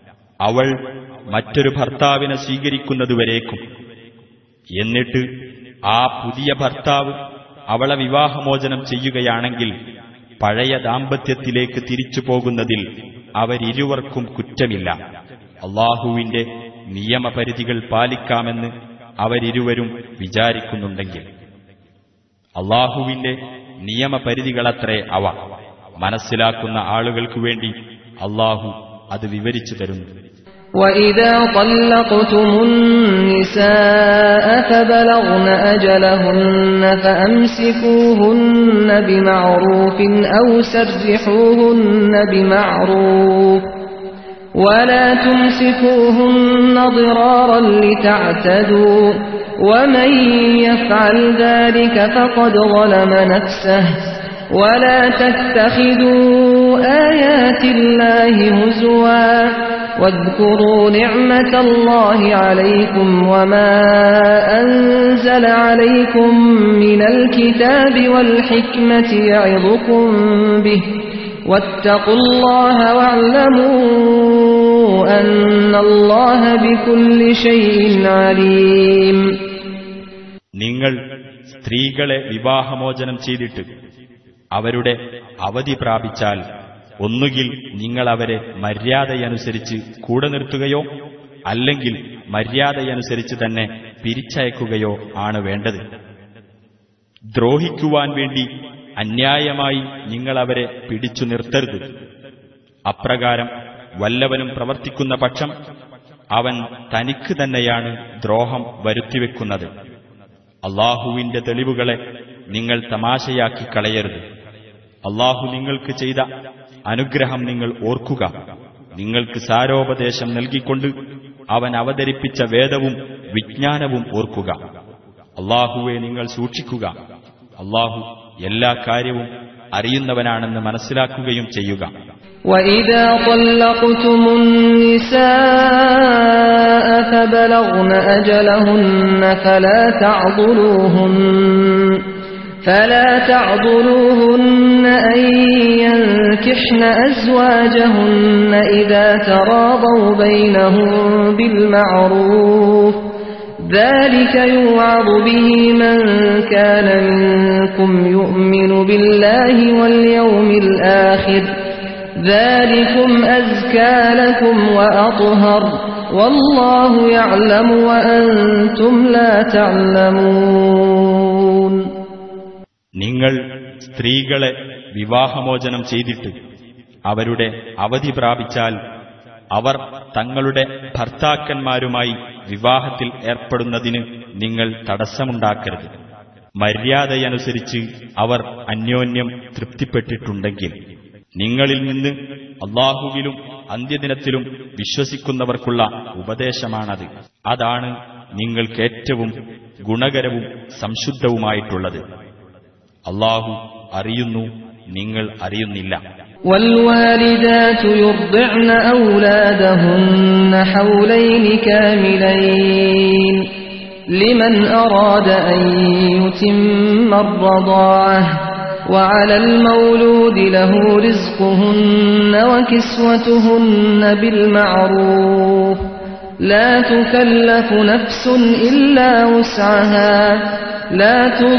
അവൾ മറ്റൊരു ഭർത്താവിനെ സ്വീകരിക്കുന്നതുവരേക്കും എന്നിട്ട് ആ പുതിയ ഭർത്താവ് അവളെ വിവാഹമോചനം ചെയ്യുകയാണെങ്കിൽ പഴയ ദാമ്പത്യത്തിലേക്ക് തിരിച്ചു പോകുന്നതിൽ അവരിരുവർക്കും കുറ്റമില്ല അള്ളാഹുവിന്റെ നിയമപരിധികൾ പാലിക്കാമെന്ന് അവരിരുവരും വിചാരിക്കുന്നുണ്ടെങ്കിൽ അള്ളാഹുവിന്റെ നിയമപരിധികളത്രേ അവ മനസ്സിലാക്കുന്ന ആളുകൾക്കു വേണ്ടി അള്ളാഹു അത് വിവരിച്ചു തരുന്നു وإذا طلقتم النساء فبلغن أجلهن فأمسكوهن بمعروف أو سرحوهن بمعروف ولا تمسكوهن ضرارا لتعتدوا ومن يفعل ذلك فقد ظلم نفسه ولا تتخذوا آيات الله هزوا واذكروا نعمة الله عليكم وما أنزل عليكم من الكتاب والحكمة يعظكم به واتقوا الله واعلموا أن الله بكل شيء عليم നിങ്ങൾ സ്ത്രീകളെ വിവാഹമോചനം ചെയ്തിട്ട് അവരുടെ അവധി പ്രാപിച്ചാൽ ഒന്നുകിൽ നിങ്ങൾ അവരെ മര്യാദയനുസരിച്ച് കൂടെ നിർത്തുകയോ അല്ലെങ്കിൽ മര്യാദയനുസരിച്ച് തന്നെ പിരിച്ചയക്കുകയോ ആണ് വേണ്ടത് ദ്രോഹിക്കുവാൻ വേണ്ടി അന്യായമായി നിങ്ങൾ അവരെ പിടിച്ചു നിർത്തരുത് അപ്രകാരം വല്ലവനും പ്രവർത്തിക്കുന്ന പക്ഷം അവൻ തനിക്ക് തന്നെയാണ് ദ്രോഹം വരുത്തിവെക്കുന്നത് അള്ളാഹുവിന്റെ തെളിവുകളെ നിങ്ങൾ തമാശയാക്കി കളയരുത് അള്ളാഹു നിങ്ങൾക്ക് ചെയ്ത അനുഗ്രഹം നിങ്ങൾ ഓർക്കുക നിങ്ങൾക്ക് സാരോപദേശം നൽകിക്കൊണ്ട് അവൻ അവതരിപ്പിച്ച വേദവും വിജ്ഞാനവും ഓർക്കുക അള്ളാഹുവെ നിങ്ങൾ സൂക്ഷിക്കുക അള്ളാഹു എല്ലാ കാര്യവും അറിയുന്നവനാണെന്ന് മനസ്സിലാക്കുകയും ചെയ്യുക وإذا طلقتم النساء فبلغن أجلهن فلا تعضلوهن فلا تعضلوهن أن ينكحن أزواجهن إذا تراضوا بينهم بالمعروف ذلك يوعظ به من كان منكم يؤمن بالله واليوم الآخر ذلكم أزكى لكم وأطهر والله يعلم وأنتم لا تعلمون നിങ്ങൾ സ്ത്രീകളെ വിവാഹമോചനം ചെയ്തിട്ട് അവരുടെ അവധി പ്രാപിച്ചാൽ അവർ തങ്ങളുടെ ഭർത്താക്കന്മാരുമായി വിവാഹത്തിൽ ഏർപ്പെടുന്നതിന് നിങ്ങൾ തടസ്സമുണ്ടാക്കരുത് മര്യാദയനുസരിച്ച് അവർ അന്യോന്യം തൃപ്തിപ്പെട്ടിട്ടുണ്ടെങ്കിൽ നിങ്ങളിൽ നിന്ന് അള്ളാഹുവിലും അന്ത്യദിനത്തിലും വിശ്വസിക്കുന്നവർക്കുള്ള ഉപദേശമാണത് അതാണ് നിങ്ങൾക്കേറ്റവും ഗുണകരവും സംശുദ്ധവുമായിട്ടുള്ളത് അള്ളാഹു അറിയുന്നു നിങ്ങൾ അറിയുന്നില്ല والوالدات يرضعن أولادهن حولين كاملين لمن أراد أن يتم الرضاعة وعلى المولود له رزقهن وكسوتهن بالمعروف لا تكلف نفس إلا وسعها لا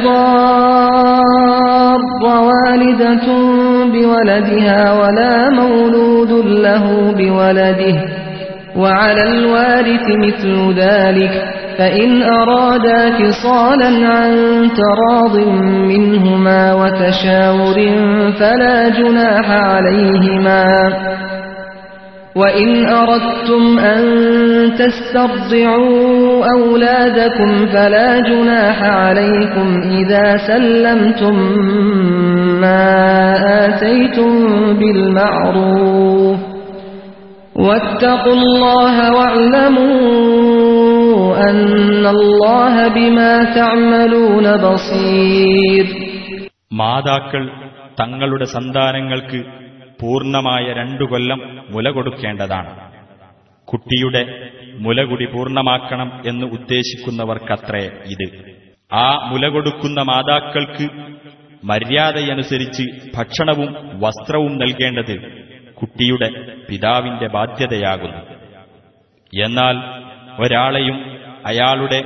تضار والدة بولدها ولا مولود له بولده وعلى الوارث مثل ذلك فإن أرادا فصالا عن تراض منهما وتشاور فلا جناح عليهما وإن أردتم أن تسترضعوا أولادكم فلا جناح عليكم إذا سلمتم ما آتيتم بالمعروف واتقوا الله واعلموا أن الله بما تعملون بصير മാതാക്കൾ തങ്ങളുടെ സന്താനങ്ങൾക്ക് പൂർണ്ണമായ രണ്ടു കൊല്ലം മുല കൊടുക്കേണ്ടതാണ് കുട്ടിയുടെ മുലകുടി പൂർണ്ണമാക്കണം എന്ന് ഉദ്ദേശിക്കുന്നവർക്കത്രേ ഇത് ആ മുല കൊടുക്കുന്ന മാതാക്കൾക്ക് മര്യാദയനുസരിച്ച് ഭക്ഷണവും വസ്ത്രവും നൽകേണ്ടത് കുട്ടിയുടെ പിതാവിന്റെ ബാധ്യതയാകുന്നു എന്നാൽ ഒരാളെയും അയാളുടെ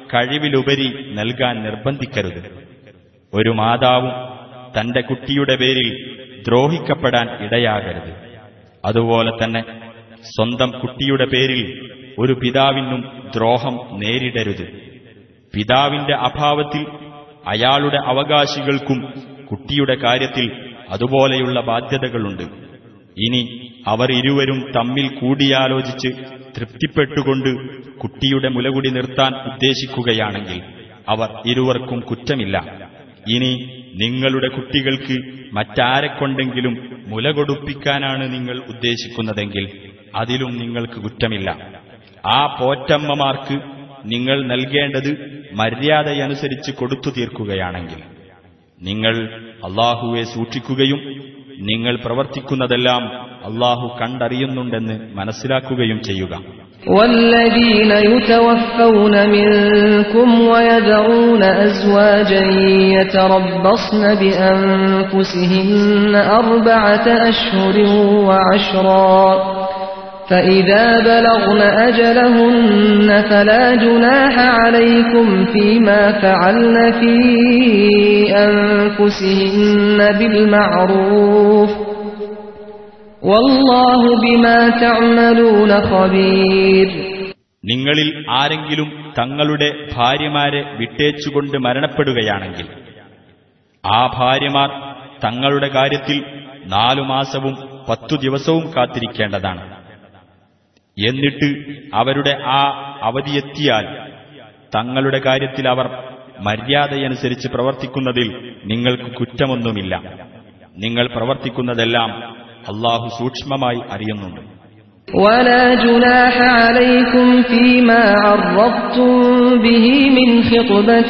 കഴിവിലുപരി നൽകാൻ നിർബന്ധിക്കരുത് ഒരു മാതാവും തന്റെ കുട്ടിയുടെ പേരിൽ ദ്രോഹിക്കപ്പെടാൻ ഇടയാകരുത് അതുപോലെ തന്നെ സ്വന്തം കുട്ടിയുടെ പേരിൽ ഒരു പിതാവിനും ദ്രോഹം നേരിടരുത് പിതാവിന്റെ അഭാവത്തിൽ അയാളുടെ അവകാശികൾക്കും കുട്ടിയുടെ കാര്യത്തിൽ അതുപോലെയുള്ള ബാധ്യതകളുണ്ട് ഇനി അവർ ഇരുവരും തമ്മിൽ കൂടിയാലോചിച്ച് തൃപ്തിപ്പെട്ടുകൊണ്ട് കുട്ടിയുടെ മുലകുടി നിർത്താൻ ഉദ്ദേശിക്കുകയാണെങ്കിൽ അവർ ഇരുവർക്കും കുറ്റമില്ല ഇനി നിങ്ങളുടെ കുട്ടികൾക്ക് മറ്റാരെക്കൊണ്ടെങ്കിലും മുല കൊടുപ്പിക്കാനാണ് നിങ്ങൾ ഉദ്ദേശിക്കുന്നതെങ്കിൽ അതിലും നിങ്ങൾക്ക് കുറ്റമില്ല ആ പോറ്റമ്മമാർക്ക് നിങ്ങൾ നൽകേണ്ടത് മര്യാദയനുസരിച്ച് കൊടുത്തു തീർക്കുകയാണെങ്കിൽ നിങ്ങൾ അള്ളാഹുവെ സൂക്ഷിക്കുകയും നിങ്ങൾ പ്രവർത്തിക്കുന്നതെല്ലാം അള്ളാഹു കണ്ടറിയുന്നുണ്ടെന്ന് മനസ്സിലാക്കുകയും ചെയ്യുക والذين يتوفون منكم ويذرون أزواجا يتربصن بأنفسهن أربعة أشهر وعشرا فإذا بلغن أجلهن فلا جناح عليكم فيما فعلن في أنفسهن بالمعروف والله بما تعملون خبير നിങ്ങളിൽ ആരെങ്കിലും തങ്ങളുടെ ഭാര്യമാരെ വിട്ടേച്ചുകൊണ്ട് മരണപ്പെടുകയാണെങ്കിൽ ആ ഭാര്യമാർ തങ്ങളുടെ കാര്യത്തിൽ നാലു മാസവും പത്തു ദിവസവും കാത്തിരിക്കേണ്ടതാണ് എന്നിട്ട് അവരുടെ ആ അവധിയെത്തിയാൽ തങ്ങളുടെ കാര്യത്തിൽ അവർ മര്യാദയനുസരിച്ച് പ്രവർത്തിക്കുന്നതിൽ നിങ്ങൾക്ക് കുറ്റമൊന്നുമില്ല നിങ്ങൾ പ്രവർത്തിക്കുന്നതെല്ലാം അള്ളാഹു സൂക്ഷ്മമായി അറിയുന്നുണ്ട് ولا جناح عليكم فيما عرضتم به من خطبة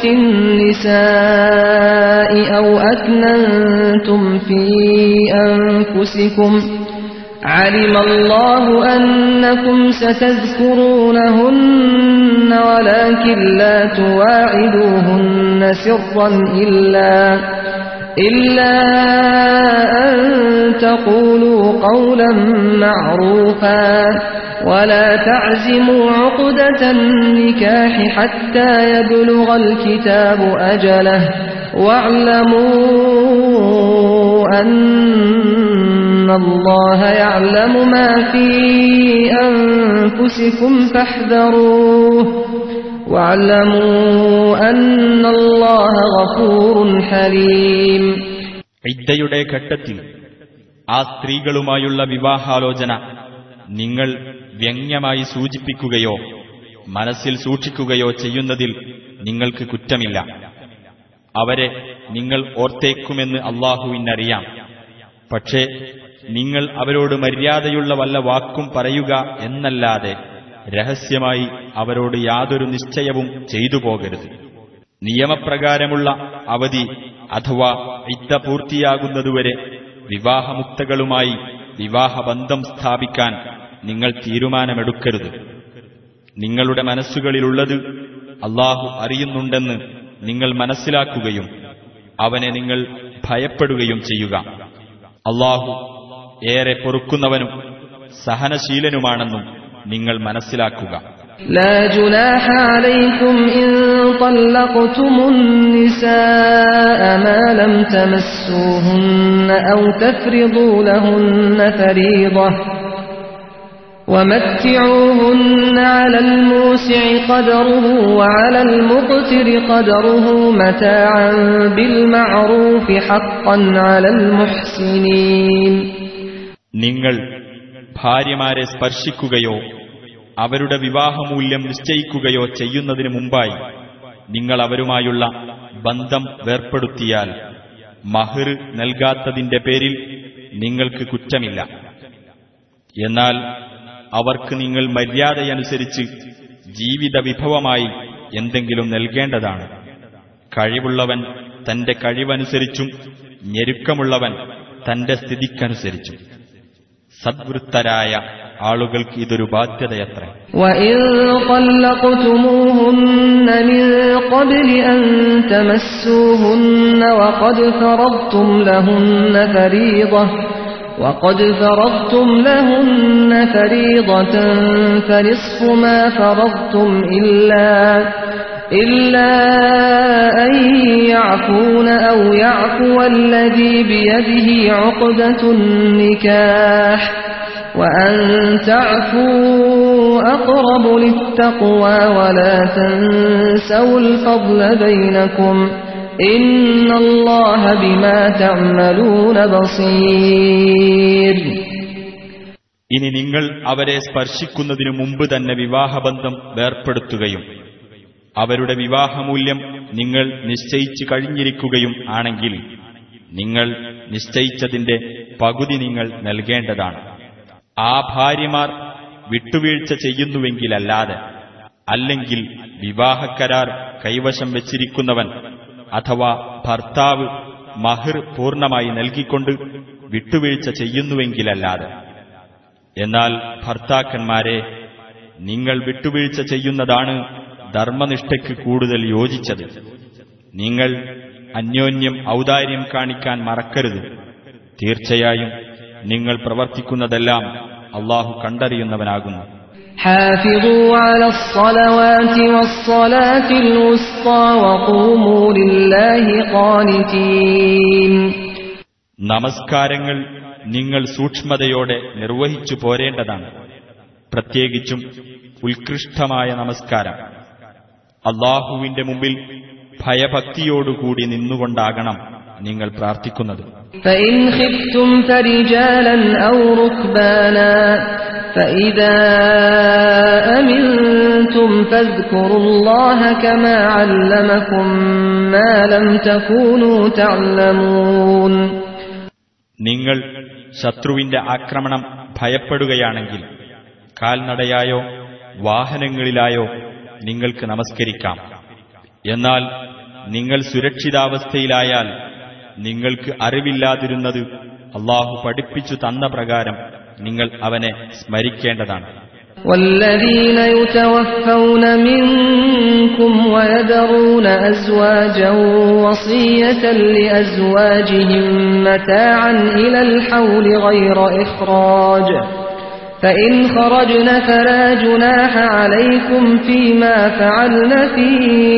النساء أو أكننتم في أنفسكم علم الله أنكم ستذكرونهن ولكن لا تواعدوهن سرا إلا إلا أن تقولوا قولا معروفا ولا تعزموا عقدة النكاح حتى يبلغ الكتاب أجله واعلموا أن الله يعلم ما في أنفسكم فاحذروه واعلموا أن الله غفور حليم ഇദ്ദയുടെ ഘട്ടത്തിൽ ആ സ്ത്രീകളുമായുള്ള വിവാഹാലോചന നിങ്ങൾ വ്യംഗ്യമായി സൂചിപ്പിക്കുകയോ മനസ്സിൽ സൂക്ഷിക്കുകയോ ചെയ്യുന്നതിൽ നിങ്ങൾക്ക് കുറ്റമില്ല അവരെ നിങ്ങൾ ഓർത്തേക്കുമെന്ന് അള്ളാഹുവിനറിയാം പക്ഷേ നിങ്ങൾ അവരോട് മര്യാദയുള്ള വല്ല വാക്കും പറയുക എന്നല്ലാതെ രഹസ്യമായി അവരോട് യാതൊരു നിശ്ചയവും ചെയ്തു പോകരുത് നിയമപ്രകാരമുള്ള അവധി അഥവാ ഇദ്ദ പൂർത്തിയാകുന്നതുവരെ വിവാഹമുക്തകളുമായി വിവാഹബന്ധം സ്ഥാപിക്കാൻ നിങ്ങൾ തീരുമാനമെടുക്കരുത് നിങ്ങളുടെ മനസ്സുകളിലുള്ളത് അള്ളാഹു അറിയുന്നുണ്ടെന്ന് നിങ്ങൾ മനസ്സിലാക്കുകയും അവനെ നിങ്ങൾ ഭയപ്പെടുകയും ചെയ്യുക അള്ളാഹു ഏറെ പൊറുക്കുന്നവനും സഹനശീലനുമാണെന്നും നിങ്ങൾ മനസ്സിലാക്കുക لا جناح عليكم إن طلقتم النساء ما لم تمسوهن أو تفرضوا لهن فريضة ومتعوهن على الموسع قدره وعلى المقتر قدره متاعا بالمعروف حقا على المحسنين നിങ്ങൾ ഭാര്യമാരെ സ്പർശിക്കുകയോ അവരുടെ വിവാഹമൂല്യം നിശ്ചയിക്കുകയോ ചെയ്യുന്നതിനു മുമ്പായി നിങ്ങൾ അവരുമായുള്ള ബന്ധം വേർപ്പെടുത്തിയാൽ മഹർ നൽകാത്തതിന്റെ പേരിൽ നിങ്ങൾക്ക് കുറ്റമില്ല എന്നാൽ അവർക്ക് നിങ്ങൾ മര്യാദയനുസരിച്ച് ജീവിത വിഭവമായി എന്തെങ്കിലും നൽകേണ്ടതാണ് കഴിവുള്ളവൻ തന്റെ കഴിവനുസരിച്ചും ഞെരുക്കമുള്ളവൻ തന്റെ സ്ഥിതിക്കനുസരിച്ചും സദ്വൃത്തരായ ആളുകൾക്ക് ഇതൊരു ബാധ്യതയത്രേ وإن طلقتموهن من قبل أن تمسوهن وقد فرضتم لهن فريضة وقد فرضتم لهن فريضة فنصف ما فرضتم إلا إلا أن يعفون أو يعفو الذي بيده عقدة النكاح وأن تعفوا أقرب للتقوى ولا تنسوا الفضل بينكم إن الله بما تعملون بصير ഇനി നിങ്ങൾ അവരെ സ്പർശിക്കുന്നതിനു മുമ്പ് തന്നെ വിവാഹബന്ധം വേർപ്പെടുത്തുകയും അവരുടെ വിവാഹമൂല്യം നിങ്ങൾ നിശ്ചയിച്ചു കഴിഞ്ഞിരിക്കുകയും ആണെങ്കിൽ നിങ്ങൾ നിശ്ചയിച്ചതിന്റെ പകുതി നിങ്ങൾ നൽകേണ്ടതാണ് ആ ഭാര്യമാർ വിട്ടുവീഴ്ച ചെയ്യുന്നുവെങ്കിലല്ലാതെ അല്ലെങ്കിൽ വിവാഹക്കരാർ കൈവശം വെച്ചിരിക്കുന്നവൻ അഥവാ ഭർത്താവ് മഹിർ പൂർണ്ണമായി നൽകിക്കൊണ്ട് വിട്ടുവീഴ്ച ചെയ്യുന്നുവെങ്കിലല്ലാതെ എന്നാൽ ഭർത്താക്കന്മാരെ നിങ്ങൾ വിട്ടുവീഴ്ച ചെയ്യുന്നതാണ് ധർമ്മനിഷ്ഠയ്ക്ക് കൂടുതൽ യോജിച്ചത് നിങ്ങൾ അന്യോന്യം ഔദാര്യം കാണിക്കാൻ മറക്കരുത് തീർച്ചയായും നിങ്ങൾ പ്രവർത്തിക്കുന്നതെല്ലാം അള്ളാഹു കണ്ടറിയുന്നവനാകുന്നു حافظوا على الصلوات والصلاة الوسطى وقوموا لله قانتين നമസ്കാരങ്ങൾ നിങ്ങൾ സൂക്ഷ്മതയോടെ നിർവഹിച്ചു പോരേണ്ടതാണ് പ്രത്യേകിച്ചും ഉത്കൃഷ്ടമായ നമസ്കാരം അള്ളാഹുവിന്റെ മുമ്പിൽ ഭയഭക്തിയോടുകൂടി നിന്നുകൊണ്ടാകണം നിങ്ങൾ പ്രാർത്ഥിക്കുന്നത് فإن خفتم فرجالا أو ركبانا فإذا أمنتم فاذكروا الله كما علمكم ما لم تكونوا تعلمون നിങ്ങൾ ശത്രുവിന്റെ ആക്രമണം ഭയപ്പെടുകയാണെങ്കിൽ കാൽനടയായോ വാഹനങ്ങളിലായോ നിങ്ങൾക്ക് നമസ്കരിക്കാം എന്നാൽ നിങ്ങൾ സുരക്ഷിതാവസ്ഥയിലായാൽ നിങ്ങൾക്ക് അറിവില്ലാതിരുന്നത് അള്ളാഹു പഠിപ്പിച്ചു തന്ന പ്രകാരം നിങ്ങൾ അവനെ സ്മരിക്കേണ്ടതാണ് والذين يتوفون منكم ويذرون أزواجا وصية لأزواجهم متاعا إلى الحول غير إخراج فإن خرجن فلا جناح عليكم فيما فعلن في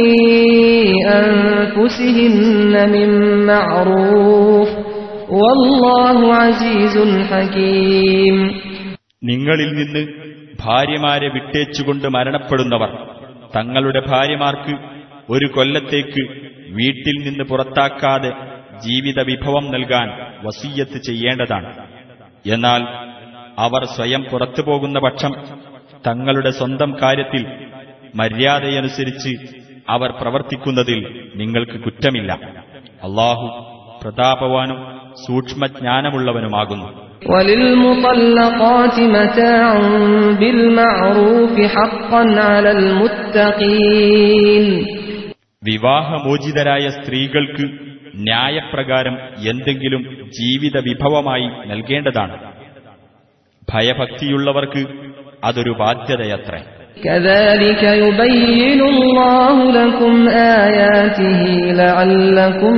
أنفسهن من معروف والله عزيز حكيم നിങ്ങളിൽ നിന്ന് ഭാര്യമാരെ വിട്ടേച്ചുകൊണ്ട് മരണപ്പെടുന്നവർ തങ്ങളുടെ ഭാര്യമാർക്ക് ഒരു കൊല്ലത്തേക്ക് വീട്ടിൽ നിന്ന് പുറത്താക്കാതെ ജീവിത വിഭവം നൽകാൻ വസീയത്ത് ചെയ്യേണ്ടതാണ് എന്നാൽ അവർ സ്വയം പുറത്തു പോകുന്ന പക്ഷം തങ്ങളുടെ സ്വന്തം കാര്യത്തിൽ മര്യാദയനുസരിച്ച് അവർ പ്രവർത്തിക്കുന്നതിൽ നിങ്ങൾക്ക് കുറ്റമില്ല അള്ളാഹു പ്രതാപവാനും സൂക്ഷ്മജ്ഞാനമുള്ളവനുമാകുന്നു وللمطلقات متاع بالمعروف حقا على المتقين വിവാഹമോചിതരായ സ്ത്രീകൾക്ക് ന്യായപ്രകാരം എന്തെങ്കിലും ജീവിത വിഭവമായി നൽകേണ്ടതാണ് ഭയഭക്തിയുള്ളവർക്ക് അതൊരു ബാധ്യതയത്രേ كذلك يبين الله لكم آياته لعلكم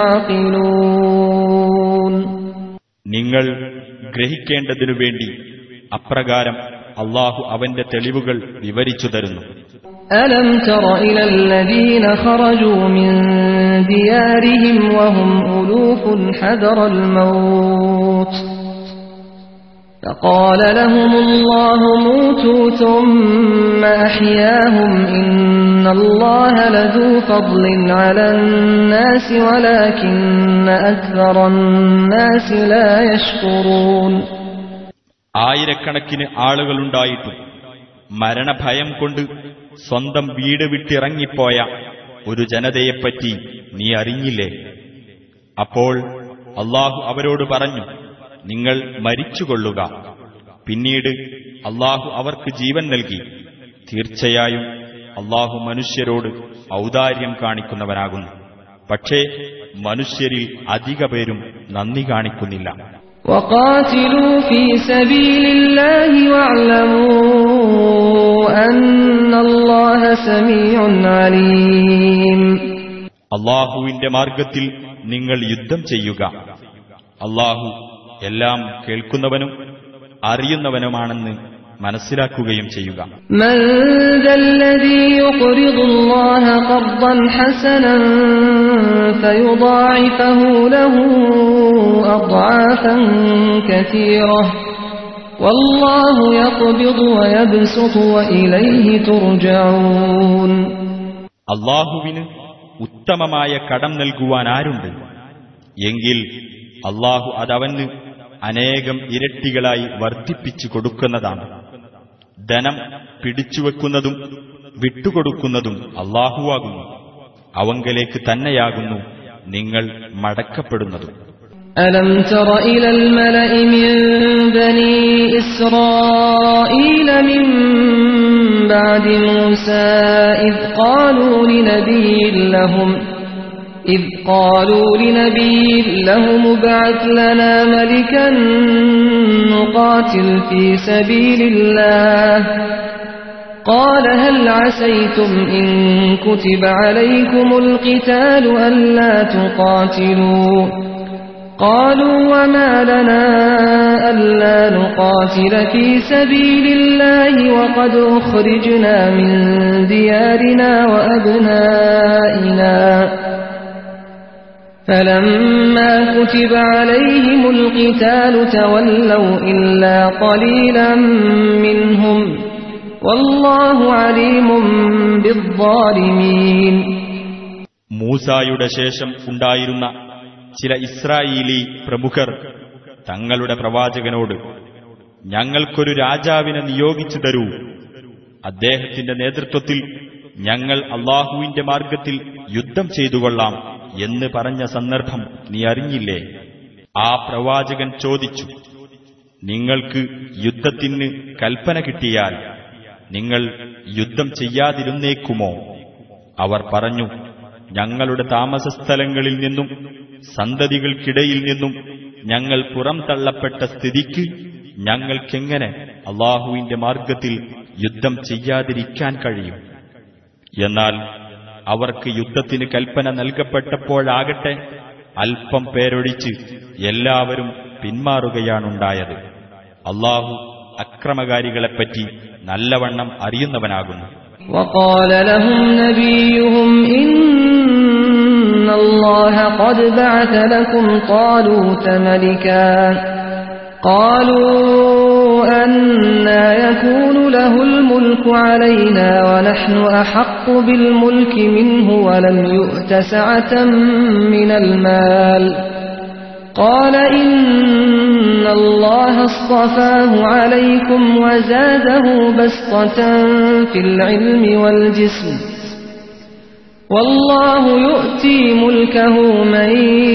تعقلون നിങ്ങൾ ഗ്രഹിക്കേണ്ടതിനു വേണ്ടി അപ്രകാരം അള്ളാഹു അവന്റെ തെളിവുകൾ വിവരിച്ചു തരുന്നു ألم تر إلى الذين خرجوا من ديارهم وهم ألوف حذر الموت فقال لهم الله موتوا ثم أحياهم إن الله لذو فضل على الناس ولكن أكثر الناس لا يشكرون ആയിരക്കണക്കിന് ആളുകളുണ്ടായിട്ടും മരണഭയം കൊണ്ട് സ്വന്തം വീട് വിട്ടിറങ്ങിപ്പോയ ഒരു ജനതയെപ്പറ്റി നീ അറിഞ്ഞില്ലേ അപ്പോൾ അള്ളാഹു അവരോട് പറഞ്ഞു നിങ്ങൾ മരിച്ചുകൊള്ളുക പിന്നീട് അള്ളാഹു അവർക്ക് ജീവൻ നൽകി തീർച്ചയായും അള്ളാഹു മനുഷ്യരോട് ഔദാര്യം കാണിക്കുന്നവനാകുന്നു പക്ഷേ മനുഷ്യരിൽ അധിക പേരും നന്ദി കാണിക്കുന്നില്ല وقاتلوا في سبيل الله واعلموا أن الله سميع عليم അള്ളാഹുവിന്റെ മാർഗത്തിൽ നിങ്ങൾ യുദ്ധം ചെയ്യുക അള്ളാഹു എല്ലാം കേൾക്കുന്നവനും അറിയുന്നവനുമാണെന്ന് മനസ്സിലാക്കുകയും ചെയ്യുക من ذا الذي يقرض الله قرضا حسنا فيضاعفه له أضعافا كثيرة والله يقبض ويبسط وإليه ترجعون അള്ളാഹുവിന് ഉത്തമമായ കടം നൽകുവാൻ ആരുണ്ട് എങ്കിൽ അള്ളാഹു അതവന് അനേകം ഇരട്ടികളായി വർദ്ധിപ്പിച്ചു കൊടുക്കുന്നതാണ് ധനം പിടിച്ചുവെക്കുന്നതും വിട്ടുകൊടുക്കുന്നതും അള്ളാഹുവാകുന്നു അവങ്കലേക്ക് തന്നെയാകുന്നു നിങ്ങൾ മടക്കപ്പെടുന്നതും ألم تر إلى الملأ من بني إسرائيل من بعد موسى إذ قالوا لنبي لهم إذ قالوا لنبي لهم ابعث لنا ملكا نقاتل في سبيل الله قال هل عسيتم إن كتب عليكم القتال ألا تقاتلوا قالوا وما لنا ألا نقاتل في سبيل الله وقد أخرجنا من ديارنا وأبنائنا فلما كتب عليهم القتال تولوا إلا قليلا منهم والله عليم بالظالمين മൂസായുടെ ശേഷം ഉണ്ടായിരുന്ന ചില ഇസ്രായേലി പ്രമുഖർ തങ്ങളുടെ പ്രവാചകനോട് ഞങ്ങൾക്കൊരു രാജാവിനെ നിയോഗിച്ചു തരൂ അദ്ദേഹത്തിന്റെ നേതൃത്വത്തിൽ ഞങ്ങൾ അള്ളാഹുവിന്റെ മാർഗത്തിൽ യുദ്ധം ചെയ്തുകൊള്ളാം എന്ന് പറഞ്ഞ സന്ദർഭം നീ അറിഞ്ഞില്ലേ ആ പ്രവാചകൻ ചോദിച്ചു നിങ്ങൾക്ക് യുദ്ധത്തിന് കൽപ്പന കിട്ടിയാൽ നിങ്ങൾ യുദ്ധം ചെയ്യാതിരുന്നേക്കുമോ അവർ പറഞ്ഞു ഞങ്ങളുടെ താമസസ്ഥലങ്ങളിൽ നിന്നും സന്തതികൾക്കിടയിൽ നിന്നും ഞങ്ങൾ പുറംതള്ളപ്പെട്ട സ്ഥിതിക്ക് ഞങ്ങൾക്കെങ്ങനെ അള്ളാഹുവിന്റെ മാർഗത്തിൽ യുദ്ധം ചെയ്യാതിരിക്കാൻ കഴിയും എന്നാൽ അവർക്ക് യുദ്ധത്തിന് കൽപ്പന നൽകപ്പെട്ടപ്പോഴാകട്ടെ അല്പം പേരൊഴിച്ച് എല്ലാവരും പിന്മാറുകയാണുണ്ടായത് അള്ളാഹു അക്രമകാരികളെപ്പറ്റി നല്ലവണ്ണം അറിയുന്നവനാകുന്നു وقال لهم نبيهم إن الله قد بعث لكم طالوت ملكا قالوا أنا يكون له الملك علينا ونحن أحق بالملك منه ولم يؤت سعة من المال قال إن الله اصطفاه عليكم وزاده بسطة في العلم والجسم والله يؤتي ملكه من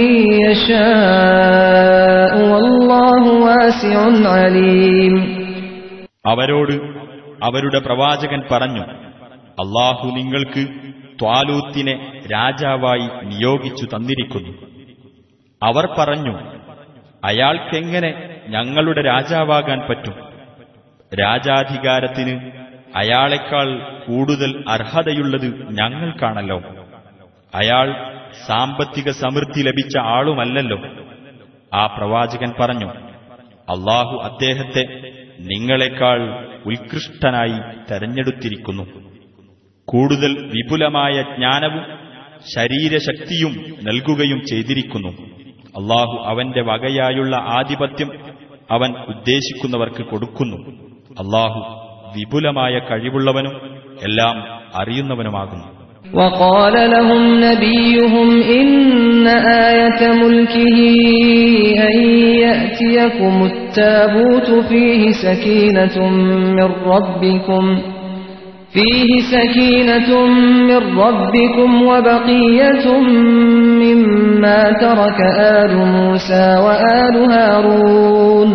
يشاء والله واسع عليم അവരോട് അവരുടെ പ്രവാചകൻ പറഞ്ഞു അള്ളാഹു നിങ്ങൾക്ക് ത്വാലൂത്തിനെ രാജാവായി നിയോഗിച്ചു തന്നിരിക്കുന്നു അവർ പറഞ്ഞു അയാൾക്കെങ്ങനെ ഞങ്ങളുടെ രാജാവാകാൻ പറ്റും രാജാധികാരത്തിന് അയാളെക്കാൾ കൂടുതൽ അർഹതയുള്ളത് ഞങ്ങൾക്കാണല്ലോ അയാൾ സാമ്പത്തിക സമൃദ്ധി ലഭിച്ച ആളുമല്ലല്ലോ ആ പ്രവാചകൻ പറഞ്ഞു അള്ളാഹു അദ്ദേഹത്തെ നിങ്ങളെക്കാൾ ഉത്കൃഷ്ടനായി തെരഞ്ഞെടുത്തിരിക്കുന്നു കൂടുതൽ വിപുലമായ ജ്ഞാനവും ശരീരശക്തിയും നൽകുകയും ചെയ്തിരിക്കുന്നു അള്ളാഹു അവന്റെ വകയായുള്ള ആധിപത്യം അവൻ ഉദ്ദേശിക്കുന്നവർക്ക് കൊടുക്കുന്നു അള്ളാഹു വിപുലമായ കഴിവുള്ളവനും എല്ലാം അറിയുന്നവനുമാകുന്നു وقال لهم نبيهم إن آية ملكه أن يأتيكم التابوت فيه سكينة من ربكم فيه سكينة من ربكم وبقية مما ترك آل موسى وآل هارون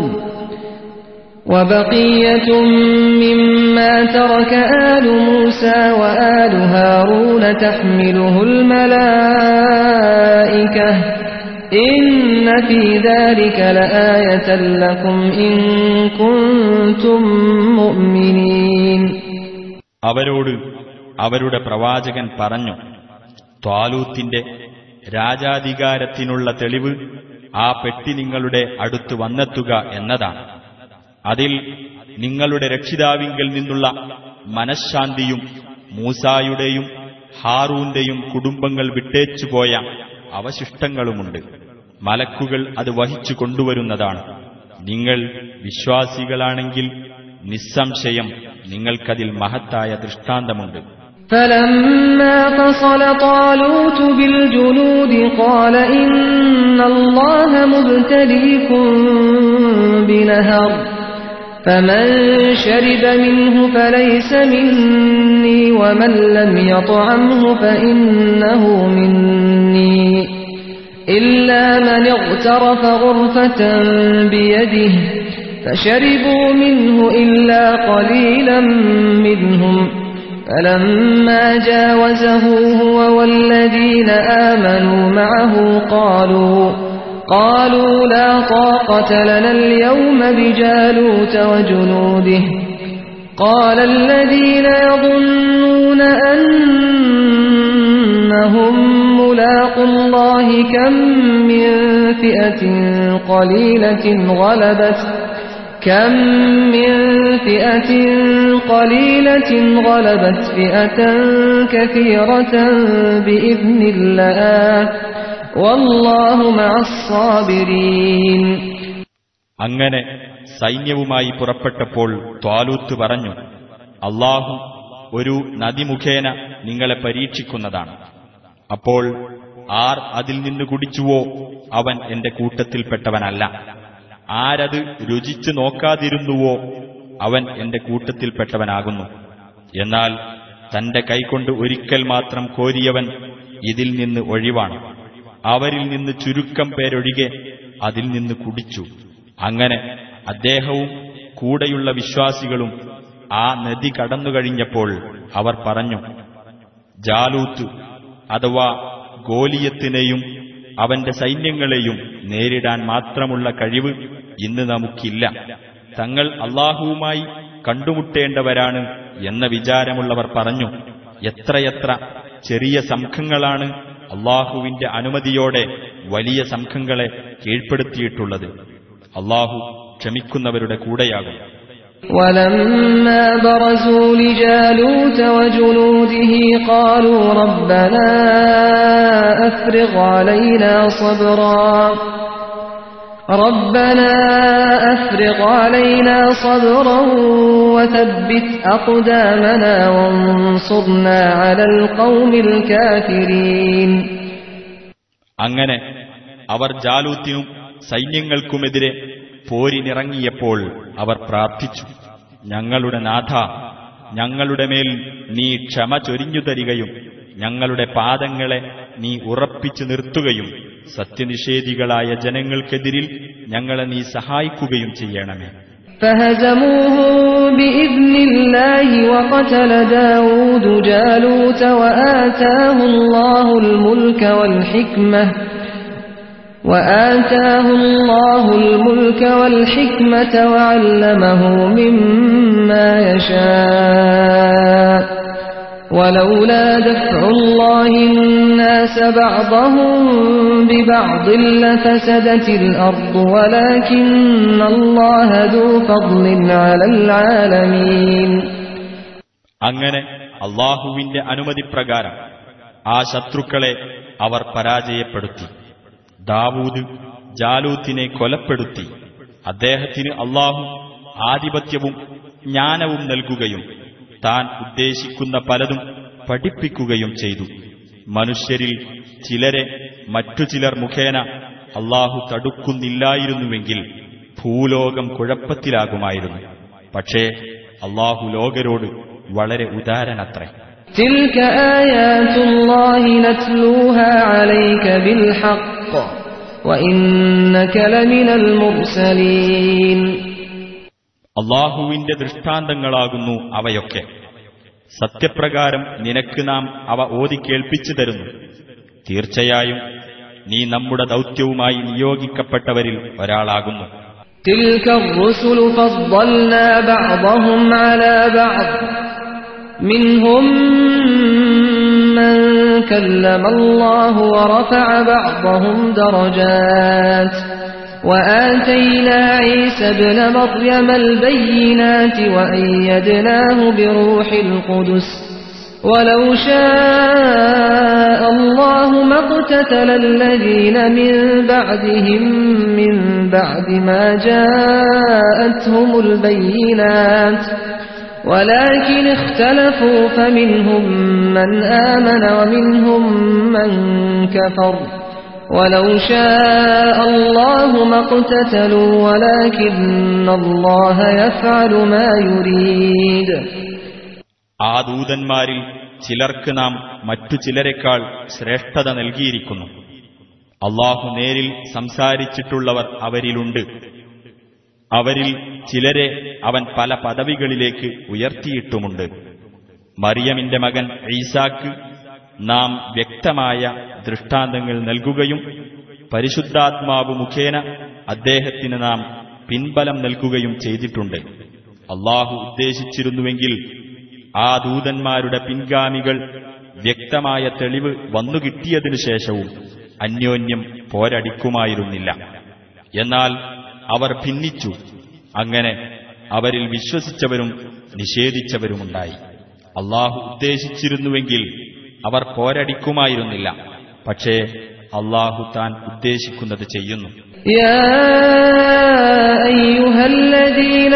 وبقية مما ترك آل موسى وآل هارون تحمله الملائكة إن في ذلك لآية لكم إن كنتم مؤمنين അവരോട് അവരുടെ പ്രവാചകൻ പറഞ്ഞു ത്വാലൂത്തിന്റെ രാജാധികാരത്തിനുള്ള തെളിവ് ആ പെട്ടി നിങ്ങളുടെ അടുത്ത് വന്നെത്തുക എന്നതാണ് അതിൽ നിങ്ങളുടെ രക്ഷിതാവിങ്കൽ നിന്നുള്ള മനഃശാന്തിയും മൂസായുടെയും ഹാറൂന്റെയും കുടുംബങ്ങൾ വിട്ടേച്ചുപോയ അവശിഷ്ടങ്ങളുമുണ്ട് മലക്കുകൾ അത് വഹിച്ചു കൊണ്ടുവരുന്നതാണ് നിങ്ങൾ വിശ്വാസികളാണെങ്കിൽ നിസ്സംശയം നിങ്ങൾക്കതിൽ മഹത്തായ ദൃഷ്ടാന്തമുണ്ട് فلما فصل طالوت بالجنود قال إن الله مبتليكم بنهر فمن شرب منه فليس مني ومن لم يطعمه فإنه مني إلا من اغترف غرفة بيده فشربوا منه إلا قليلا منهم فلما جاوزه هو والذين آمنوا معه قالوا قالوا لا طاقة لنا اليوم بجالوت وجنوده قال الذين يظنون أنهم ملاقوا الله كم من فئة قليلة غلبت كم من فئة قليلة غلبت فئة كثيرة بإذن الله والله مع الصابرين അങ്ങനെ സൈന്യവുമായി പുറപ്പെട്ടപ്പോൾ ത്വാലൂത്ത് പറഞ്ഞു അള്ളാഹു ഒരു നദി മുഖേന നിങ്ങളെ പരീക്ഷിക്കുന്നതാണ് അപ്പോൾ ആർ അതിൽ നിന്ന് കുടിച്ചുവോ അവൻ എന്റെ കൂട്ടത്തിൽപ്പെട്ടവനല്ല ആരത് രുചിച്ചു നോക്കാതിരുന്നുവോ അവൻ എന്റെ കൂട്ടത്തിൽപ്പെട്ടവനാകുന്നു എന്നാൽ തന്റെ കൈകൊണ്ട് ഒരിക്കൽ മാത്രം കോരിയവൻ ഇതിൽ നിന്ന് ഒഴിവാണ് അവരിൽ നിന്ന് ചുരുക്കം പേരൊഴികെ അതിൽ നിന്ന് കുടിച്ചു അങ്ങനെ അദ്ദേഹവും കൂടെയുള്ള വിശ്വാസികളും ആ നദി കടന്നുകഴിഞ്ഞപ്പോൾ അവർ പറഞ്ഞു ജാലൂത്ത് അഥവാ ഗോലിയത്തിനെയും അവന്റെ സൈന്യങ്ങളെയും നേരിടാൻ മാത്രമുള്ള കഴിവ് ഇന്ന് നമുക്കില്ല തങ്ങൾ അള്ളാഹുവുമായി കണ്ടുമുട്ടേണ്ടവരാണ് എന്ന വിചാരമുള്ളവർ പറഞ്ഞു എത്രയെത്ര ചെറിയ സംഘങ്ങളാണ് അള്ളാഹുവിന്റെ അനുമതിയോടെ വലിയ സംഘങ്ങളെ കീഴ്പ്പെടുത്തിയിട്ടുള്ളത് അള്ളാഹു ക്ഷമിക്കുന്നവരുടെ കൂടെയാകും ولما برزوا لجالوت وجنوده قالوا ربنا أفرغ علينا صبرا ربنا أفرغ علينا صبرا وثبت أقدامنا وانصرنا على القوم الكافرين അങ്ങനെ അവർ ജാലൂത്തിനും സൈന്യങ്ങൾക്കുമെതിരെ പോരിനിറങ്ങിയപ്പോൾ അവർ പ്രാർത്ഥിച്ചു ഞങ്ങളുടെ നാഥ ഞങ്ങളുടെ മേൽ നീ ക്ഷമ ചൊരിഞ്ഞു തരികയും ഞങ്ങളുടെ പാദങ്ങളെ നീ ഉറപ്പിച്ചു നിർത്തുകയും സത്യനിഷേധികളായ ജനങ്ങൾക്കെതിരിൽ ഞങ്ങളെ നീ സഹായിക്കുകയും ചെയ്യണമേ فهزموهم بإذن الله وقتل داود جالوت وآتاه الله الملك والحكمة وآتاه الله الملك والحكمة وعلمه مما يشاء ولولا دفع الله الناس بعضهم ببعض لفسدت الأرض ولكن الله ذو فضل على العالمين അങ്ങനെ അള്ളാഹുവിന്റെ അനുമതിപ്രകാരം ആ ശത്രുക്കളെ അവർ പരാജയപ്പെടുത്തി ദാവൂദ് ജാലൂത്തിനെ കൊലപ്പെടുത്തി അദ്ദേഹത്തിന് അള്ളാഹു ആധിപത്യവും ജ്ഞാനവും നൽകുകയും താൻ ഉദ്ദേശിക്കുന്ന പലതും പഠിപ്പിക്കുകയും ചെയ്തു മനുഷ്യരിൽ ചിലരെ മറ്റു ചിലർ മുഖേന അള്ളാഹു തടുക്കുന്നില്ലായിരുന്നുവെങ്കിൽ ഭൂലോകം കുഴപ്പത്തിലാകുമായിരുന്നു പക്ഷേ അള്ളാഹു ലോകരോട് വളരെ ഉദാരനത്രേ تلك آيات الله نتلوها عليك بالحق وإنك لمن المرسلين അള്ളാഹുവിന്റെ ദൃഷ്ടാന്തങ്ങളാകുന്നു അവയൊക്കെ സത്യപ്രകാരം നിനക്ക് നാം അവ ഓതി കേൾപ്പിച്ചു തരുന്നു തീർച്ചയായും നീ നമ്മുടെ ദൗത്യവുമായി നിയോഗിക്കപ്പെട്ടവരിൽ ഒരാളാകുന്നു تلك الرسل فضلنا بعضهم على بعض منهم من كلم الله ورفع بعضهم درجات وآتينا عيسى ابن مريم البينات وأيدناه بروح القدس ولو شاء الله ما اقتتل الذين من بعدهم من بعد ما جاءتهم البينات ولكن اختلفوا فمنهم من آمن ومنهم من كفر ولو شاء الله ما اقتتلوا ولكن الله يفعل ما يريد ആ ദൂതന്മാരിൽ ചിലർക്ക് നാം മറ്റു ചിലരെക്കാൾ ശ്രേഷ്ഠത നൽകിയിരിക്കുന്നു അള്ളാഹു നേരിൽ സംസാരിച്ചിട്ടുള്ളവർ അവരിലുണ്ട് അവരിൽ ചിലരെ അവൻ പല പദവികളിലേക്ക് ഉയർത്തിയിട്ടുമുണ്ട് മറിയമിന്റെ മകൻ ഈസാക്ക് നാം വ്യക്തമായ ദൃഷ്ടാന്തങ്ങൾ നൽകുകയും പരിശുദ്ധാത്മാവ് മുഖേന അദ്ദേഹത്തിന് നാം പിൻബലം നൽകുകയും ചെയ്തിട്ടുണ്ട് അള്ളാഹു ഉദ്ദേശിച്ചിരുന്നുവെങ്കിൽ ആ ദൂതന്മാരുടെ പിൻഗാമികൾ വ്യക്തമായ തെളിവ് വന്നുകിട്ടിയതിനു ശേഷവും അന്യോന്യം പോരടിക്കുമായിരുന്നില്ല എന്നാൽ അവർ ഭിന്നിച്ചു അങ്ങനെ അവരിൽ വിശ്വസിച്ചവരും നിഷേധിച്ചവരുമുണ്ടായി അള്ളാഹു ഉദ്ദേശിച്ചിരുന്നുവെങ്കിൽ അവർ പോരടിക്കുമായിരുന്നില്ല പക്ഷേ അള്ളാഹു താൻ ഉദ്ദേശിക്കുന്നത് ചെയ്യുന്നു يا أيها الذين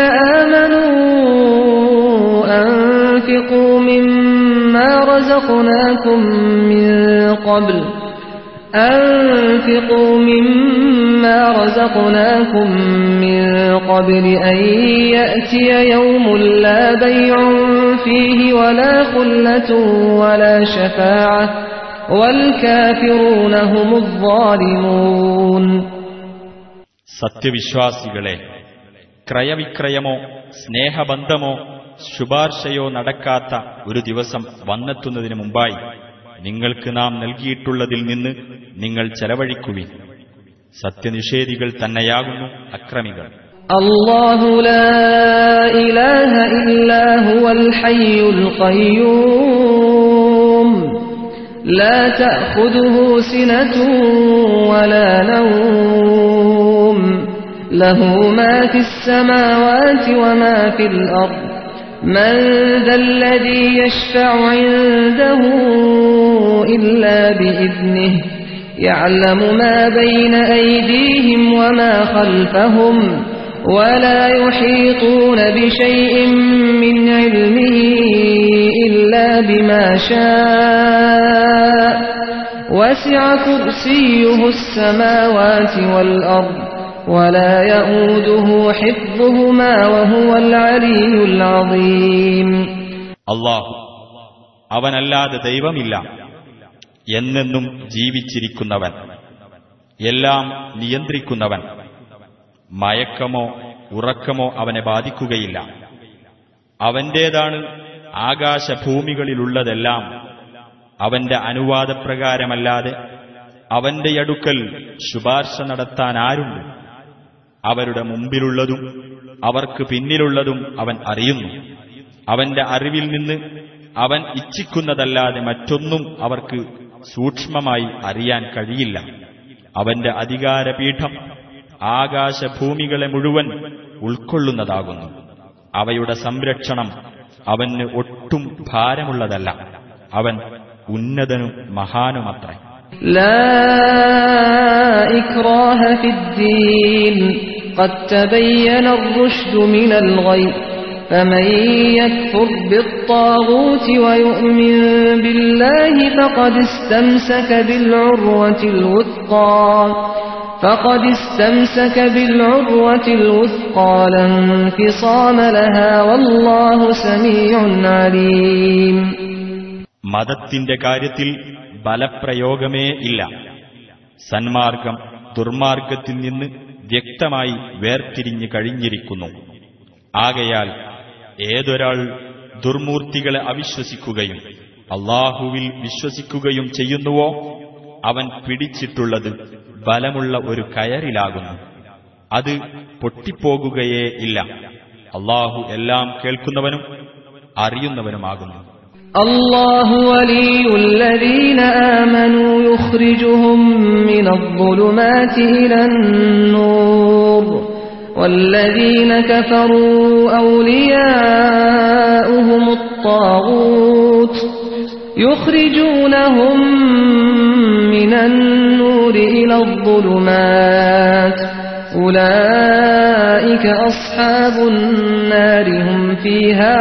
آمنوا أنفقوا مما رزقناكم من قبل أنفقوا مما رزقناكم من قبل أن يأتي يوم لا بيع فيه ولا خلة ولا شفاعة والكافرون هم الظالمون സത്യവിശ്വാസികളെ ക്രയവിക്രയമോ സ്നേഹബന്ധമോ ശുപാർശയോ നടക്കാത്ത ഒരു ദിവസം വന്നെത്തുന്നതിന് മുമ്പായി നിങ്ങൾക്ക് നാം നൽകിയിട്ടുള്ളതിൽ നിന്ന് നിങ്ങൾ ചെലവഴിക്കുവിൻ സത്യനിഷേധികൾ തന്നെയാകുന്നു അക്രമികൾ الله لا إله إلا هو الحي القيوم لا تأخذه سنة ولا نوم له ما في السماوات وما في الأرض من ذا الذي يشفع عنده إلا بإذنه يعلم ما بين أيديهم وما خلفهم ولا يحيطون بشيء من علمه إلا بما شاء وسع كرسيه السماوات والأرض ولا يؤوده حفظهما وهو العلي العظيم അള്ളാഹു അവനല്ലാതെ ദൈവമില്ല എന്നെന്നും ജീവിച്ചിരിക്കുന്നവൻ എല്ലാം നിയന്ത്രിക്കുന്നവൻ മയക്കമോ ഉറക്കമോ അവനെ ബാധിക്കുകയില്ല അവന്റേതാണ് ആകാശഭൂമികളിലുള്ളതെല്ലാം അവന്റെ അനുവാദപ്രകാരമല്ലാതെ അവന്റെ അടുക്കൽ ശുപാർശ നടത്താൻ ആരുണ്ട് അവരുടെ മുമ്പിലുള്ളതും അവർക്ക് പിന്നിലുള്ളതും അവൻ അറിയുന്നു അവന്റെ അറിവിൽ നിന്ന് അവൻ ഇച്ഛിക്കുന്നതല്ലാതെ മറ്റൊന്നും അവർക്ക് സൂക്ഷ്മമായി അറിയാൻ കഴിയില്ല അവന്റെ അധികാരപീഠം ആകാശഭൂമികളെ മുഴുവൻ ഉൾക്കൊള്ളുന്നതാകുന്നു അവയുടെ സംരക്ഷണം അവന് ഒട്ടും ഭാരമുള്ളതല്ല അവൻ ഉന്നതനും മഹാനുമത്രേ لا إكراه في الدين قد تبين الرشد من الغي فمن يكفر بالطاغوت ويؤمن بالله فقد استمسك بالعروة الوثقى فقد استمسك بالعروة الوثقى لا انفصام لها والله سميع عليم മതത്തിന്റെ കാര്യത്തിൽ ബലപ്രയോഗമേ ഇല്ല സന്മാർഗം ദുർമാർഗത്തിൽ നിന്ന് വ്യക്തമായി വേർതിരിഞ്ഞു കഴിഞ്ഞിരിക്കുന്നു ആകയാൽ ഏതൊരാൾ ദുർമൂർത്തികളെ അവിശ്വസിക്കുകയും അള്ളാഹുവിൽ വിശ്വസിക്കുകയും ചെയ്യുന്നുവോ അവൻ പിടിച്ചിട്ടുള്ളത് ബലമുള്ള ഒരു കയറിലാകുന്നു അത് പൊട്ടിപ്പോകുകയേ ഇല്ല അള്ളാഹു എല്ലാം കേൾക്കുന്നവനും അറിയുന്നവനുമാകുന്നു الله ولي الذين آمنوا يخرجهم من الظلمات إلى النور والذين كفروا أولياؤهم الطاغوت يخرجونهم من النور إلى الظلمات أولئك أصحاب النار هم فيها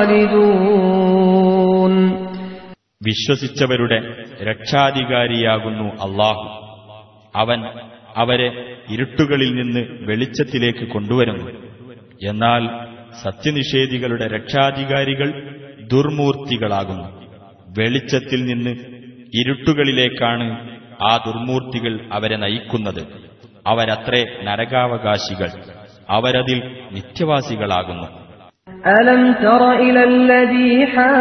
خالدون വിശ്വസിച്ചവരുടെ രക്ഷാധികാരിയാകുന്നു അള്ളാഹു അവൻ അവരെ ഇരുട്ടുകളിൽ നിന്ന് വെളിച്ചത്തിലേക്ക് കൊണ്ടുവരുന്നു എന്നാൽ സത്യനിഷേധികളുടെ രക്ഷാധികാരികൾ ദുർമൂർത്തികളാകുന്നു വെളിച്ചത്തിൽ നിന്ന് ഇരുട്ടുകളിലേക്കാണ് ആ ദുർമൂർത്തികൾ അവരെ നയിക്കുന്നത് അവരത്രേ നരകാവകാശികൾ അവരതിൽ നിത്യവാസികളാകുന്നു ألم تر إلى الذي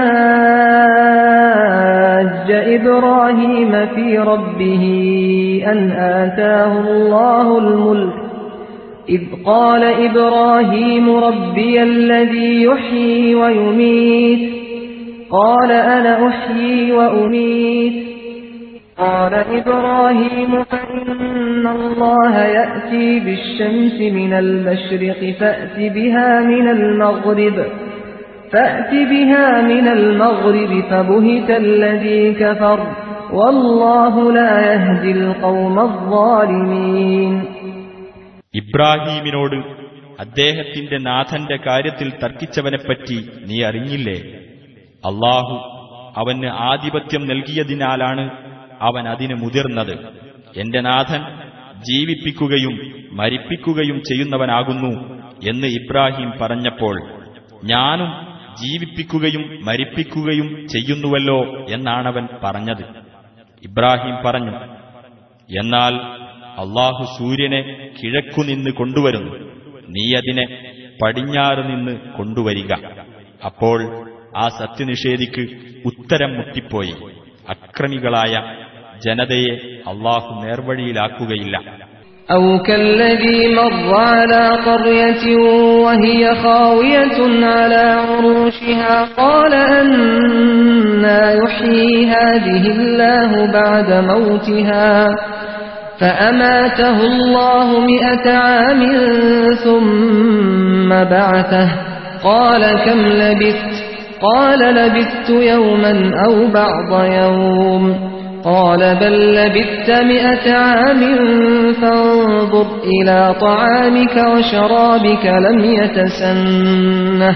حاج إبراهيم في ربه أن آتاه الله الملك إذ قال إبراهيم ربي الذي يحيي ويميت قال أنا أحيي وأميت قال إبراهيم فإن الله يأتي بالشمس من المشرق فأت بها من المغرب فأت بها من المغرب فبهت الذي كفر والله لا يهدي القوم الظالمين ഇബ്രാഹീമിനോട് അദ്ദേഹത്തിന്റെ നാഥന്റെ കാര്യത്തിൽ തർക്കിച്ചവനെപ്പറ്റി നീ അറിഞ്ഞില്ലേ അള്ളാഹു അവന് ആധിപത്യം നൽകിയതിനാലാണ് അവൻ അതിന് മുതിർന്നത് എന്റെ നാഥൻ ജീവിപ്പിക്കുകയും മരിപ്പിക്കുകയും ചെയ്യുന്നവനാകുന്നു എന്ന് ഇബ്രാഹിം പറഞ്ഞപ്പോൾ ഞാനും ജീവിപ്പിക്കുകയും മരിപ്പിക്കുകയും ചെയ്യുന്നുവല്ലോ എന്നാണവൻ പറഞ്ഞത് ഇബ്രാഹിം പറഞ്ഞു എന്നാൽ അള്ളാഹു സൂര്യനെ കിഴക്കുനിന്ന് കൊണ്ടുവരുന്നു നീ അതിനെ പടിഞ്ഞാറ് നിന്ന് കൊണ്ടുവരിക അപ്പോൾ ആ സത്യനിഷേധിക്ക് ഉത്തരം മുട്ടിപ്പോയി അക്രമികളായ ജനതയെ അള്ളാഹു നേർവഴിയിലാക്കുകയില്ല أو كالذي مر على قرية وهي خاوية على عروشها قال أنا يحيي هذه الله بعد موتها فأماته الله مئة عام ثم بعثه قال كم لبثت قال لبثت يوما أو بعض يوم قال بل لبثت مئة عام فانظر إلى طعامك وشرابك لم يتسنه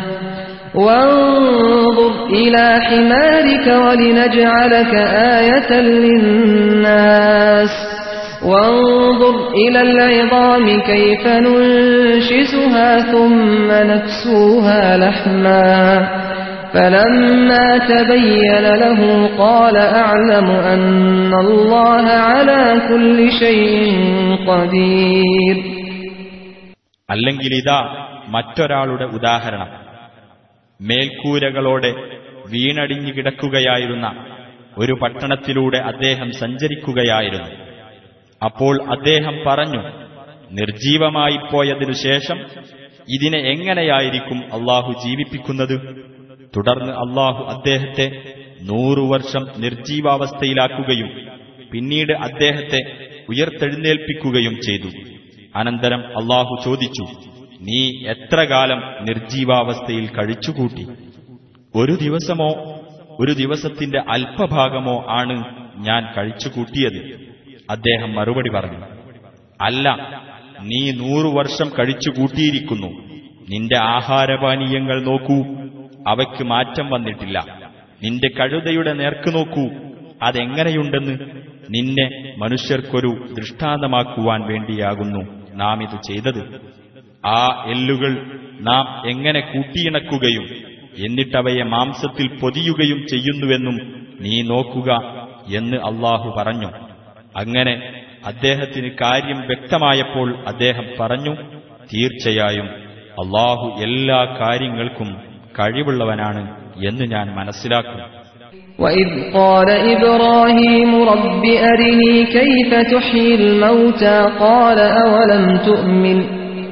وانظر إلى حمارك ولنجعلك آية للناس وانظر إلى العظام كيف ننشسها ثم نكسوها لحما فلما تبين له قال أعلم أن الله على كل شيء قدير അല്ലെങ്കിൽ ഇതാ മറ്റൊരാളുടെ ഉദാഹരണം മേൽക്കൂരകളോടെ വീണടിഞ്ഞു കിടക്കുകയായിരുന്ന ഒരു പട്ടണത്തിലൂടെ അദ്ദേഹം സഞ്ചരിക്കുകയായിരുന്നു അപ്പോൾ അദ്ദേഹം പറഞ്ഞു നിർജീവമായി പോയതിനു ശേഷം ഇതിനെ എങ്ങനെയായിരിക്കും അള്ളാഹു ജീവിപ്പിക്കുന്നത് തുടർന്ന് അള്ളാഹു അദ്ദേഹത്തെ നൂറു വർഷം നിർജീവാവസ്ഥയിലാക്കുകയും പിന്നീട് അദ്ദേഹത്തെ ഉയർത്തെഴുന്നേൽപ്പിക്കുകയും ചെയ്തു അനന്തരം അള്ളാഹു ചോദിച്ചു നീ എത്ര കാലം നിർജീവാവസ്ഥയിൽ കഴിച്ചുകൂട്ടി ഒരു ദിവസമോ ഒരു ദിവസത്തിന്റെ അല്പഭാഗമോ ആണ് ഞാൻ കഴിച്ചുകൂട്ടിയത് അദ്ദേഹം മറുപടി പറഞ്ഞു അല്ല നീ നൂറു വർഷം കഴിച്ചുകൂട്ടിയിരിക്കുന്നു നിന്റെ ആഹാരപാനീയങ്ങൾ നോക്കൂ അവയ്ക്ക് മാറ്റം വന്നിട്ടില്ല നിന്റെ കഴുതയുടെ നേർക്ക് നോക്കൂ അതെങ്ങനെയുണ്ടെന്ന് നിന്നെ മനുഷ്യർക്കൊരു ദൃഷ്ടാന്തമാക്കുവാൻ വേണ്ടിയാകുന്നു നാം ഇത് ചെയ്തത് ആ എല്ലുകൾ നാം എങ്ങനെ കൂട്ടിയിണക്കുകയും എന്നിട്ടവയെ മാംസത്തിൽ പൊതിയുകയും ചെയ്യുന്നുവെന്നും നീ നോക്കുക എന്ന് അള്ളാഹു പറഞ്ഞു അങ്ങനെ അദ്ദേഹത്തിന് കാര്യം വ്യക്തമായപ്പോൾ അദ്ദേഹം പറഞ്ഞു തീർച്ചയായും അള്ളാഹു എല്ലാ കാര്യങ്ങൾക്കും കഴിവുള്ളവനാണ് എന്ന് ഞാൻ മനസ്സിലാക്കും وإذ قال إبراهيم رب أرني كيف تحيي الموتى قال أولم تؤمن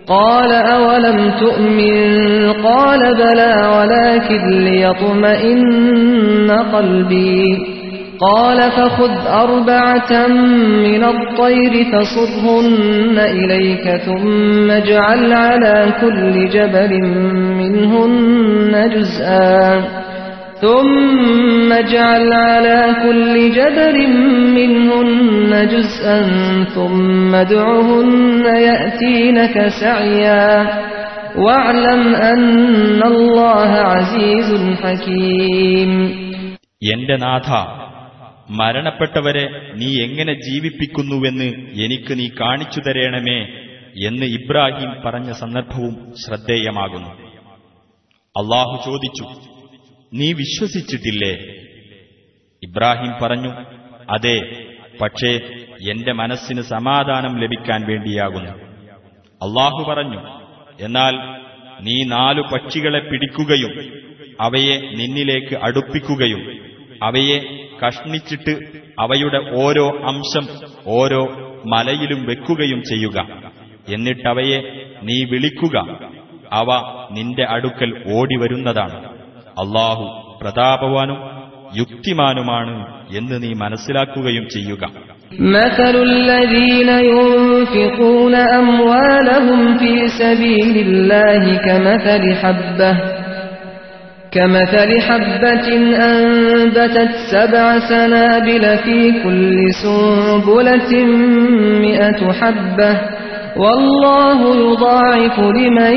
قال أولم تؤمن قال بلى ولكن ليطمئن قلبي قال فخذ أربعة من الطير فصرهن إليك ثم اجعل على كل جبل منهن جزءا ثم اجعل على كل جبل منهن جزءا ثم ادعهن يأتينك سعيا واعلم أن الله عزيز حكيم എന്റെ നാഥ മരണപ്പെട്ടവരെ നീ എങ്ങനെ ജീവിപ്പിക്കുന്നുവെന്ന് എനിക്ക് നീ കാണിച്ചു തരേണമേ എന്ന് ഇബ്രാഹിം പറഞ്ഞ സന്ദർഭവും ശ്രദ്ധേയമാകുന്നു അള്ളാഹു ചോദിച്ചു നീ വിശ്വസിച്ചിട്ടില്ലേ ഇബ്രാഹിം പറഞ്ഞു അതെ പക്ഷേ എന്റെ മനസ്സിന് സമാധാനം ലഭിക്കാൻ വേണ്ടിയാകുന്നു അള്ളാഹു പറഞ്ഞു എന്നാൽ നീ നാലു പക്ഷികളെ പിടിക്കുകയും അവയെ നിന്നിലേക്ക് അടുപ്പിക്കുകയും അവയെ കഷ്ണിച്ചിട്ട് അവയുടെ ഓരോ അംശം ഓരോ മലയിലും വെക്കുകയും ചെയ്യുക എന്നിട്ടവയെ നീ വിളിക്കുക അവ നിന്റെ അടുക്കൽ ഓടിവരുന്നതാണ് അള്ളാഹു പ്രതാപവാനും യുക്തിമാനുമാണ് എന്ന് നീ മനസ്സിലാക്കുകയും ചെയ്യുക مثل الذين ينفقون أموالهم في سبيل الله كمثل حبة كمثل حبة أنبتت سبع سنابل في كل سنبلة مئة حبة والله يضاعف لمن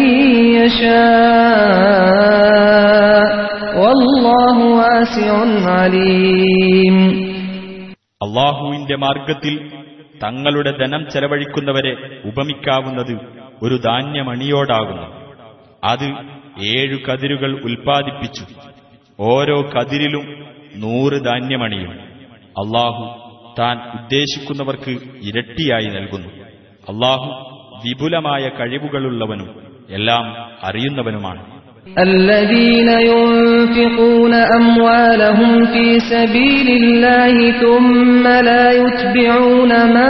يشاء والله واسع عليم അള്ളാഹുവിന്റെ മാർഗത്തിൽ തങ്ങളുടെ ധനം ചെലവഴിക്കുന്നവരെ ഉപമിക്കാവുന്നത് ഒരു ധാന്യമണിയോടാകുന്നു അത് ഏഴു കതിരുകൾ ഉൽപ്പാദിപ്പിച്ചു ഓരോ കതിരിലും നൂറ് ധാന്യമണിയും അള്ളാഹു താൻ ഉദ്ദേശിക്കുന്നവർക്ക് ഇരട്ടിയായി നൽകുന്നു അള്ളാഹു വിപുലമായ കഴിവുകളുള്ളവനും എല്ലാം അറിയുന്നവനുമാണ് الذين ينفقون أموالهم في سبيل الله ثم لا يتبعون ما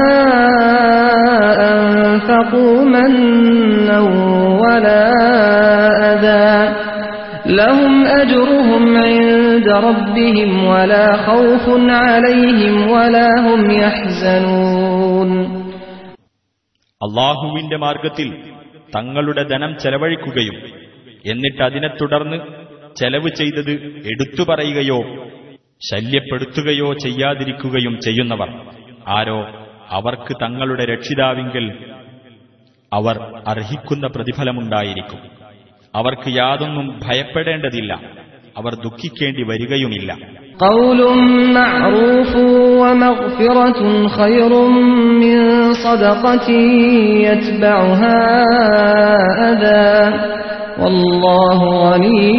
أنفقوا منا ولا أذى لهم أجرهم عند ربهم ولا خوف عليهم ولا هم يحزنون അള്ളാഹുവിന്റെ മാർഗത്തിൽ തങ്ങളുടെ ധനം ചെലവഴിക്കുകയും എന്നിട്ട് അതിനെ തുടർന്ന് ചെലവ് ചെയ്തത് എടുത്തു പറയുകയോ ശല്യപ്പെടുത്തുകയോ ചെയ്യാതിരിക്കുകയും ചെയ്യുന്നവർ ആരോ അവർക്ക് തങ്ങളുടെ രക്ഷിതാവിങ്കൽ അവർ അർഹിക്കുന്ന പ്രതിഫലമുണ്ടായിരിക്കും അവർക്ക് യാതൊന്നും ഭയപ്പെടേണ്ടതില്ല അവർ ദുഃഖിക്കേണ്ടി വരികയുമില്ല قول معروف ومغفرة خير من صدقة يتبعها أذى والله غني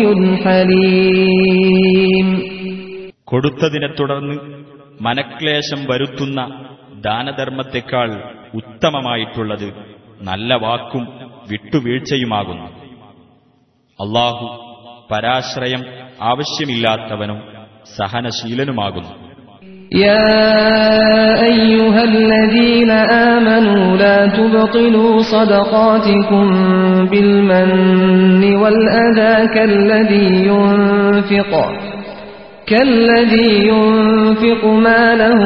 حليم കൊടുത്തതിനെ തുടർന്ന് മനക്ലേശം വരുത്തുന്ന ദാനധർമ്മത്തെക്കാൾ ഉത്തമമായിട്ടുള്ളത് നല്ല വാക്കും വിട്ടുവീഴ്ചയുമാകുന്നു അള്ളാഹു പരാശ്രയം ആവശ്യമില്ലാത്തവനും സഹനശീലനുമാകുന്നു يا أيها الذين آمنوا لا تبطلوا صدقاتكم بالمن والأذى كالذي ينفق كالذي ينفق ماله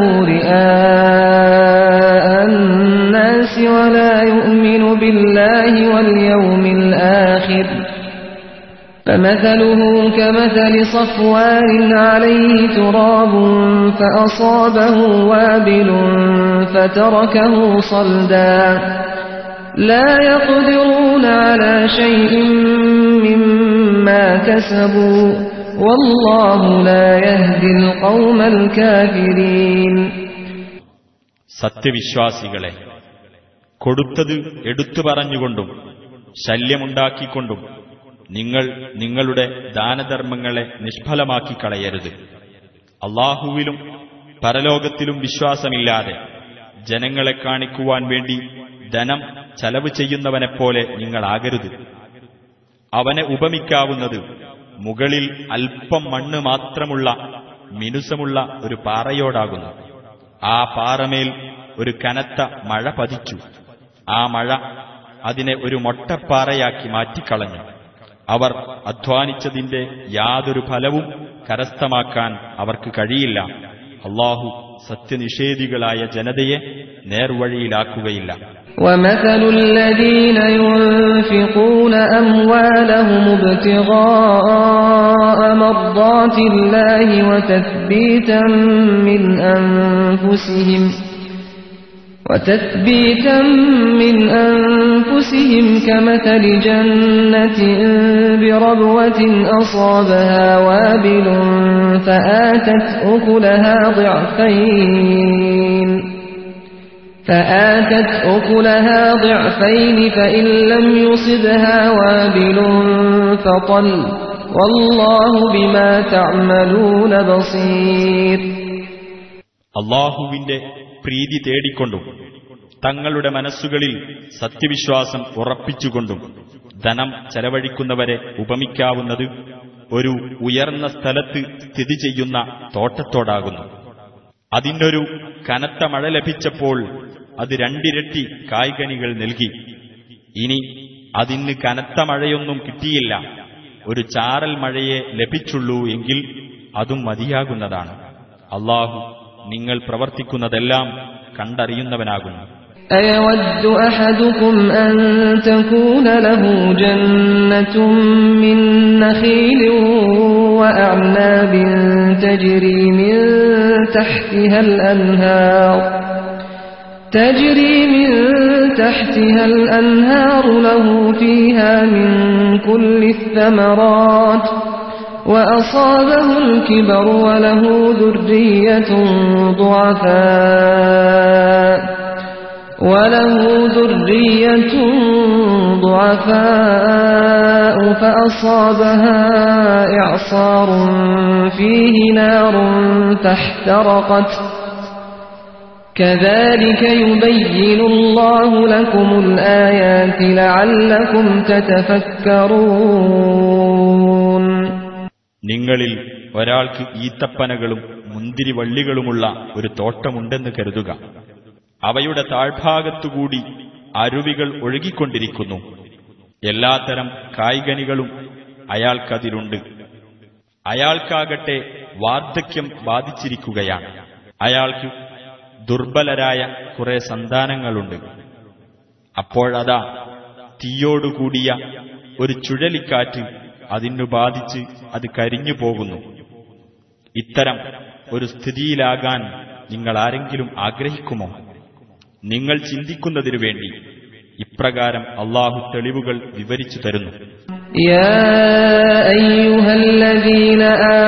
رئاء الناس ولا يؤمن بالله واليوم الآخر فمثله كمثل صفوان عليه تراب فأصابه وابل فتركه صلدا لا يقدرون على شيء مما كسبوا والله لا يهدي القوم الكافرين സത്യവിശ്വാസികളെ കൊടുത്തത് എടുത്തു പറഞ്ഞുകൊണ്ടും ശല്യമുണ്ടാക്കിക്കൊണ്ടും നിങ്ങൾ നിങ്ങളുടെ ദാനധർമ്മങ്ങളെ നിഷ്ഫലമാക്കി കളയരുത് അള്ളാഹുവിലും പരലോകത്തിലും വിശ്വാസമില്ലാതെ ജനങ്ങളെ കാണിക്കുവാൻ വേണ്ടി ധനം ചെലവ് ചെയ്യുന്നവനെപ്പോലെ നിങ്ങളാകരുത് അവനെ ഉപമിക്കാവുന്നത് മുകളിൽ അല്പം മണ്ണ് മാത്രമുള്ള മിനുസമുള്ള ഒരു പാറയോടാകുന്നു ആ പാറമേൽ ഒരു കനത്ത മഴ പതിച്ചു ആ മഴ അതിനെ ഒരു മൊട്ടപ്പാറയാക്കി മാറ്റിക്കളഞ്ഞു അവർ അധ്വാനിച്ചതിന്റെ യാതൊരു ഫലവും കരസ്ഥമാക്കാൻ അവർക്ക് കഴിയില്ല അള്ളാഹു സത്യനിഷേധികളായ ജനതയെ നേർവഴിയിലാക്കുകയില്ല ومثل الذين ينفقون أموالهم ابتغاء مرضات الله وتثبيتا من أنفسهم وتثبيتا من أنفسهم كمثل جنة بربوة أصابها وابل فآتت أكلها ضعفين فآتت أكلها ضعفين فإن لم يصبها وابل فطل والله بما تعملون بصير അള്ളാഹുവിന്റെ പ്രീതി തേടിക്കൊണ്ടും തങ്ങളുടെ മനസ്സുകളിൽ സത്യവിശ്വാസം ഉറപ്പിച്ചുകൊണ്ടും ധനം ചെലവഴിക്കുന്നവരെ ഉപമിക്കാവുന്നത് ഒരു ഉയർന്ന സ്ഥലത്ത് സ്ഥിതി ചെയ്യുന്ന തോട്ടത്തോടാകുന്നു അതിനൊരു കനത്ത മഴ ലഭിച്ചപ്പോൾ അത് രണ്ടിരട്ടി കായ്കനികൾ നൽകി ഇനി അതിന് കനത്ത മഴയൊന്നും കിട്ടിയില്ല ഒരു ചാറൽ മഴയെ ലഭിച്ചുള്ളൂ എങ്കിൽ അതും മതിയാകുന്നതാണ് അള്ളാഹു നിങ്ങൾ പ്രവർത്തിക്കുന്നതെല്ലാം കണ്ടറിയുന്നവനാകുന്നു أيود أحدكم أن تكون له جنة من نخيل وأعناب تجري من تحتها الأنهار تجري من تحتها الأنهار له فيها من كل الثمرات وأصابه الكبر وله ذرية ضعفاء وله ذرية ضعفاء فأصابها إعصار فيه نار فاحترقت كذلك يبين الله لكم الآيات لعلكم تتفكرون നിങ്ങളിൽ ഒരാൾക്ക് ഈത്തപ്പനകളും മുന്തിരിവള്ളികളുമുള്ള ഒരു തോട്ടമുണ്ടെന്ന് കരുതുക അവയുടെ താഴ്ഭാഗത്തുകൂടി അരുവികൾ ഒഴുകിക്കൊണ്ടിരിക്കുന്നു എല്ലാത്തരം കായ്കനികളും അയാൾക്കതിലുണ്ട് അയാൾക്കാകട്ടെ വാർദ്ധക്യം ബാധിച്ചിരിക്കുകയാണ് അയാൾക്ക് ദുർബലരായ കുറെ സന്താനങ്ങളുണ്ട് അപ്പോഴതാ തീയോടുകൂടിയ ഒരു ചുഴലിക്കാറ്റ് അതിനു ബാധിച്ച് അത് കരിഞ്ഞു പോകുന്നു ഇത്തരം ഒരു സ്ഥിതിയിലാകാൻ നിങ്ങൾ ആരെങ്കിലും ആഗ്രഹിക്കുമോ നിങ്ങൾ ചിന്തിക്കുന്നതിനു വേണ്ടി ഇപ്രകാരം അള്ളാഹു തെളിവുകൾ വിവരിച്ചു തരുന്നു يا أيها الذين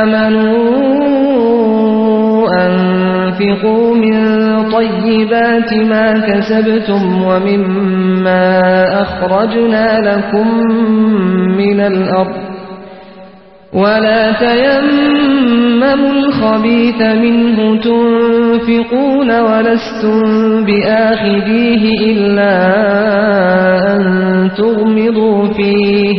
آمنوا أنفقوا من طيبات ما كسبتم ومما أخرجنا لكم من الأرض ولا تيمموا الخبيث منه تنفقون ولستم بآخذيه إلا أن تغمضوا فيه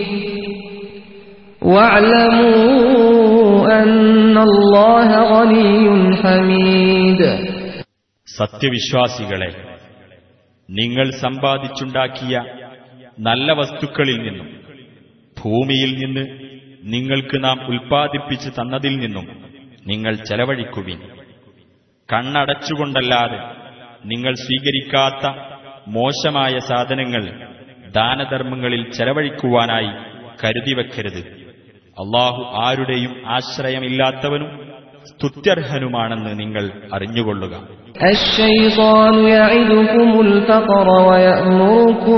واعلموا أن الله غني حميد സത്യവിശ്വാസികളെ നിങ്ങൾ സമ്പാദിച്ചുണ്ടാക്കിയ നല്ല വസ്തുക്കളിൽ നിന്നും ഭൂമിയിൽ നിന്ന് നിങ്ങൾക്ക് നാം ഉൽപ്പാദിപ്പിച്ചു തന്നതിൽ നിന്നും നിങ്ങൾ ചെലവഴിക്കുവിൻ കണ്ണടച്ചുകൊണ്ടല്ലാതെ നിങ്ങൾ സ്വീകരിക്കാത്ത മോശമായ സാധനങ്ങൾ ദാനധർമ്മങ്ങളിൽ ചെലവഴിക്കുവാനായി കരുതിവെക്കരുത് അള്ളാഹു ആരുടെയും ആശ്രയമില്ലാത്തവനും സ്തുത്യർഹനുമാണെന്ന് നിങ്ങൾ അറിഞ്ഞുകൊള്ളുക الشيطان يعدكم الفقر ويأمركم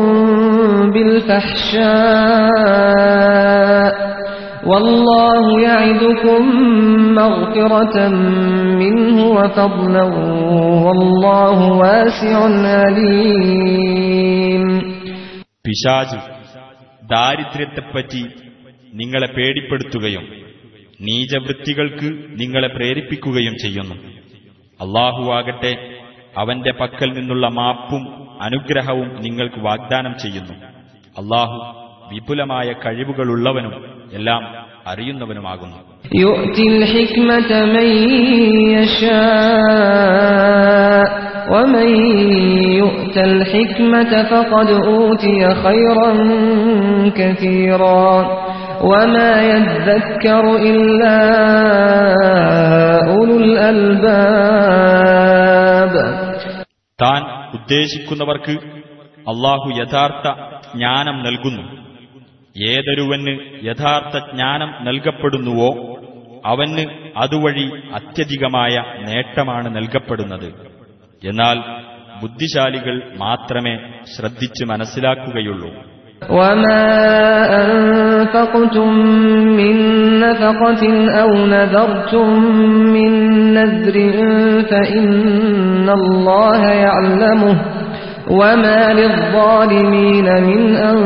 بالفحشاء والله يعدكم مغفرة منه وفضلا والله واسع عليم പിശാജ് ദാരിദ്ര്യത്തെപ്പറ്റി നിങ്ങളെ പേടിപ്പെടുത്തുകയും നീചവൃത്തികൾക്ക് നിങ്ങളെ പ്രേരിപ്പിക്കുകയും ചെയ്യുന്നു അള്ളാഹുവാകട്ടെ അവന്റെ പക്കൽ നിന്നുള്ള മാപ്പും അനുഗ്രഹവും നിങ്ങൾക്ക് വാഗ്ദാനം ചെയ്യുന്നു അള്ളാഹു വിപുലമായ കഴിവുകളുള്ളവനും എല്ലാം അറിയുന്നവനുമാകുന്നു يؤتي الحكمة من يشاء ومن يؤت الحكمة فقد أوتي خيرا كثيرا وما يذكر إلا أولو الألباب താൻ ഉദ്ദേശിക്കുന്നവർക്ക് അള്ളാഹു യഥാർത്ഥ ജ്ഞാനം നൽകുന്നു ഏതൊരുവന് യഥാർത്ഥ ജ്ഞാനം നൽകപ്പെടുന്നുവോ അവന് അതുവഴി അത്യധികമായ നേട്ടമാണ് നൽകപ്പെടുന്നത് എന്നാൽ ബുദ്ധിശാലികൾ മാത്രമേ ശ്രദ്ധിച്ച് മനസ്സിലാക്കുകയുള്ളൂ وما أنفقتم من نفقة أو نذرتم من نذر فإن الله يعلمه وما للظالمين من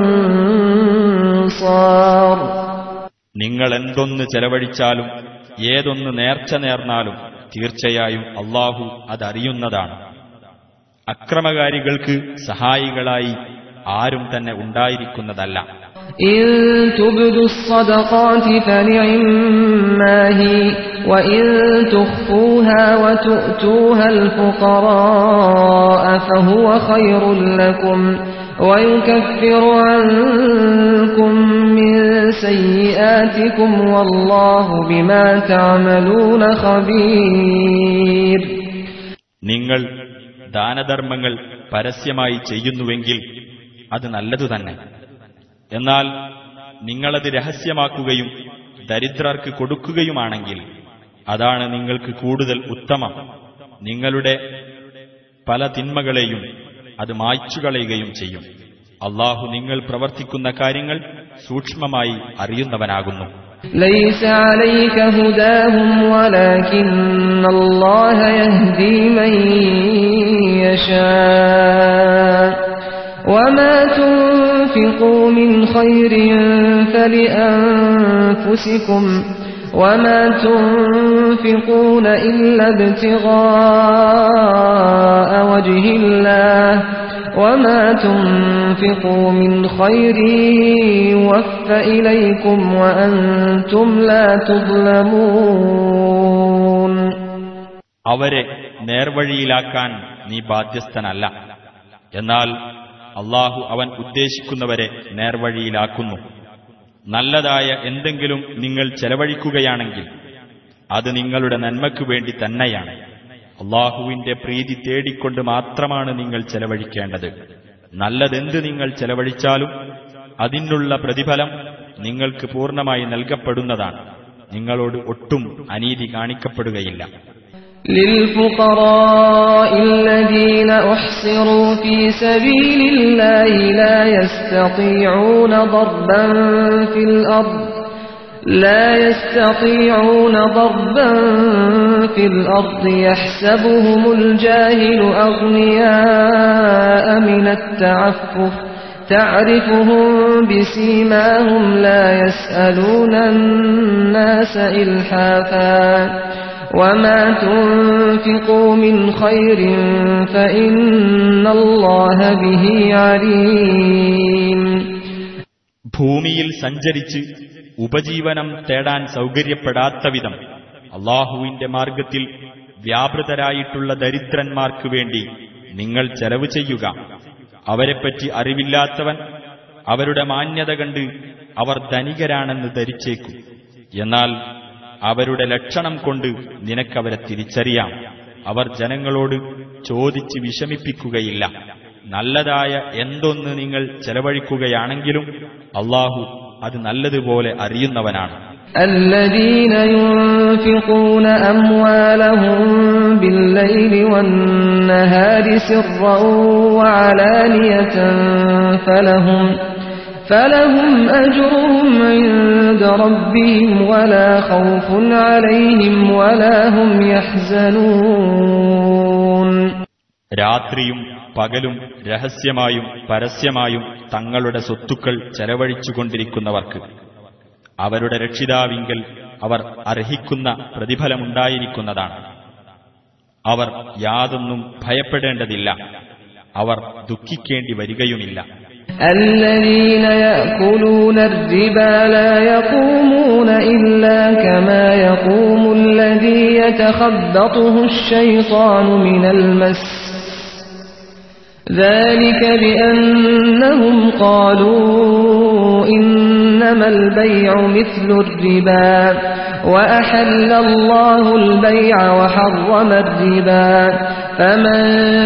أنصار നിങ്ങൾ എന്തൊന്ന് ചെലവഴിച്ചാലും ഏതൊന്ന് നേർച്ച നേർന്നാലും തീർച്ചയായും അള്ളാഹു അതറിയുന്നതാണ് അക്രമകാരികൾക്ക് സഹായികളായി ആരും തന്നെ ഉണ്ടായിരിക്കുന്നതല്ല إن تبدوا الصدقات فنعما هي وإن تخفوها وتؤتوها الفقراء فهو خير لكم ويكفر عنكم من سيئاتكم والله بما تعملون خبير നിങ്ങൾ ദാനധർമ്മങ്ങൾ പരസ്യമായി ചെയ്യുന്നുവെങ്കിൽ അത് നല്ലതു തന്നെ എന്നാൽ നിങ്ങളത് രഹസ്യമാക്കുകയും ദരിദ്രർക്ക് കൊടുക്കുകയുമാണെങ്കിൽ അതാണ് നിങ്ങൾക്ക് കൂടുതൽ ഉത്തമം നിങ്ങളുടെ പല തിന്മകളെയും അത് മായ്ച്ചുകളയുകയും ചെയ്യും അള്ളാഹു നിങ്ങൾ പ്രവർത്തിക്കുന്ന കാര്യങ്ങൾ സൂക്ഷ്മമായി അറിയുന്നവനാകുന്നു ليس عليك هداهم ولكن الله يهدي من يشاء وما تنفقوا من خير فلأنفسكم وما تنفقون إلا ابتغاء وجه الله وما تنفقوا من خير يوفى إليكم وأنتم لا تظلمون അവരെ നേർവഴിയിലാക്കാൻ നീ ബാധ്യസ്ഥനല്ല എന്നാൽ അള്ളാഹു അവൻ ഉദ്ദേശിക്കുന്നവരെ നേർവഴിയിലാക്കുന്നു നല്ലതായ എന്തെങ്കിലും നിങ്ങൾ ചെലവഴിക്കുകയാണെങ്കിൽ അത് നിങ്ങളുടെ നന്മയ്ക്കു വേണ്ടി തന്നെയാണ് അള്ളാഹുവിന്റെ പ്രീതി തേടിക്കൊണ്ട് മാത്രമാണ് നിങ്ങൾ ചെലവഴിക്കേണ്ടത് നല്ലതെന്ത് നിങ്ങൾ ചെലവഴിച്ചാലും അതിനുള്ള പ്രതിഫലം നിങ്ങൾക്ക് പൂർണ്ണമായി നൽകപ്പെടുന്നതാണ് നിങ്ങളോട് ഒട്ടും അനീതി കാണിക്കപ്പെടുകയില്ല للفقراء الذين أحصروا في سبيل الله لا يستطيعون ضربا في الأرض لا يستطيعون ضربا في الأرض يحسبهم الجاهل أغنياء من التعفف تعرفهم بسيماهم لا يسألون الناس إلحافا وما تنفقوا من خير فإن الله به عليم ഭൂമിയിൽ സഞ്ചരിച്ച് ഉപജീവനം തേടാൻ സൗകര്യപ്പെടാത്ത വിധം അള്ളാഹുവിന്റെ മാർഗത്തിൽ വ്യാപൃതരായിട്ടുള്ള ദരിദ്രന്മാർക്ക് വേണ്ടി നിങ്ങൾ ചെലവ് ചെയ്യുക അവരെപ്പറ്റി അറിവില്ലാത്തവൻ അവരുടെ മാന്യത കണ്ട് അവർ ധനികരാണെന്ന് ധരിച്ചേക്കും എന്നാൽ അവരുടെ ലക്ഷണം കൊണ്ട് നിനക്കവരെ തിരിച്ചറിയാം അവർ ജനങ്ങളോട് ചോദിച്ച് വിഷമിപ്പിക്കുകയില്ല നല്ലതായ എന്തൊന്ന് നിങ്ങൾ ചെലവഴിക്കുകയാണെങ്കിലും അള്ളാഹു അത് നല്ലതുപോലെ അറിയുന്നവനാണ് الذين ينفقون أموالهم بالليل والنهار سرا وعلانية فلهم فلهم أجرهم عند ربهم ولا خوف عليهم ولا هم يحزنون രാത്രിയും പകലും രഹസ്യമായും പരസ്യമായും തങ്ങളുടെ സ്വത്തുക്കൾ ചെലവഴിച്ചുകൊണ്ടിരിക്കുന്നവർക്ക് അവരുടെ രക്ഷിതാവിങ്കൽ അവർ അർഹിക്കുന്ന പ്രതിഫലമുണ്ടായിരിക്കുന്നതാണ് അവർ യാതൊന്നും ഭയപ്പെടേണ്ടതില്ല അവർ ദുഃഖിക്കേണ്ടി വരികയുമില്ല الذين يأكلون الربا لا يقومون إلا كما يقوم الذي يتخبطه الشيطان من المس ذلك بأنهم قالوا إنما البيع مثل الربا وأحل الله البيع وحرم الربا فمن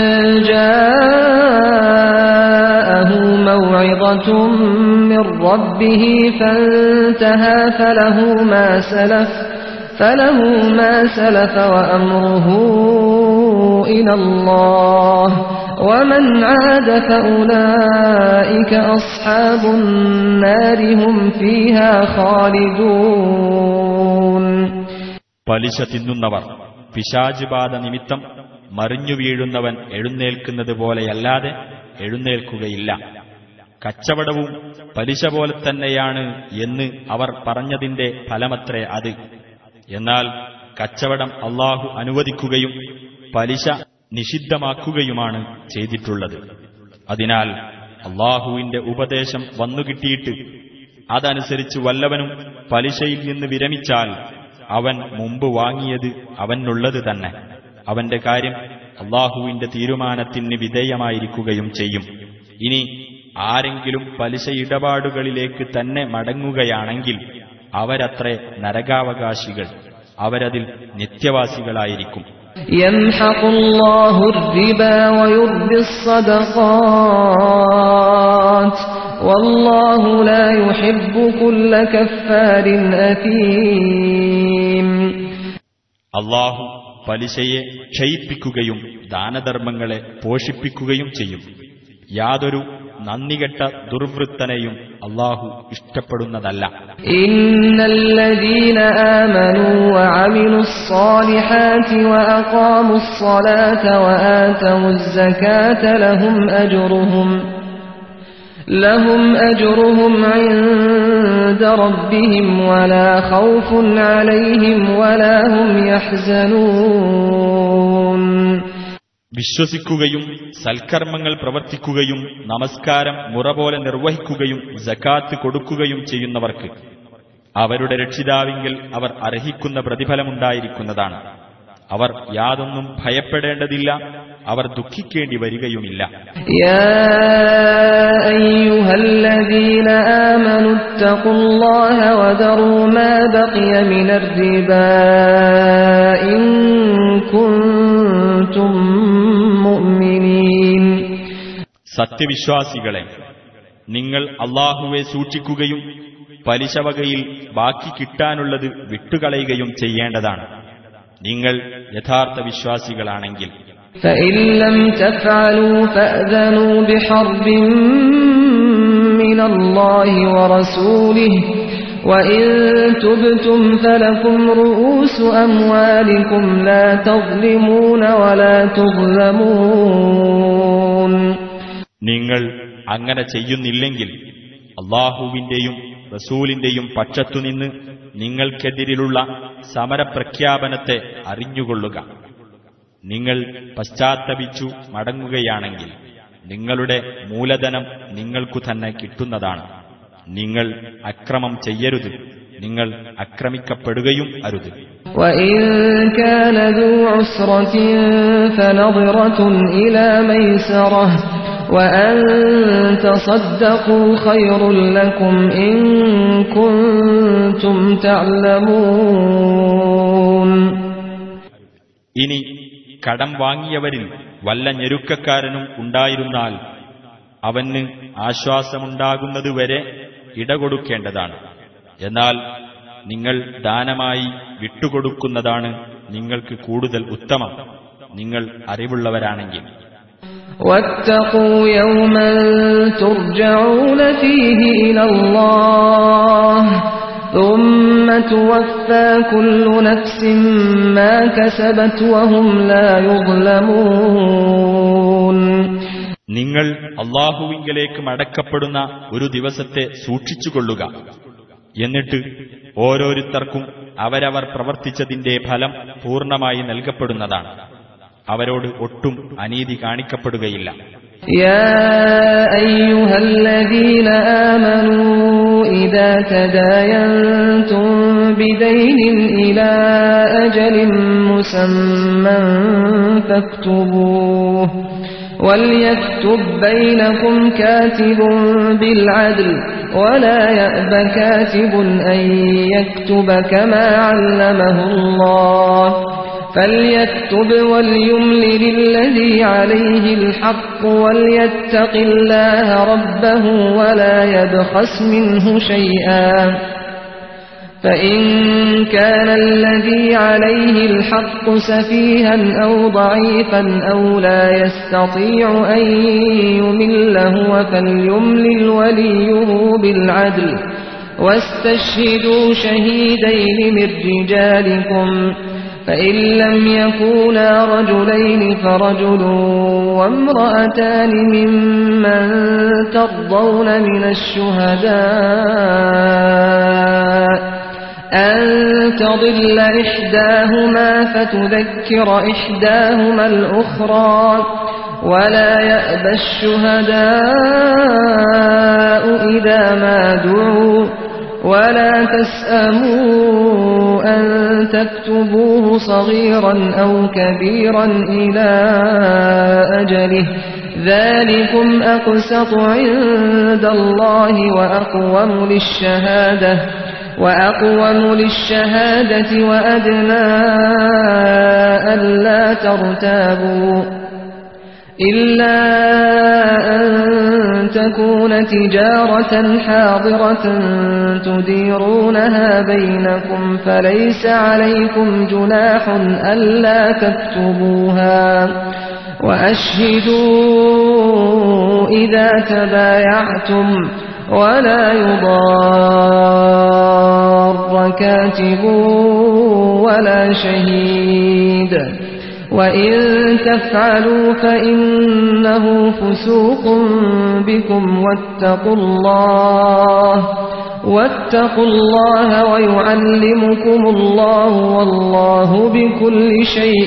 جاءه موعظة من ربه فانتهى فله ما سلف فله ما سلف وأمره إلى الله ومن عاد فأولئك أصحاب النار هم فيها خالدون പലിശ തിന്നുന്നവർ പിശാചുബാധ നിമിത്തം മറിഞ്ഞു വീഴുന്നവൻ എഴുന്നേൽക്കുന്നത് പോലെയല്ലാതെ എഴുന്നേൽക്കുകയില്ല കച്ചവടവും പലിശ പോലെ തന്നെയാണ് എന്ന് അവർ പറഞ്ഞതിന്റെ ഫലമത്രേ അത് എന്നാൽ കച്ചവടം അള്ളാഹു അനുവദിക്കുകയും പലിശ നിഷിദ്ധമാക്കുകയുമാണ് ചെയ്തിട്ടുള്ളത് അതിനാൽ അള്ളാഹുവിന്റെ ഉപദേശം വന്നുകിട്ടിയിട്ട് അതനുസരിച്ച് വല്ലവനും പലിശയിൽ നിന്ന് വിരമിച്ചാൽ അവൻ മുമ്പ് വാങ്ങിയത് അവനുള്ളത് തന്നെ അവന്റെ കാര്യം അള്ളാഹുവിന്റെ തീരുമാനത്തിന് വിധേയമായിരിക്കുകയും ചെയ്യും ഇനി ആരെങ്കിലും പലിശ ഇടപാടുകളിലേക്ക് തന്നെ മടങ്ങുകയാണെങ്കിൽ അവരത്രേ നരകാവകാശികൾ അവരതിൽ നിത്യവാസികളായിരിക്കും يمحق الله الربا ويربي الصدقات والله لا يحب كل كفار أثيم അള്ളാഹു പലിശയെ ക്ഷയിപ്പിക്കുകയും ദാനധർമ്മങ്ങളെ പോഷിപ്പിക്കുകയും ചെയ്യും യാതൊരു നന്ദികെട്ട ദുർവൃത്തനെയും അള്ളാഹു ഇഷ്ടപ്പെടുന്നതല്ല إن الذين آمنوا وعملوا الصالحات وأقاموا الصلاة وآتوا الزكاة لهم أجرهم لهم أجرهم عند ربهم ولا خوف عليهم ولا هم يحزنون വിശ്വസിക്കുകയും സൽക്കർമ്മങ്ങൾ പ്രവർത്തിക്കുകയും നമസ്കാരം മുറ പോലെ നിർവഹിക്കുകയും ജക്കാത്ത് കൊടുക്കുകയും ചെയ്യുന്നവർക്ക് അവരുടെ രക്ഷിതാവിങ്കിൽ അവർ അർഹിക്കുന്ന പ്രതിഫലമുണ്ടായിരിക്കുന്നതാണ് അവർ യാതൊന്നും ഭയപ്പെടേണ്ടതില്ല അവർ ദുഃഖിക്കേണ്ടി വരികയുമില്ല يا أيها الذين آمنوا اتقوا الله وذروا ما بقي من الربا إن كنتم مؤمنين സത്യവിശ്വാസികളെ നിങ്ങൾ അള്ളാഹുവെ സൂക്ഷിക്കുകയും പലിശ വകയിൽ ബാക്കി കിട്ടാനുള്ളത് വിട്ടുകളയുകയും ചെയ്യേണ്ടതാണ് നിങ്ങൾ യഥാർത്ഥ വിശ്വാസികളാണെങ്കിൽ فإن لم تفعلوا فأذنوا بحرب من الله ورسوله وإن تبتم فلكم رؤوس أموالكم لا تظلمون ولا تظلمون നിങ്ങൾ അങ്ങനെ ചെയ്യുന്നില്ലെങ്കിൽ അള്ളാഹുവിന്റെയും റസൂലിന്റെയും പക്ഷത്തുനിന്ന് നിങ്ങൾക്കെതിരിലുള്ള സമരപ്രഖ്യാപനത്തെ അറിഞ്ഞുകൊള്ളുക നിങ്ങൾ പശ്ചാത്തപിച്ചു മടങ്ങുകയാണെങ്കിൽ നിങ്ങളുടെ മൂലധനം നിങ്ങൾക്കു തന്നെ കിട്ടുന്നതാണ് നിങ്ങൾ അക്രമം ചെയ്യരുത് നിങ്ങൾ അക്രമിക്കപ്പെടുകയും അരുത് وإن كان ذو عسرة فنظرة إلى ميسرة وأن تصدقوا خير لكم إن كنتم تعلمون ഇനി കടം വാങ്ങിയവരിൽ വല്ല ഞെരുക്കക്കാരനും ഉണ്ടായിരുന്നാൽ അവന് ആശ്വാസമുണ്ടാകുന്നതുവരെ ഇടകൊടുക്കേണ്ടതാണ് എന്നാൽ നിങ്ങൾ ദാനമായി വിട്ടുകൊടുക്കുന്നതാണ് നിങ്ങൾക്ക് കൂടുതൽ ഉത്തമം നിങ്ങൾ അറിവുള്ളവരാണെങ്കിൽ واتقوا يوما ترجعون فيه إلى الله ثم توفى كل نفس ما كسبت وهم لا يظلمون നിങ്ങൾ അള്ളാഹുവിങ്കലേക്ക് മടക്കപ്പെടുന്ന ഒരു ദിവസത്തെ സൂക്ഷിച്ചുകൊള്ളുക എന്നിട്ട് ഓരോരുത്തർക്കും അവരവർ പ്രവർത്തിച്ചതിന്റെ ഫലം പൂർണ്ണമായി നൽകപ്പെടുന്നതാണ് അവരോട് ഒട്ടും അനീതി കാണിക്കപ്പെടുകയില്ല يا أيها الذين آمنوا إذا تداينتم بدين إلى أجل مسمى فاكتبوه وليكتب بينكم كاتب بالعدل ولا يأب كاتب أن يكتب كما علمه الله فليكتب وليملل الذي عليه الحق وليتق الله ربه ولا يبخس منه شيئا فإن كان الذي عليه الحق سفيها أو ضعيفا أو لا يستطيع أن يمل هو فليملل وليه بالعدل واستشهدوا شهيدين من رجالكم فإن لم يكونا رجلين فرجل وامرأتان ممن ترضون من الشهداء أن تضل إحداهما فتذكر إحداهما الأخرى ولا يأبى الشهداء إذا ما دعوا ولا تسأموا أن تكتبوه صغيرا أو كبيرا إلى أجله ذلكم أقسط عند الله وأقوم للشهادة وأقوم للشهادة وأدنى ألا ترتابوا إلا أن تكون تجارة حاضرة تديرونها بينكم فليس عليكم جناح ألا تكتبوها وأشهدوا إذا تبايعتم ولا يضار كاتب ولا شهيد وإن تفعلوا فإنه فسوق بكم واتقوا الله واتقوا الله ويعلمكم الله والله بكل شيء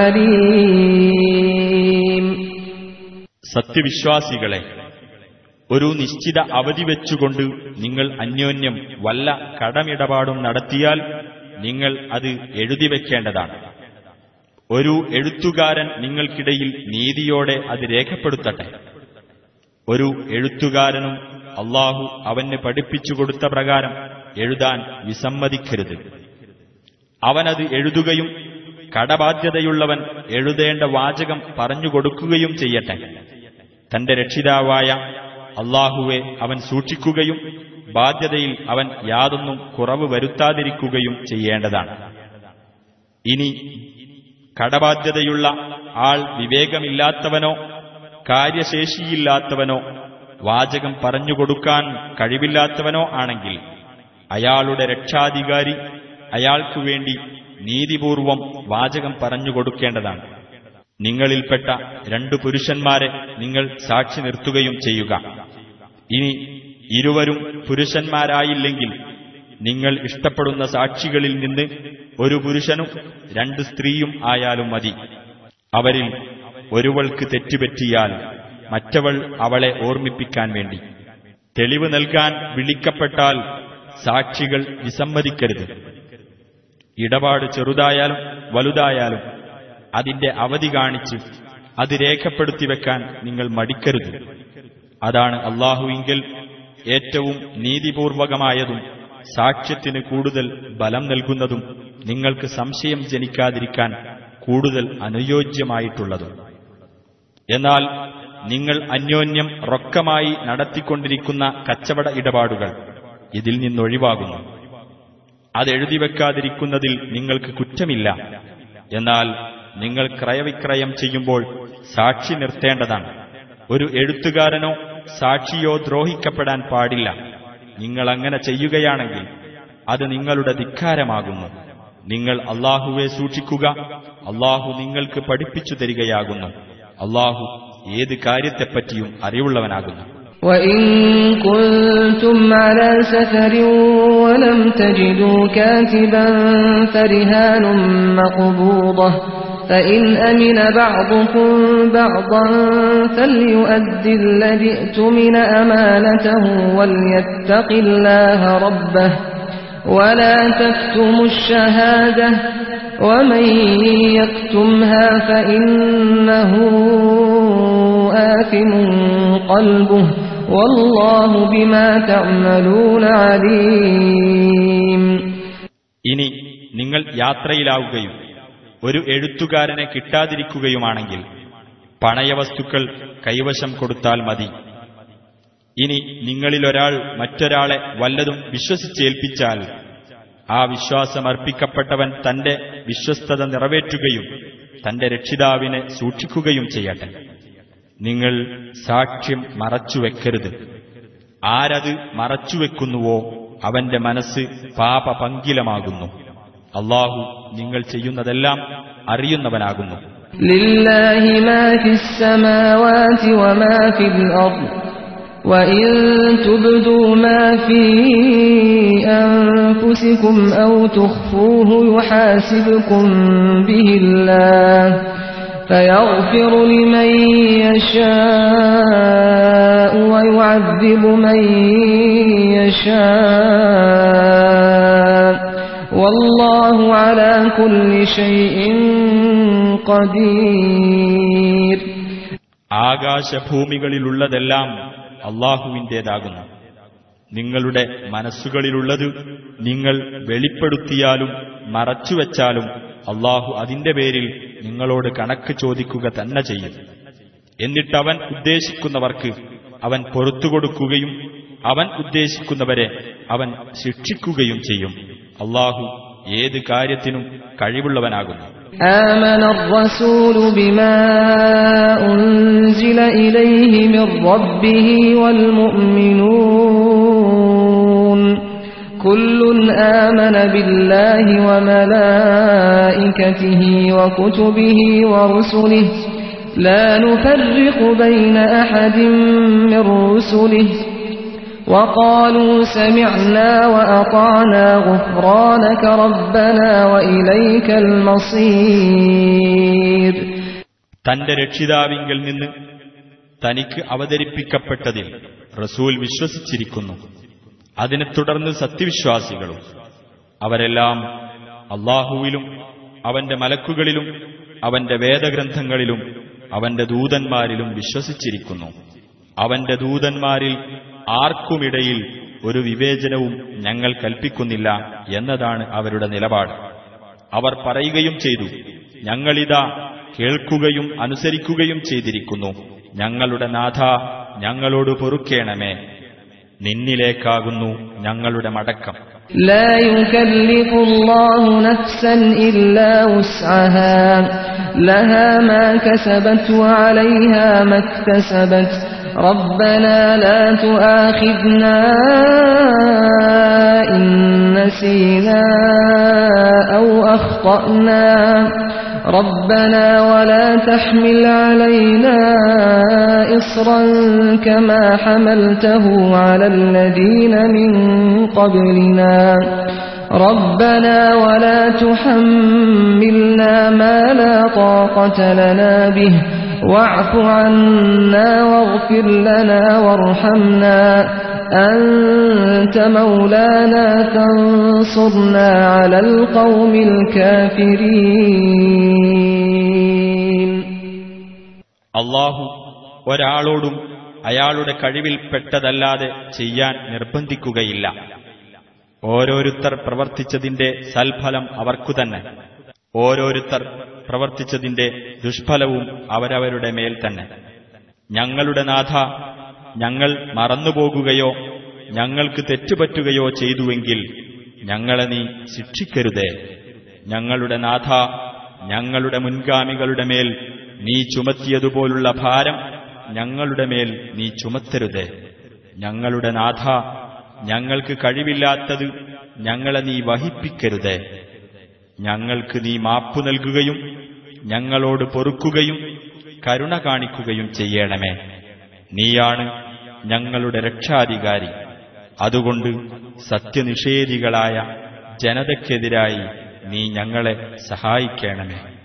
عليم സത്യവിശ്വാസികളെ ഒരു നിശ്ചിത അവധി വെച്ചുകൊണ്ട് നിങ്ങൾ അന്യോന്യം വല്ല കടമിടപാടും നടത്തിയാൽ നിങ്ങൾ അത് എഴുതിവെക്കേണ്ടതാണ് ഒരു എഴുത്തുകാരൻ നിങ്ങൾക്കിടയിൽ നീതിയോടെ അത് രേഖപ്പെടുത്തട്ടെ ഒരു എഴുത്തുകാരനും അള്ളാഹു അവന് പഠിപ്പിച്ചു കൊടുത്ത പ്രകാരം എഴുതാൻ വിസമ്മതിക്കരുത് അവനത് എഴുതുകയും കടബാധ്യതയുള്ളവൻ എഴുതേണ്ട വാചകം പറഞ്ഞുകൊടുക്കുകയും ചെയ്യട്ടെ തന്റെ രക്ഷിതാവായ അള്ളാഹുവെ അവൻ സൂക്ഷിക്കുകയും ബാധ്യതയിൽ അവൻ യാതൊന്നും കുറവ് വരുത്താതിരിക്കുകയും ചെയ്യേണ്ടതാണ് ഇനി കടബാധ്യതയുള്ള ആൾ വിവേകമില്ലാത്തവനോ കാര്യശേഷിയില്ലാത്തവനോ വാചകം പറഞ്ഞുകൊടുക്കാൻ കഴിവില്ലാത്തവനോ ആണെങ്കിൽ അയാളുടെ രക്ഷാധികാരി അയാൾക്കു വേണ്ടി നീതിപൂർവം വാചകം പറഞ്ഞുകൊടുക്കേണ്ടതാണ് നിങ്ങളിൽപ്പെട്ട രണ്ടു പുരുഷന്മാരെ നിങ്ങൾ സാക്ഷി നിർത്തുകയും ചെയ്യുക ഇനി ഇരുവരും പുരുഷന്മാരായില്ലെങ്കിൽ നിങ്ങൾ ഇഷ്ടപ്പെടുന്ന സാക്ഷികളിൽ നിന്ന് ഒരു പുരുഷനും രണ്ട് സ്ത്രീയും ആയാലും മതി അവരിൽ ഒരുവൾക്ക് തെറ്റുപറ്റിയാൽ മറ്റവൾ അവളെ ഓർമ്മിപ്പിക്കാൻ വേണ്ടി തെളിവ് നൽകാൻ വിളിക്കപ്പെട്ടാൽ സാക്ഷികൾ വിസമ്മതിക്കരുത് ഇടപാട് ചെറുതായാലും വലുതായാലും അതിന്റെ അവധി കാണിച്ച് അത് രേഖപ്പെടുത്തി വെക്കാൻ നിങ്ങൾ മടിക്കരുത് അതാണ് അള്ളാഹുവിങ്കിൽ ഏറ്റവും നീതിപൂർവകമായതും സാക്ഷ്യത്തിന് കൂടുതൽ ബലം നൽകുന്നതും നിങ്ങൾക്ക് സംശയം ജനിക്കാതിരിക്കാൻ കൂടുതൽ അനുയോജ്യമായിട്ടുള്ളതും എന്നാൽ നിങ്ങൾ അന്യോന്യം റൊക്കമായി നടത്തിക്കൊണ്ടിരിക്കുന്ന കച്ചവട ഇടപാടുകൾ ഇതിൽ നിന്നൊഴിവാകുന്നു അതെഴുതി വെക്കാതിരിക്കുന്നതിൽ നിങ്ങൾക്ക് കുറ്റമില്ല എന്നാൽ നിങ്ങൾ ക്രയവിക്രയം ചെയ്യുമ്പോൾ സാക്ഷി നിർത്തേണ്ടതാണ് ഒരു എഴുത്തുകാരനോ സാക്ഷിയോ ദ്രോഹിക്കപ്പെടാൻ പാടില്ല നിങ്ങൾ അങ്ങനെ ചെയ്യുകയാണെങ്കിൽ അത് നിങ്ങളുടെ ധിക്കാരമാകുന്നു നിങ്ങൾ അള്ളാഹുവെ സൂക്ഷിക്കുക അള്ളാഹു നിങ്ങൾക്ക് പഠിപ്പിച്ചു തരികയാകുന്നു അള്ളാഹു ഏത് കാര്യത്തെപ്പറ്റിയും അറിവുള്ളവനാകുന്നു وإن كنتم على سفر ولم تجدوا كاتبا فرهان مقبوضة فإن أمن بعضكم بعضا فليؤد الذي ائتمن أمانته وليتق الله ربه ولا تكتموا الشهادة ومن يكتمها فإنه آثم قلبه والله بما تعملون عليم ഇനി നിങ്ങൾ യാത്രയിലാവുകയും ഒരു എഴുത്തുകാരനെ കിട്ടാതിരിക്കുകയുമാണെങ്കിൽ പണയവസ്തുക്കൾ കൈവശം കൊടുത്താൽ മതി ഇനി നിങ്ങളിലൊരാൾ മറ്റൊരാളെ വല്ലതും വിശ്വസിച്ചേൽപ്പിച്ചാൽ ആ വിശ്വാസമർപ്പിക്കപ്പെട്ടവൻ തന്റെ വിശ്വസ്തത നിറവേറ്റുകയും തന്റെ രക്ഷിതാവിനെ സൂക്ഷിക്കുകയും ചെയ്യട്ടെ നിങ്ങൾ സാക്ഷ്യം മറച്ചുവെക്കരുത് ആരത് മറച്ചുവെക്കുന്നുവോ അവന്റെ മനസ്സ് പാപപങ്കിലമാകുന്നു അള്ളാഹു നിങ്ങൾ ചെയ്യുന്നതെല്ലാം അറിയുന്നവനാകുന്നു لله ما في السماوات وما في الأرض وإن تبدوا ما في أنفسكم أو تخفوه يحاسبكم به الله فيغفر لمن يشاء ويعذب من يشاء والله على كل شيء قدير ആകാശഭൂമികളിലുള്ളതെല്ലാം അള്ളാഹുവിൻ്റേതാകുന്നു നിങ്ങളുടെ മനസ്സുകളിലുള്ളത് നിങ്ങൾ വെളിപ്പെടുത്തിയാലും മറച്ചുവെച്ചാലും അള്ളാഹു അതിന്റെ പേരിൽ നിങ്ങളോട് കണക്ക് ചോദിക്കുക തന്നെ ചെയ്യും എന്നിട്ടവൻ ഉദ്ദേശിക്കുന്നവർക്ക് അവൻ പൊറത്തുകൊടുക്കുകയും അവൻ ഉദ്ദേശിക്കുന്നവരെ അവൻ ശിക്ഷിക്കുകയും ചെയ്യും അള്ളാഹു ഏത് കാര്യത്തിനും കഴിവുള്ളവനാകുന്നു آمن الرسول بما أنزل إليه من ربه والمؤمنون كل آمن بالله وملائكته وكتبه ورسله لا نفرق بين أحد من رسله وقالوا سمعنا وأطعنا غفرانك ربنا وإليك المصير തന്റെ രക്ഷിതാവിങ്കിൽ നിന്ന് തനിക്ക് അവതരിപ്പിക്കപ്പെട്ടതിൽ റസൂൽ വിശ്വസിച്ചിരിക്കുന്നു അതിനെ തുടർന്ന് സത്യവിശ്വാസികളും അവരെല്ലാം അള്ളാഹുവിലും അവന്റെ മലക്കുകളിലും അവന്റെ വേദഗ്രന്ഥങ്ങളിലും അവന്റെ ദൂതന്മാരിലും വിശ്വസിച്ചിരിക്കുന്നു അവന്റെ ദൂതന്മാരിൽ ആർക്കുമിടയിൽ ഒരു വിവേചനവും ഞങ്ങൾ കൽപ്പിക്കുന്നില്ല എന്നതാണ് അവരുടെ നിലപാട് അവർ പറയുകയും ചെയ്തു ഞങ്ങളിതാ കേൾക്കുകയും അനുസരിക്കുകയും ചെയ്തിരിക്കുന്നു ഞങ്ങളുടെ നാഥ ഞങ്ങളോട് പൊറുക്കേണമേ നിന്നിലേക്കാകുന്നു ഞങ്ങളുടെ മടക്കം لا يكلف الله نفسا إلا وسعها لها ما كسبت وعليها ما اكتسبت ربنا لا تؤاخذنا إن نسينا أو أخطأنا ربنا ولا تحمل علينا إصرا كما حملته على الذين من قبلنا ربنا ولا تحملنا ما لا طاقة لنا به واعف عنا واغفر لنا وارحمنا أنت مولانا فانصرنا على القوم الكافرين അള്ളാഹു ഒരാളോടും അയാളുടെ കഴിവിൽപ്പെട്ടതല്ലാതെ ചെയ്യാൻ നിർബന്ധിക്കുകയില്ല ഓരോരുത്തർ പ്രവർത്തിച്ചതിന്റെ സൽഫലം അവർക്കു തന്നെ ഓരോരുത്തർ പ്രവർത്തിച്ചതിന്റെ ദുഷ്ഫലവും അവരവരുടെ മേൽ തന്നെ ഞങ്ങളുടെ നാഥ ഞങ്ങൾ മറന്നുപോകുകയോ ഞങ്ങൾക്ക് തെറ്റുപറ്റുകയോ ചെയ്തുവെങ്കിൽ ഞങ്ങളെ നീ ശിക്ഷിക്കരുതേ ഞങ്ങളുടെ നാഥ ഞങ്ങളുടെ മുൻഗാമികളുടെ മേൽ നീ ചുമത്തിയതുപോലുള്ള ഭാരം ഞങ്ങളുടെ മേൽ നീ ചുമത്തരുതേ ഞങ്ങളുടെ നാഥ ഞങ്ങൾക്ക് കഴിവില്ലാത്തത് ഞങ്ങളെ നീ വഹിപ്പിക്കരുതേ ഞങ്ങൾക്ക് നീ മാപ്പു നൽകുകയും ഞങ്ങളോട് പൊറുക്കുകയും കരുണ കാണിക്കുകയും ചെയ്യണമേ നീയാണ് ഞങ്ങളുടെ രക്ഷാധികാരി അതുകൊണ്ട് സത്യനിഷേധികളായ ജനതയ്ക്കെതിരായി നീ ഞങ്ങളെ സഹായിക്കണമേ